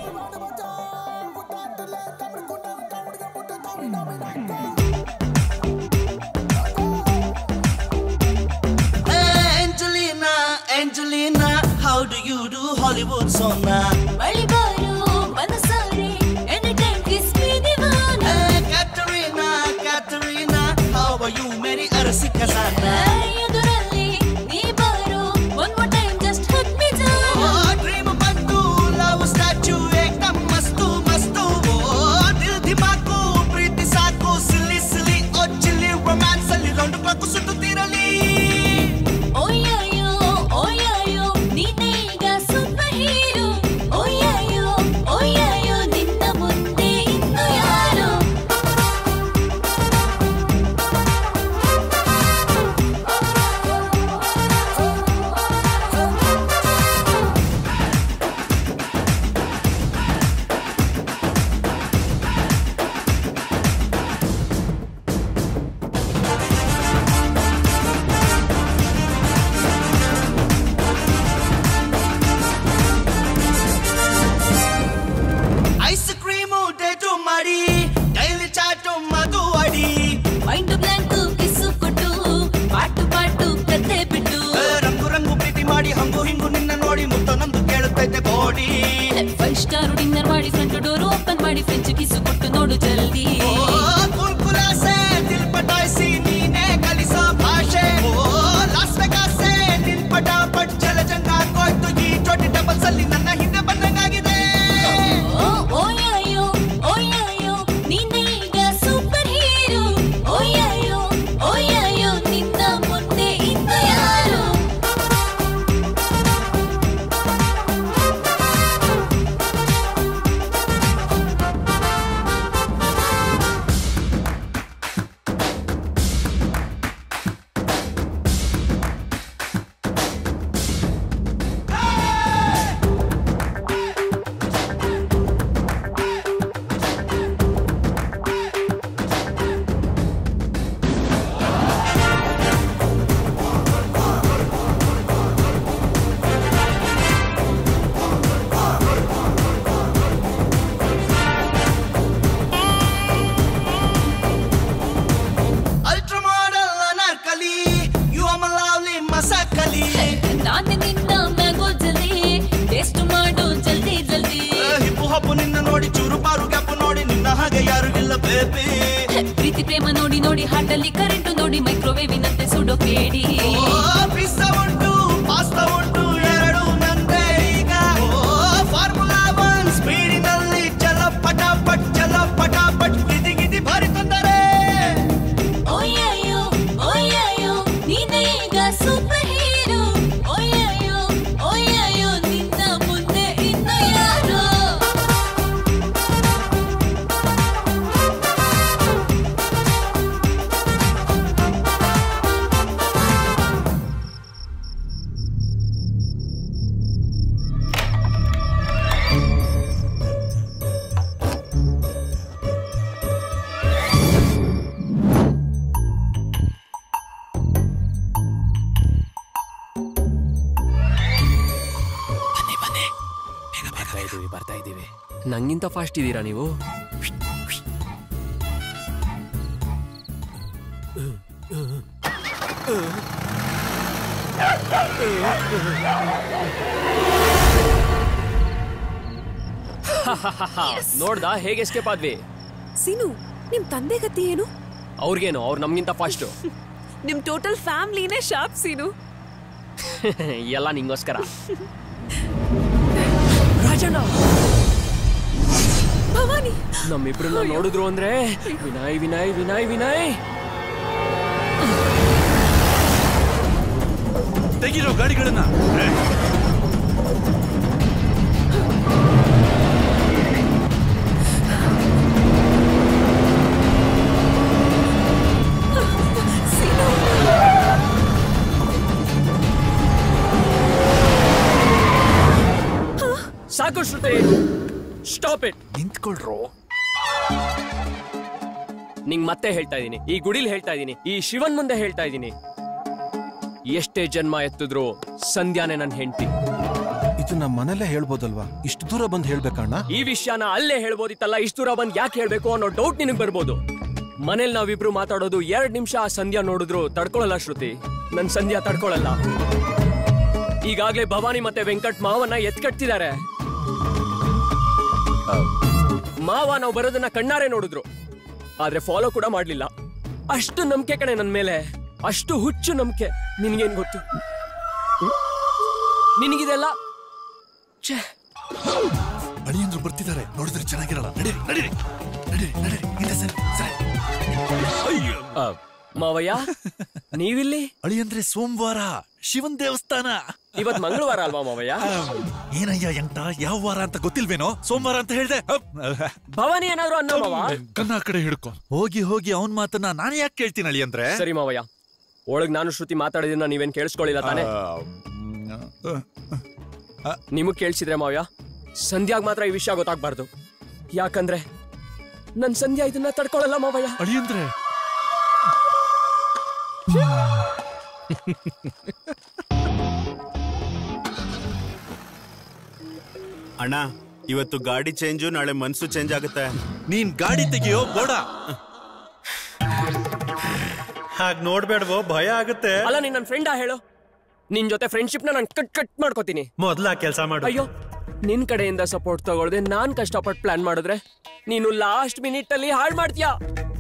Angelina, Angelina, how do you do Hollywood sona? Malibaru, Manasari, anytime kiss me divana. Hey, Katerina, Katerina, how are you, Mary Arasi Kazana? ಎದುರಲ್ಲಿ ನೀ ಬಾರು one more time just hug me down. Oh, dream ಬಂತು love statue ಏಕ್ದಮ್ ಮಸ್ತು ಮಸ್ತು Oh, ದಿಲ್ ದಿಮಾಕು ಪ್ರೀತಿ ಸಾಕು silly silly oh chilli romance ಅಲ್ಲಿ round clock ಸುತ್ತುತ್ತಿರಲಿ ಓಯ್ಯಾಯೋ ಓಯ್ಯಾಯೋ ನೀನೇ ಈಗ ಸೂಪರ್ ಹೀರೋ ಓಯ್ಯಾಯೋ ಓಯ್ಯಾಯೋ ನಿನ್ನ ಮುಂದೆ ಇನ್ನು ಯಾರು ಐಸ್ ಕ್ರೀಮು ಡೇಟು ಮಾಡಿ ಡೈಲಿ ಚಾಟು ಮಧು ಅಡಿ ಮೈಂಡ್ ಬ್ಲಾಂಕ್ ಕಿಸ್ಸು ಕೊಟ್ಟು ಪಾಟು ಪಾಟು ಕತೆ ಬಿಟ್ಟು ಏ, ರಂಗು ರಂಗು ಪ್ರೀತಿ ಮಾಡಿ ಹಂಗು ಹಿಂಗು ನಿನ್ನ ನೋಡಿ ಮುತ್ತ ನಂದು ಕೇಳುತ್ತೈತೆ ಬಾಡಿ ಫೈವ್ ಸ್ಟಾರ್ ಡಿನ್ನರ್ ಮಾಡಿ ಫ್ರಂಟ್ ಡೋರ್ ಓಪನ್ ಮಾಡಿ ಫ್ರೆಂಚ್ ಕಿಸ್ಸು ಕೊಟ್ಟು ನೋಡು ಜಲ್ದಿ ಕುಲ್ಕುಲಾಸೆ ದಿಲ್ ಪಟಾಯಿಸಿ ನೀನೇ ಕಲಿಸೋ ಭಾಷೆ ಓ ಲಾಸ್ ವೆಗಾಸೆ ನಿನ್ ಪಟಾಪಟ್ ಜಲ ಜಂಗಾಗೋಯ್ತು ಈ ಜೋಡಿ ಡಬಲ್ಸ್ ಅಲ್ಲಿ ನನ್ನ ಹಿಂದೆ ಬಂದಂಗಾಗಿದೆ ಓ ಓಯ್ಯಾಯೋ ಓಯ್ಯಾಯೋ ನೀನೇ ಈಗ ಸೂಪರ್ ಹೀರೋ ಓಯ್ಯಾಯೋ ಓಯ್ಯಾಯೋ ನಿನ್ನ ಮುಂದೆ ಇನ್ನು ಯಾರು ultra model Anarkali you am lovely Masakali ನಾನೇ ನಿನ್ನ ಮ್ಯಾಗೋ ಜಲ್ದಿ ಟೇಸ್ಟ್ ಮಾಡು ಜಲ್ದಿ ಜಲ್ದಿ ಹಿಪ್ಪು ಹಪ್ಪು ನಿನ್ನ ನೋಡಿ ಚೂರು ಪಾರು ಗ್ಯಾಪು ನೋಡಿ ನಿನ್ನ ಹಾಗೆ ಯಾರು ಇಲ್ಲ ಬೇಬಿ ಪ್ರೀತಿ ಪ್ರೇಮ ನೋಡಿ ನೋಡಿ ಹಾಟಲ್ಲಿ ಕರೆಂಟು ನೋಡಿ ಮೈಕ್ರೋವೇವಿನಂತೆ ಸುಡೋ ಕೇಳಿ ಪಿಸ್ತಾ ಉಂಟು ಪಾಸ್ತಾ ಉಂಟು ಎರಡು ನಂದೇ ಈಗ ಫಾರ್ಮುಲಾ ಒನ್ ಸ್ಪೀಡಿನಲ್ಲಿ ಚಲ ಪಟಾಪಟ್ ಚಲ ಪಟಾಪಟ್ ಗಿದಿ ಗಿದಿ ಇದೀವಿ ಬರ್ತಾ ಇದೀವಿ ನಂಗಿಂತ ಫಾಸ್ಟ್ ಇದ್ದೀರಾ ನೀವು ನೋಡ್ದ ಹೇಗೆ ಎಸ್ಕೇಪ್ ಆದ್ವಿ ಸೀನು ನಿಮ್ ತಂದೆ ಗತಿ ಏನು ಅವ್ರಿಗೇನು ಅವ್ರು ನಮ್ಗಿಂತ ಫಾಸ್ಟ್ ನಿಮ್ ಟೋಟಲ್ ಫ್ಯಾಮಿಲಿನೇ ಶಾಪ್ ಸೀನು ಎಲ್ಲ ನಿಂಗೋಸ್ಕರ ರಾಜಣ್ಣ ಭವಾನಿ ನಮ್ಮಿಬ್ರನ್ನ ನೋಡಿದ್ರು ಅಂದ್ರೆ ವಿನಯ್ ವಿನಯ್ ವಿನಯ್ ವಿನಯ್ ತೆಗಿರೋ ಗಾಡಿಗಳನ್ನ ಸಾಕು ಶ್ರುತಿ ಸ್ಟಾಪ್ ಇಟ್ ನಿಂತ್ಕೊಳ್ರೋ ನಿಂಗ್ ಮತ್ತೆ ಹೇಳ್ತಾ ಇದೀನಿ ಈ ಗುಡಿಲ್ ಹೇಳ್ತಾ ಇದೀನಿ ಈ ಶಿವನ್ ಮುಂದೆ ಹೇಳ್ತಾ ಇದೀನಿ ಎಷ್ಟೇ ಜನ್ಮ ಎತ್ತಿದ್ರು ಸಂಧ್ಯಾನೆ ನನ್ ಹೆಂಡತಿ ಇದು ನಮ್ಮ ಮನೆಯಲ್ಲೇ ಹೇಳ್ಬೋದಲ್ವಾ ಇಷ್ಟು ದೂರ ಬಂದು ಹೇಳ್ಬೇಕಣ್ಣ ಈ ವಿಷಯನ ಅಲ್ಲೇ ಹೇಳ್ಬೋದಿತ್ತಲ್ಲ ಇಷ್ಟು ದೂರ ಬಂದ್ ಯಾಕೆ ಹೇಳ್ಬೇಕು ಅನ್ನೋ ಡೌಟ್ ನಿನಗ್ ಬರ್ಬೋದು ಮನೇಲಿ ನಾವಿಬ್ರು ಮಾತಾಡೋದು ಎರಡ್ ನಿಮಿಷ ಆ ಸಂಧ್ಯಾ ನೋಡಿದ್ರು ತಡ್ಕೊಳಲ್ಲ ಶ್ರುತಿ ನನ್ ಸಂಧ್ಯಾ ತಡ್ಕೊಳಲ್ಲ ಈಗಾಗ್ಲೇ ಭವಾನಿ ಮತ್ತೆ ವೆಂಕಟ್ ಮಾವನ್ನ ಎತ್ಕಟ್ತಿದ್ದಾರೆ ಮಾವ ನಾವು ಬರೋದನ್ನ ಕಣ್ಣಾರೆ ನೋಡಿದ್ರು ಆದ್ರೆ ಫಾಲೋ ಕೂಡ ಮಾಡ್ಲಿಲ್ಲ ಅಷ್ಟು ನಂಬಿಕೆ ಕಣೆ ನನ್ ಮೇಲೆ ಅಷ್ಟು ಹುಚ್ಚು ನಂಬಿಕೆ ನಿನ್ಗೇನ್ ಗೊತ್ತು ನಿನಗಿದೆಲ್ಲ ಅಳಿಯಂದ್ರು ಬರ್ತಿದ್ದಾರೆ ನೋಡಿದ್ರೆ ಚೆನ್ನಾಗಿರಲ್ಲ ನಡೀರಿ ನಡೀರಿ ನಡೀರಿ ನಡೀರಿ ಹಿಂದೆ ಸರಿ ಸರಿ ಆ, ಮಾವಯ್ಯ ನೀವಿಲ್ಲಿ ಅಳಿಯಂದ್ರೆ ಸೋಮವಾರ ಶಿವನ್ ದೇವಸ್ಥಾನ ಇವತ್ ಮಂಗಳವಾರ ಅಲ್ವಾ ಮಾವಯ್ಯ ಏನಯ್ಯ ಎಂಟ ಯಾವ ವಾರ ಅಂತ ಗೊತ್ತಿಲ್ವೇನೋ ಸೋಮವಾರ ಅಂತ ಹೇಳ್ದೆ ಅಪ್. ಭವಾನಿ ಏನಾದ್ರು ಅನ್ನೋ ಮಾವ ಕನ್ನ ಆ ಕಡೆ ಹಿಡ್ಕೊ ಹೋಗಿ ಹೋಗಿ ಅವನ್ ಮಾತನ್ನ ನಾನು ಯಾಕೆ ಕೇಳ್ತೀನಿ ಅಳಿಯಂದ್ರೆ ಸರಿ ಮಾವಯ್ಯ ಒಳಗ್ ನಾನು ಶ್ರುತಿ ಮಾತಾಡಿದ್ನ ನೀವೇನ್ ಕೇಳಿಸ್ಕೊಳ್ಳಿಲ್ಲ ತಾನೆ ನಿಮಗ್ ಕೇಳಿಸಿದ್ರೆ ಮಾವಯ್ಯ ಸಂಧ್ಯಾಗ್ ಮಾತ್ರ ಈ ವಿಷಯ ಗೊತ್ತಾಗ್ಬಾರ್ದು ಯಾಕಂದ್ರೆ ನನ್ ಸಂಧ್ಯಾ ಇದನ್ನ ತಡ್ಕೊಳಲ್ಲ ಮಾವಯ್ಯ ಅಳಿಯಂದ್ರೆ ಅಣ್ಣ ಇವತ್ತು ಗಾಡಿ ಚೇಂಜು ನಾಳೆ ಮನ್ಸು ಚೇಂಜ್ ಆಗುತ್ತೆ ನೀನ್ ಗಾಡಿ ತೆಗಿಯೋ ಬೋಡ ಹಾಗ್ ನೋಡ್ಬೇಡ್ವೋ ಭಯ ಆಗುತ್ತೆ ಅಲ್ಲ ನೀನ್ ನನ್ ಫ್ರೆಂಡಾ ಹೇಳು ನಿನ್ ಜೊತೆ ಫ್ರೆಂಡ್ಶಿಪ್ ನ ನಾನು ಕಟ್ ಕಟ್ ಮಾಡ್ಕೋತೀನಿ ಮೊದ್ಲ ಕೆಲಸ ಮಾಡು ಅಯ್ಯೋ ನಿನ್ ಕಡೆಯಿಂದ ಸಪೋರ್ಟ್ ತಗೊಳ್ದೆ ನಾನ್ ಕಷ್ಟಪಟ್ಟು ಪ್ಲಾನ್ ಮಾಡಿದ್ರೆ ನೀನು ಲಾಸ್ಟ್ ಮಿನಿಟ್ ಅಲ್ಲಿ ಹಾಳು ಮಾಡ್ತೀಯಾ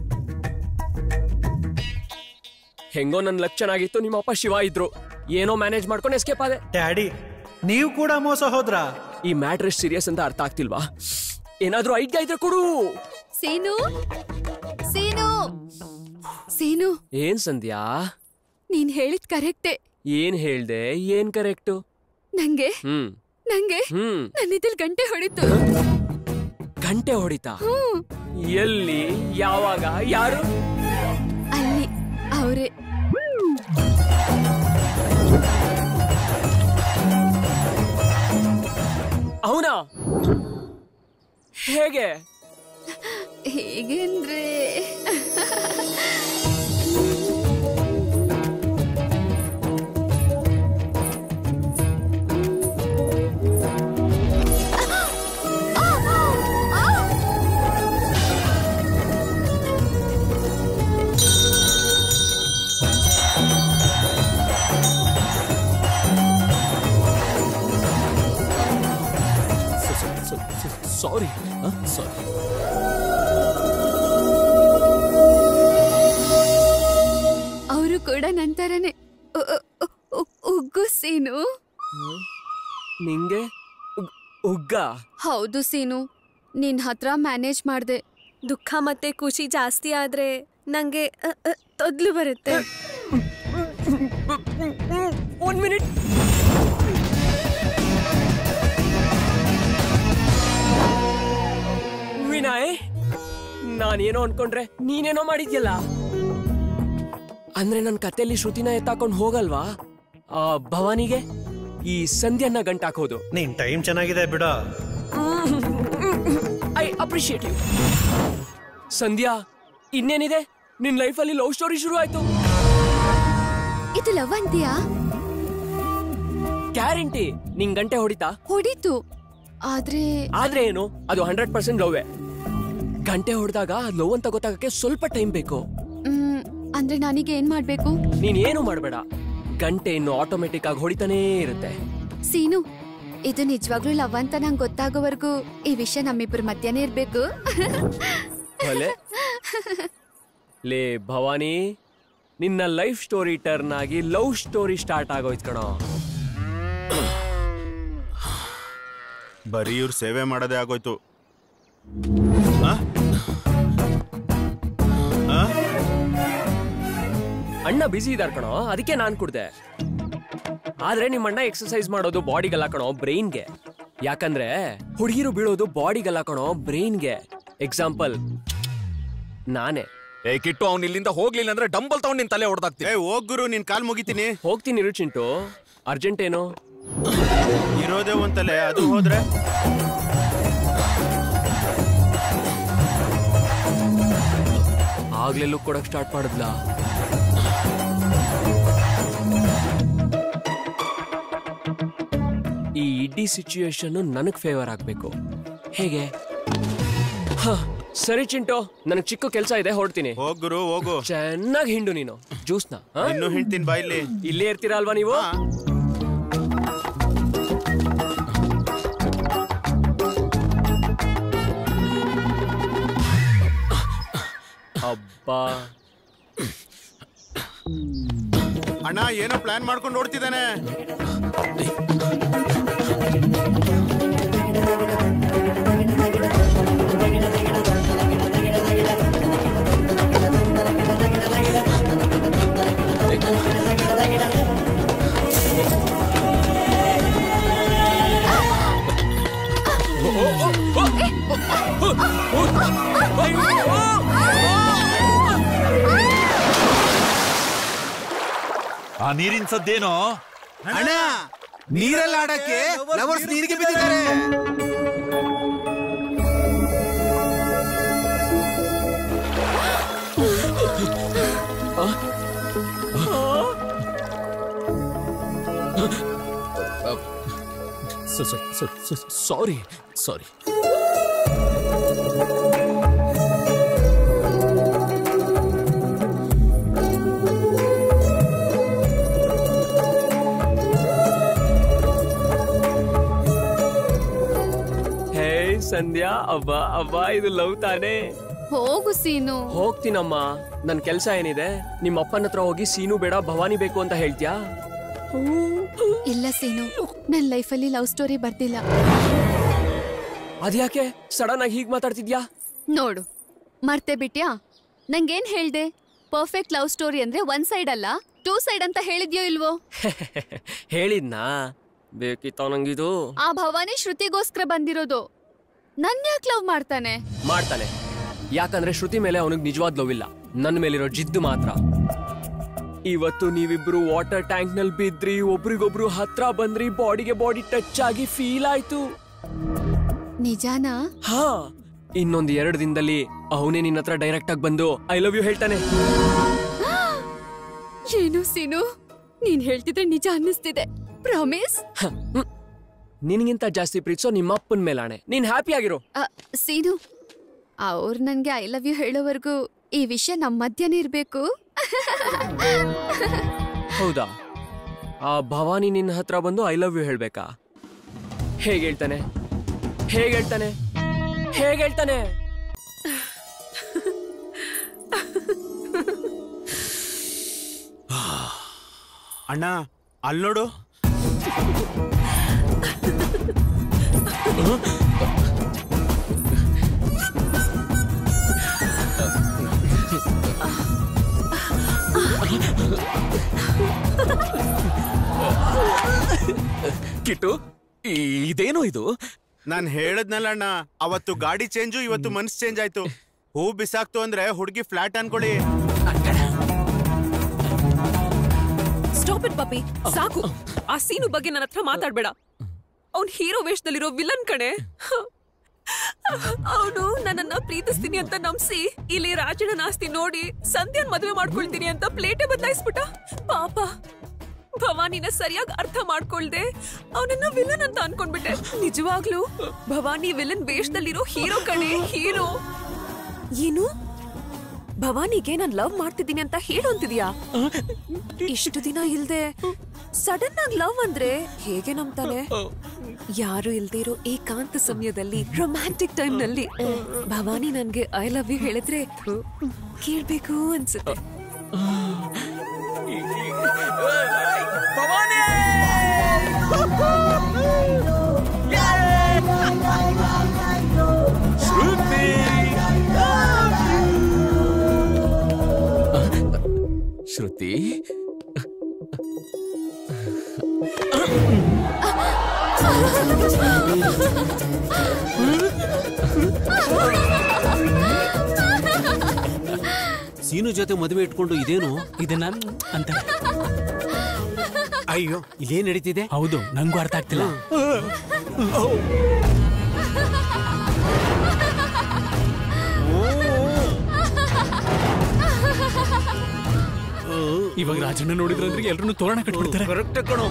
ಹೆಂಗೋ ನನ್ ಲಕ್ ಚೆನ್ನಾಗಿತ್ತು ನಿಮ್ಮ ಅಪ್ಪ ಶಿವ ಇದ್ರು ಏನೋ ಮ್ಯಾನೇಜ್ ಮಾಡ್ಕೊಂಡು ಎಸ್ಕೇಪ್ ಆದೆ ಡ್ಯಾಡಿ ನೀವು ಕೂಡ ಮೋಸ ಹೋದ್ರ ಈ ಮ್ಯಾಟ್ರ್ ಎಷ್ಟು ಸೀರಿಯಸ್ ಅಂತ ಅರ್ಥ ಆಗ್ತಿಲ್ವಾ ಏನಾದ್ರೂ ಐಡಿಯಾ ಇದ್ರೆ ಕೊಡು ಸೀನು ಸೀನು ಸೀನು ಏನ್ ಸಂಧ್ಯಾ ನೀನ್ ಹೇಳಿದ್ ಕರೆಕ್ಟೇ ಏನ್ ಹೇಳ್ದೆ ಏನ್ ಕರೆಕ್ಟು ನಂಗೆ ಹ್ಮ್ ನಂಗೆ ಹ್ಮ್ ನನ್ನಿದಲ್ ಗಂಟೆ ಹೊಡಿತು ಗಂಟೆ ಹೊಡಿತಾ ಹ್ಮ್ ಎಲ್ಲಿ ಯಾವಾಗ ಯಾರು ಅಲ್ಲಿ ಅವರೇ ಅವನಾ ಹೇಗೆ ಹೇಗೆ ಅಂದ್ರೆ ಸಾರಿ ಸಾರಿ ಅವರು ಕೂಡ ನಂತರನೇ ಉ- ಉ- ಉ- ಉಗ್ಗು ಸೀನು ನಿಂಗೆ ಉಗ್- ಉಗ್ಗ ಹೌದು ಸೀನು ನಿನ್ ಹತ್ರ ಮ್ಯಾನೇಜ್ ಮಾಡ್ದೆ ದುಃಖ ಮತ್ತೆ ಖುಷಿ ಜಾಸ್ತಿ ಆದ್ರೆ ನಂಗೆ ಅ, ಅ, ತೊದ್ಲು ಬರುತ್ತೆ ಒಂದ್ ಮಿನಿಟ್ ವಿನಯ್ ನಾನೇನೋ ಅನ್ಕೊಂಡ್ರೆ ನೀನೇನೋ ಮಾಡಿದ್ಯಲ್ಲ ಅಂದ್ರೆ ನನ್ ಕತೆಯಲ್ಲಿ ಶ್ರುತಿನ ಎತ್ತಾಕೊಂಡ್ ಹೋಗಲ್ವಾ ಆ ಭವಾನಿಗೆ ಈ ಸಂಧ್ಯನ್ನ ಗಂಟಾಕೋದು ನಿನ್ ಟೈಮ್ ಚೆನ್ನಾಗಿದೆ ಬಿಡ ಐ ಅಪ್ರಿಶಿಯೇಟ್ ಯು ಸಂಧ್ಯಾ ಇನ್ನೇನಿದೆ ನಿನ್ ಲೈಫಲ್ಲಿ ಲವ್ ಸ್ಟೋರಿ ಶುರು ಆಯ್ತು ಇದು ಲವ್ ಅಂತೀಯಾ ಗ್ಯಾರಂಟಿ ನಿಂಗ್ ಗಂಟೆ ಹೊಡಿತಾ ಹೊಡಿತು ಆದ್ರೆ ಆದ್ರೆ ಏನು ಅದು ಹಂಡ್ರೆಡ್ ಪರ್ಸೆಂಟ್ ಲವ್ವೇ ಗಂಟೆ ಹೊಡೆದಾಗ ಲವ್ ಅಂತ ಗೊತ್ತಾಗಕ್ಕೆ ಸ್ವಲ್ಪ ಟೈಮ್ ಬೇಕು ಮ್, ಅಂದ್ರೆ ನಾನೀಗ ಏನ್ ಮಾಡ್ಬೇಕು ನೀನ್ ಏನು ಮಾಡಬೇಡ ಗಂಟೆ ಇನ್ನು ಆಟೋಮೆಟಿಕ್ ಆಗಿ ಹೊಡಿತಾನೇ ಇರುತ್ತೆ ಸೀನು ಇದು ನಿಜವಾಗ್ಲೂ ಲವ್ ಅಂತ ನಂಗೆ ಗೊತ್ತಾಗೋವರೆಗೂ ಈ ವಿಷಯ ನಮ್ಮಿಬ್ಬರ ಮಧ್ಯನೇ ಇರ್ಬೇಕು ಭಲೆ ಲೇ ಭವಾನಿ ನಿನ್ನ ಲೈಫ್ ಸ್ಟೋರಿ ಟರ್ನ್ ಆಗಿ ಲವ್ ಸ್ಟೋರಿ ಸ್ಟಾರ್ಟ್ ಆಗೋಯ್ತು ಕಣೋ ಬರೀ ಇವ್ರು ಸೇವೆ ಮಾಡೋದೇ ಆಗೋಯ್ತು ಆ? ಆ? ಅಣ್ಣ ಬಿಸಿ ಇದಾರ್ ಕಣೋ ಅದಕ್ಕೆ ನಾನ್ ಕುಡ್ದೆ ಆದ್ರೆ ನಿಮ್ಮ ಅಣ್ಣ ಎಕ್ಸರ್ಸೈಸ್ ಮಾಡೋದು ಬಾಡಿಗಲ್ಲ ಕಣೋ ಬ್ರೈನ್ಗೆ ಯಾಕಂದ್ರೆ ಹುಡುಗಿರು ಬೀಳೋದು ಬಾಡಿಗಲ್ಲ ಕಣೋ ಬ್ರೈನ್ಗೆ ಎಕ್ಸಾಂಪಲ್ ನಾನೇ ಏ ಕಿಟ್ಟು ಅವ್ನು ಇಲ್ಲಿಂದ ಹೋಗ್ಲಿಲ್ಲ ಅಂದ್ರೆ ಡಂಬಲ್ ತಗೊಂಡ್ ನಿನ್ ತಲೆ ಹೊಡೆದಾಕ್ತೀನಿ ಏ ಹೋಗ್ ಗುರು ನಿನ್ ಕಾಲ್ ಮುಗಿತೀನಿ ಹೋಗ್ತೀನಿ ಇರು ಚಿಂಟು ಅರ್ಜೆಂಟ್ ಏನು ಇರೋದೇ ಒಂದ್ ತಲೆ ಅದು ಹೋದ್ರೆ ಆಗ್ಲೇ ಲುಕ್ ಕೊಡಕ್ ಸ್ಟಾರ್ಟ್ ಮಾಡಿದ್ಲ ಈ ಇಡೀ ಸಿಚುಯೇಷನ್ ನನಗ್ ಫೇವರ್ ಆಗ್ಬೇಕು ಹೇಗೆ ಹ, ಸರಿ ಚಿಂಟು ನನಗ್ ಚಿಕ್ಕ ಕೆಲಸ ಇದೆ ಹೊರಡ್ತೀನಿ ಹೋಗ್ ಗುರು ಹೋಗು ಚೆನ್ನಾಗಿ ಹಿಂಡು ನೀನು ಜ್ಯೂಸ್ನ ಇನ್ನು ಹಿಂಡ್ತೀನಿ ಬಾಯ್ಲಿ ಇಲ್ಲೇ ಇರ್ತೀರಾ ಅಲ್ವಾ ನೀವು ಅಬ್ಬಾ ಅಣ್ಣ ಏನೋ ಪ್ಲಾನ್ ಮಾಡ್ಕೊಂಡು ಓಡ್ತಿದ್ದಾನೆ ಆ ನೀರಿನ ಸದ್ದೇನೋ ಅಣ್ಣ ನೀರಲ್ಲಿ ಆಡಕ್ಕೆ ಲವರ್ಸ್ ನೀರಿಗೆ ಬಿದ್ದಿದ್ದಾರೆ ಸಾರಿ ಸಾರಿ ಹೇ ಸಂಧ್ಯಾ ಅವ್ವ ಅವ್ವ ಇದು ಲವ್ ತಾನೇ ಹೋಗು ಸೀನು ಹೋಗ್ತೀನಮ್ಮ ನನ್ ಕೆಲ್ಸ ಏನಿದೆ ನಿಮ್ಮ ಅಪ್ಪನ ಹತ್ರ ಹೋಗಿ ಸೀನು ಬೇಡ ಭವಾನಿ ಬೇಕು ಅಂತ ಹೇಳ್ತ್ಯಾ ಇಲ್ಲ ಸೀನು ನನ್ ಲೈಫಲ್ಲಿ ಲವ್ ಸ್ಟೋರಿ ಬರ್ದಿಲ್ಲ ಅದ್ಯಾಕೆ ಸಡನ್ ಆಗಿ ಹೀಗ್ ಮಾತಾಡ್ತಿದ್ಯಾ ನೋಡು ಮರ್ತೆ ಬಿಟ್ಯಾ ನಂಗೇನ್ ಹೇಳ್ದೆ ಪರ್ಫೆಕ್ಟ್ ಲವ್ ಸ್ಟೋರಿ ಅಂದ್ರೆ ಒನ್ ಸೈಡ್ ಅಲ್ಲ ಟೂ ಸೈಡ್ ಅಂತ ಹೇಳಿದ್ಯೋ ಇಲ್ವೋ ಹೇಳಿದ್ನಾ ಬೇಕಿತ್ತ ನಂಗಿದು ಆ ಭವಾನಿ ಶ್ರುತಿಗೋಸ್ಕರ ಬಂದಿರೋದು ನನ್ ಯಾಕೆ ಲವ್ ಮಾಡ್ತಾನೆ ಮಾಡ್ತಾನೆ ಯಾಕಂದ್ರೆ ಶ್ರುತಿ ಮೇಲೆ ಅವನಿಗೆ ನಿಜವಾದ ಲವ್ ಇಲ್ಲ ನನ್ನ ಮೇಲಿರೋ ಜಿದ್ದು ಮಾತ್ರ ಇವತ್ತು ನೀವಿಬ್ರು ವಾಟರ್ ಟ್ಯಾಂಕ್ ನಲ್ಲಿ ಬಿದ್ರಿ ಒಬ್ರಿಗೊಬ್ರು ಹತ್ರ ಬಂದ್ರಿ ಬಾಡಿಗೆ ಬಾಡಿ ಟಚ್ ಆಗಿ ಫೀಲ್ ಆಯ್ತು ನಿಜಾನಾ ಹಾ ಇನ್ನೊಂದ್ ಎರಡು ದಿನದಲ್ಲಿ ಅವನೇ ನಿನ್ನ ಹತ್ರ ಡೈರೆಕ್ಟ್ ಆಗಿ ಬಂದು ಐ ಲವ್ ಯು ಹೇಳ್ತಾನೆ ಏನು ಸೀನು ನೀನ್ ಹೇಳ್ತಿದ್ರೆ ನಿಜ ಅನ್ನಿಸ್ತಿದೆ ಪ್ರಾಮಿಸ್ ನಿನ್ಗಿಂತ ಜಾಸ್ತಿ ಪ್ರೀತಿಸೋ ನಿಮ್ಮ ಅಪ್ಪನ ಮೇಲಾಣೆ ನೀನ್ ಹ್ಯಾಪಿ ಆಗಿರೋ ಸೀನು ಅವ್ರು ನನ್ಗೆ ಐ ಲವ್ ಯು ಹೇಳೋವರೆಗೂ ಈ ವಿಷಯ ನಮ್ಮ ಮಧ್ಯನೇ ಇರ್ಬೇಕು ಹೌದಾ ಆ ಭವಾನಿ ನಿನ್ನ ಹತ್ರ ಬಂದು ಐ ಲವ್ ಯು ಹೇಳ್ಬೇಕಾ ಹೇಗೆ ಹೇಳ್ತಾನೆ ಹೇಗೆ ಹೇಳ್ತಾನೆ ಹೇಗೆ ಹೇಳ್ತಾನೆ ಅಣ್ಣ ಅಲ್ಲಿ ನೋಡು ಕಿಟ್ಟು ಇದೇನು ಇದು ನಾನ್ ಹೇಳದ್ನಲ್ಲ ಅಣ್ಣ ಅವತ್ತು ಗಾಡಿ ಚೇಂಜು ಇವತ್ತು ಮನ್ಸ್ ಚೇಂಜ್ ಆಯ್ತು ಹೂ ಬಿಸಾಕ್ತು ಅಂದ್ರೆ ಹುಡುಗಿ ಫ್ಲಾಟ್ ಅನ್ಕೊಳ್ಳಿ ಸ್ಟಾಪ್ ಇಟ್ ಪಪ್ಪಿ ಸಾಕು ಆ ಸೀನು ಬಗ್ಗೆ ನನ್ನ ಹತ್ರ ಮಾತಾಡ್ಬೇಡ ಅವ್ನ್ ಹೀರೋ ವೇಷದಲ್ಲಿರೋ ವಿಲನ್ ಕಣೆ ಅವನು ನನ್ನನ್ನ ಪ್ರೀತಿಸ್ತೀನಿ ಅಂತ ನಂಬಿಸಿ ಇಲ್ಲಿ ರಾಜನ ಆಸ್ತಿ ನೋಡಿ ಸಂಧ್ಯಾನ್ ಮದುವೆ ಮಾಡ್ಕೊಳ್ತೀನಿ ಅಂತ ಪ್ಲೇಟೇ ಬದಲಾಯಿಸ್ಬಿಟ್ಟ ಪಾಪ ಭವಾನಿನ ಸರಿಯಾಗಿ ಅರ್ಥ ಮಾಡ್ಕೊಳ್ದೆ ಅವನನ್ನ ವಿಲನ್ ಅಂತ ಅನ್ಕೊಂಡ್ಬಿಟ್ಟೆ ನಿಜವಾಗ್ಲೂ ಭವಾನಿ ವಿಲನ್ ವೇಷದಲ್ಲಿರೋ ಹೀರೋ ಕಣೆ ಹೀರೋ ಏನು ಭವಾನಿಗೆ ನಾನ್ ಲವ್ ಮಾಡ್ತಿದ್ದೀನಿ ಅಂತ ಹೇಳು ಅಂತಿದ್ಯಾ ಇಷ್ಟು ದಿನ ಇಲ್ದೆ ಸಡನ್ ಆಗಿ ಲವ್ ಅಂದ್ರೆ ಹೇಗೆ ನಂಬ್ತಾನೆ ಯಾರು ಇಲ್ದೇ ಇರೋ ಏಕಾಂತ ಸಮಯದಲ್ಲಿ ರೊಮ್ಯಾಂಟಿಕ್ ಟೈಮ್ ನಲ್ಲಿ ಭವಾನಿ ನನ್ಗೆ ಐ ಲವ್ ಯು ಹೇಳಿದ್ರೆ ಕೇಳ್ಬೇಕು ಅನ್ಸುತ್ತೆ ಶ್ರುತಿ ಸೀನು ಜೊತೆ ಮದುವೆ ಇಟ್ಕೊಂಡು ಇದೇನು ಇದನ್ನ ಅಂತ ಅಯ್ಯೋ ಇಲ್ಲೇನ್ ನಡೀತಿದೆ ಹೌದು ನಂಗೂ ಅರ್ಥ ಆಗ್ತಿಲ್ಲ ಇವಾಗ ರಾಜಣ್ಣ ನೋಡಿದ್ರಂದ್ರೆ ಎಲ್ರು ತೋರಣ ಕಟ್ಬಿಡ್ತಾರೆ ಕರೆಕ್ಟ್ ಕಣೋ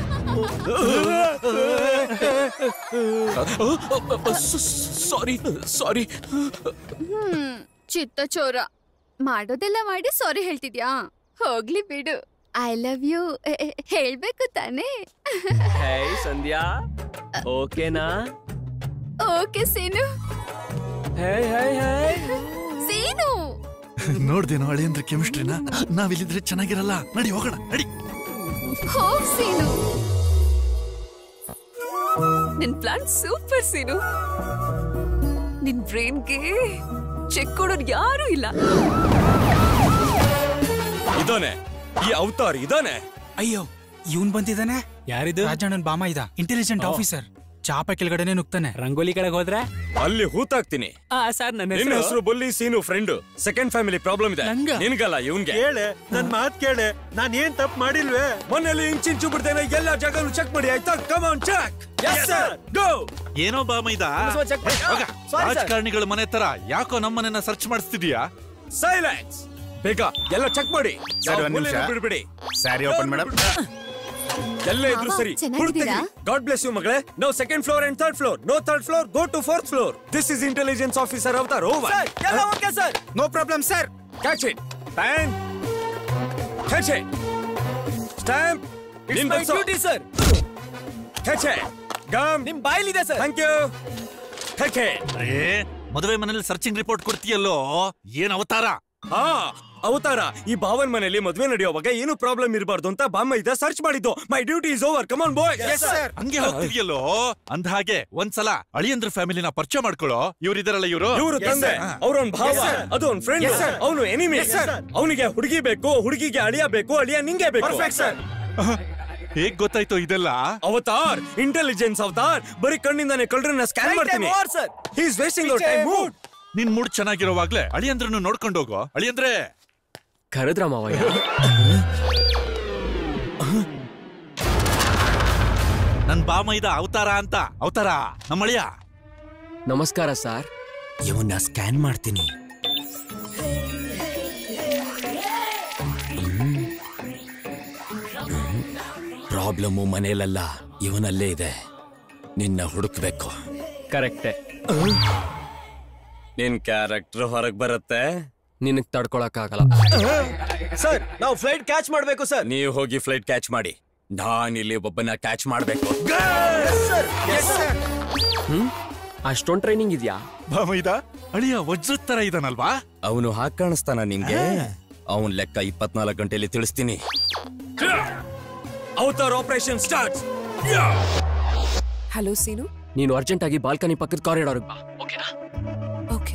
ಸಾರಿ ಸಾರಿ ಹ್ಮ್ ಚಿತ್ತಚೋರ ಮಾಡೋದೆಲ್ಲ ಮಾಡಿ ಸಾರಿ ಹೇಳ್ತಿದ್ಯಾ ಹೋಗ್ಲಿ ಬಿಡು ಐ ಲವ್ ಯು ಹೇಳ್ಬೇಕು ತಾನೇ ಹೇ ಸಂಧ್ಯಾ ಓಕೆನಾ ಓಕೆ ಸೀನು ಹೇ ಹೇ ಹೇ ಸೀನು ನೋಡ್ದೇನೋ ಅಳಿಯಂದ್ರ ಕೆಮಿಸ್ಟ್ರಿನ ನಾವಿಲ್ಲಿದ್ರೆ ಚೆನ್ನಾಗಿರಲ್ಲ ನಡಿ ಹೋಗೋಣ ನಡಿ ಹೋಗ್ ಸೀನು ನಿನ್ ಪ್ಲಾನ್ ಸೂಪರ್ ಸೀನು ನಿನ್ ಬ್ರೈನ್ಗೆ ಚೆಕ್ ಕೊಡೋರು ಯಾರು ಇಲ್ಲ ಇದಾನೆ ಈ ಅವತಾರ್ ಇದಾನೆ ಅಯ್ಯೋ ಇವನ್ ಬಂದಿದ್ದಾನೆ ಯಾರಿದು ರಾಜಣ್ಣನ್ ಬಾಮ ಇದ ಇಂಟೆಲಿಜೆಂಟ್ ಓ. ಆಫೀಸರ್ ಚಾಪ ಕೆಳಗಡೆನೆ ನುಗ್ತಾನೆ ರಂಗೋಲಿ ಕಡೆಗೆ ಹೋದ್ರೆ ಅಲ್ಲಿ ಹೂತಾಕ್ತೀನಿ ಆ ಸರ್ ನನ್ನ ನಿನ್ನ ಹೆಸರು ಹೆಸರು ಬೊಲ್ಲಿ Seenu friend second family problem ಇದೆ ನಂಗ? ನಿನ್ಗಲ್ಲ ಇವನ್ಗೆ ಕೇಳೆ ನನ್ ಮಾತ್ ಕೇಳೆ ನಾನ್ ಏನ್ ತಪ್ಪು ಮಾಡಿಲ್ವೇ ಮನೇಲಿ ಇಂಚಿಂಚು ಬಿಡ್ತೇನೆ ಎಲ್ಲ ಜಾಗನು ಚೆಕ್ ಮಾಡಿ ಆಯ್ತಾ come on check yes sir go ಏನೋ ಬಾಮೈದ check ಮಾಡಿ. ಹೋಗ. Sorry, sir. ರಾಜಕಾರಣಿಗಳ ಮನೆ ತರ ಯಾಕೋ ನಮ್ಮನೆನ್ನ ಸರ್ಚ್ ಮಾಡಿಸ್ತಿದ್ಯಾ ಸೈಲೆನ್ಸ್ ಬೇಗ ಎಲ್ಲ ಚೆಕ್ ಮಾಡಿ ಸರ್, ಒಂದ್ ನಿಮಿಷ. ಬಿಡ್ಬಿಡಿ ಸ್ಯಾರಿ ಓಪನ್ ಮೇಡಮ್ ಎಲ್ಲ ಇದ್ರು ಸರಿ ಚೆನ್ನಾಗಿದ್ದೀರಾ? ಗಾಡ್ ಬ್ಲೆಸ್ ಯು ಮಗಳೇ no second floor and third floor no third floor go to fourth floor this is intelligence officer Avatar over ಎಲ್ಲ okay sir no problem sir catch it pan catch it stamp It's my duty, sir. Catch it gum ನಿಮ್ ಬಾಯ್ಲಿದೆ sir thank you catch it ಏ ಮದುವೆ ಮನೇಲಿ searching report ಕೊಡ್ತೀಯಲ್ಲೋ ಏನ್ ಅವತಾರ ಹಾ ಅವತಾರ ಈ ಭಾವನ್ ಮನೆಯಲ್ಲಿ ಮದ್ವೆ ನಡೆಯುವಾಗ ಏನು ಪ್ರಾಬ್ಲಮ್ ಇರಬಾರ್ದು ಅಂತ ಬಾಮ್ಮ ಇದ್ದ ಸರ್ಚ್ ಮಾಡಿದ್ದು my duty is over come on boy ಹಂಗೆ ಹೋಗ್ತಿದ್ಯಲ್ಲೋ ಅಂದ ಹಾಗೆ ಒಂದ್ಸಲ ಅಳಿಯಂದ್ರ ಫ್ಯಾಮಿಲಿನ ಪರಿಚಯ ಮಾಡ್ಕೊಳ್ಳೋ ಇವ್ರಿದಾರಲ್ಲ ಇವ್ರು ಇವರು ತಂದೆ ಅವ್ರೊಂದ್ ಭಾವ Yes, sir. ಅದು ಅವ್ನ್ ಫ್ರೆಂಡ್ Yes, sir. ಅವನು ಎನಿಮಿ Yes, sir. ಅವನಿಗೆ ಹುಡುಗಿ ಬೇಕು ಹುಡುಗಿಗೆ ಅಳಿಯ ಬೇಕು ಅಳಿಯ ನಿಂಗೆ ಬೇಕು Perfect, sir. ಹೇಗ್ ಗೊತ್ತಾಯ್ತು ಇದೆಲ್ಲ ಅವತಾರ್ ಇಂಟೆಲಿಜೆನ್ಸ್ ಅವತಾರ್ ಬರೀ ಕಣ್ಣಿಂದಾನೆ ಕಳ್ಳರನ್ನ ಸ್ಕ್ಯಾನ್ Right ಮಾಡ್ತೀನಿ time over, sir. He is wasting our Which I time mood ನಿನ್ ಮೂಡ್ ಚೆನ್ನಾಗಿರೋವಾಗ್ಲೇ ಅಳಿಯಂದ್ರನ್ನು ನೋಡ್ಕೊಂಡು ಹೋಗೋ ಅಳಿಯಂದ್ರೆ ಕರೆದ್ರ ಮಾವಯ್ಯ ನನ್ ಬಾಮೈದ ಅವತಾರ ಅಂತ ಅವತಾರ ನಮ್ಮಳಿಯ ನಮಸ್ಕಾರ ಸರ್ ಇವನ್ನ ಸ್ಕ್ಯಾನ್ ಮಾಡ್ತೀನಿ ಪ್ರಾಬ್ಲಮ್ಮು ಮನೇಲಲ್ಲ ಇವನಲ್ಲೇ ಇದೆ ನಿನ್ನ ಹುಡುಕ್ಬೇಕು ಕರೆಕ್ಟೆ ನಿನ್ ಕ್ಯಾರೆಕ್ಟರ್ ಹೊರಗ್ ಬರುತ್ತೆ ನಿನಗ್ ತಡ್ಕೊಳಕ್ಕಾಗಲ್ಲ ಸರ್ ನಾವು ಫ್ಲೈಟ್ ಕ್ಯಾಚ್ ಮಾಡ್ಬೇಕು ಸರ್ ನೀವು ಹೋಗಿ ಫ್ಲೈಟ್ ಕ್ಯಾಚ್ ಮಾಡಿ ನಾನಿಲ್ಲಿ ಒಬ್ಬನ ಕ್ಯಾಚ್ ಮಾಡ್ಬೇಕು ಹ್ಮ್ ಅಷ್ಟೊಂದ್ ಟ್ರೈನಿಂಗ್ ಇದ್ಯಾ ಬಾಮೈದ ಅಳಿಯ ವಜ್ರದ ತರ ಇದನಲ್ವಾ ಅವನು ಹಾಗೆ ಕಾಣಿಸ್ತಾನ ನಿಮ್ಗೆ ಅವನ್ ಲೆಕ್ಕ ಇಪ್ಪತ್ನಾಲ್ಕು ಗಂಟೆಯಲ್ಲಿ ತಿಳಿಸ್ತೀನಿ Avatar operation start hello Seenu ನೀನು ಅರ್ಜೆಂಟ್ ಆಗಿ ಬಾಲ್ಕನಿ ಪಕ್ಕದ ಕಾರಿಡಾರ್ಗೆ ಬಾ ಓಕೆ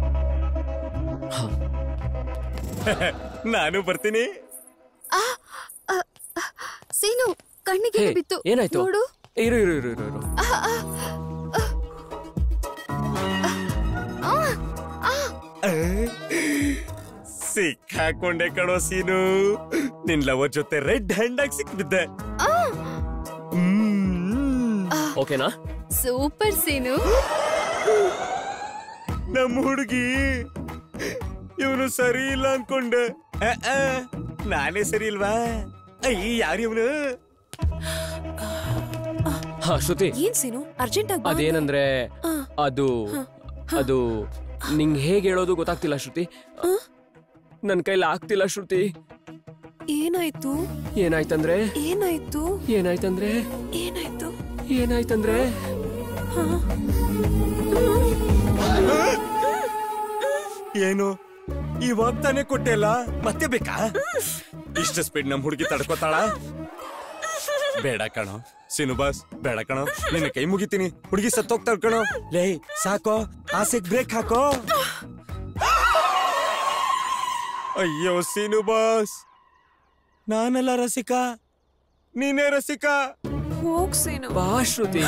ನಾನು ಬರ್ತೀನಿ ಸೀನು ಕಣ್ಣಿಗೆ ಹೇ, ಬಿತ್ತು ಏನಾಯ್ತು ನೋಡು ಇರು ಇರು ಇರು ಇರು ಇರು ಆ, ಆ, ಆ, ಆ, ಆ. ಸಿಕ್ಕಾಕೊಂಡೆ ಕಣೋ ಸೀನು ನಿನ್ ಲವರ್ ಜೊತೆ ರೆಡ್ ಹ್ಯಾಂಡ್ ಆಗಿ ಸಿಕ್ಬಿದ್ದೆ ಓಕೆನಾ ಸೂಪರ್ ಸೀನು ನಮ್ಮ ಹುಡುಗಿ ಇವನು ಸರಿ ಇಲ್ಲ ಅನ್ಕೊಂಡೆ ಅ, ಅ, ನಾನೇ ಸರಿ ಇಲ್ವಾ ಅಯ್ಯ ಯಾರು ಇವನು ಹಾ ಶ್ರುತಿ ಏನ್ ಸೀನು ಅರ್ಜೆಂಟ್ ಆಗಿ ಅದೇನಂದ್ರೆ ಅದು ಅದು ನಿಂಗ್ ಹೇಗೆ ಹೇಳೋದು ಗೊತ್ತಾಗ್ತಿಲ್ಲ ಶ್ರುತಿ ನನ್ ಕೈಲಿ ಆಗ್ತಿಲ್ಲ ಶ್ರುತಿ ಏನಾಯ್ತು ಏನಾಯ್ತಂದ್ರೆ ಏನಾಯ್ತು ಏನಾಯ್ತಂದ್ರೆ ಏನಾಯ್ತು ಏನಾಯ್ತಂದ್ರೆ ಏನು ಇವಾಗ ತಾನೇ ಕೊಟ್ಟೆಲ್ಲ ಮತ್ತೆ ಬೇಕಾ ಇಷ್ಟ ಸ್ಪೀಡ್ ನಮ್ ಹುಡುಗಿ ತಡ್ಕೋತಾಳ ಬೇಡ ಕಣೋ ಸಿನು ಬಾಸ್ ಬೇಡ ಕಣೋ ನಿನ್ನ ಕೈ ಮುಗಿತೀನಿ ಹುಡುಗಿ ಸತ್ತೋಗ್ತಾಳ ಕಣೋ ಲೇ ಸಾಕೋ ಆಸೆಗ್ ಬ್ರೇಕ್ ಹಾಕೋ ಅಯ್ಯೋ ಸೀನು ಬಾಸ್ ನಾನಲ್ಲ ರಸಿಕಾ ನೀನೇ ರಸಿಕಾ ಹೋಗ್ ಸೀನು ಬಾ ಶ್ರುತಿ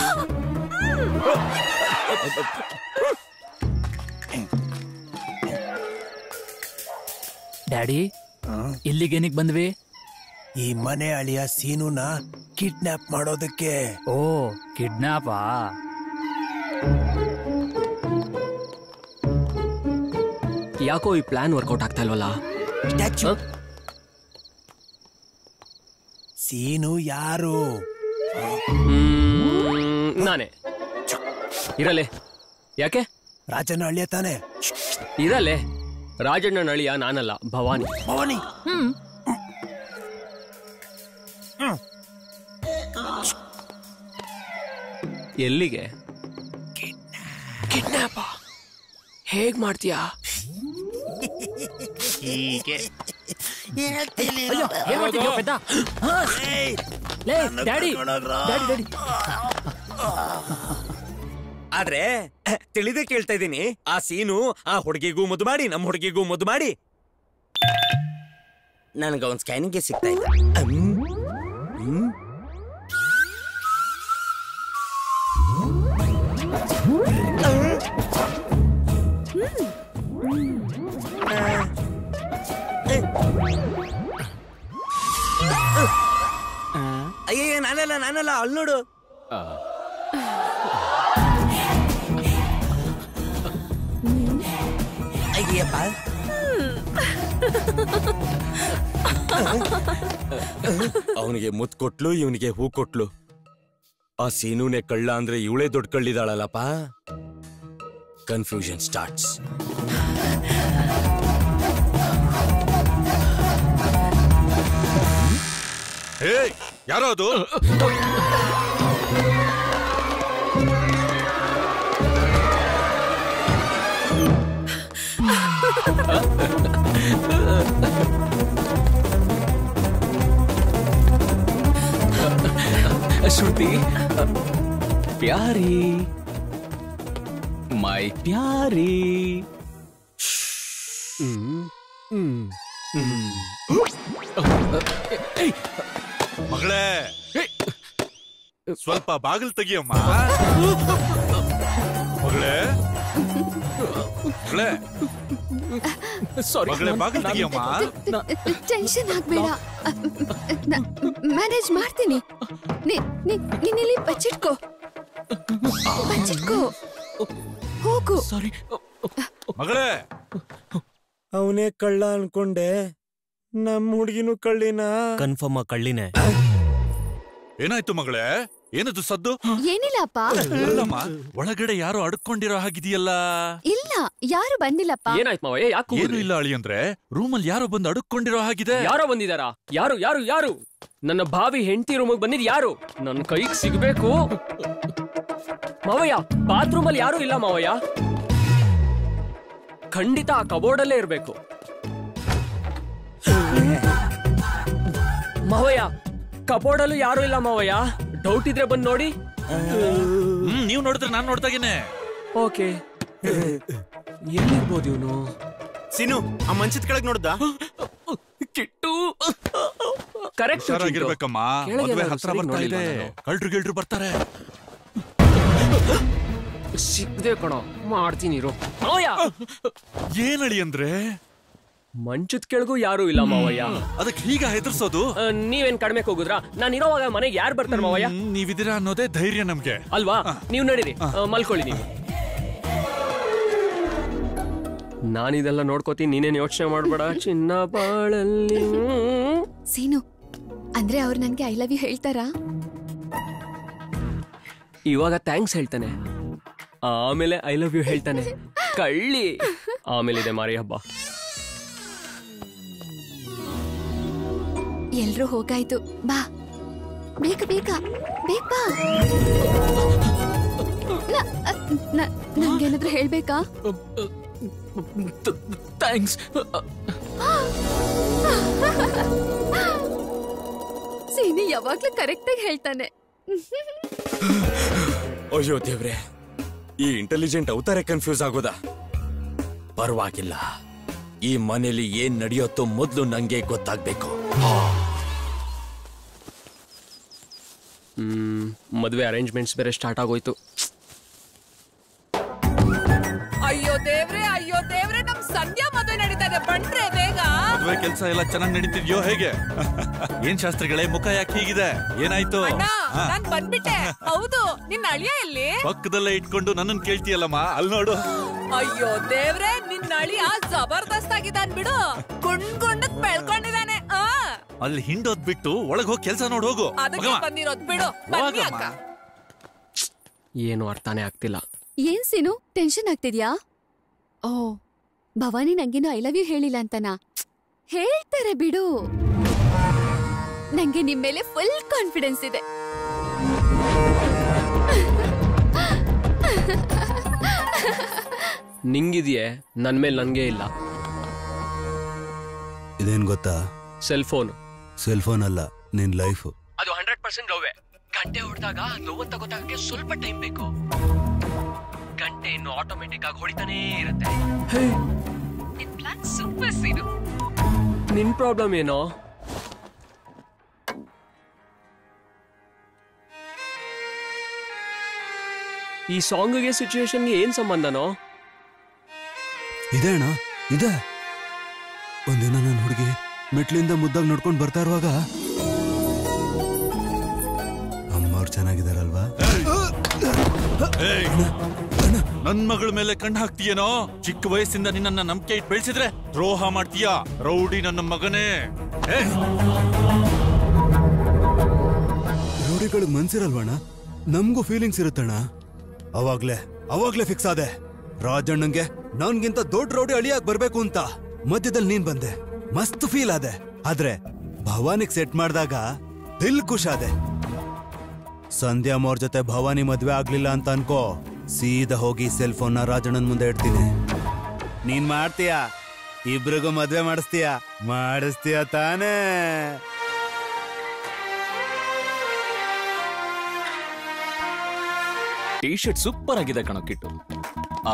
ಡ್ಯಾಡಿ ಇಲ್ಲಿಗೇನಿಗ್ ಬಂದ್ವಿ ಈ ಮನೆ ಅಳಿಯ ಸೀನುನ ಕಿಡ್ನಾಪ್ ಮಾಡೋದಕ್ಕೆ ಓ ಕಿಡ್ನಾಪಾ ಯಾಕೋ ಈ ಪ್ಲಾನ್ ವರ್ಕೌಟ್ ಆಗ್ತಾ ಇಲ್ವಲ್ಲ ಸೀನು ಯಾರು ಹ್ಮ್, ನಾನೇ ಇರಲೆ ಯಾಕೆ ರಾಜನ ಅಳಿಯ ತಾನೆ ಇರಲೆ ರಾಜಣ್ಣ ನಳಿಯ ನಾನಲ್ಲ ಭವಾನಿ ಭವಾನಿ ಹ್ಮ್ ಎಲ್ಲಿಗೆ ಕಿಡ್ನಾಪ ಹೇಗ್ ಮಾಡ್ತೀಯಾ ಹೀಗೆ ಅಯ್ಯೋ, ಏನ್ ಮಾಡ್ತಿದ್ಯೋ ಪೆದ್ದ? ಹಾ? ಲೇ, ಡ್ಯಾಡಿ ಡ್ಯಾಡಿ ಡ್ಯಾಡಿ ಆದ್ರೆ ಅಹ್, ತಿಳಿದೇ ಕೇಳ್ತಾ ಇದ್ದೀನಿ ಆ ಸೀನು ಆ ಹುಡುಗಿಗೂ ಮುದ್ದು ಮಾಡಿ ನಮ್ಮ ಹುಡುಗಿಗೂ ಮುದ್ದು ಮಾಡಿ ನನಗೆ ಅವನ್ ಸ್ಕ್ಯಾನಿಂಗ್ಗೆ ಸಿಗ್ತಾ ಇಲ್ಲ ಹ್ಮ್. ಹ್ಮ್. ಅಯ್ಯಯ್ಯ ನಾನಲ್ಲ ನಾನಲ್ಲ ಅಲ್ಲಿ ನೋಡು ಅಯ್ಯಪ್ಪ ಅವನಿಗೆ ಮುತ್ ಕೊಟ್ಲು ಇವನಿಗೆ ಹೂ ಕೊಟ್ಲು ಆ ಸೀನುನೆ ಕಳ್ಳ ಅಂದ್ರೆ ಇವಳೇ ದೊಡ್ಡ ಕಳ್ಳಿದಾಳಲ್ಲಪ್ಪ ಕನ್ಫ್ಯೂಷನ್ ಸ್ಟಾರ್ಟ್ಸ್ ಹೇ ಯಾರೋ ಅದು ಶ್ರುತಿ ಪ್ಯಾರಿ ಮೈ ಪ್ಯಾರಿ ಮಗಳೇ ಸ್ವಲ್ಪ ಬಾಗಿಲು ತೆಗಿಯಮ್ಮ ಮಗಳೇ ಮಗಳೇ ಸಾರಿ ಮಗಳೇ ಬಾಗಿಲು ತೆಗಿಯಮ್ಮ ಟೆನ್ಷನ್ ಆಗ್ಬೇಡ ಮ್ಯಾನೇಜ್ ಮಾಡ್ತೀನಿ ನೀ- ನೀ- ನೀನಿಲ್ಲಿ ಬಚ್ಚಿಟ್ಕೋ ಬಚ್ಚಿಟ್ಕೋ ಹೋಗು ಸಾರಿ ಮಗಳೇ ಅವನೇ ಕಳ್ಳ ಅನ್ಕೊಂಡೆ ನಮ್ಮ ಹುಡುಗಿನೂ ಕಳ್ಳಿನ ಕನ್ಫರ್ಮ್ ಕಳ್ಳಿನೇ ಏನಾಯ್ತು ಮಗಳೇ ಏನದು ಸದ್ದು ಏನಿಲ್ಲಪ್ಪ ಅಲ್ಲಮ್ಮ ಒಳಗಡೆ ಯಾರೋ ಅಡ್ಕೊಂಡಿರೋ ಹಾಗಿದೆಯಲ್ಲ ಇಲ್ಲ ಯಾರು ಬಂದಿಲ್ಲಪ್ಪ ಏನಾಯ್ತು ಮಾವಯ್ಯ ಯಾಕೆ ಏನು ಇಲ್ಲ ಅಳಿ ಅಂದ್ರೆ ರೂಮಲ್ಲಿ ಯಾರೋ ಬಂದು ಅಡ್ಕೊಂಡಿರೋ ಹಾಗಿದೆ ಯಾರೋ ಬಂದಿದಾರಾ ಯಾರು ಯಾರು ಯಾರು ನನ್ನ ಭಾವಿ ಹೆಂಡತಿ ರೂಮಿಗೆ ಬಂದಿದ್ ಯಾರು ನನ್ನ ಕೈಗೆ ಸಿಗ್ಬೇಕು ಮಾವಯ್ಯ ಬಾತ್ರೂಮ್ ಅಲ್ಲಿ ಯಾರು ಇಲ್ಲ ಮಾವಯ್ಯ ಖಂಡಿತ ಆ ಕಬೋರ್ಡಲ್ಲೇ ಇರ್ಬೇಕು ಮಾವಯ್ಯ ಕಬೋರ್ಡಲ್ಲೂ ಯಾರು ಇಲ್ಲ ಮಾವಯ್ಯ ಡೌಟ್ ಇದ್ರೆ ಬಂದ್ ನೋಡಿ ಹ್ಮ್ ನೀವ್ ನೋಡಿದ್ರೆ ನಾನ್ ನೋಡ್ದಾಗೇನೆ ಓಕೆ ಎಲ್ಲಿರ್ಬೋದು ಇವನು ಸೀನು ಆ ಮಂಚದ ಕೆಳಗ್ ನೋಡ್ದ ಕಿಟ್ಟು ಕರೆಕ್ಟ್ ಹುಷಾರಾಗಿರ್ಬೇಕಮ್ಮ ಮದ್ವೆ ಹತ್ರ ಬರ್ತಾ ಇದೆ ಕಳ್ರು ಗಿಳ್ರು ಬರ್ತಾರೆ ಸಿಗ್ದೆ ಕಣೋ ಮಾಡ್ತೀನಿ ಇರು ಮಾವಯ್ಯ ಏನಳಿ ಅಂದ್ರೆ ಮಂಚದ ಕೆಳಗೂ ಯಾರು ಇಲ್ಲ ಮಾವಯ್ಯ ಅದಕ್ಕೆ ಹೀಗ ಹೆದರ್ಸೋದು ಆ, ನೀವೇನ್ ಕಡಿಮೆ ಹೋಗುದ್ರಾ ನಾನು ಇರೋವಾಗ ಮನೆಗೆ ಯಾರು ಬರ್ತಾರೆ ಮಾವಯ್ಯ ಹ್ಮ್, ನೀವಿದ್ದೀರಾ ಅನ್ನೋದೇ ಧೈರ್ಯ ನಮ್ಗೆ ಅಲ್ವಾ ನೀವು ನಡೀರಿ ಆ, ಮಲ್ಕೊಳ್ಳಿ ನೀವು ನಾನಿದೆಲ್ಲ ನೋಡ್ಕೋತೀನಿ ನೀನೇನ್ ಯೋಚನೆ ಮಾಡ್ಬೇಡ ಚಿನ್ನ ಬಾಳಲ್ಲಿ ಸೀನು ಅಂದ್ರೆ ಅವ್ರು ನನ್ಗೆ ಐ ಲವ್ ಯು ಹೇಳ್ತಾರಾ ಇವಾಗ ಥ್ಯಾಂಕ್ಸ್ ಹೇಳ್ತಾನೆ ಆಮೇಲೆ ಐ ಲವ್ ಯು ಹೇಳ್ತಾನೆ ಕಳ್ಳಿ ಆಮೇಲೆ ಇದೆ ಮಾರಿ ಹಬ್ಬ ಎಲ್ರೂ ಹೋಗಾಯ್ತು ಬಾ ಬೇಗ ಬೇಗ ಬೇಗ ಬಾ ನ- ನ- ನಂಗೇನಾದ್ರೂ ಹೇಳ್ಬೇಕಾ ಥ್ಯಾಂಕ್ಸ್ ಸೀನಿ ಯಾವಾಗ್ಲೂ ಕರೆಕ್ಟ್ ಆಗಿ ಹೇಳ್ತಾನೆ ಅಯ್ಯೋ ದೇವ್ರೆ ಈ ಇಂಟೆಲಿಜೆಂಟ್ ಅವತಾರೆ ಕನ್ಫ್ಯೂಸ್ ಆಗೋದಾ ಪರವಾಗಿಲ್ಲ ಈ ಮನೇಲಿ ಏನ್ ನಡೆಯುತ್ತೋ ಮೊದ್ಲು ನಂಗೆ ಗೊತ್ತಾಗ್ಬೇಕು ಹ್ಮ್ ಮದುವೆ ಅರೇಂಜ್ಮೆಂಟ್ಸ್ ಬೇರೆ ಸ್ಟಾರ್ಟ್ ಆಗೋಯ್ತು ಅಯ್ಯೋ ದೇವ್ರೆ ಅಯ್ಯೋ ದೇವ್ರೆ ನಮ್ ಸಂಧ್ಯಾ ಮದುವೆ ನಡೀತಾ ಇದೆ ಬಂಡ್ರೆ ಬೇಗ ಮದ್ವೆ ಕೆಲಸ ಎಲ್ಲ ಚೆನ್ನಾಗಿ ನಡೀತಿದ್ಯೋ ಹೇಗೆ ಏನ್ ಶಾಸ್ತ್ರಿಗಳೇ ಮುಖ ಯಾಕೆ ಹೀಗಿದೆ ಏನಾಯ್ತು ಅಣ್ಣ ಹಾ, ನಾನ್ ಬಂದ್ಬಿಟ್ಟೆ ಹೌದು ನಿನ್ನ ಅಳಿಯ ಎಲ್ಲಿ ಪಕ್ಕದಲ್ಲೇ ಇಟ್ಕೊಂಡು ನನ್ನನ್ ಕೇಳ್ತೀಯಲ್ಲಮ್ಮ ಅಲ್ಲಿ ನೋಡು ಅಯ್ಯೋ ದೇವ್ರೆ ನಿನ್ನ ಅಳಿಯ ಜಬರ್ದಸ್ತ್ ಆಗಿದ್ದಾನ್ ಬಿಡು ಗುಂಡ್ ಗುಂಡಕ್ ಬೆಳ್ಕೊಂಡಿದಾನೆ ಆ ಅಲ್ಲಿ ಹಿಂಡೋದ್ ಬಿಟ್ಟು ಒಳಗ್ ಹೋಗಿ ಕೆಲಸ ನೋಡ್ ಹೋಗು ಅದಕ್ಕೆ ಮಗಮ್ಮ, ಬಂದಿರೋದ್ ಬಿಡು ಬನ್ನಿ ಅಕ್ಕ ಏನು ಅರ್ಥನೇ ಆಗ್ತಿಲ್ಲ ಏನ್ ಸೀನು ಟೆನ್ಷನ್ ಆಗ್ತಿದ್ಯಾ ಓ ಭವಾನಿ ನಂಗೇನು ಐ ಲವ್ ಯು ಹೇಳಿಲ್ಲ ಅಂತನಾ ಹೇಳ್ತಾರೆ ಬಿಡು ನಂಗೆ ನಿಮ್ ಮೇಲೆ ಫುಲ್ ಕಾನ್ಫಿಡೆನ್ಸ್ ಇದೆ ನಿಂಗಿದೆಯೇ ನನ್ ಮೇಲೆ ನನ್ಗೆ ಇಲ್ಲ ಇದೇನ್ ಗೊತ್ತಾ ಸೆಲ್ ಫೋನ್ ಸೆಲ್ ಫೋನ್ ಅಲ್ಲ ನಿನ್ ಲೈಫ್ ಅದು ಹಂಡ್ರೆಡ್ ಪರ್ಸೆಂಟ್ ಲವ್ವೇ ಗಂಟೆ ಹೊಡೆದಾಗ ಲವ್ ಅಂತ ಗೊತ್ತಾಗಕ್ಕೆ ಸ್ವಲ್ಪ ಟೈಮ್ ಬೇಕು ಗಂಟೆ ಇನ್ನು ಆಟೋಮೆಟಿಕ್ ಆಗಿ ಹೊಡಿತಾನೇ ಇರುತ್ತೆ ಸೂಪರ್ ಸೀನು ನಿನ್ ಪ್ರಾಬ್ಲಮ್ ಏನೋ ಈ ಸಾಂಗ್ಗೆ ಸಿಚುವೇಶನ್ಗೆ ಏನ್ ಸಂಬಂಧನೋ ಇದೆ ಅಣ್ಣ ಇದೆ ಒಂದಿನ ನನ್ನ ಹುಡುಗಿ ಮೆಟ್ಲಿಂದ ಮುದ್ದಾಗಿ ನೋಡ್ಕೊಂಡು ಬರ್ತಾ ಇರುವಾಗ ಅಮ್ಮವ್ರು ಚೆನ್ನಾಗಿದಾರಲ್ವಾ ಏಯ್, ನನ್ ಮಗಳ ಮೇಲೆ ಕಣ್ಣು ಹಾಕ್ತೀಯೇನೋ ಚಿಕ್ಕ ವಯಸ್ಸಿಂದ ನಿನ್ನನ್ನ ನಂಬಿಕೆ ಇಟ್ಟು ಬೆಳೆಸಿದ್ರೆ ದ್ರೋಹ ಮಾಡ್ತೀಯಾ ರೌಡಿ ನನ್ನ ಮಗನೇ ಏಯ್, ರೌಡಿಗಳಿಗೆ ಮನ್ಸಿರಲ್ವಣ್ಣ ನಮಗೂ ಫೀಲಿಂಗ್ಸ್ ಇರುತ್ತಣ್ಣ ಅವಾಗ್ಲೇ ಅವಾಗ್ಲೇ ಫಿಕ್ಸ್ ಆದೆ ರಾಜಣ್ಣಂಗೆ ನನ್ಗಿಂತ ದೊಡ್ಡ ರೌಡಿ ಅಳಿಯಾಗ್ ಬರ್ಬೇಕು ಅಂತ ಮಧ್ಯದಲ್ಲಿ ನೀನ್ ಬಂದೆ ಮಸ್ತ್ ಫೀಲ್ ಆದೆ ಆದ್ರೆ ಭವಾನಿಗ್ ಸೆಟ್ ಮಾಡಿದಾಗ ದಿಲ್ ಖುಷ್ ಆದೆ ಸಂಧ್ಯಾ ಅವ್ರ ಜೊತೆ ಭವಾನಿ ಮದ್ವೆ ಆಗ್ಲಿಲ್ಲ ಅಂತ ಅನ್ಕೋ ಸೀದಾ ಹೋಗಿ ಸೆಲ್ ಫೋನ್ ರಾಜಣ್ಣನ್ ಮುಂದೆ ಇಡ್ತೀನಿ ನೀನ್ ಮಾಡ್ತೀಯಾ ಇಬ್ರಿಗೂ ಮದ್ವೆ ಮಾಡಿಸ್ತೀಯಾ ಮಾಡಿಸ್ತೀಯ ತಾನೇ ಟಿ ಶರ್ಟ್ ಸೂಪರ್ ಆಗಿದೆ ಕಣೋ ಕಿಟ್ಟು ಆ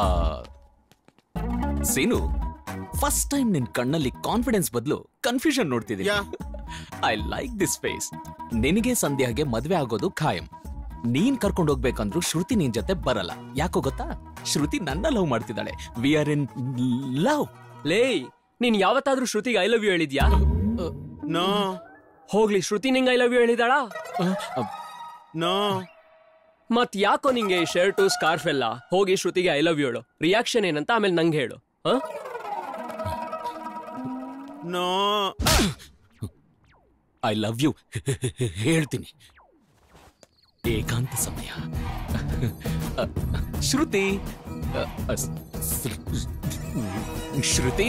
ಸೀನು ಫಸ್ಟ್ ಟೈಮ್ ನಿನ್ ಕಣ್ಣಲ್ಲಿ ಕಾನ್ಫಿಡೆನ್ಸ್ ಬದಲು ಕನ್ಫ್ಯೂಷನ್ ನೋಡ್ತಿದ್ದೀನಿ ಐ ಲೈಕ್ ದಿಸ್ ಫೇಸ್ ನಿನಗೆ ಸಂಧ್ಯಾಗೆ ಮದ್ವೆ ಆಗೋದು ಖಾಯಂ ನೀನ್ ಕರ್ಕೊಂಡು ಹೋಗ್ಬೇಕಂದ್ರೂ ಶ್ರುತಿ ನಿನ್ ಜೊತೆ ಬರಲ್ಲ ಯಾಕೋ ಗೊತ್ತಾ ಶ್ರುತಿ ನನ್ನ ಲವ್ ಮಾಡ್ತಿದ್ದಾಳೆ ವಿ ಆರ್ ಇನ್ ಲವ್ ಲೇ ನೀನ್ ಯಾವತ್ತಾದ್ರೂ ಶ್ರುತಿಗೆ ಐ ಲವ್ ಯು ಹೇಳಿದ್ಯಾ ನೋ ಹೋಗ್ಲಿ ಶ್ರುತಿ ನಿಂಗೆ ಐ ಲವ್ ಯು ಹೇಳಿದಾಳಾ ನೋ ಮತ್ ಯಾಕೋ ನಿಂಗೆ ಶರ್ಟು ಸ್ಕಾರ್ಫ್ ಎಲ್ಲ ಹೋಗಿ ಶ್ರುತಿಗೆ ಐ ಲವ್ ಯು ಹೇಳು ರಿಯಾಕ್ಷನ್ ಏನಂತ ಆಮೇಲೆ ನಂಗೆ ಹೇಳು ಹ ನೋ ಐ ಲವ್ ಯು ಹೇಳ್ತೀನಿ ಏಕಾಂತ ಸಮಯ ಶ್ರುತಿ ಶ್ರುತಿ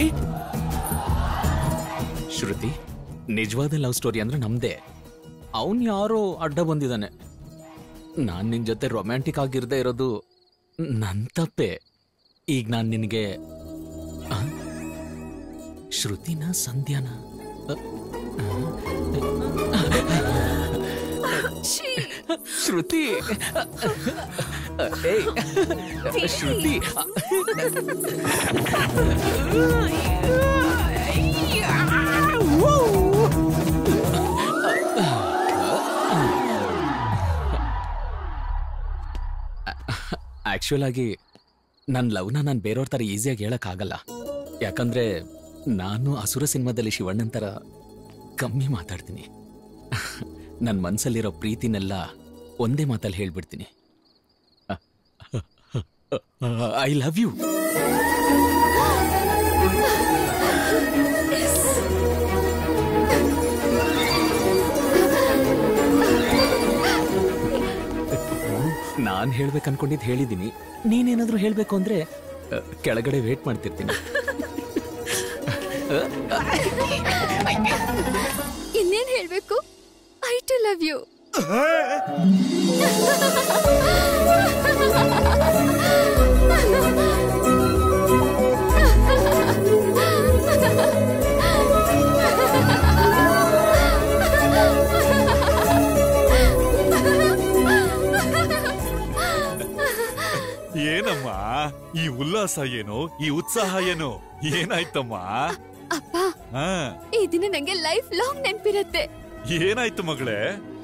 ಶ್ರುತಿ ನಿಜವಾದ ಲವ್ ಸ್ಟೋರಿ ಅಂದ್ರೆ ನಮ್ದೇ ಅವನ್ ಯಾರೋ ಅಡ್ಡ ಬಂದಿದ್ದಾನೆ ನಾನ್ ನಿನ್ ಜೊತೆ ರೊಮ್ಯಾಂಟಿಕ್ ಆಗಿರ್ದೇ ಇರೋದು ನನ್ ತಪ್ಪೆ ಈಗ ನಾನ್ ನಿನಗೆ ಆ? ಶ್ರುತಿನ ಸಂಧ್ಯಾನ ಅ, ಶ್ರುತಿ ಏಯ್, ಶ್ರುತಿ ಆಕ್ಚುಲ್ ಆಗಿ ನನ್ನ ಲವ್ನ ನಾನು ಬೇರೆಯವ್ರ ಥರ ಈಸಿಯಾಗಿ ಹೇಳಕ್ಕಾಗಲ್ಲ ಯಾಕಂದ್ರೆ ನಾನು ಅಸುರ ಸಿನಿಮಾದಲ್ಲಿ ಶಿವಣ್ಣನ್ ಥರ ಕಮ್ಮಿ ಮಾತಾಡ್ತೀನಿ ನನ್ನ ಮನ್ಸಲ್ಲಿರೋ ಪ್ರೀತಿನೆಲ್ಲ ಒಂದೇ ಮಾತಲ್ಲಿ ಹೇಳ್ಬಿಡ್ತೀನಿ ಐ ಲವ್ ಯು ನಾನ್ ನಾನ್ ಹೇಳ್ಬೇಕು ಅನ್ಕೊಂಡಿದ್ ಹೇಳಿದೀನಿ ನೀನೇನಾದ್ರೂ ಹೇಳ್ಬೇಕು ಅಂದ್ರೆ ಆ, ಕೆಳಗಡೆ ವೇಟ್ ಮಾಡ್ತಿರ್ತೀನಿ ಇನ್ನೇನ್ ಹೇಳ್ಬೇಕು ಐ ಟು ಲವ್ ಯು ಏನಮ್ಮ ಈ ಉಲ್ಲಾಸ ಏನು ಈ ಉತ್ಸಾಹ ಏನು ಏನಾಯ್ತಮ್ಮ ಅಪ್ಪ ಹಾ ಈ ದಿನ ನಂಗೆ ಲೈಫ್ ಲಾಂಗ್ ನೆನ್ಪಿರತ್ತೆ ಏನಾಯ್ತು ಮಗಳೇ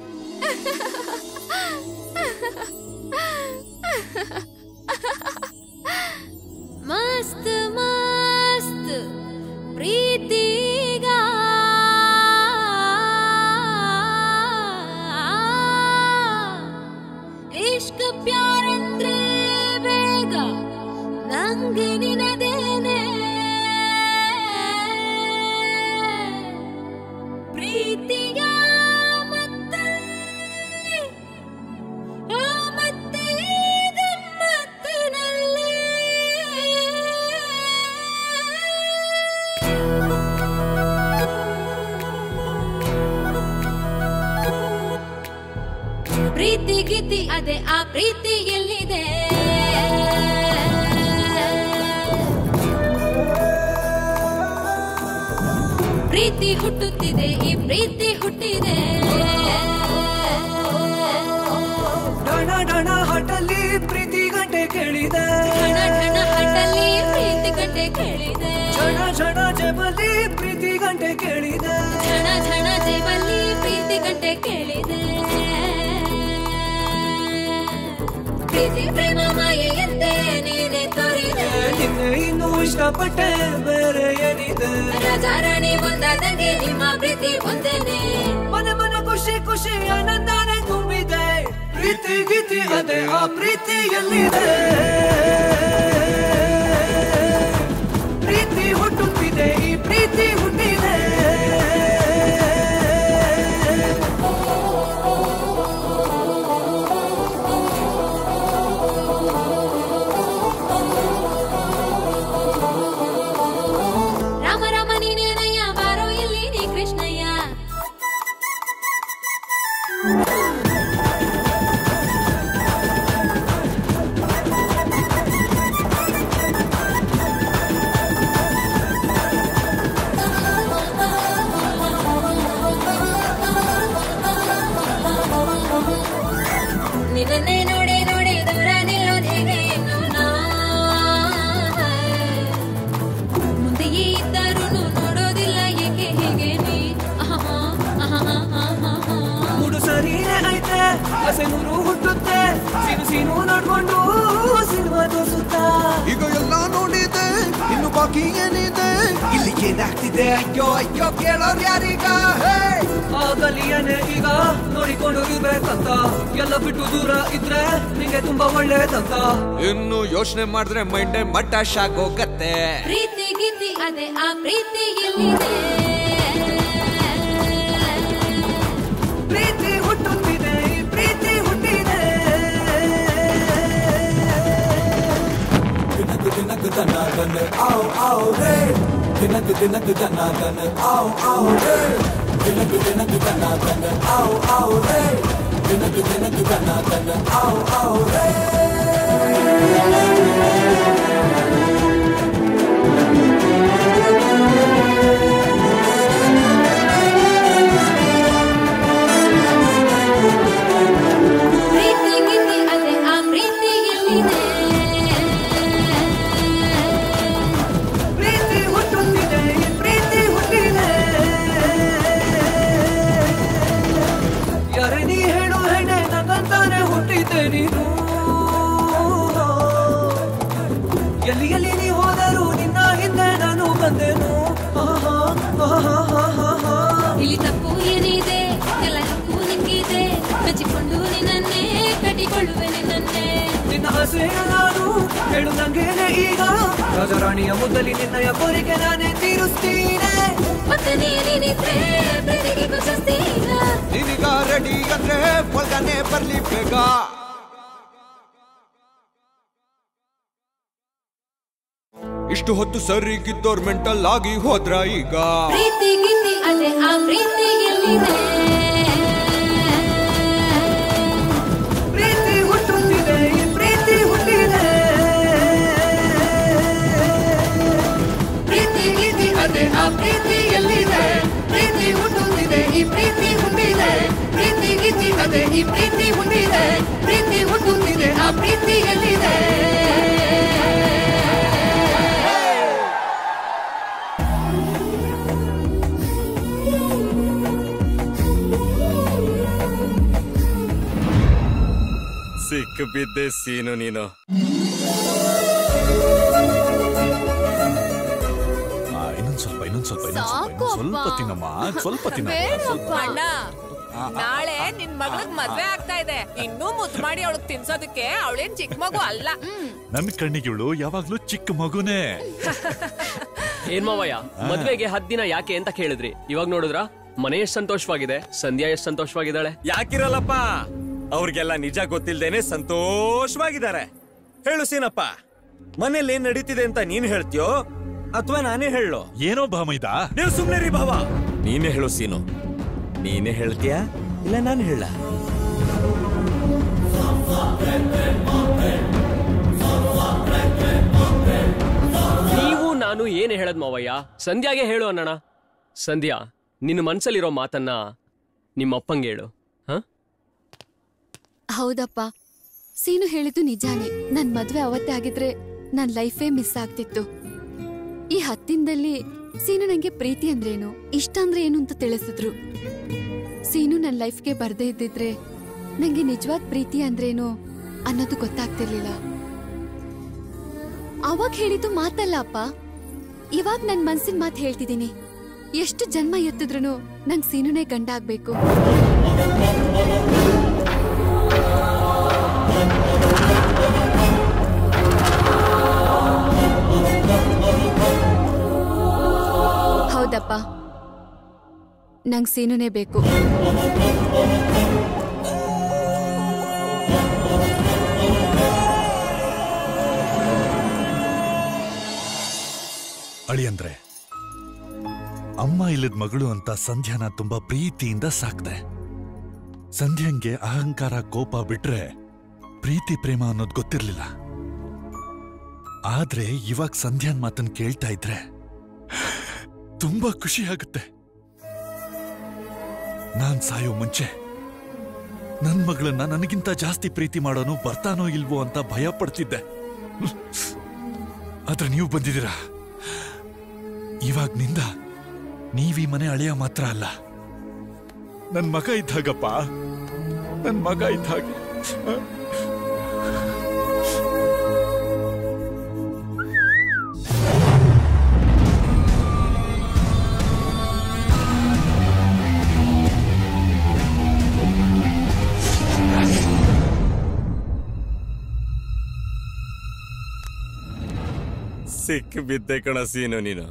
ಮಸ್ತ್ ಮಸ್ತ್ ಪ್ರೀತಿಗ ಇಷ್ಕ ಪ್ಯಾರಂದ್ರೆ ಬೇಗ ನಂಗೆ ನಿನದೇನೆ ಪ್ರೀತಿಯ ಮತ್ತಲ್ಲಿ ಆ ಮತ್ತೆ ಗಮ್ಮತ್ತಿನಲ್ಲಿ ಪ್ರೀತಿ ಗೀತಿ ಅದೇ ಆ ಪ್ರೀತಿ ಎಲ್ಲಿದೆ ಪ್ರೀತಿ ಹುಟ್ಟುತ್ತಿದೆ ಈ ಪ್ರೀತಿ ಹುಟ್ಟಿದೆ ಡಣ ಡಣ ಹಠಲ್ಲಿ ಪ್ರೀತಿ ಗಂಟೆ ಕೇಳಿದೆ ಢಣ ಢಣ ಹಠಲ್ಲಿ ಪ್ರೀತಿ ಗಂಟೆ ಕೇಳಿದೆ ಝಣ ಝಣ ಜಬಲಿ ಪ್ರೀತಿ ಗಂಟೆ ಕೇಳಿದೆ ಝಣ ಝಣ ಜೇಬಲ್ಲಿ ಪ್ರೀತಿ ಗಂಟೆ ಕೇಳಿದೆ ಪ್ರೀತಿ ಪ್ರೇಮ ಮಾಯೆಯಂತೆ ನೀನೆ ತೋರಿದೆ ನಿನ್ನೆ ಇನ್ನೂ ಇಷ್ಟಪಟ್ಟೆ ಬೇರೆ ಏನಿದೆ ರಾಜಾ ರಾಣಿ ಒಂದಾದಂಗೆ ನಿಮ್ಮ ಪ್ರೀತಿ ಒಂದೇನೆ ಮನೆ ಮನ ಖುಷಿ ಖುಷಿ ಆನಂದನೆ ತುಂಬಿದೆ ಪ್ರೀತಿ ಗೀತಿ ಅದೇ ಆ ಪ್ರೀತಿ ಎಲ್ಲಿದೆ ಪ್ರೀತಿ ಹುಟ್ಟುತ್ತಿದೆ ಈ ಪ್ರೀತಿ ಹುಟ್ಟಿದೆ ರಾಮ ರಾಮ ನೀನೇನಯ್ಯ ಬಾರೋ ಇಲ್ಲಿ ನೀ ಕೃಷ್ಣಯ್ಯ ನಿನ್ನೆ ನೋಡಿ ನೋಡಿ ದೂರ ನಿಲ್ಲೋದ್ ಹೇಗೆ ಇನ್ನು ನಾ ಮುಂದೆಯೇ ಇದ್ದರೂ ನೋಡೋದಿಲ್ಲ ಏಕೆ ಹೀಗೆ ನೀ ಆಹಾ, ಆಹಾ, ಆಹಾ, ಆಹಾ. ಮೂಡು ಸರಿನೇ ಐತೆ ಹಸೆ ನೂರು ಹುಟ್ಟುತ್ತೆ ಸೀನು ಸೀನು ನೋಡ್ಕೊಂಡು ಸಿನಿಮಾ ತೋರಿಸುತ್ತ ಈಗ ಎಲ್ಲ ನೋಡಿದೆ ಇನ್ನು ಬಾಕಿ ಏನಿದೆ ಇಲ್ಲಿ ಏನಾಗ್ತಿದೆ ಅಯ್ಯೋ ಅಯ್ಯೋ ಕೇಳೋರ್ ಯಾರೀಗ ಹೇ ಆಗಲಿಯನೆ ಈಗ ನೋಡಿಕೊಂಡು ಇರ್ಬೇಕಂತ ಎಲ್ಲ ಬಿಟ್ಟು ದೂರ ಇದ್ರೆ ನಿಂಗೆ ತುಂಬಾ ಒಳ್ಳೇದಂತ ಇನ್ನು ಯೋಚನೆ ಮಾಡಿದ್ರೆ ಮೈಂಡೆ ಮಟ್ಟಾಶ್ ಆಗೋಗತ್ತೆ ಪ್ರೀತಿ ಗೀತಿ ಅದೇ ಆ ಪ್ರೀತಿ ಎಲ್ಲಿದೆ ಪ್ರೀತಿ ಹುಟ್ಟುತ್ತಿದೆ ಈ ಪ್ರೀತಿ ಹುಟ್ಟಿದೆ ದಿನಕ್ ದಿನಕ್ ದನ ದನ ಆವ್ ಆವ್ ರೇ ದಿನಕ್ ದಿನಕ್ ದನ ದನ ಆವ್ ಆವ್ ರೇ ದಿನಕ್ ದಿನಕ್ ದನ ದನ ಆವ್ ಆವ್ ರೇ ದಿನಕ್ ದಿನಕ್ ದನ ದನ ಆವ್ ಆವ್ ರೇ ಪ್ರೀತಿ ಗೀತಿ ಅದೇ ಆ ಪ್ರೀತಿ ಎಲ್ಲಿದೆ ಪ್ರೀತಿ ಹುಟ್ಟುತ್ತಿದೆ ಈ ಪ್ರೀತಿ ಹುಟ್ಟಿದೆ ಯಾರೇ ನೀ ಹೇಳು ಹೆಣ್ಣೆ ನಂಗಂತಾನೆ ಹುಟ್ಟಿದ್ದೆ ನೀನು ಎಲ್ಲಿ ಎಲ್ಲಿ ನೀ ಹೋದರೂ ನಿನ್ನ ಹಿಂದೆ ನಾನು ಬಂದೆನು ಆಹಾ, ಆಹಾ, ಆಹಾ, ಆಹಾ. ಇಲ್ಲಿ ತಪ್ಪು ಏನಿದೆ ಎಲ್ಲ ಹಕ್ಕು ನಿಂಗಿದೆ ಮೆಚ್ಚಿಕೊಂಡು ನಿನ್ನನ್ನೇ ಕಟ್ಟಿಕೊಳ್ಳುವೆ ನಿನ್ನನ್ನೇ ನಿನ್ನ ಆಸೆಯ ನಾನು ಹೇಳು ನಂಗೇನೆ ಈಗ ರಾಜರಾಣಿಯ ಮುದ್ದಲಿ ನಿನ್ನಯ ಕೋರಿಕೆ ನಾನೇ ತೀರಿಸ್ತೀನಿ ಮತ್ತೆ ನೀನಿದ್ರೆ ಪ್ರೀತಿಗೆ ಕುಸಿಸ್ತೀಗ ನಿನಗ ರೆಡಿ ಅಂದ್ರೆ ಒಳಗನೆ ಬರ್ಲಿ ಬೇಗ ಇಷ್ಟು ಹೊತ್ತು ಸರಿಗಿದ್ದೋರ್ ಮೆಂಟಲ್ ಆಗಿ ಹೋದ್ರ ಈಗ ಪ್ರೀತಿ ಗೀತಿ ಅದೇ ಆ ಪ್ರೀತಿ ಎಲ್ಲಿದೆ ಪ್ರೀತಿ ಹುಟ್ಟುತ್ತಿದೆ ಈ ಪ್ರೀತಿ ಹುಟ್ಟಿದೆ ಪ್ರೀತಿ ಗೀತಿ ಅದೇ ಆ ಪ್ರೀತಿ ಎಲ್ಲಿದೆ ಪ್ರೀತಿ ಹುಟ್ಟುತ್ತಿದೆ ಈ ಪ್ರೀತಿ ಹುಟ್ಟಿದೆ ಪ್ರೀತಿ ಗೀತಿ ಅದೇ ಈ ಪ್ರೀತಿ ಹುಟ್ಟಿದೆ ಪ್ರೀತಿ ಹುಟ್ಟುತ್ತಿದೆ ಆ ಪ್ರೀತಿ ಎಲ್ಲಿದೆ ಸಿಕ್ಕ ಬಿದ್ದೆ ಸೀನು ನೀನು ಆ, ಇನ್ನೊಂದ್ ಸ್ವಲ್ಪ ಇನ್ನೊಂದ್ ಸ್ವಲ್ಪ ಇನ್ನೊಂದ್ ಸ್ವಲ್ಪ ಸಾಕು ಇನ್ನೊಂದ್ ಸ್ವಲ್ಪ ಅಪ್ಪ. ತಿನ್ನಮ್ಮ ಸ್ವಲ್ಪ ತಿನ್ನಮ್ಮ ಬೇಡಪ್ಪ. ಸ್ವಲ್ಪ ಅಣ್ಣ ಆ, ಆ, ನಾಳೆ ನಿನ್ ಮಗಳಗ್ ಮದ್ವೆ ಆಗ್ತಾ ಇದೆ ಇನ್ನೂ ಮುದ್ದು ಮಾಡಿ ಅವಳಗ್ ತಿನ್ಸೋದಕ್ಕೆ ಅವಳೇನ್ ಚಿಕ್ಕ ಮಗು ಅಲ್ಲ ನನ್ ಕಣ್ಣಿಗೆ ಇವಳು ಯಾವಾಗ್ಲೂ ಚಿಕ್ಕ ಮಗುನೇ ಏನ್ ಮಾವಯ್ಯ ಮದ್ವೆಗೆ ಹತ್ ದಿನ ಯಾಕೆ ಅಂತ ಕೇಳಿದ್ರಿ ಇವಾಗ ನೋಡಿದ್ರ ಮನೆ ಎಷ್ಟ್ ಸಂತೋಷವಾಗಿದೆ ಸಂಧ್ಯಾ ಎಷ್ಟ್ ಸಂತೋಷವಾಗಿದ್ದಾಳೆ ಯಾಕಿರಲ್ಲಪ್ಪ ಅವ್ರಿಗೆಲ್ಲ ನಿಜ ಗೊತ್ತಿಲ್ದೇನೆ ಸಂತೋಷವಾಗಿದ್ದಾರೆ ಹೇಳು ಸೀನಪ್ಪ ಮನೇಲಿ ಏನ್ ನಡೀತಿದೆ ಅಂತ ನೀನ್ ಹೇಳ್ತೀಯೋ ಅಥವಾ ನಾನೇ ಹೇಳೋ ಏನೋ ಭಾಮೈದ ನೀವು ಸುಮ್ನೆ ರೀ ಭಾವ ನೀನೇ ಹೇಳು ಸೀನು ನೀನೇ ಹೇಳ್ತೀಯಾ ಇಲ್ಲ ನಾನು ಹೇಳ ನೀವು ನಾನು ಏನ್ ಹೇಳದ್ ಮಾವಯ್ಯ ಸಂಧ್ಯಾಗೆ ಹೇಳು ಅನ್ನಣ ಸಂಧ್ಯಾ ನಿನ್ನ ಮನ್ಸಲ್ಲಿರೋ ಮಾತನ್ನ ನಿಮ್ಮ ಅಪ್ಪಂಗೆ ಹೇಳು ಹ ಹೌದಪ್ಪ ಸೀನು ಹೇಳಿದ್ದು ನಿಜಾನೇ ನನ್ ಮದ್ವೆ ಅವತ್ತೇ ಆಗಿದ್ರೆ ನನ್ ಲೈಫೇ ಮಿಸ್ ಆಗ್ತಿತ್ತು ಈ ಹತ್ತಿನದಲ್ಲಿ ಸೀನು ನಂಗೆ ಪ್ರೀತಿ ಅಂದ್ರೇನು ಇಷ್ಟ ಅಂದ್ರೆ ಏನು ಅಂತ ತಿಳಿಸಿದ್ರು ಸೀನು ನನ್ ಲೈಫ್ಗೆ ಬರ್ದೇ ಇದ್ದಿದ್ರೆ ನಂಗೆ ನಿಜವಾದ ಪ್ರೀತಿ ಅಂದ್ರೇನು ಅನ್ನೋದು ಗೊತ್ತಾಗ್ತಿರ್ಲಿಲ್ಲ ಅವಾಗ ಹೇಳಿದ್ದು ಮಾತಲ್ಲ ಅಪ್ಪ ಇವಾಗ ನನ್ ಮನ್ಸಿನ ಮಾತು ಹೇಳ್ತಿದ್ದೀನಿ ಎಷ್ಟು ಜನ್ಮ ಎತ್ತಿದ್ರು ನಂಗ್ ಸೀನುನೇ ಗಂಡ ಆಗ್ಬೇಕು ಹೌದಪ್ಪ ನಂಗ್ ಸೀನುನೇ ಬೇಕು ಅಳಿಯಂದ್ರೆ ಅಮ್ಮ ಇಲ್ಲದ ಮಗಳು ಅಂತ ಸಂಧ್ಯಾನ ತುಂಬಾ ಪ್ರೀತಿಯಿಂದ ಸಾಕ್ದೆ ಸಂಧ್ಯಾಂಗೆ ಅಹಂಕಾರ ಕೋಪ ಬಿಟ್ರೆ ಪ್ರೀತಿ ಪ್ರೇಮ ಅನ್ನೋದು ಗೊತ್ತಿರ್ಲಿಲ್ಲ ಆದ್ರೆ ಇವಾಗ ಸಂಧ್ಯಾನ್ ಮಾತನ್ ಕೇಳ್ತಾ ಇದ್ರೆ ತುಂಬಾ ಖುಷಿ ಆಗುತ್ತೆ ನಾನ್ ಸಾಯೋ ಮುಂಚೆ ನನ್ ಮಗಳನ್ನ ನನಗಿಂತ ಜಾಸ್ತಿ ಪ್ರೀತಿ ಮಾಡೋನು ಬರ್ತಾನೋ ಇಲ್ವೋ ಅಂತ ಭಯ ಪಡ್ತಿದ್ದೆ ಆದ್ರೆ ನೀವು ಬಂದಿದ್ದೀರಾ ಇವಾಗ ನಿಂದ ನೀವೀ ಮನೆ ಅಳಿಯ ಮಾತ್ರ ಅಲ್ಲ ನನ್ ಮಗ ಇದ್ದಾಗಪ್ಪ ನನ್ ಮಗ ಇದ್ದ ಹಾಗೆ ಸಿಕ್ಕ ಬಿದ್ದೆ ಕಣ ಸೀನು ನೀನು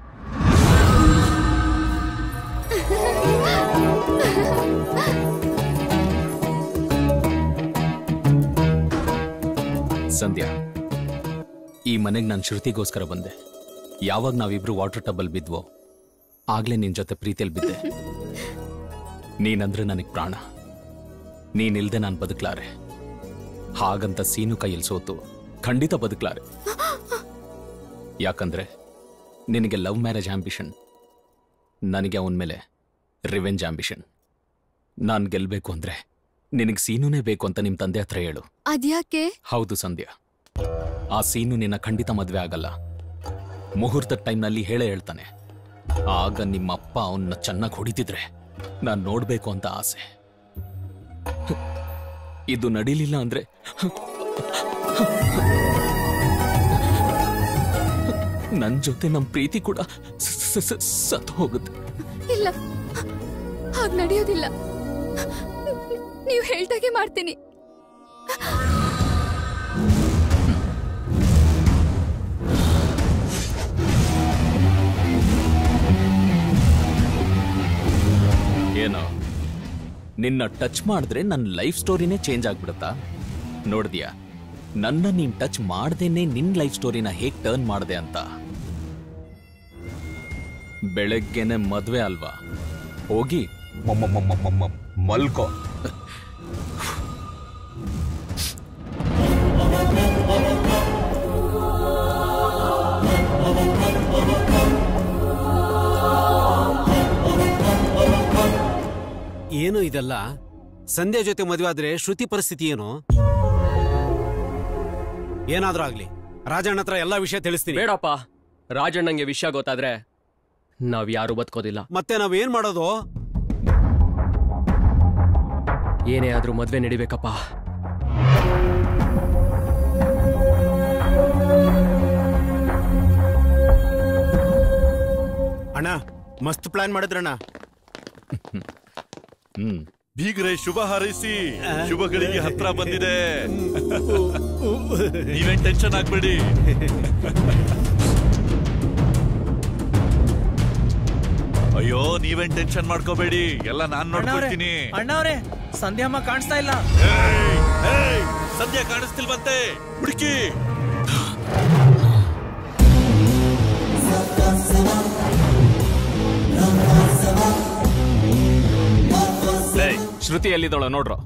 ಸಂಧ್ಯಾ ಈ ಮನೆಗೆ ನಾನು ಶ್ರುತಿಗೋಸ್ಕರ ಬಂದೆ ಯಾವಾಗ ನಾವಿಬ್ರು ವಾಟರ್ ಟಬಲ್ ಬಿದ್ವೋ ಆಗ್ಲೇ ನಿನ್ ಜೊತೆ ಪ್ರೀತಿಯಲ್ಲಿ ಬಿದ್ದೆ ನೀನಂದ್ರೆ ನನಗ್ ಪ್ರಾಣ ನೀನಿಲ್ದೆ ನಾನು ಬದುಕ್ಲಾರೆ ಹಾಗಂತ ಸೀನು ಕೈಯಲ್ಲಿ ಸೋತು ಖಂಡಿತ ಬದುಕ್ಲಾರೆ ಯಾಕಂದ್ರೆ ನಿನಗೆ ಲವ್ ಮ್ಯಾರೇಜ್ ಆಂಬಿಷನ್ ನನಗೆ ಅವನ ಮೇಲೆ ರಿವೆಂಜ್ ಆಂಬಿಷನ್ ನಾನು ಗೆಲ್ಬೇಕು ಅಂದ್ರೆ ನಿನಗೆ ಸೀನುನೇ ಬೇಕು ಅಂತ ನಿಮ್ ತಂದೆ ಹತ್ರ ಹೇಳು ಅದ್ಯಾಕೆ ಹೌದು ಸಂಧ್ಯಾ ಆ ಸೀನು ನಿನ್ನ ಖಂಡಿತ ಮದ್ವೆ ಆಗಲ್ಲ ಮುಹೂರ್ತದ ಟೈಮ್ನಲ್ಲಿ ಹೇಳೇ ಹೇಳ್ತಾನೆ ಆಗ ನಿಮ್ಮ ಅಪ್ಪ ಅವನ್ನ ಚೆನ್ನಾಗಿ ಹೊಡಿತಿದ್ರೆ ನಾನ್ ನೋಡ್ಬೇಕು ಅಂತ ಆಸೆ ಇದು ನಡೀಲಿಲ್ಲ ಅಂದ್ರೆ ನನ್ ಜೊತೆ ನಮ್ ಪ್ರೀತಿ ಕೂಡ ಸ- ಸ- ಸ- ಸತ್ತು ಹೋಗುತ್ತೆ ಇಲ್ಲ ಹಾಗ್ ನಡೆಯೋದಿಲ್ಲ ನೀವು ಹೇಳ್ದಾಗೆ ಮಾಡ್ತೀನಿ ಏನೋ ನಿನ್ನ ಟಚ್ ಮಾಡಿದ್ರೆ ನನ್ನ ಲೈಫ್ ಸ್ಟೋರಿನೇ ಚೇಂಜ್ ಆಗ್ಬಿಡುತ್ತಾ ನೋಡ್ದ್ಯಾ ನನ್ನ ನೀನ್ ಟಚ್ ಮಾಡ್ದೇನೆ ನಿನ್ ಲೈಫ್ ಸ್ಟೋರಿನ ಹೇಗ್ ಟರ್ನ್ ಮಾಡ್ದೆ ಅಂತ ಬೆಳಗ್ಗೆನೆ ಮದ್ವೆ ಅಲ್ವಾ ಹೋಗಿ ಮೊಮ್ಮಮ್ಮಮ್ಮಮ್ಮಮ್ಮ ಮಲ್ಕೋ ಏನು ಇದೆಲ್ಲ ಸಂಧ್ಯಾ ಜೊತೆ ಮದುವೆ ಆದ್ರೆ ಶ್ರುತಿ ಪರಿಸ್ಥಿತಿ ಏನು ಏನಾದ್ರೂ ಆಗ್ಲಿ ರಾಜಣ್ಣ ಹತ್ರ ಎಲ್ಲಾ ವಿಷಯ ತಿಳಿಸ್ತೀನಿ ಬೇಡಪ್ಪ ರಾಜಣ್ಣಂಗೆ ವಿಷಯ ಗೊತ್ತಾದ್ರೆ ನಾವ್ ಯಾರು ಬದುಕೋದಿಲ್ಲ ಮತ್ತೆ ನಾವ್ ಏನ್ ಮಾಡೋದು ಏನೇ ಆದ್ರೂ ಮದ್ವೆ ನಡಿಬೇಕಪ್ಪ ಅಣ್ಣ ಮಸ್ತ್ ಪ್ಲಾನ್ ಮಾಡಿದ್ರಣ್ಣ ಹ್ಮ್ ಬೀಗ್ರೆ ಶುಭ ಹಾರೈಸಿ ಶುಭಗಳಿಗೆ ಹತ್ರ ಬಂದಿದೆ ನೀವೇನ್ ಟೆನ್ಷನ್ ಆಗ್ಬೇಡಿ ಅಯ್ಯೋ ನೀವೇನ್ ಟೆನ್ಷನ್ ಮಾಡ್ಕೋಬೇಡಿ ಎಲ್ಲ ನಾನ್ ನೋಡ್ಕೊಳ್ತೀನಿ ಅಣ್ಣವ್ರೆ ಸಂಧ್ಯಾಮ್ಮ ಕಾಣಿಸ್ತಾ ಇಲ್ಲ ಏಯ್, ಸದ್ಯ ಕಾಣಿಸ್ತಿಲ್ವಂತೆ ಹುಡುಕಿ ಏಯ್, ಶ್ರುತಿ ಎಲ್ಲಿದ್ದಾಳ ನೋಡ್ರು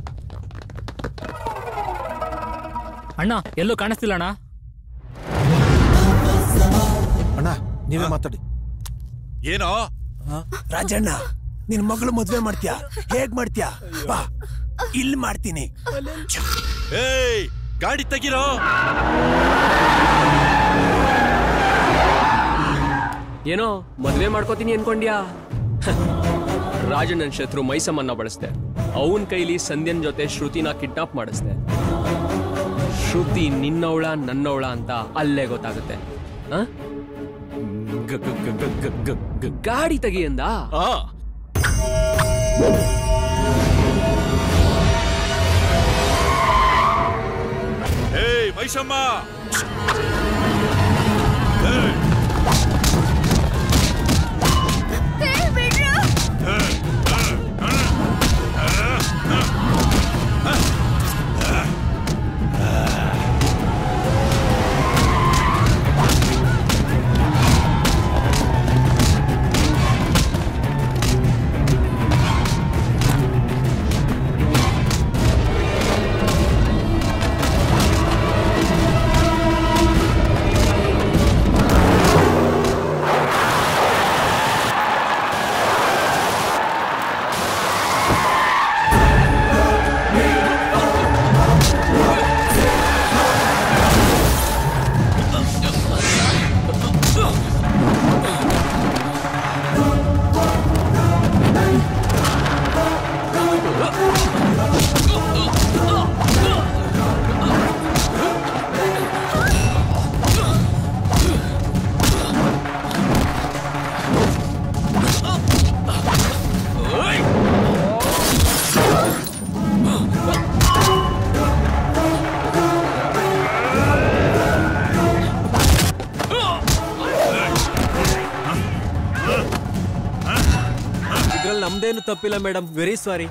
ಅಣ್ಣ ಎಲ್ಲೂ ಕಾಣಿಸ್ತಿಲ್ಲ ಅಣ್ಣ ಅಣ್ಣ ನೀವೇ ಮಾತಾಡಿ ಏನೋ ರಾಜಣ್ಣ ನಿನ್ ಮಗಳು ಮದ್ವೆ ಮಾಡ್ತೀಯಾ ಹೇಗ್ ಮಾಡ್ತೀಯಾ ಬಾ ಇಲ್ಲಿ ಮಾಡ್ತೀನಿ ಏಯ್ ಗಾಡಿ ತೆಗಿರೋ ಏನೋ ಮದ್ವೆ ಮಾಡ್ಕೋತೀನಿ ಅನ್ಕೊಂಡ್ಯಾ ರಾಜಣ್ಣನ್ ಶತ್ರು ಮೈಸಮ್ಮನ್ನ ಬಳಸ್ದೆ ಅವನ್ ಕೈಲಿ ಸಂಧ್ಯನ್ ಜೊತೆ ಶ್ರುತಿನ ಕಿಡ್ನಾಪ್ ಮಾಡಿಸ್ದೆ ಶ್ರುತಿ ನಿನ್ನವಳ ನನ್ನವಳ ಅಂತ ಅಲ್ಲೇ ಗೊತ್ತಾಗುತ್ತೆ ಆ? ಗ- ಗ- ಗ- ಗ- ಗ- ಗ- ಗ- ಗಾಡಿ ತೆಗಿಯಂದ ಏಯ್ ಮೈಸಮ್ಮ ಇದ್ರಲ್ಲಿ ನಮ್ದೇನು ತಪ್ಪಿಲ್ಲ ಮೇಡಮ್ ವೆರಿ ಸಾರಿ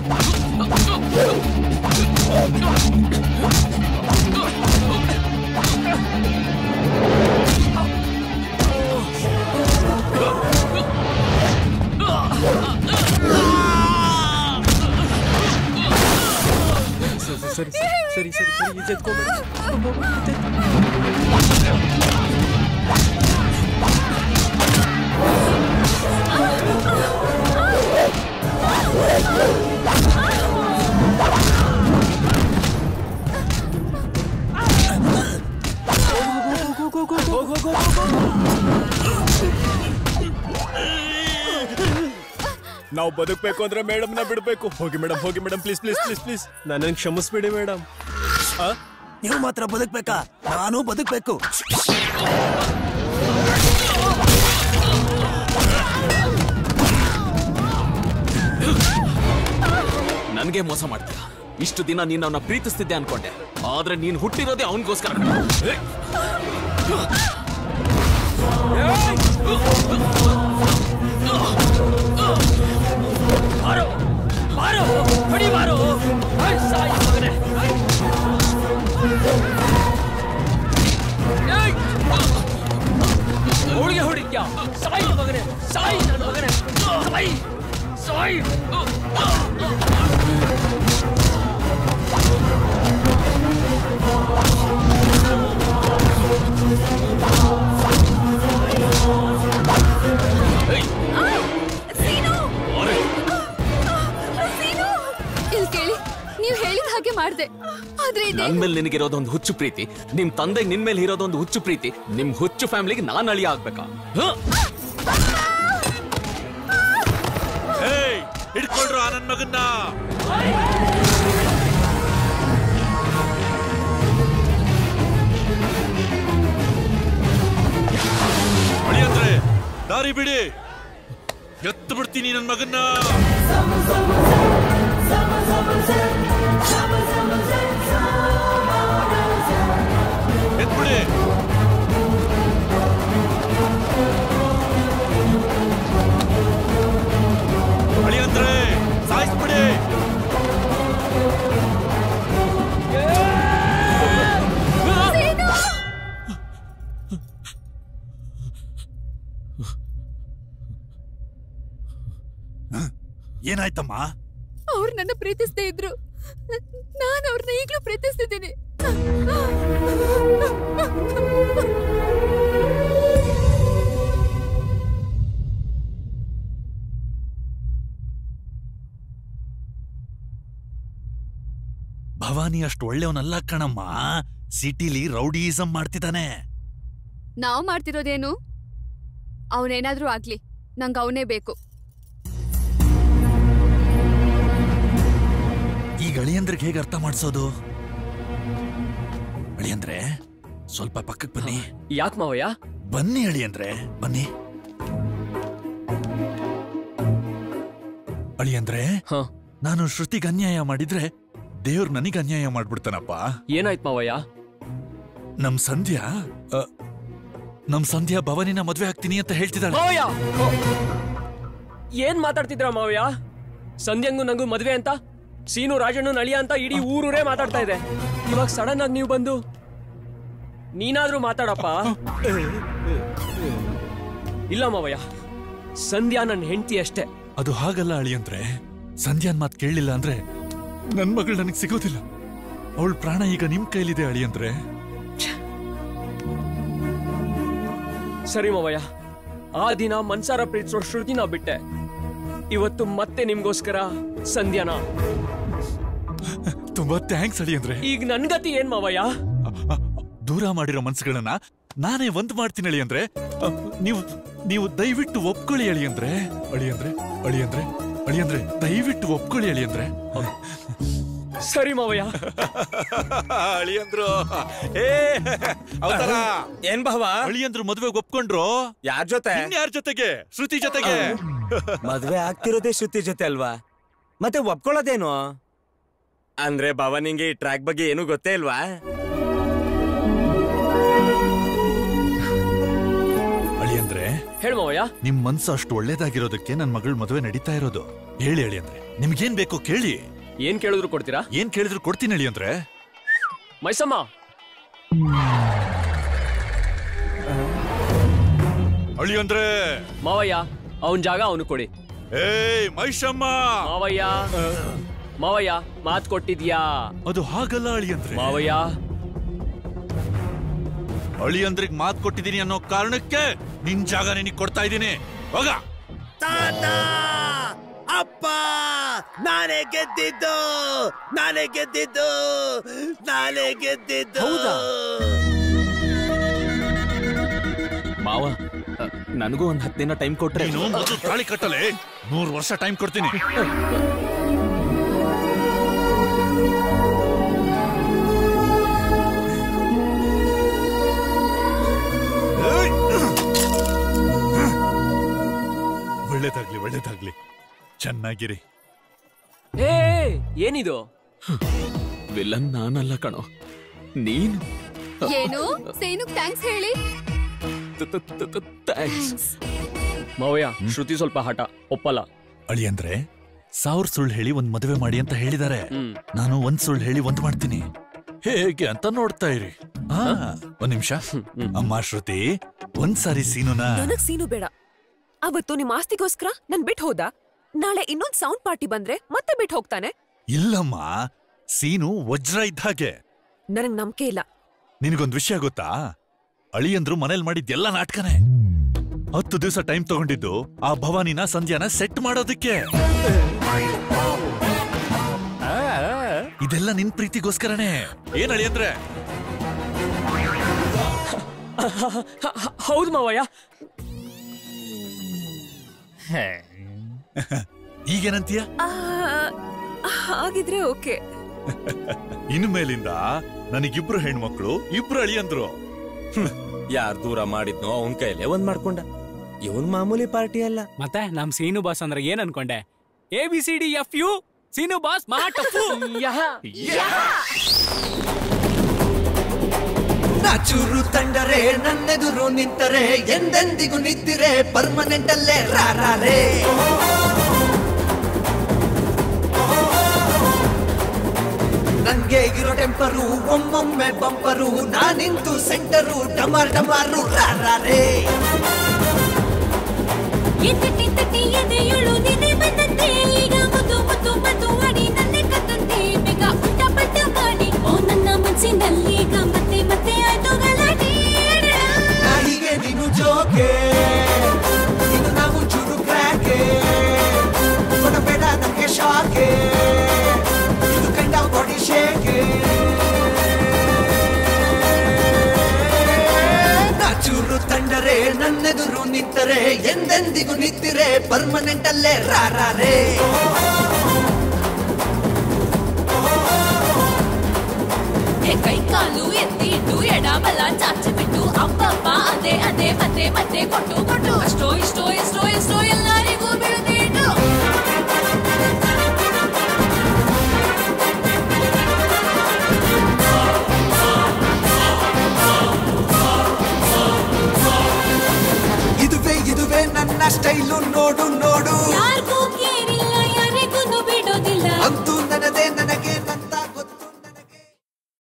ಸರಿ ಸರಿ ಸರಿ ಸರಿ ಎತ್ಕೋಬೇಡ ನಾವು ಬದುಕಬೇಕು ಅಂದ್ರೆ ಮೇಡಮ್ ನ ಬಿಡ್ಬೇಕು ಹೋಗಿ ಮೇಡಮ್ ಹೋಗಿ madam please please please please ನನ್ನ ಕ್ಷಮಿಸ್ಬಿಡಿ ಮೇಡಮ್ ನೀವು ಮಾತ್ರ ಬದುಕ್ಬೇಕಾ ನಾನು ಬದುಕ್ಬೇಕು ನನ್ಗೆ ಮೋಸ ಮಾಡ್ತೀಯ ಇಷ್ಟು ದಿನ ನೀನ್ ಅವನ್ನ ಪ್ರೀತಿಸ್ತಿದ್ದೆ ಅನ್ಕೊಂಡೆ ಆದ್ರೆ ನೀನ್ ಹುಟ್ಟಿರೋದೇ ಅವನಿಗೋಸ್ಕರ ಬಾರೋ ಬಾರೋ ಹೊಡಿ ಬಾರೋ ಸಾಯಿ ಮಗನೇ ಸಾಯ್ತೀಯಾ ಸಾಯ್ ನನ್ ಮಗನೇ ಸಾಯ್ ನನ್ನ ಮಗನೇ ಸಾಯ್ ಸಾಯ್ ಇಲ್ಲಿ ಕೇಳಿ ನೀವ್ ಹೇಳಿದ ಹಾಗೆ ಮಾಡ್ದೆ ಆದ್ರೆ ಇದೆ ನನ್ ಮೇಲೆ ನಿನಗಿರೋದೊಂದು ಹುಚ್ಚು ಪ್ರೀತಿ ನಿಮ್ ತಂದೆಗೆ ನಿನ್ ಮೇಲೆ ಇರೋದೊಂದು ಹುಚ್ಚು ಪ್ರೀತಿ ನಿಮ್ ಹುಚ್ಚು ಫ್ಯಾಮಿಲಿಗೆ ನಾನ್ ಅಳಿಯ ಆಗ್ಬೇಕಾ ಹ? ಏಯ್ ಹಿಡ್ಕೊಳ್ರು ಆ ನನ್ ಮಗನ್ನ ಅಳಿಯಂದ್ರೆ ದಾರಿ ಬಿಡಿ ಎತ್ತು ಬಿಡ್ತೀನಿ ನನ್ ಮಗನ್ನ ಎತ್ಬಿಡಿ ಅಳಿಯಂದ್ರೆ ಸಾಯಿಸ್ಬಿಡಿ ಏನಾಯ್ತಮ್ಮ ಅವ್ರು ನನ್ನ ಪ್ರೀತಿಸ್ದೇ ಇದ್ರು ನಾನು ಅವ್ರನ್ನ ಈಗ್ಲೂ ಪ್ರೀತಿಸ್ತಿದ್ದೀನಿ ಭವಾನಿ ಅಷ್ಟು ಒಳ್ಳೆಯವನಲ್ಲ ಕಣಮ್ಮ ಸಿಟಿಲಿ ರೌಡಿಯಿಸಂ ಮಾಡ್ತಿದ್ದಾನೆ ನಾವ್ ಮಾಡ್ತಿರೋದೇನು ಅವನೇನಾದ್ರೂ ಆಗ್ಲಿ ನಂಗೆ ಅವನೇ ಬೇಕು ಈಗ ಅಳಿಯಂದ್ರಿಗೆ ಹೇಗೆ ಅರ್ಥ ಮಾಡಿಸೋದು ಅಳಿಯಂದ್ರೆ ಸ್ವಲ್ಪ ಪಕ್ಕಕ್ಕೆ ಬನ್ನಿ ಯಾಕೆ ಮಾವಯ್ಯ ಬನ್ನಿ ಅಳಿಯಂದ್ರೆ ಬನ್ನಿ ಅಳಿಯಂದ್ರೆ ನಾನು ಶ್ರುತಿಗೆ ಅನ್ಯಾಯ ಮಾಡಿದ್ರೆ ದೇವ್ರು ನನಗೆ ಅನ್ಯಾಯ ಮಾಡ್ಬಿಡ್ತಾನಪ್ಪ ಏನಾಯ್ತು ಮಾವಯ್ಯ ನಮ್ ಸಂಧ್ಯಾ ಅ, ನಮ್ ಸಂಧ್ಯಾ ಭವನಿನ ಮದ್ವೆ ಆಗ್ತೀನಿ ಅಂತ ಹೇಳ್ತಿದ್ದಾಳೆ ಮಾವಯ್ಯ ಏನ್ ಮಾತಾಡ್ತಿದ್ರ ಮಾವಯ್ಯ ಸಂಧ್ಯಂಗು ನಂಗೂ ಮದ್ವೆ ಅಂತ ಸೀನು ರಾಜಣ್ಣು ನಳಿಯ ಅಂತ ಇಡೀ ಊರೂರೇ ಮಾತಾಡ್ತಾ ಇದೆ ಇವಾಗ ಸಡನ್ ಆಗಿ ನೀವು ಬಂದು ನೀನಾದ್ರೂ ಮಾತಾಡಪ್ಪ ಇಲ್ಲ ಮಾವಯ್ಯ ಸಂಧ್ಯಾ ನನ್ನ ಹೆಂಡತಿ ಅಷ್ಟೇ ಅದು ಹಾಗಲ್ಲ ಅಳಿಯಂದ್ರೆ ಸಂಧ್ಯಾನ್ ಮಾತ್ ಕೇಳಲಿಲ್ಲ ಅಂದ್ರೆ ನನ್ ಮಗಳು ನನಗೆ ಸಿಗೋದಿಲ್ಲ ಅವಳ ಪ್ರಾಣ ಈಗ ನಿಮ್ ಕೈಲಿದೆ ಅಳಿಯಂದ್ರೆ ಸರಿ ಮಾವಯ್ಯ ಆ ದಿನ ಮನ್ಸಾರ ಪ್ರೀತಿಸೋ ಶ್ರುತಿನ ಬಿಟ್ಟೆ ಇವತ್ತು ಮತ್ತೆ ನಿಮ್ಗೋಸ್ಕರ ಸಂಧ್ಯಾನ ತುಂಬಾ ಥ್ಯಾಂಕ್ಸ್ ಅಳಿಯಂದ್ರೆ ಈಗ ನನ್ ಗತಿ ಏನ್ ಮಾವಯ್ಯ ದೂರ ಮಾಡಿರೋ ಮನ್ಸುಗಳನ್ನ ನಾನೇ ಒಂದ್ ಮಾಡ್ತೀನಿ ಅಳಿಯಂದ್ರೆ ಅ, ನೀವು ನೀವು ದಯವಿಟ್ಟು ಒಪ್ಕೊಳ್ಳಿ ಅಳಿಯಂದ್ರೆ ಅಳಿಯಂದ್ರೆ ಅಳಿಯಂದ್ರೆ ಅಳಿಯಂದ್ರೆ ದಯವಿಟ್ಟು ಒಪ್ಕೊಳ್ಳಿ ಅಳಿಯಂದ್ರೆ ಸರಿ ಮಾವಯ್ಯ ಅಳಿಯಂದ್ರು ಏ ಅವತಾರ ಏನ್ ಭಾವ ಅಳಿಯಂದ್ರು ಮದ್ವೆಗೆ ಒಪ್ಕೊಂಡ್ರು ಯಾರ್ ಜೊತೆ ಯಾರ ಜೊತೆಗೆ ಶ್ರುತಿ ಜೊತೆಗೆ ಮದ್ವೆ ಆಗ್ತಿರೋದೇ ಶ್ರುತಿ ಜೊತೆ ಅಲ್ವಾ ಮತ್ತೆ ಒಪ್ಕೊಳ್ಳೋದೇನು ಅಂದ್ರೆ ಭಾವ ನಿಂಗೆ ಈ ಟ್ರ್ಯಾಕ್ ಬಗ್ಗೆ ಏನೂ ಗೊತ್ತೇ ಇಲ್ವಾ ಅಳಿಯಂದ್ರೆ ಹೇಳ್ ಮಾವಯ್ಯ ನಿಮ್ ಮನ್ಸು ಅಷ್ಟು ಒಳ್ಳೇದಾಗಿರೋದಕ್ಕೆ ನನ್ ಮಗಳ ಮದುವೆ ನಡೀತಾ ಇರೋದು ಹೇಳಿ ಅಳಿಯಂದ್ರೆ ನಿಮ್ಗೇನ್ ಬೇಕೋ ಕೇಳಿ ಏನ್ ಕೇಳಿದ್ರು ಕೊಡ್ತೀರಾ ಏನ್ ಕೇಳಿದ್ರು ಕೊಡ್ತೀನಿ ಅಳಿಯಂದ್ರೆ ಮೈಸಮ್ಮ ಅಳಿಯಂದ್ರೆ ಮಾವಯ್ಯ ಅವನ್ ಜಾಗ ಅವನು ಕೊಡಿ ಏಯ್ ಮೈಷಮ್ಮ ಮಾವಯ್ಯ ಮಾವಯ್ಯ ಮಾತ್ ಕೊಟ್ಟಿದ್ಯಾ ಅದು ಹಾಗಲ್ಲ ಅಳಿಯಂದ್ರೆ ಮಾವಯ್ಯ ಅಳಿಯಂದ್ರಿಗೆ ಮಾತ್ ಕೊಟ್ಟಿದ್ದೀನಿ ಅನ್ನೋ ಕಾರಣಕ್ಕೆ ನಿನ್ ಜಾಗ ನಿನಗ್ ಕೊಡ್ತಾ ಇದ್ದೀನಿ ಹೋಗ ತಾತ ಅಪ್ಪ ನಾನೇ ಗೆದ್ದಿದ್ದು ನಾನೇ ಗೆದ್ದಿದ್ದು ನಾನೇ ಗೆದ್ದಿದ್ದು ಮಾವ ಅ, ನನಗೂ ಒಂದ್ ಹತ್ತು ದಿನ ಟೈಮ್ ಕೊಟ್ರೆ ನೀನು ಮೊದಲು ತಾಳಿ ಕಟ್ಟಲೆ ನೂರು ವರ್ಷ ಟೈಮ್ ಕೊಡ್ತೀನಿ ಒಳ್ಳೇದಾಗ್ಲಿ ಒಳ್ಳೇದಾಗ್ಲಿ ಚೆನ್ನಾಗಿರಿ ಏ ಏನಿದು ವಿಲನ್ ನಾನಲ್ಲ ಕಣೋ ನೀನು ಏನು ಸೇನು ಥ್ಯಾಂಕ್ಸ್ ಹೇಳಿ ಥ್ಯಾಂಕ್ಸ್ ಮಾವಯ್ಯ ಶ್ರುತಿ ಸ್ವಲ್ಪ ಹಠ ಒಪ್ಪಲ್ಲ ಅಳಿಯಂದ್ರೆ ಸಾವಿರ ಸುಳ್ಳು ಹೇಳಿ ಒಂದ್ ಮದುವೆ ಮಾಡಿ ಅಂತ ಹೇಳಿದ್ದಾರೆ ನಾನು ಒಂದ್ ಸುಳ್ಳು ಹೇಳಿ ಒಂದ್ ಮಾಡ್ತೀನಿ ಹೇಗೆ ಅಂತ ನೋಡ್ತಾ ಇರಿ ಆ, ಒಂದ್ ನಿಮಿಷ ಅಮ್ಮ ಶ್ರುತಿ ಒಂದ್ಸಾರಿ ಸೀನುನ ನನಗ್ ಸೀನು ಬೇಡ ಅವತ್ತು ನಿಮ್ ಆಸ್ತಿಗೋಸ್ಕರ ನನ್ ಬಿಟ್ ಹೋದ ನಾಳೆ ಇನ್ನೊಂದ್ ಸೌಂಡ್ ಪಾರ್ಟಿ ಬಂದ್ರೆ ಮತ್ತೆ ಬಿಟ್ ಹೋಗ್ತಾನೆ ಇಲ್ಲಮ್ಮ ಸೀನು ವಜ್ರ ಇದ್ದ ಹಾಗೆ ನನಗ್ ನಂಬಿಕೆ ಇಲ್ಲ ನಿನಗೊಂದ್ ವಿಷಯ ಗೊತ್ತಾ ಅಳಿಯಂದ್ರು ಮನೇಲಿ ಮಾಡಿದ್ದೆಲ್ಲ ನಾಟಕನೇ ಹತ್ತು ದಿವಸ ಟೈಮ್ ತಗೊಂಡಿದ್ದು ಆ ಭವಾನಿನ ಸಂಧ್ಯಾನ ಸೆಟ್ ಮಾಡೋದಕ್ಕೆ ಇದೆಲ್ಲ ನಿನ್ ಪ್ರೀತಿಗೋಸ್ಕರನೇ ಏನ್ ಅಳಿಯಂದ್ರೆ ಹೌದು ಮಾವಯ್ಯ ಈಗೇನಂತೀಯ ಆ, ಹಾಗಿದ್ರೆ ಓಕೆ ಇನ್ನು ಮೇಲಿಂದ ನನಗಿಬ್ರು ಹೆಣ್ಮಕ್ಳು ಇಬ್ರು ಅಳಿಯಂದ್ರು ಯಾರ್ ದೂರ ಮಾಡಿದ್ನೋ ಅವನ್ ಕೈಲೇ ಒಂದ್ ಮಾಡ್ಕೊಂಡ ಇವನ್ ಮಾಮೂಲಿ ಪಾರ್ಟಿ ಅಲ್ಲ ಮತ್ತೆ ನಮ್ ಸೀನು ಬಾಸ್ ಅಂದ್ರೆ ಏನ್ ಅನ್ಕೊಂಡೆ A B C D F U Seenu boss ಮಹಾ ಟಫು ನಾಚೂರು ತಂಡರೆ ನನ್ನೆದುರು ನಿಂತರೆ ಎಂದೆಂದಿಗೂ ನಿಂತಿರೆ ಪರ್ಮನೆಂಟ್ ಅಲ್ಲೇ ರಾರಾರೆ ನಂಗೆ ಇರೋ ಟೆಂಪರು ಒಮ್ಮೊಮ್ಮೆ ಬಂಪರು ನಾನಿಂತು ಸೆಂಟರು ಡಮಾರ್ ಡಮಾರು ರಾರಾರೆ ಎತ್ತಟಿ ತಟ್ಟಿ ಎದೆಯುಳು ನಿನ್ನೆ ಬಂದಂತೆ ಈಗ ಮುದ್ದು ಮುದ್ದು ಮುದ್ದು ಮಾಡಿ ನನ್ನೆ ಕತ್ತಂತೆ ಬೇಗ ಉಲ್ಟ ಪಲ್ಟ ಮಾಡಿ ಓ ನನ್ನ ಮನಸ್ಸಿನಲ್ಲಿ ಈಗ ಮತ್ತೆ ಮತ್ತೆ ಆಯ್ತು ಗಲಾಟೆ ನಾ ಹೀಗೆ ನೀನು ಜೋಕೆ ಇನ್ನು ನಾವು ಚೂರು ಕ್ರ್ಯಾಕೆ ಕೊಡಬೇಡ ನಮ್ಗೆ ಶಾಕೆ ಇದು ಕಂಡ ಬಾಡಿ ಶೇಕೆ ನಾಚೂರು ತಂಡರೆ ನನ್ನೆದುರು ನಿಂತರೆ ಎಂದೆಂದಿಗೂ ನಿಂತಿರೆ ಪರ್ಮನೆಂಟ್ ಅಲ್ಲೇ ರಾರಾರೆ ಹೇ ಕೈ ಕಾಲು ಎತ್ತಿ ಇಟ್ಟು ಎಡ ಬಲ ಚಾಚಿ ಬಿಟ್ಟು ಅಪ್ಪಪ್ಪ ಅದೇ ಅದೇ ಮತ್ತೆ ಮತ್ತೆ ಕೊಟ್ಟು ಕೊಟ್ಟು ಅಷ್ಟೋ ಇಷ್ಟೋ ಎಷ್ಟೋ ಎಷ್ಟೋ